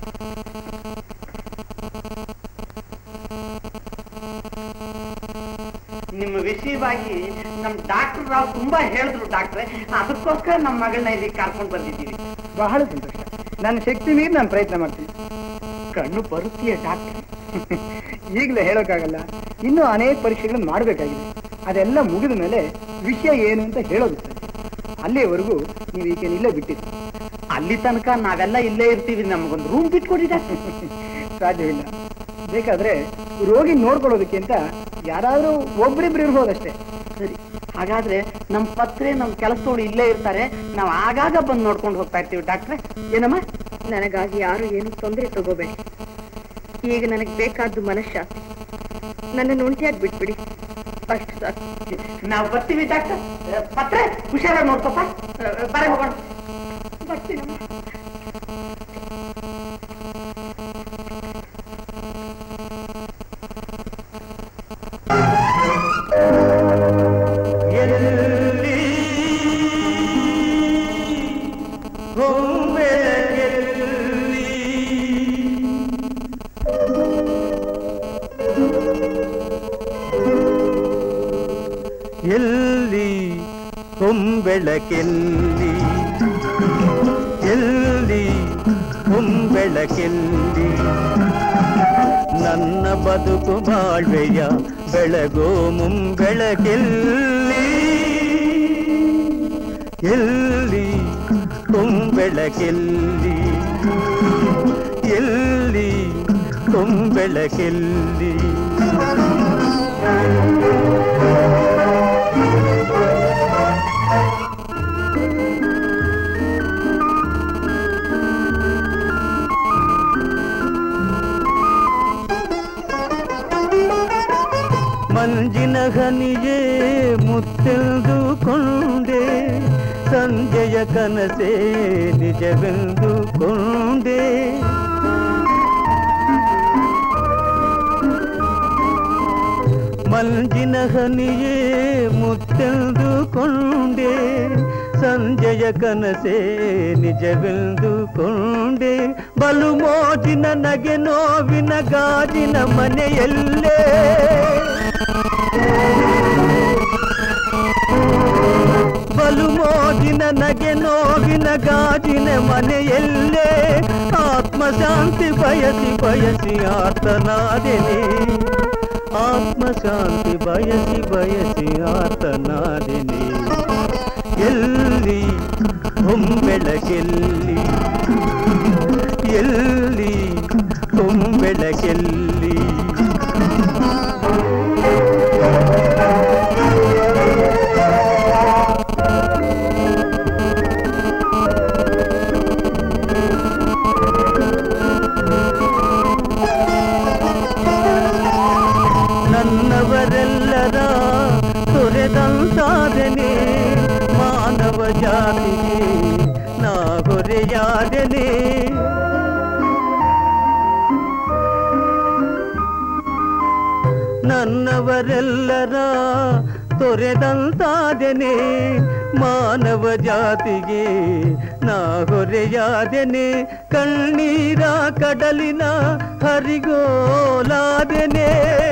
ನಿಮ್ಮ ವಿಷಯವಾಗಿ ನಮ್ ಡಾಕ್ಟರ್ ರಾವ್ ತುಂಬಾ ಹೇಳಿದ್ರು ಡಾಕ್ಟ್ರೆ ಅದಕ್ಕೋಸ್ಕರ ನಮ್ಮ ಮಗಳನ್ನ ಇಲ್ಲಿ ಕರ್ಕೊಂಡು ಬಂದಿದ್ದೀವಿ ಬಹಳ ಸಂತೋಷ ನನ್ನ ಶಕ್ತಿ ಮೀರಿ ನಾನು ಪ್ರಯತ್ನ ಮಾಡ್ತೀನಿ ಕಣ್ಣು ಬರುತ್ತೀಯ ಡಾಕ್ಟರ್ ಈಗಲೇ ಹೇಳೋಕ್ಕಾಗಲ್ಲ ಇನ್ನೂ ಅನೇಕ ಪರೀಕ್ಷೆಗಳನ್ನು ಮಾಡಬೇಕಾಗಿದೆ ಅದೆಲ್ಲ ಮುಗಿದ ಮೇಲೆ ವಿಷಯ ಏನು ಅಂತ ಹೇಳೋದು ಸರಿ ಅಲ್ಲಿಯವರೆಗೂ ನೀವು ಈಕೆ ಇಲ್ಲೇ ಬಿಟ್ಟಿರಿ ಅಲ್ಲಿ ತನಕ ನಾವೆಲ್ಲ ಇಲ್ಲೇ ಇರ್ತೀವಿ ನಮಗೊಂದು ರೂಮ್ ಬಿಟ್ಕೊಟ್ಟಿದ್ದ ಸಾಧ್ಯವಿಲ್ಲ ಬೇಕಾದ್ರೆ ರೋಗಿ ನೋಡ್ಕೊಳ್ಳೋದಕ್ಕೆ ಅಂತ ಯಾರಾದ್ರೂ ಒಬ್ರಿಬ್ರು ಇರ್ಬೋದಷ್ಟೇ ಸರಿ ಹಾಗಾದ್ರೆ ನಮ್ ಪತ್ರೆ ನಮ್ ಕೆಲಸದೋಳು ಇಲ್ಲೇ ಇರ್ತಾರೆ ನಾವು ಆಗಾಗ ಬಂದು ನೋಡ್ಕೊಂಡು ಹೋಗ್ತಾ ಇರ್ತೀವಿ ಡಾಕ್ಟ್ರೆ ಏನಮ್ಮ ನನಗಾಗಿ ಯಾರು ಏನು ತೊಂದರೆ ತಗೋಬೇಡಿ ಈಗ ನನಗೆ ಬೇಕಾದ್ದು ಮನಃಶಾಂತಿ ನನ್ನ ಒಂಟಿಯಾಗಿ ಬಿಟ್ಬಿಡಿ ಅಷ್ಟು ಸಾಕು ನಾವು ಬರ್ತೀವಿ ಡಾಕ್ಟರ್ ಪತ್ರೆ ಹುಷಾರಾಗಿ ನೋಡ್ಕೊಪ್ಪ ಬರ ಹೋಗೋಣ ಬರ್ತೀನಮ್ಮ ಎಲ್ಲಿ ಹೊಂಬೆಳಕೆಲ್ಲಿ ಎಲ್ಲಿ ಹೊಂಬೆಳಕೆಲ್ಲಿ ನನ್ನ ಬದುಕು ಬಾಳ್ವೆಯ ಬೆಳಗೋ ಮುಂಬೆಳಕೆಲ್ಲಿ ಎಲ್ಲಿ ಹೊಂಬೆಳಕೆಲ್ಲಿ ಎಲ್ಲಿ ಹೊಂಬೆಳಕೆಲ್ಲಿ ಮಂಜಿನ ಹನಿಯೇ ಮುತ್ತೆಂದುಕೊಂಡೆ ಸಂಜೆಯ ಕನಸೇ ನಿಜವೆಂದುಕೊಂಡೆ ಮಂಜಿನ ಹನಿಯೇ ಮುತ್ತೆಂದುಕೊಂಡೆ ಸಂಜೆಯ ಕನಸೇ ನಿಜವೆಂದುಕೊಂಡೆ ಬಲು ಮೋಜಿನ ನಗೆ ನೋವಿನ ಗಾಜಿನ ಮನೆಯಲ್ಲೇ ಬಲು ಮೋಜಿನ ನಗೆ ನೋವಿನ ಗಾಜಿನ ಮನೆಯಲ್ಲೇ ಆತ್ಮಶಾಂತಿ ಬಯಸಿ ಬಯಸಿ ಆತನಾದೆನೆ ಆತ್ಮಶಾಂತಿ ಬಯಸಿ ಬಯಸಿ ಆತನಾದೆನೆ ಎಲ್ಲಿ ಹೊಂಬೆಳಗೆಲ್ಲಿ ಎಲ್ಲಿ ಹೊಂಬೆಳಗೆಲ್ಲಿ ನನ್ನವರೆಲ್ಲರ ತೊರೆದಂತಾದನೆ ಮಾನವ ಜಾತಿಗೆ ನಾ ಹೊರೆಯಾದನೆ ನನ್ನವರೆಲ್ಲರ ತೊರೆದಂತಾದನೆ ಮಾನವ ಜಾತಿಗೆ ನಾ ಹೊರೆಯಾದೆನೆ ಕಣ್ಣೀರ ಕಡಲಿನ ಹರಿಗೋಲಾದೆನೆ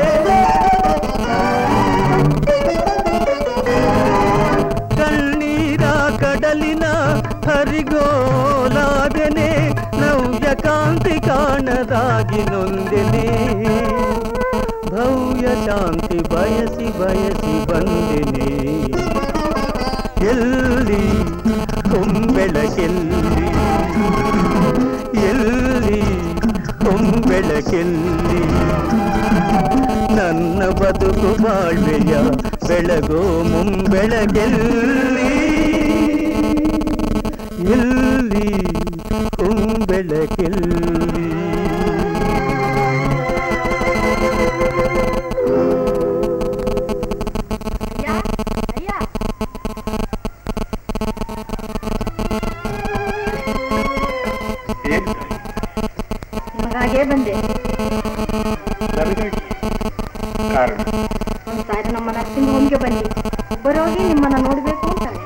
ಕಣ್ಣೀರ ಕಡಲಿನ ಹರಿಗೋಲಾದೆನೆ ನವ್ಯ ಕಾಂತಿ ಕಾಣದಾಗಿ ನೊಂದೆನೆ ಭವ್ಯ ಶಾಂತಿ ಬಯಸಿ ಬಯಸಿ ಬಂದೆನೆ ಎಲ್ಲಿ ಕೊಂಬೆಳಕೆಲ್ಲಿ ಎಲ್ಲಿ ಕೊಂಬೆಳಕೆಲ್ಲಿ ನನ್ನ ಬದುಕು ಬಾಳ್ವೆಯ ಬೆಳಗೋ ಮುಂಬೆಳಗೆಲ್ಲಿ ಎಲ್ಲಿ ಕೊಂಬೆಳಕೆಲ್ಲಿ ನಿಮಗಾಗೇ ಬಂದೆ ಕಾರಣ ಒಂದ್ ಸಾರಿ ನಮ್ಮ ನರ್ಸಿಂಗ್ ಹೋಮ್ಗೆ ಬನ್ನಿ ಬರೋಗಿ ನಿಮ್ಮನ್ನ ನೋಡ್ಬೇಕು ಅಂತಾರೆ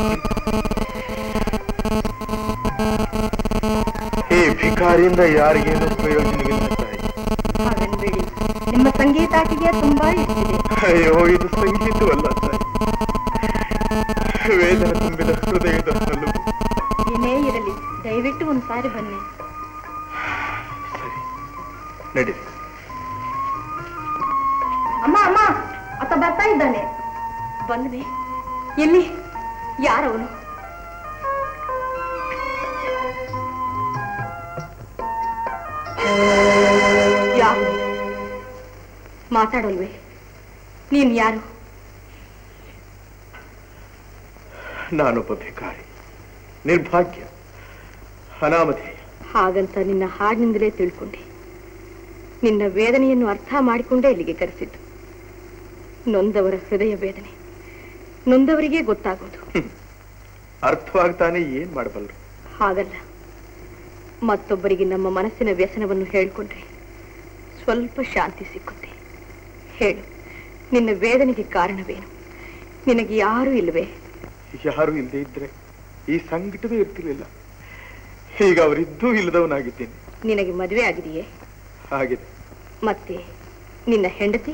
ಈ ಭಿಕಾರಿಯಿಂದ ಯಾರಿಗೇನು ಪ್ರಯೋಜನವಿಲ್ಲ ತಾಯಿ ಹಾಗನ್ಬೇಡಿ ನಿಮ್ಮ ಸಂಗೀತಾಟಿಗೆ ತುಂಬಾ ಇಷ್ಟಿದೆ ಅಯ್ಯೋ ಇದು ಸಂಗೀತವಲ್ಲ ತಾಯಿ ವೇದನೆ ತುಂಬಿದ ಹೃದಯದ ಹಲವು ಏನೇ ಇರಲಿ ದಯವಿಟ್ಟು ಒಂದ್ ಸಾರಿ ಬನ್ನಿ ನಡೀರಿ ಅಮ್ಮ ಅಮ್ಮ ಆತ ಬರ್ತಾ ಇದ್ದಾನೆ ಬಂದನೆ ಎಲ್ಲಿ ಯಾರವನು ಯಾರು ಮಾತಾಡಲ್ವೇ ನೀನ್ ಯಾರು ನಾನೊಬ್ಬ ಭಿಕಾರಿ ನಿರ್ಭಾಗ್ಯ ಅನಾಮಧೇಯ ಹಾಗಂತ ನಿನ್ನ ಹಾಡಿನಿಂದಲೇ ತಿಳ್ಕೊಂಡೆ ನಿನ್ನ ವೇದನೆಯನ್ನು ಅರ್ಥ ಮಾಡಿಕೊಂಡೇ ಇಲ್ಲಿಗೆ ಕರೆಸಿದ್ದು ನೊಂದವರ ಹೃದಯ ವೇದನೆ ನೊಂದವರಿಗೆ ಗೊತ್ತಾಗೋದು ಅರ್ಥವಾಗ್ತಾನೆ ಏನ್ ಮಾಡಬಲ್ರು ಹಾಗಲ್ಲ ಮತ್ತೊಬ್ಬರಿಗೆ ನಮ್ಮ ಮನಸ್ಸಿನ ವ್ಯಸನವನ್ನು ಹೇಳ್ಕೊಂಡ್ರೆ ಸ್ವಲ್ಪ ಶಾಂತಿ ಸಿಕ್ಕುತ್ತೆ ಹೇಳು ನಿನ್ನ ವೇದನೆಗೆ ಕಾರಣವೇನು ನಿನಗೆ ಯಾರೂ ಇಲ್ಲವೇ ಯಾರು ಇಲ್ಲದೆ ಇದ್ರೆ ಈ ಸಂಕಟವೇ ಇರ್ತಿರ್ಲಿಲ್ಲ ಈಗ ಅವರಿದ್ದೂ ಇಲ್ಲದವನಾಗಿದ್ದೀನಿ ನಿನಗೆ ಮದುವೆ ಆಗಿದೆಯೇ ಹಾಗಿದೆ ಮತ್ತೆ ನಿನ್ನ ಹೆಂಡತಿ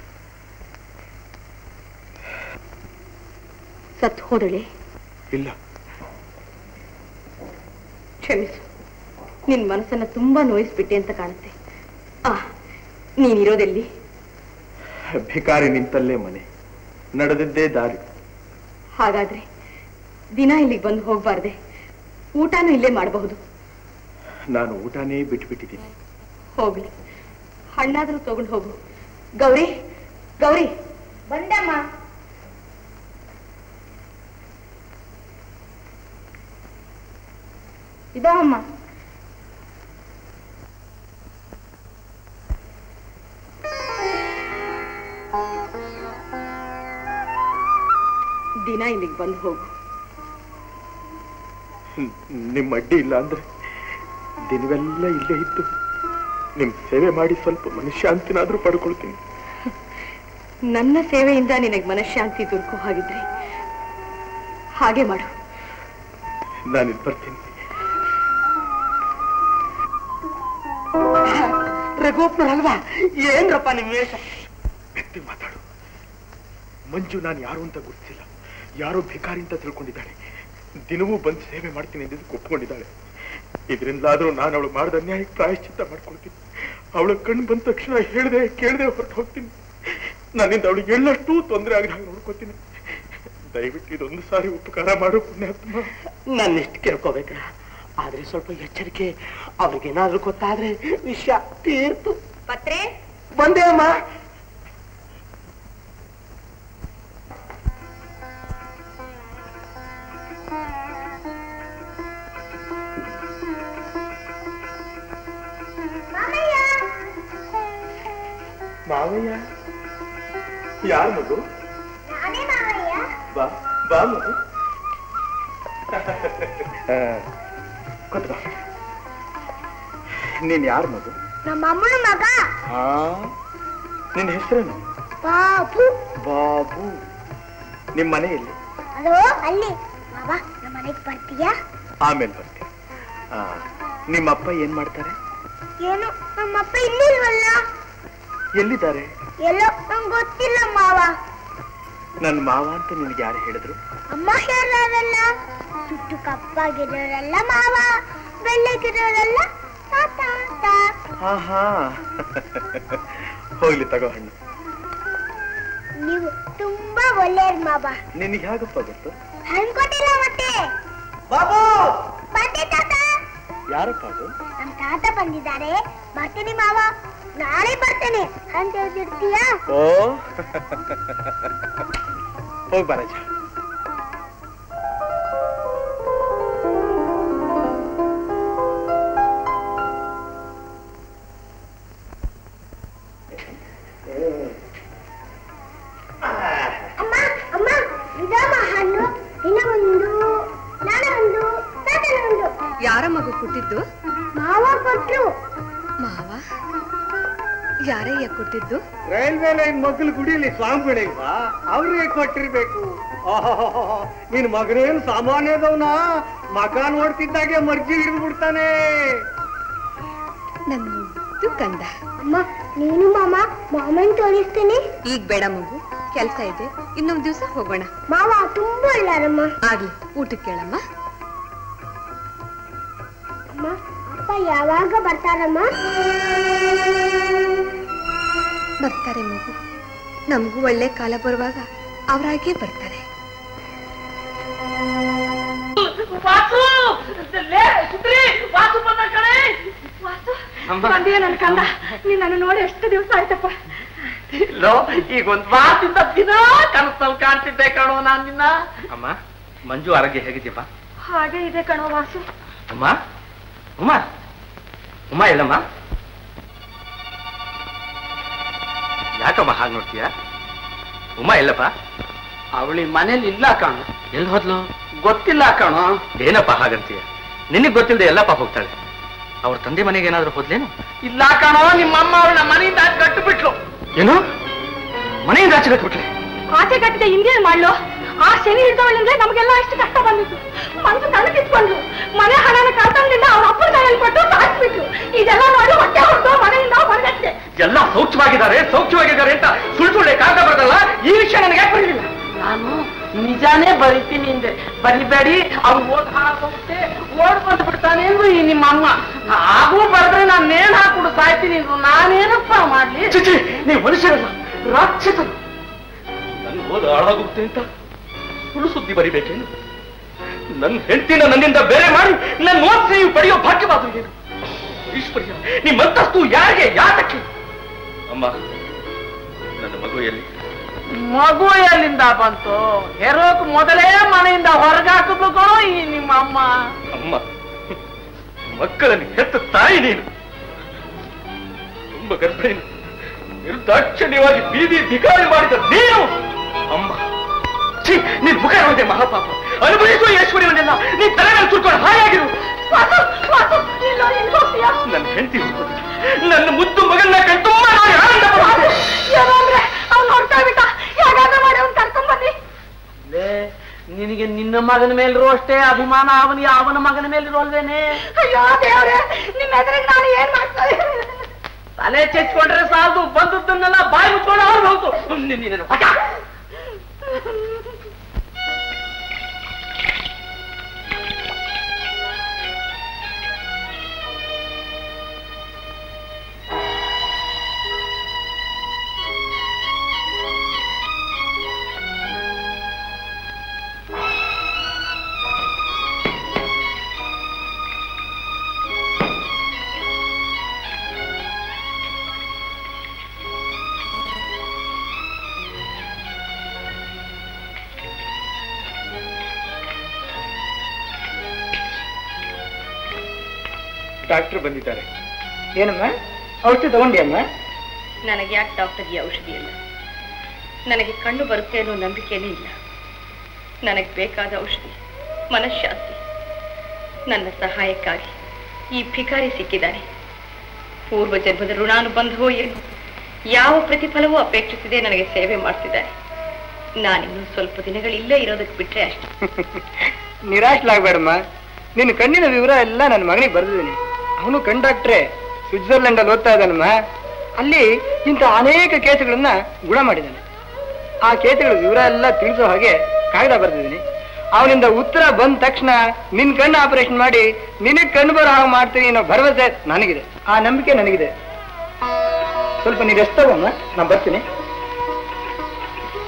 ಸತ್ ಹೋದಳೆ ಇಲ್ಲ ಕ್ಷಮಿಸು ನಿನ್ ಮನಸ್ಸನ್ನ ತುಂಬಾ ನೋಯಿಸ್ಬಿಟ್ಟೆ ಅಂತ ಕಾಣುತ್ತೆ ಆ ನೀನಿರೋದೆಲ್ಲಿ ಭಿಕಾರಿ ನಿಂತಲ್ಲೇ ಮನೆ ನಡೆದಿದ್ದೇ ದಾರಿ ಹಾಗಾದ್ರೆ ದಿನ ಇಲ್ಲಿಗೆ ಬಂದು ಹೋಗ್ಬಾರ್ದೆ ಊಟನೂ ಇಲ್ಲೇ ಮಾಡಬಹುದು ನಾನು ಊಟನೇ ಬಿಟ್ಬಿಟ್ಟಿದ್ದೀನಿ ಹೋಗ್ಲಿ ಹಣ್ಣಾದ್ರೂ ತಗೊಂಡು ಹೋಗು ಗೌರಿ ಗೌರಿ ಬಂದಮ್ಮ ಇದೋ ಅಮ್ಮ ದಿನ ಇಲ್ಲಿಗೆ ಬಂದು ಹೋಗು ಹ್ಮ್, ನಿಮ್ ಅಡ್ಡಿ ಇಲ್ಲ ಅಂದ್ರೆ ದಿನವೆಲ್ಲ ಇಲ್ಲೇ ಇದ್ದು ನಿಮ್ ಸೇವೆ ಮಾಡಿ ಸ್ವಲ್ಪ ಮನಃಶಾಂತಿನಾದ್ರೂ ಪಡ್ಕೊಳ್ತೀನಿ ನನ್ನ ಸೇವೆಯಿಂದ ನಿನಗೆ ಮನಃಶಾಂತಿ ದೊರಕೋ ಹಾಗಿದ್ರೆ ಹಾಗೆ ಮಾಡು ನಾನಿಲ್ಲಿ ಬರ್ತೀನಿ ರಘುಪ್ಪನಲ್ವಾ ಏನ್ರಪ್ಪ ನಿಮ್ ವೇಷ ವ್ಯಕ್ತಿ ಮಾತಾಡು ಮಂಜು ನಾನು ಯಾರು ಅಂತ ಗುರುತಿಸಿಲ್ಲ ಯಾರೋ ಭಿಕಾರಿ ಅಂತ ತಿಳ್ಕೊಂಡಿದ್ದಾಳೆ ದಿನವೂ ಬಂದು ಸೇವೆ ಮಾಡ್ತೀನಿ ಎಂದು ಒಪ್ಕೊಂಡಿದ್ದಾಳೆ ಇದರಿಂದಾದ್ರೂ ನಾನು ಅವಳು ಮಾಡಿದ ಅನ್ಯಾಯಕ್ಕೆ ಪ್ರಾಯಶ್ಚಿತ್ತ ಮಾಡ್ಕೊಳ್ತೀನಿ ಅವಳ ಕಣ್ಣು ಬಂದ ತಕ್ಷಣ ಹೇಳ್ದೆ ಕೇಳ್ದೆ ಹೊರಟು ಹೋಗ್ತೀನಿ ನನ್ನಿಂದ ಅವಳಿಗೆ ಎಳ್ಳಷ್ಟು ತೊಂದರೆ ಆಗದ ಹಾಗೆ ನೋಡ್ಕೋತೀನಿ ದಯವಿಟ್ಟು ಇದೊಂದು ಸಾರಿ ಉಪಕಾರ ಮಾಡು ಪುಣ್ಯಾತ್ಮ ನನ್ನಿಷ್ಟು ಕೇಳ್ಕೋಬೇಕ ಆದ್ರೆ ಸ್ವಲ್ಪ ಎಚ್ಚರಿಕೆ ಅವ್ರಿಗೇನಾದ್ರೂ ಗೊತ್ತಾದ್ರೆ ವಿಷಯ ತೀರ್ತು ಪತ್ರೆ ಬಂದೆ ಅಮ್ಮ ಮಾವಯ್ಯ ಯಾರ ಮಗು ಬಾ ಬಾ ಮಗು ಆ, ಕೂತ್ಕೋ ನೀನ್ ಯಾರ ಮಗು ನಮ್ಮ ಅಮ್ಮನ ಮಗ ಆ ನಿನ್ನ ಹೆಸರೇನು ಬಾಬು ಬಾಬು ನಿಮ್ ಮನೆ ಎಲ್ಲಿ ಅದು ಅಲ್ಲಿ ಬಾಬಾ ನಮ್ಮ ಮನೆಗೆ ಬರ್ತೀಯಾ ಆಮೇಲೆ ಬರ್ತೀನಿ ಆ, ನಿಮ್ಮಪ್ಪ ಏನ್ ಮಾಡ್ತಾರೆ ಏನು ನಮ್ಮಪ್ಪ ಇಲ್ಲಿಲ್ವಲ್ಲ ಎಲ್ಲಿದ್ದಾರೆ ಎಲ್ಲೋ ನಂಗೆ ಗೊತ್ತಿಲ್ಲ ಮಾವ ನನ್ನ ಮಾವ ಅಂತ ನಿನ್ಗೆ ಯಾರು ಹೇಳಿದ್ರು ಅಮ್ಮ ಹೇಳೋರಲ್ಲ ಜುಟ್ಟು ಕಪ್ಪಾಗಿರೋರೆಲ್ಲ ಮಾವ ಬೆಳ್ಳಗಿರೋರೆಲ್ಲ ತಾತ ಅಂತ ಹಾ ಹಾ ಹೋಗ್ಲಿ ತಗೋ ಹಣ್ಣು ನೀವು ತುಂಬಾ ಒಳ್ಳೆಯರ್ ಮಾವ ನಿನಗೆ ಹೇಗಪ್ಪ ಗೊತ್ತು ಅನ್ಕೊಟ್ಟಿಲ್ಲ ಮತ್ತೆ ಬಾಬು ಬಂದೆ ತಾತ ಯಾರಪ್ಪ ಅದು ನಮ್ ತಾತ ಬಂದಿದ್ದಾರೆ ಬರ್ತೀನಿ ಮಾವ ನಾಳೆ ಬರ್ತೇನೆ ಅಂತ ಹೇಳ್ತಿರ್ತೀಯಾ ಓ ಹೋಗ್ ಬರಜ ಅಮ್ಮ ಅಮ್ಮ ಇದಮ್ಮ ಹಣ್ಣು ಇನ್ನ ಒಂದು ನಾಳೆ ಒಂದು ತಾತನ ಒಂದು ಯಾರ ಮಗು ಕೊಟ್ಟಿದ್ದು ಮಾವ ಕೊಟ್ರು ಮಾವ ಯಾರಯ್ಯ ಕೊಟ್ಟಿದ್ದು ರೈಲ್ವೆ ಲೈನ್ ಮಗ್ಗಲು ಗುಡಿಯಲ್ಲಿ ಸ್ವಾಮಿಗಳಿಲ್ವಾ ಅವ್ರಿಗೆ ಕೊಟ್ಟಿರ್ಬೇಕು ಆಹಾಹಾಹಾ. ನಿನ್ ಮಗನೇನು ಸಾಮಾನ್ಯದವನ ಮಗ ನೋಡ್ತಿದ್ದಾಗೆ ಮರ್ಜಿ ಹಿಡಿದು ಬಿಡ್ತಾನೆ ನನ್ನ ಮುದ್ದು ಕಂದ ಅಮ್ಮ ನೀನು ಮಾಮ ಮಾಮನ್ ತೋರಿಸ್ತೀನಿ ಈಗ ಬೇಡ ಮಗು ಕೆಲ್ಸ ಇದೆ ಇನ್ನೊಂದ್ ದಿವಸ ಹೋಗೋಣ ಮಾವ ತುಂಬಾ ಒಳ್ಳೆಯರಮ್ಮ ಆಗ್ಲಿ ಊಟಕ್ಕೆ ಕೇಳಮ್ಮ ಅಮ್ಮ ಅಪ್ಪ ಯಾವಾಗ ಬರ್ತಾರಮ್ಮ ಬರ್ತಾರೆ ಮಗು ನಮಗೂ ಒಳ್ಳೆ ಕಾಲ ಬರುವಾಗ ಅವರಾಗೇ ಬರ್ತಾರೆ ವಾಸು ಲೇ, ಸುಂದ್ರಿ, ವಾಸು ಬಂದ ಕಣೆ ಬಂದಿಯ ನನ್ ಕಂದ ನೀನ್ ನನ್ನ ನೋಡಿ ಎಷ್ಟು ದಿವಸ ಆಯ್ತಪ್ಪ ಲೋ ಈಗ ಒಂದ್ ವಾರದಿಂದ ದಿನ ಕನಸಲ್ಲಿ ಕಾಣ್ತಿದ್ದೆ ಕಣೋ ನಾನ್ ನಿನ್ನ ಅಮ್ಮ ಮಂಜು ಆರೋಗ್ಯ ಹೇಗಿದ್ಯಪ್ಪ ಹಾಗೆ ಇದೆ ಕಣೋ ವಾಸು ಅಮ್ಮ ಉಮಾ ಉಮಾ ಎಲ್ಲಮ್ಮ ಯಾಕಮ್ಮ ಹಾಗೆ ನೋಡ್ತೀಯ ಉಮಾ ಎಲ್ಲಪ್ಪ ಅವಳಿ ಮನೇಲಿ ಇಲ್ಲ ಕಣ ಎಲ್ಲಿ ಹೋದ್ಲು ಗೊತ್ತಿಲ್ಲ ಕಣೋ ಏನಪ್ಪ ಹಾಗಂತೀಯ ನಿನಗ್ ಗೊತ್ತಿಲ್ಲದೆ ಎಲ್ಲಪ್ಪ ಹೋಗ್ತಾಳೆ ಅವ್ರ ತಂದೆ ಮನೆಗೆ ಏನಾದ್ರೂ ಹೋದ್ಲೇನು ಇಲ್ಲ ಕಣೋ ನಿಮ್ಮ ಅಮ್ಮ ಅವಳನ್ನ ಮನೆಯಿಂದ ಆಚೆ ಕಟ್ಟು ಬಿಟ್ಲು ಏನು ಮನೆಯಿಂದ ಆಚೆ ಬಿಟ್ಬಿಟ್ಲೆ ಆಚೆ ಕಟ್ಟಿದೆ ಹಿಂಗೇನ್ ಮಾಡ್ಲು ಆ ಶನಿ ಹಿಡ್ದವಳಿಂದ ನಮಗೆಲ್ಲ ಎಷ್ಟು ಕಷ್ಟ ಬಂದಿತ್ತು ಮನ್ಸು ತಲೆ ಕಿತ್ಕೊಂಡ್ರು ಮನೆ ಹಣನ ಕಳ್ತಂದಿಂದ ಅವ್ರ ಅಪ್ಪನ ಕೈಯಲ್ಲಿ ಕೊಟ್ಟು ಸಾಕ್ಬಿಟ್ರು ಇದೆಲ್ಲ ನೋಡಿ ಹೊಟ್ಟೆ ಹೊಡೆದು ಮನೆಯಿಂದ ಹೊರಗಟ್ಟೆ ಎಲ್ಲ ಸೌಖ್ಯವಾಗಿದ್ದಾರೆ ಸೌಖ್ಯವಾಗಿದ್ದಾರೆ ಅಂತ ಸುಳ್ಳು ಸುಳ್ಳೆ ಕಾಗದ ಬರ್ತಲ್ಲ ಈ ವಿಷಯ ನನಗೆ ಯಾಕೆ ಬರಲಿಲ್ಲ ನಾನು ನಿಜಾನೇ ಬರಿತೀನಿ ಹಿಂದೆ ಬರಿಬೇಡಿ ಅವ್ನು ಓದ್ ಹಾಕೋಗುತ್ತೆ ಓಡ್ ಬಂದು ಬಿಡ್ತಾನೆ ಅಂದ್ರು ಈ ನಿಮ್ಮ ಅಮ್ಮ ಹಾಗೂ ಬರೆದ್ರೆ ನಾನು ನೇಣ್ ಹಾಕ್ಬಿಡು ಸಾಯ್ತೀನಿ ಅಂದ್ರು ನಾನೇನಪ್ಪ ಮಾಡ್ಲಿ ಚಿಚಿ ನೀವು ಮನುಷ್ಯರಲ್ಲ ರಾಕ್ಷಸರು ನನ್ ಓದ ಹಾಳಾಗುತ್ತೆ ಅಂತ ಸುಳ್ಳು ಸುದ್ದಿ ಬರಿಬೇಕೇನು ನನ್ನ ಹೆಂಡತಿನ ನನ್ನಿಂದ ಬೇರೆ ಮಾಡಿ ನನ್ನ ಓದಿಸಿ ನೀವು ಪಡೆಯೋ ಭಾಗ್ಯವಾದ್ರು ಏನು ಈಶ್ವರ್ಯ ನಿಮ್ಮ ಅಂತಸ್ತು ಯಾರಿಗೆ ಯಾತಕ್ಕೆ ಅಮ್ಮ ನನ್ನ ಮಗು ಎಲ್ಲಿ ಮಗು ಎಲ್ಲಿಂದ ಬಂತು ಹೆರೋಕ್ ಮೊದಲೇ ಮನೆಯಿಂದ ಹೊರಗಾಕಿದ್ಲು ಕಣೋ ಈ ನಿಮ್ಮ ಅಮ್ಮ ಅಮ್ಮ ಮಕ್ಕಳನ್ನು ಹೆತ್ತ ತಾಯಿ ನೀನು ತುಂಬ ಗರ್ಭಿಣಿ ನಿರ್ದಾಕ್ಷಣ್ಯವಾಗಿ ಬೀದಿ ಬಿಕಾರಿ ಮಾಡಿದ ನೀನು ಅಮ್ಮ ಛೀ, ನೀನ್ ಮುಖ ನೋಡಿದೆ ಮಹಾಪಾಪ ಅನುಭವಿಸುವ ಈಶ್ವರ್ಯವನ್ನೆಲ್ಲ ನೀ ತಲೆ ಮೇಲೆ ಸುರ್ಕೊಂಡು ಹಾಯಾಗಿರು ನನ್ನ ಹೆಂಡತಿ ಹೋಗೋದು ನನ್ನ ಮುದ್ದು ಮಗನ್ನ ಕಣ್ ತುಂಬ ನೋಡಿ ಆನಂದ ಪಡ್ತಿದ್ದೆ. ಏನೋ ಅಂದ್ರೆ ಅವ್ನು ಹೊರಟ ಬಿಟ್ಟ ಹೇಗಾದ್ರೂ ಮಾಡಿ ಅವ್ನು ಕರ್ಕೊಂಡ್ ಬನ್ನಿ ಲೇ, ನಿನಗೆ ನಿನ್ನ ಮಗನ ಮೇಲಿರೋ ಅಷ್ಟೇ ಅಭಿಮಾನ ಅವನಿಗೆ ಅವನ ಮಗನ ಮೇಲಿರೋಲ್ವೇನೆ ಅಯ್ಯೋ ದೇವ್ರೆ ನಿನ್ನ ಎದುರಿಗೆ ನಾನು ಏನ್ ಮಾಡ್ತಾ ಇದ್ದೀನಿ? ತಲೆ ಚೆಚ್ಕೊಂಡ್ರೆ ಸಾಲದು ಬಂದದ್ದನ್ನೆಲ್ಲ ಬಾಯಿ ಮುಚ್ಕೊಂಡು ಅವ್ರು ಹೋಗ್ತು ನೀನು ಹೊಟ. ಡಾಕ್ಟರ್ ಬಂದಿದ್ದಾರೆ ಏನಮ್ಮ ಔಷಧಿ ತಗೊಂಡಿಯಮ್ಮ ನನಗೆ ಯಾಕೆ ಡಾಕ್ಟರ್ ಈ ಔಷಧಿ ಇಲ್ಲ ನನಗೆ ಕಣ್ಣು ಬರುತ್ತೆ ಅನ್ನೋ ನಂಬಿಕೆನೇ ಇಲ್ಲ ನನಗೆ ಬೇಕಾದ ಔಷಧಿ ಮನಃಶಾಂತಿ ನನ್ನ ಸಹಾಯಕ್ಕಾಗಿ ಈ ಭಿಕಾರಿ ಸಿಕ್ಕಿದ್ದಾನೆ ಪೂರ್ವ ಜನ್ಮದ ಋಣಾನುಬಂಧವೋ ಏನು ಯಾವ ಪ್ರತಿಫಲವೂ ಅಪೇಕ್ಷಿಸದೆ ನನಗೆ ಸೇವೆ ಮಾಡ್ತಿದ್ದಾನೆ ನಾನಿನ್ನು ಸ್ವಲ್ಪ ದಿನಗಳು ಇಲ್ಲೇ ಇರೋದಕ್ಕೆ ಬಿಟ್ರೆ ಅಷ್ಟೇ ನಿರಾಶಲಾಗಬೇಡಮ್ಮ ನಿನ್ನ ಕಣ್ಣಿನ ವಿವರ ಎಲ್ಲ ನನ್ನ ಮಗನಿಗೆ ಬರೆದಿದ್ದೀನಿ ಅವನು ಕಣ್ ಡಾಕ್ಟ್ರೆ ಸ್ವಿಟ್ಜರ್ಲೆಂಡ್ ಅಲ್ಲಿ ಓದ್ತಾ ಇದ್ದಾನಮ್ಮ ಅಲ್ಲಿ ಇಂಥ ಅನೇಕ ಕೇಸುಗಳನ್ನ ಗುಣ ಮಾಡಿದ್ದಾನೆ ಆ ಕೇಸುಗಳ ವಿವರ ಎಲ್ಲ ತಿಳಿಸೋ ಹಾಗೆ ಕಾಗದ ಬರೆದಿದ್ದೀನಿ ಅವನಿಂದ ಉತ್ತರ ಬಂದ ತಕ್ಷಣ ನಿನ್ ಕಣ್ಣು ಆಪರೇಷನ್ ಮಾಡಿ ನಿನಗೆ ಕಣ್ಣು ಬರೋ ಹಾಗೆ ಮಾಡ್ತೀನಿ ಅನ್ನೋ ಭರವಸೆ ನನಗಿದೆ ಆ ನಂಬಿಕೆ ನನಗಿದೆ ಸ್ವಲ್ಪ ನೀರು ಎಷ್ಟವಮ್ಮ ನಾನು ಬರ್ತೀನಿ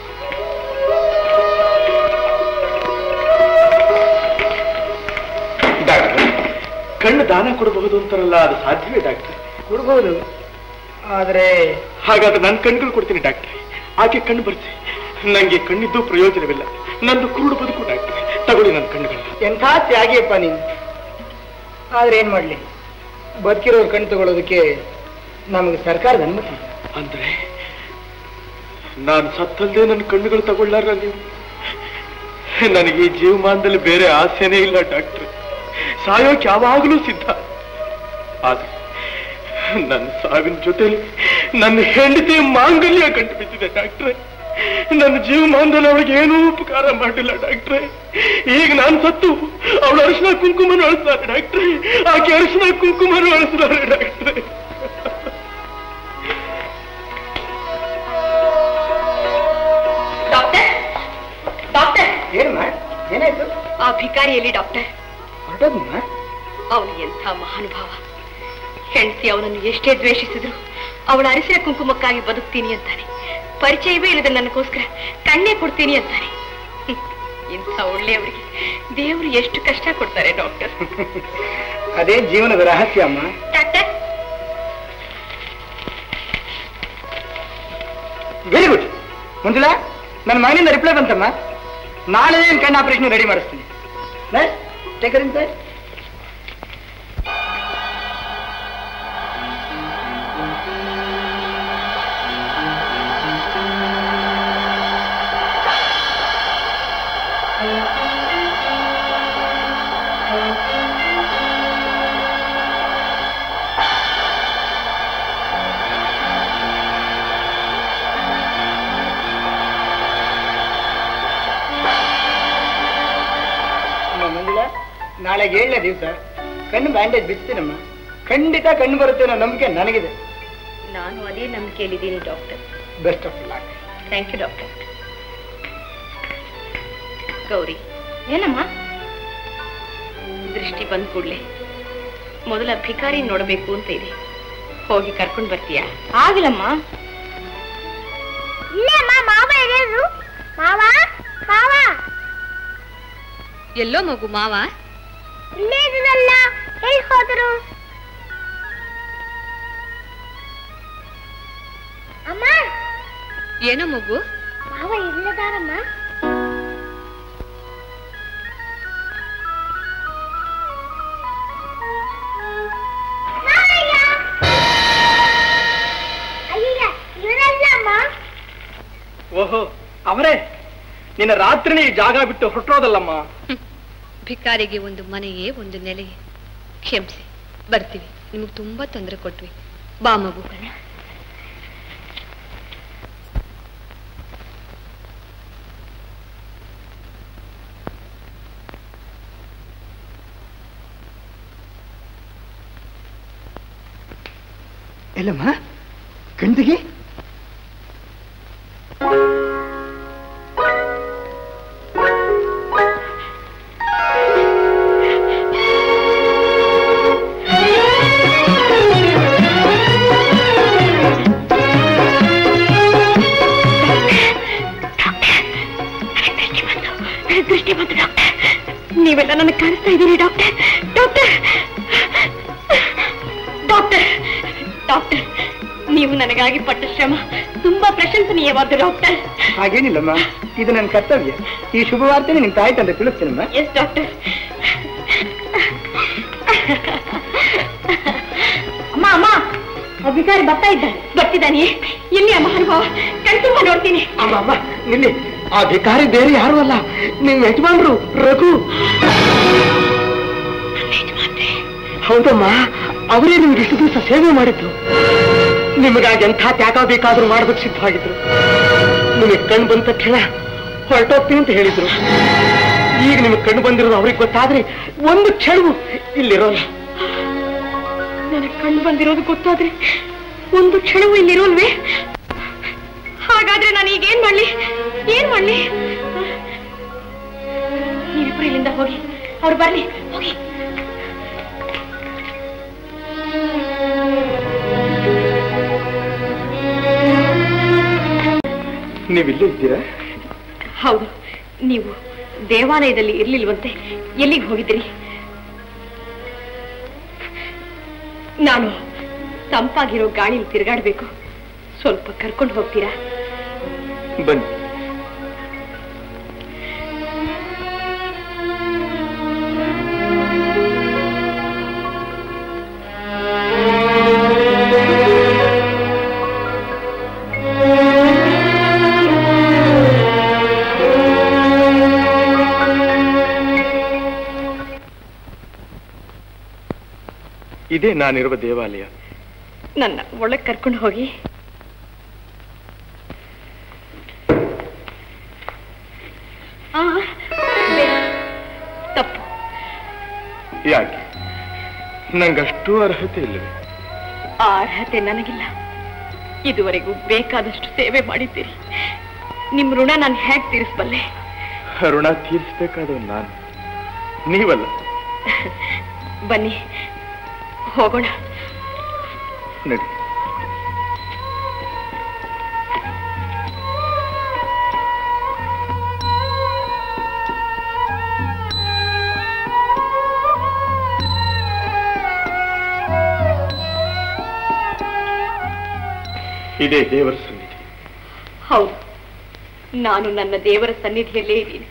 ಕಣ್ಣು ದಾನ ಕೊಡಬಹುದು ಅಂತಾರಲ್ಲ ಅದು ಸಾಧ್ಯವೇ ಡಾಕ್ಟ್ರೆ ಕೊಡ್ಬೋದು ಆದ್ರೆ ಹಾಗಾದ್ರೆ ನಾನು ಕಣ್ಗಳು ಕೊಡ್ತೀನಿ ಡಾಕ್ಟ್ರೆ ಆಕೆ ಕಣ್ಣು ಬರ್ಸಿ ನಂಗೆ ಕಣ್ಣಿದ್ದು ಪ್ರಯೋಜನವಿಲ್ಲ ನಂದು ಕುರುಡು ಬದುಕು ಡಾಕ್ಟ್ರೆ ತಗೊಳ್ಳಿ ನನ್ನ ಕಣ್ಣುಗಳ ಎಂಥ ತ್ಯಾಗಿಯಪ್ಪ ನೀನು ಆದ್ರೆ ಏನ್ ಮಾಡ್ಲಿ ಬದುಕಿರೋರು ಕಣ್ಣು ತಗೊಳ್ಳೋದಕ್ಕೆ ನಮಗೆ ಸರ್ಕಾರದ ಅನುಮತಿ ಇಲ್ಲ. ಅಂದ್ರೆ ನಾನು ಸತ್ತಲ್ಲದೆ ನನ್ನ ಕಣ್ಣುಗಳು ತಗೊಳ್ಳಾರ ನೀವು ನನಗೆ ಈ ಜೀವಮಾನದಲ್ಲಿ ಬೇರೆ ಆಸೆನೇ ಇಲ್ಲ ಡಾಕ್ಟ್ರೆ ಸಾಯೋಕೆ ಯಾವಾಗಲೂ ಸಿದ್ಧ ಆದ್ರೆ ನನ್ನ ಸಾವಿನ ಜೊತೆಲಿ ನನ್ನ ಹೆಂಡತಿ ಮಾಂಗಲ್ಯ ಕಂಡು ಬಿದ್ದಿದೆ ಡಾಕ್ಟ್ರೆ ನನ್ನ ಜೀವಮಾನದಲ್ಲಿ ಅವಳಿಗೆ ಏನೂ ಉಪಕಾರ ಮಾಡಿಲ್ಲ ಡಾಕ್ಟ್ರೆ ಈಗ ನಾನು ಸತ್ತು ಅವಳು ಅರಿಶಿನ ಕುಂಕುಮನ ಅಳಿಸ್ತಾರೆ ಡಾಕ್ಟ್ರೆ ಆಕೆ ಅರಿಶಿನ ಕುಂಕುಮನ ಅಳಿಸ್ತಾರೆ ಡಾಕ್ಟ್ರೆ ಡಾಕ್ಟರ್ ಡಾಕ್ಟರ್ ಏನಮ್ಮ ಏನಾಯ್ತು ಆ ಭಿಕಾರಿಯಲ್ಲಿ ಡಾಕ್ಟರ್ ಹೊರಟೋದಮ್ಮ ಅವನು ಎಂಥ ಮಹಾನುಭಾವ ಹೆಂಡತಿ ಅವನನ್ನು ಎಷ್ಟೇ ದ್ವೇಷಿಸಿದ್ರು ಅವಳ ಅರಿಸಿನ ಕುಂಕುಮಕ್ಕಾಗಿ ಬದುಕ್ತೀನಿ ಅಂತಾನೆ ಪರಿಚಯವೇ ಇಲ್ಲದ ನನಗೋಸ್ಕರ ಕಣ್ಣೇ ಕೊಡ್ತೀನಿ ಅಂತಾನೆ ಹ್ಮ್. ಇಂಥ ಒಳ್ಳೆಯವರಿಗೆ ದೇವರು ಎಷ್ಟು ಕಷ್ಟ ಕೊಡ್ತಾರೆ ಡಾಕ್ಟರ್ ಅದೇ ಜೀವನದ ರಹಸ್ಯ ಅಮ್ಮ ಡಾಕ್ಟರ್ ವೆರಿ ಗುಡ್ ಮಂಜುಳಾ ನನ್ನ ಮಗನಿಂದ ರಿಪ್ಲೈ ಬಂತಮ್ಮ ನಾಳೆ ಕಣ್ಣು ಆಪರೇಷನ್ ರೆಡಿ ಮಾಡಿಸ್ತೀನಿ ಟೇಕರಿಂದ ಅಮ್ಮ ಮಂಜುಳಾ ನಾಳೆಗೆ ಏಳನೇ ದಿವಸ ಕಣ್ಣು ಬ್ಯಾಂಡೇಜ್ ಬಿಡ್ತೀನಮ್ಮ ಖಂಡಿತ ಕಣ್ಣು ಬರುತ್ತೆ ಅನ್ನೋ ನಂಬಿಕೆ ನನಗಿದೆ ನಾನು ಅದೇ ನಂಬಿಕೆಯಲ್ಲಿದ್ದೀನಿ doctor best of luck thank you doctor Gauri ಏನಮ್ಮ ದೃಷ್ಟಿ ಬಂದ್ ಕೂಡ್ಲೆ ಮೊದಲ ಭಿಕಾರಿ ನೋಡಬೇಕು ಅಂತ ಇದೆ ಹೋಗಿ ಕರ್ಕೊಂಡ್ ಬರ್ತೀಯಾ ಆಗಿಲ್ಲಮ್ಮ ಇಲ್ಲೇ ಅಮ್ಮ ಮಾವ ಇರೋದು ಮಾವ ಮಾವ ಎಲ್ಲೋ ಮಗು ಮಾವ ಇಲ್ಲೇ ಇದನ್ನಲ್ಲ ಹೇಳಿ ಹೋದರು ಅಮ್ಮ ಏನೋ ಮಗು ಮಾವ ಇಲ್ಲದಾರಮ್ಮ ಮಾವಯ್ಯ! ಅಯ್ಯಯ್ಯ, ಇವರಲ್ಲ ಅಮ್ಮ ಓಹೋ ಅವರೇ ನಿನ್ನ ರಾತ್ರಿನೇ ಈ ಜಾಗ ಬಿಟ್ಟು ಹೊರಟೋದಲ್ಲಮ್ಮ ಭಿಕಾರಿಗೆ ಒಂದು ಮನೆಯೇ ಒಂದು ನೆಲೆಯೇ ಕ್ಷಮಿಸಿ ಬರ್ತೀವಿ ನಿಮಗೆ ತುಂಬಾ ತೊಂದರೆ ಕೊಟ್ವಿ ಬಾ ಮಗು ಎಲ್ಲಮ್ಮ ಕಣ್ತಿಗೆ ದೃಷ್ಟಿ ಬಂತು ಡಾಕ್ಟರ್ ನೀವೆಲ್ಲ ನನಗೆ ಕಾಣಿಸ್ತಾ ಇದ್ದೀರಿ ಡಾಕ್ಟರ್ ಡಾಕ್ಟರ್ ಡಾಕ್ಟರ್ ಡಾಕ್ಟರ್ ನೀವು ನನಗಾಗಿ ಪಟ್ಟ ಶ್ರಮ ತುಂಬಾ ಪ್ರಶಂಸನೀಯವಾದ ಡಾಕ್ಟರ್ ಹಾಗೇನಿಲ್ಲಮ್ಮ ಇದು ನನ್ನ ಕರ್ತವ್ಯ ಈ ಶುಭ ವಾರ್ತೆನೆ ನಿಮ್ ತಾಯಿ ತಂದೆ ತಿಳಿಸ್ತೀನಮ್ಮ ಎಸ್ ಡಾಕ್ಟರ್ ಅಮ್ಮ ಅಮ್ಮ ಅಧಿಕಾರಿ ಬರ್ತಾ ಇದ್ದಾನೆ ಬರ್ತಿದ್ದಾನೆ ಎಲ್ಲಿ ಅಮ್ಮ ಅನುಭವ ಕಣ್ತುಂಬ ನೋಡ್ತೀನಿ ಅಮ್ಮ ಅಮ್ಮ ನಿಲ್ಲಿ ಆ ಭಿಕಾರಿ ಬೇರೆ ಯಾರು ಅಲ್ಲ ನಿಮ್ ಯಜಮಾನ್ರು ರಘು ಹೌದಮ್ಮ ಅವರೇ ನಿಮ್ಗೆ ಇಷ್ಟು ದಿವಸ ಸೇವೆ ಮಾಡಿದ್ರು ನಿಮಗಾಗಿ ಎಂಥ ತ್ಯಾಗ ಬೇಕಾದ್ರೂ ಮಾಡೋದಕ್ಕೆ ಸಿದ್ಧವಾಗಿದ್ರು ನಿಮಗೆ ಕಣ್ಣು ಬಂದ ತಕ್ಷಣ ಹೊರಟೋಗ್ತೀನಿ ಅಂತ ಹೇಳಿದ್ರು ಈಗ ನಿಮಗೆ ಕಣ್ಣು ಬಂದಿರೋದು ಅವ್ರಿಗೆ ಗೊತ್ತಾದ್ರೆ ಒಂದು ಕ್ಷಣವು ಇಲ್ಲಿರೋಲ್ಲ ನನಗೆ ಕಂಡು ಬಂದಿರೋದು ಗೊತ್ತಾದ್ರೆ ಒಂದು ಕ್ಷಣವೂ ಇಲ್ಲಿರೋಲ್ವೇ ಹಾಗಾದ್ರೆ ನಾನು ಈಗ ಏನ್ ಮಾಡ್ಲಿ ಏನ್ ಮಾಡ್ಲಿ ನೀವಿಬ್ರು ಇಲ್ಲಿಂದ ಹೋಗಿ ಅವ್ರು ಬರ್ಲಿ ಹೋಗಿ ನೀವಿಲ್ಲೇ ಇದ್ದೀರಾ ಹೌದು ನೀವು ದೇವಾಲಯದಲ್ಲಿ ಇರ್ಲಿಲ್ವಂತೆ ಎಲ್ಲಿಗೆ ಹೋಗಿದ್ದೀರಿ ನಾನು ತಂಪಾಗಿರೋ ಗಾಳಿಲಿ ತಿರುಗಾಡ್ಬೇಕು ಸ್ವಲ್ಪ ಕರ್ಕೊಂಡು ಹೋಗ್ತೀರಾ ಬನ್ನಿ ಇದೇ ನಾನಿರುವ ದೇವಾಲಯ ನನ್ನ ಒಳಗ್ ಕರ್ಕೊಂಡು ಹೋಗಿ ಆ, ಬೇಡ. ತಪ್ಪು ಯಾಕೆ ನಂಗಷ್ಟು ಅರ್ಹತೆ ಇಲ್ಲವೇ ಆ ಅರ್ಹತೆ ನನಗಿಲ್ಲ ಇದುವರೆಗೂ ಬೇಕಾದಷ್ಟು ಸೇವೆ ಮಾಡಿದ್ದೀರಿ ನಿಮ್ ಋಣ ನಾನು ಹೇಗ್ ತೀರಿಸಬಲ್ಲೆ ಋಣ ತೀರಿಸಬೇಕಾದ ನಾನು ನೀವಲ್ಲ ಬನ್ನಿ ಹೋಗೋಣ ನಡಿ ಇದೇ ದೇವರ ಸನ್ನಿಧಿ ಹೌದು ನಾನು ನನ್ನ ದೇವರ ಸನ್ನಿಧಿಯಲ್ಲೇ ಇದ್ದೀನಿ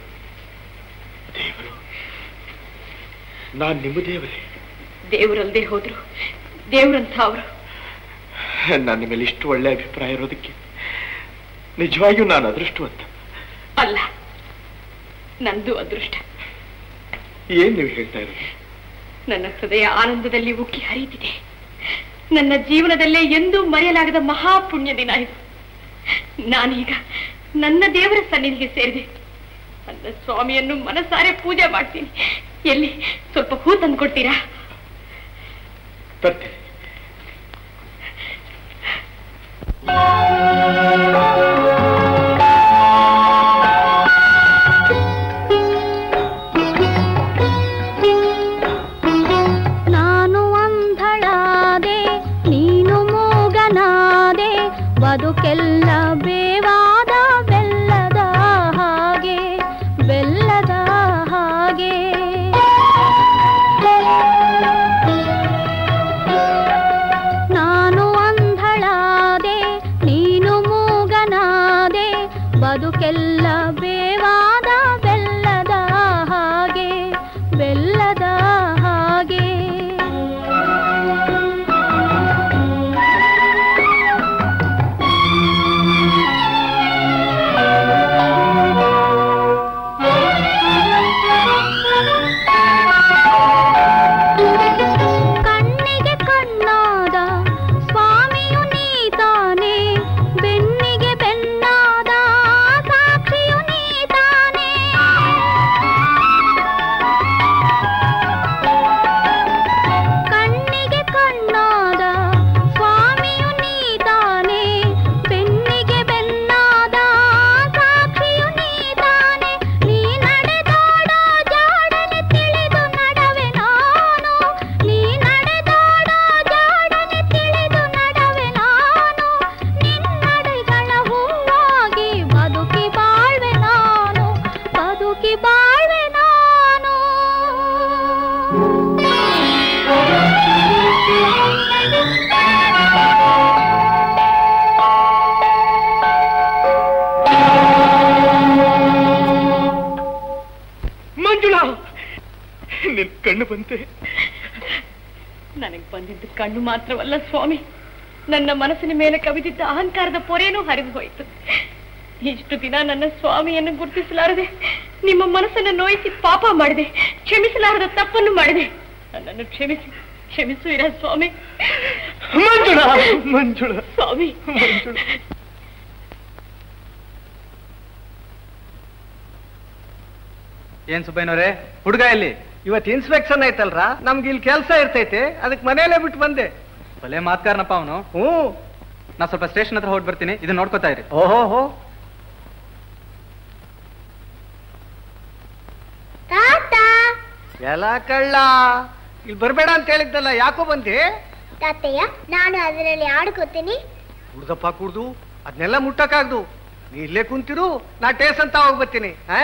ನಾನ್ ನಿಮ್ಮ ದೇವರೇ ದೇವರಲ್ದೇ ಹೋದ್ರು ದೇವ್ರಂಥ ಅವರು ನನ್ನ ಮೇಲೆ ಇಷ್ಟು ಒಳ್ಳೆ ಅಭಿಪ್ರಾಯ ಇರೋದಕ್ಕೆ ನಿಜವಾಗಿಯೂ ನಾನು ಅದೃಷ್ಟವಂತ ಅಲ್ಲ ನಂದು ಅದೃಷ್ಟ ಏನ್ ನೀವು ಹೇಳ್ತಾ ಇರೋದು ನನ್ನ ಹೃದಯ ಆನಂದದಲ್ಲಿ ಉಕ್ಕಿ ಹರಿಯುತ್ತಿದೆ ನನ್ನ ಜೀವನದಲ್ಲೇ ಎಂದೂ ಮರೆಯಲಾಗದ ಮಹಾಪುಣ್ಯ ದಿನ ಇದು ನಾನೀಗ ನನ್ನ ದೇವರ ಸನ್ನಿಧಿಗೆ ಸೇರಿದೆ ನನ್ನ ಸ್ವಾಮಿಯನ್ನು ಮನಸಾರೆ ಪೂಜೆ ಮಾಡ್ತೀನಿ ಎಲ್ಲಿ ಸ್ವಲ್ಪ ಹೂ ತಂದು ಕೊಡ್ತೀರಾ ತರ್ತೇನೆ ನಾನು ಅಂಧಳಾದೆ ನೀನು ಮೂಗನಾದೆ ಬದುಕೆಲ್ಲ ಬೇವಾದ ಬೆಲ್ಲದ ಹಾಗೆ ಬೆಲ್ಲದ ಹಾಗೆ ನಾನು ಅಂಧಳಾದೆ ನೀನು ಮೂಗನಾದೆ ಬದುಕೆಲ್ಲ ಬೇವಾದ ಬೆಲ್ಲದ ಹಾಗೆ ಬೆಲ್ಲದ ಹಾಗೆ ಕಣ್ಣಿಗೆ ಕಣ್ಣಾದ ಸ್ವಾಮಿಯು ನೀತಾನೆ ಬೆನ್ನಿಗೆ ಬೆನ್ನಾದ ಸಾಕ್ಷಿಯು ನೀತಾನೆ ಕಣ್ಣಿಗೆ ಕಣ್ಣಾದ ಸ್ವಾಮಿಯು ನೀತಾನೆ ಬೆನ್ನಿಗೆ ಬೆನ್ನಾದ ಸಾಕ್ಷಿಯು ನೀತಾನೆ ನೀ ನಡೆದಾಡೋ ಜಾಡನೆ ತಿಳಿದು ನಡವೆ ನಾನು ನೀ ನಡೆದಾಡೋ ಜಾಡನೆ ತಿಳಿದು ನಡವೆ ನಾನು ನಿನ್ನಡೆಗಳ ಹೂವಾಗಿ ಬದುಕಿ ಬಾಳ್ವೆ ನಾನು ಬದುಕಿ ಬಾಳ್ವೆ ನಾನು ಮಂಜುಳಾ ನಿನ್ ಕಣ್ಣು ಬಂತೆ ನನಗೆ ಬಂದಿದ್ದು ಕಣ್ಣು ಮಾತ್ರವಲ್ಲ ಸ್ವಾಮಿ ನನ್ನ ಮನಸ್ಸಿನ ಮೇಲೆ ಕವಿದಿದ್ದ ಅಹಂಕಾರದ ಪೊರೆನೂ ಹರಿದು ಹೋಯಿತು ಇಷ್ಟು ದಿನ ನನ್ನ ಸ್ವಾಮಿಯನ್ನು ಗುರುತಿಸಲಾರದೆ ನಿಮ್ಮ ಮನಸ್ಸನ್ನು ನೋಯಿಸಿ ಪಾಪ ಮಾಡಿದೆ ಕ್ಷಮಿಸಲಾರದ ತಪ್ಪನ್ನು ಮಾಡಿದೆ ನನ್ನನ್ನು ಕ್ಷಮಿಸಿ ಕ್ಷಮಿಸುವಿರಾ ಸ್ವಾಮಿ ಮಂಜುಳಾ ಮಂಜುಳಾ ಸ್ವಾಮಿ ಏನ್ ಸುಬ್ಬಯ್ಯನವ್ರೆ ಹುಡುಗ ಎಲ್ಲಿ ಇವತ್ತು ಇನ್ಸ್ಪೆಕ್ಷನ್ ಆಯ್ತಲ್ರ ನಮ್ಗೆ ಇಲ್ಲಿ ಕೆಲಸ ಇರ್ತೈತೆ ಅದಕ್ಕೆ ಮನೇಲೆ ಬಿಟ್ಟು ಬಂದೆ ಭಲೆ ಮಾತ್ಕಾರನಪ್ಪ ಅವನು ಹ್ಞೂ ನಾ ಸ್ವಲ್ಪ ಸ್ಟೇಷನ್ ಹತ್ರ ಹೊರಟ್ ಬರ್ತೀನಿ ಇದನ್ನ ನೋಡ್ಕೊತಾ ಇರಿ ಓಹೋ ಹೋ ತಾತ ಎಲ್ಲ ಕಳ್ಳ ಇಲ್ಲಿ ಬರ್ಬೇಡ ಅಂತ ಹೇಳಿದ್ದಲ್ಲ ಯಾಕೋ ಬಂದೆ ತಾತಯ್ಯ ನಾನು ಅದರಲ್ಲಿ ಆಡ್ಕೋತೀನಿ ಕುಡ್ದಪ್ಪ ಕುಡ್ದು ಅದನ್ನೆಲ್ಲ ಮುಟ್ಟಕ್ಕಾಗ್ದು ನೀ ಇಲ್ಲೇ ಕುಂತಿರು ನಾ ಟೇಸ್ ಅಂತ ಹೋಗ್ಬರ್ತೀನಿ ಆ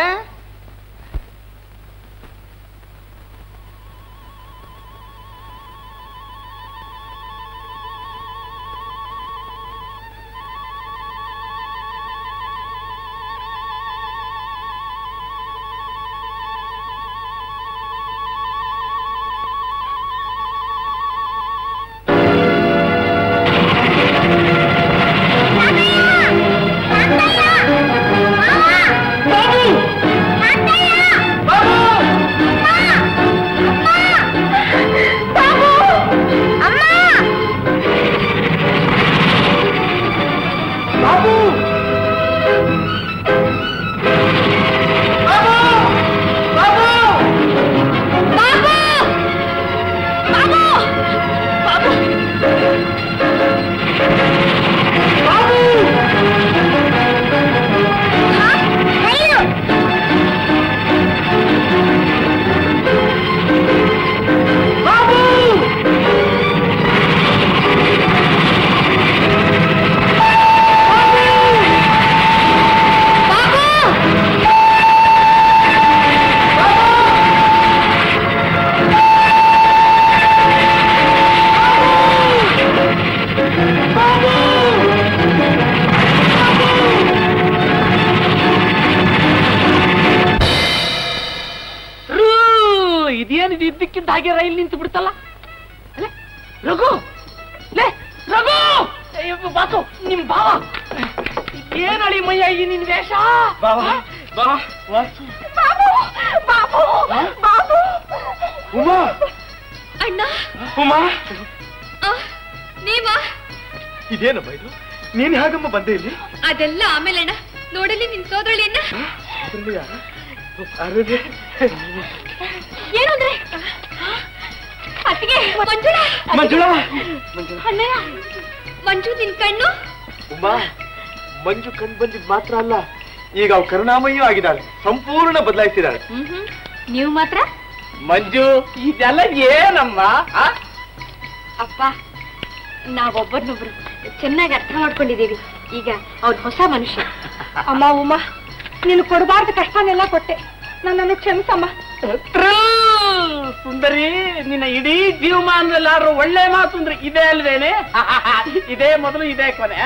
ಇದ್ದಕ್ಕಿದ್ದ ಹಾಗೆ ರೈಲ್ ನಿಂತು ಬಿಡ್ತಲ್ಲ ಅಲೆ, ರಘು ಲೇ ರಘು ಅಯ್ಯೋ, ಬಾಸು ನಿಮ್ ಭಾವ ಏನ್ ಅಳಿ ಮಯ್ಯ ಈ ನಿನ್ ವೇಷ ಬಾವ ಬಾವ ಬಾಬು ಬಾಬು ಬಾಬು ಉಮಾ ಅಣ್ಣ ಉಮಾ ಆ, ನೀವಾ ಇದೇನಮ್ಮ ಇದು ನೀನ್ ಹೇಗಮ್ಮ ಬಂದೆ ಇಲ್ಲಿ ಅದೆಲ್ಲ ಆಮೇಲೆ ಅಣ್ಣ ನೋಡಲಿ ನಿನ್ ಸೋದರಳಿಯನ್ನ ಅದ್ರಲ್ಲಿ ಯಾರು? ಅರೆರೆ. ಏನು ಅಂದ್ರೆ ಅತ್ತಿಗೆ ಮಂಜುಳಾ ಮಂಜುಳಾ ಅಣ್ಣಯ್ಯ ಮಂಜು ನಿನ್ ಕಣ್ಣು ಉಮಾ ಮಂಜು ಕಣ್ ಬಂದಿದ್ ಮಾತ್ರ ಅಲ್ಲ ಈಗ ಅವ್ ಕರುಣಾಮಯ್ಯೂ ಆಗಿದ್ದಾಳೆ ಸಂಪೂರ್ಣ ಬದಲಾಯಿಸಿದ್ದಾಳೆ ನೀವು ಮಾತ್ರ ಮಂಜು ಇದೆಲ್ಲ ಏನಮ್ಮ ಆ? ಅಪ್ಪ ನಾವೊಬ್ಬರನ್ನೊಬ್ರು ಚೆನ್ನಾಗಿ ಅರ್ಥ ಮಾಡ್ಕೊಂಡಿದೀವಿ ಈಗ ಅವ್ರ ಹೊಸ ಮನುಷ್ಯ ಅಮ್ಮ ಉಮ್ಮ ನೀನು ಕೊಡಬಾರ್ದು ಕಷ್ಟನೆಲ್ಲ ಕೊಟ್ಟೆ ನನ್ನನ್ನು ಕ್ಷಮಿಸಮ್ಮ ಟ್ರಿಲ್! ಸುಂದರಿ ನಿನ್ನ ಇಡೀ ಜೀವಮಾನದಲ್ಲಾದ್ರೂ ಒಳ್ಳೆ ಮಾತು ಅಂದ್ರೆ ಇದೇ ಅಲ್ವೇನೆ ಇದೇ ಮೊದಲು ಇದೇ ಕೊನೆ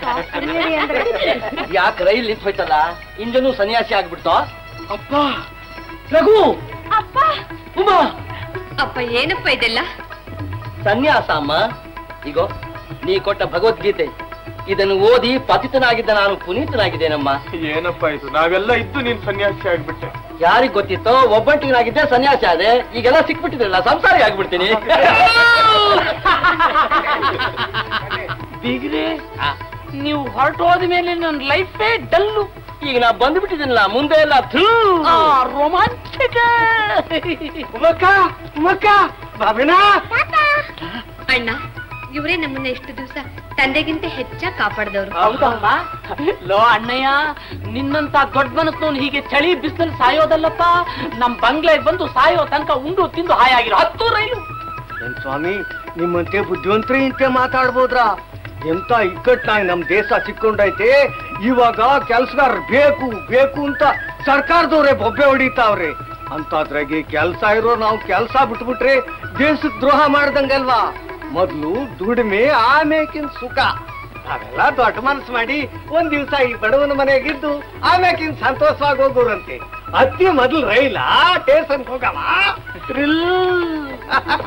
ಯಾಕೆ ರೈಲ್ ನಿಂತು ಹೋಯ್ತಲ್ಲ ಇಂಜನು ಸನ್ಯಾಸಿ ಆಗ್ಬಿಡ್ತೋ ಅಪ್ಪ ರಘು ಅಪ್ಪ ಉಮಾ ಅಪ್ಪ ಏನಪ್ಪ ಇದೆಲ್ಲ ಸನ್ಯಾಸ ಅಮ್ಮ ಈಗೋ ನೀ ಕೊಟ್ಟ ಭಗವದ್ಗೀತೆ ಇದನ್ನು ಓದಿ ಪತಿತನಾಗಿದ್ದ ನಾನು ಪುನೀತನಾಗಿದ್ದೇನಮ್ಮ ಏನಪ್ಪ ಇದು ನಾವೆಲ್ಲ ಇದ್ದು ನೀನ್ ಸನ್ಯಾಸಿ ಆಗ್ಬಿಟ್ಟೆ ಯಾರಿಗ್ ಗೊತ್ತಿತ್ತೋ ಒಬ್ಬಂಟಿಗನಾಗಿದ್ದೆ ಸನ್ಯಾಸಿ ಆದೆ ಈಗೆಲ್ಲ ಸಿಕ್ಬಿಟ್ಟಿದ್ರಲ್ಲ ಸಂಸಾರಿ ಆಗ್ಬಿಡ್ತೀನಿ ಬೀಗ್ರೆ ನೀವು ಹೊರಟೋದ ಮೇಲೆ ನನ್ನ ಲೈಫೇ ಡಲ್ಲು ಈಗ ನಾ ಬಂದ್ಬಿಟ್ಟಿದ್ದೀನಲ್ಲ ಮುಂದೆ ಎಲ್ಲ ಥೂ ರೋಮಾಂಚಕ ಉಮಕ್ಕ ಉಮಕ್ಕ ಬಾಬಿನಾ ಅಣ್ಣ ಇವರೇ ನಮ್ಮನ್ನ ಎಷ್ಟು ದಿವಸ ತಂದೆಗಿಂತ ಹೆಚ್ಚಾಗಿ ಕಾಪಾಡ್ದವ್ರು ಹೌದಮ್ಮ ಲೋ ಅಣ್ಣಯ್ಯ ನಿನ್ನಂತ ದೊಡ್ಡ ಮನಸ್ಸು ಹೀಗೆ ಚಳಿ ಬಿಸಿಲಲ್ಲಿ ಸಾಯೋದಲ್ಲಪ್ಪ ನಮ್ ಬಂಗ್ಲೆಗ್ ಬಂದು ಸಾಯೋ ತನಕ ಉಂಡು ತಿಂದು ಹಾಯಾಗಿರೋ ಹತ್ತು ರೈಲು ಏನ್ ಸ್ವಾಮಿ ನಿಮ್ಮಂತೆ ಬುದ್ಧಿವಂತರೇ ಇಂತೆ ಮಾತಾಡ್ಬೋದ್ರಾ ಎಂತ ಇಕ್ಕಟ್ನಾಗ ನಮ್ ದೇಶ ಚಿಕ್ಕೊಂಡೈತೆ ಇವಾಗ ಕೆಲ್ಸಗಾರ ಬೇಕು ಬೇಕು ಅಂತ ಸರ್ಕಾರದವ್ರೆ ಬೊಬ್ಬೆ ಹೊಡಿತಾವ್ರೆ ಅಂತಾದ್ರಾಗೆ ಕೆಲ್ಸ ಇರೋ ನಾವು ಕೆಲ್ಸ ಬಿಟ್ಬಿಟ್ರೆ ದೇಶಕ್ ದ್ರೋಹ ಮಾಡ್ದಂಗಲ್ವಾ ಮೊದ್ಲು ದುಡಿಮೆ ಆಮೇಕಿನ್ ಸುಖ ಅವೆಲ್ಲ ದೊಡ್ಡ ಮನಸ್ಸು ಮಾಡಿ ಒಂದ್ ದಿವ್ಸ ಈ ಬಡವನ ಮನೆಯಾಗಿದ್ದು ಆಮ್ಯಾಕಿನ್ ಸಂತೋಷವಾಗಿ ಹೋಗೋರಂತೆ ಅತಿ ಮೊದಲು ರೈಲ ಟೇಷನ್ ಹೋಗವ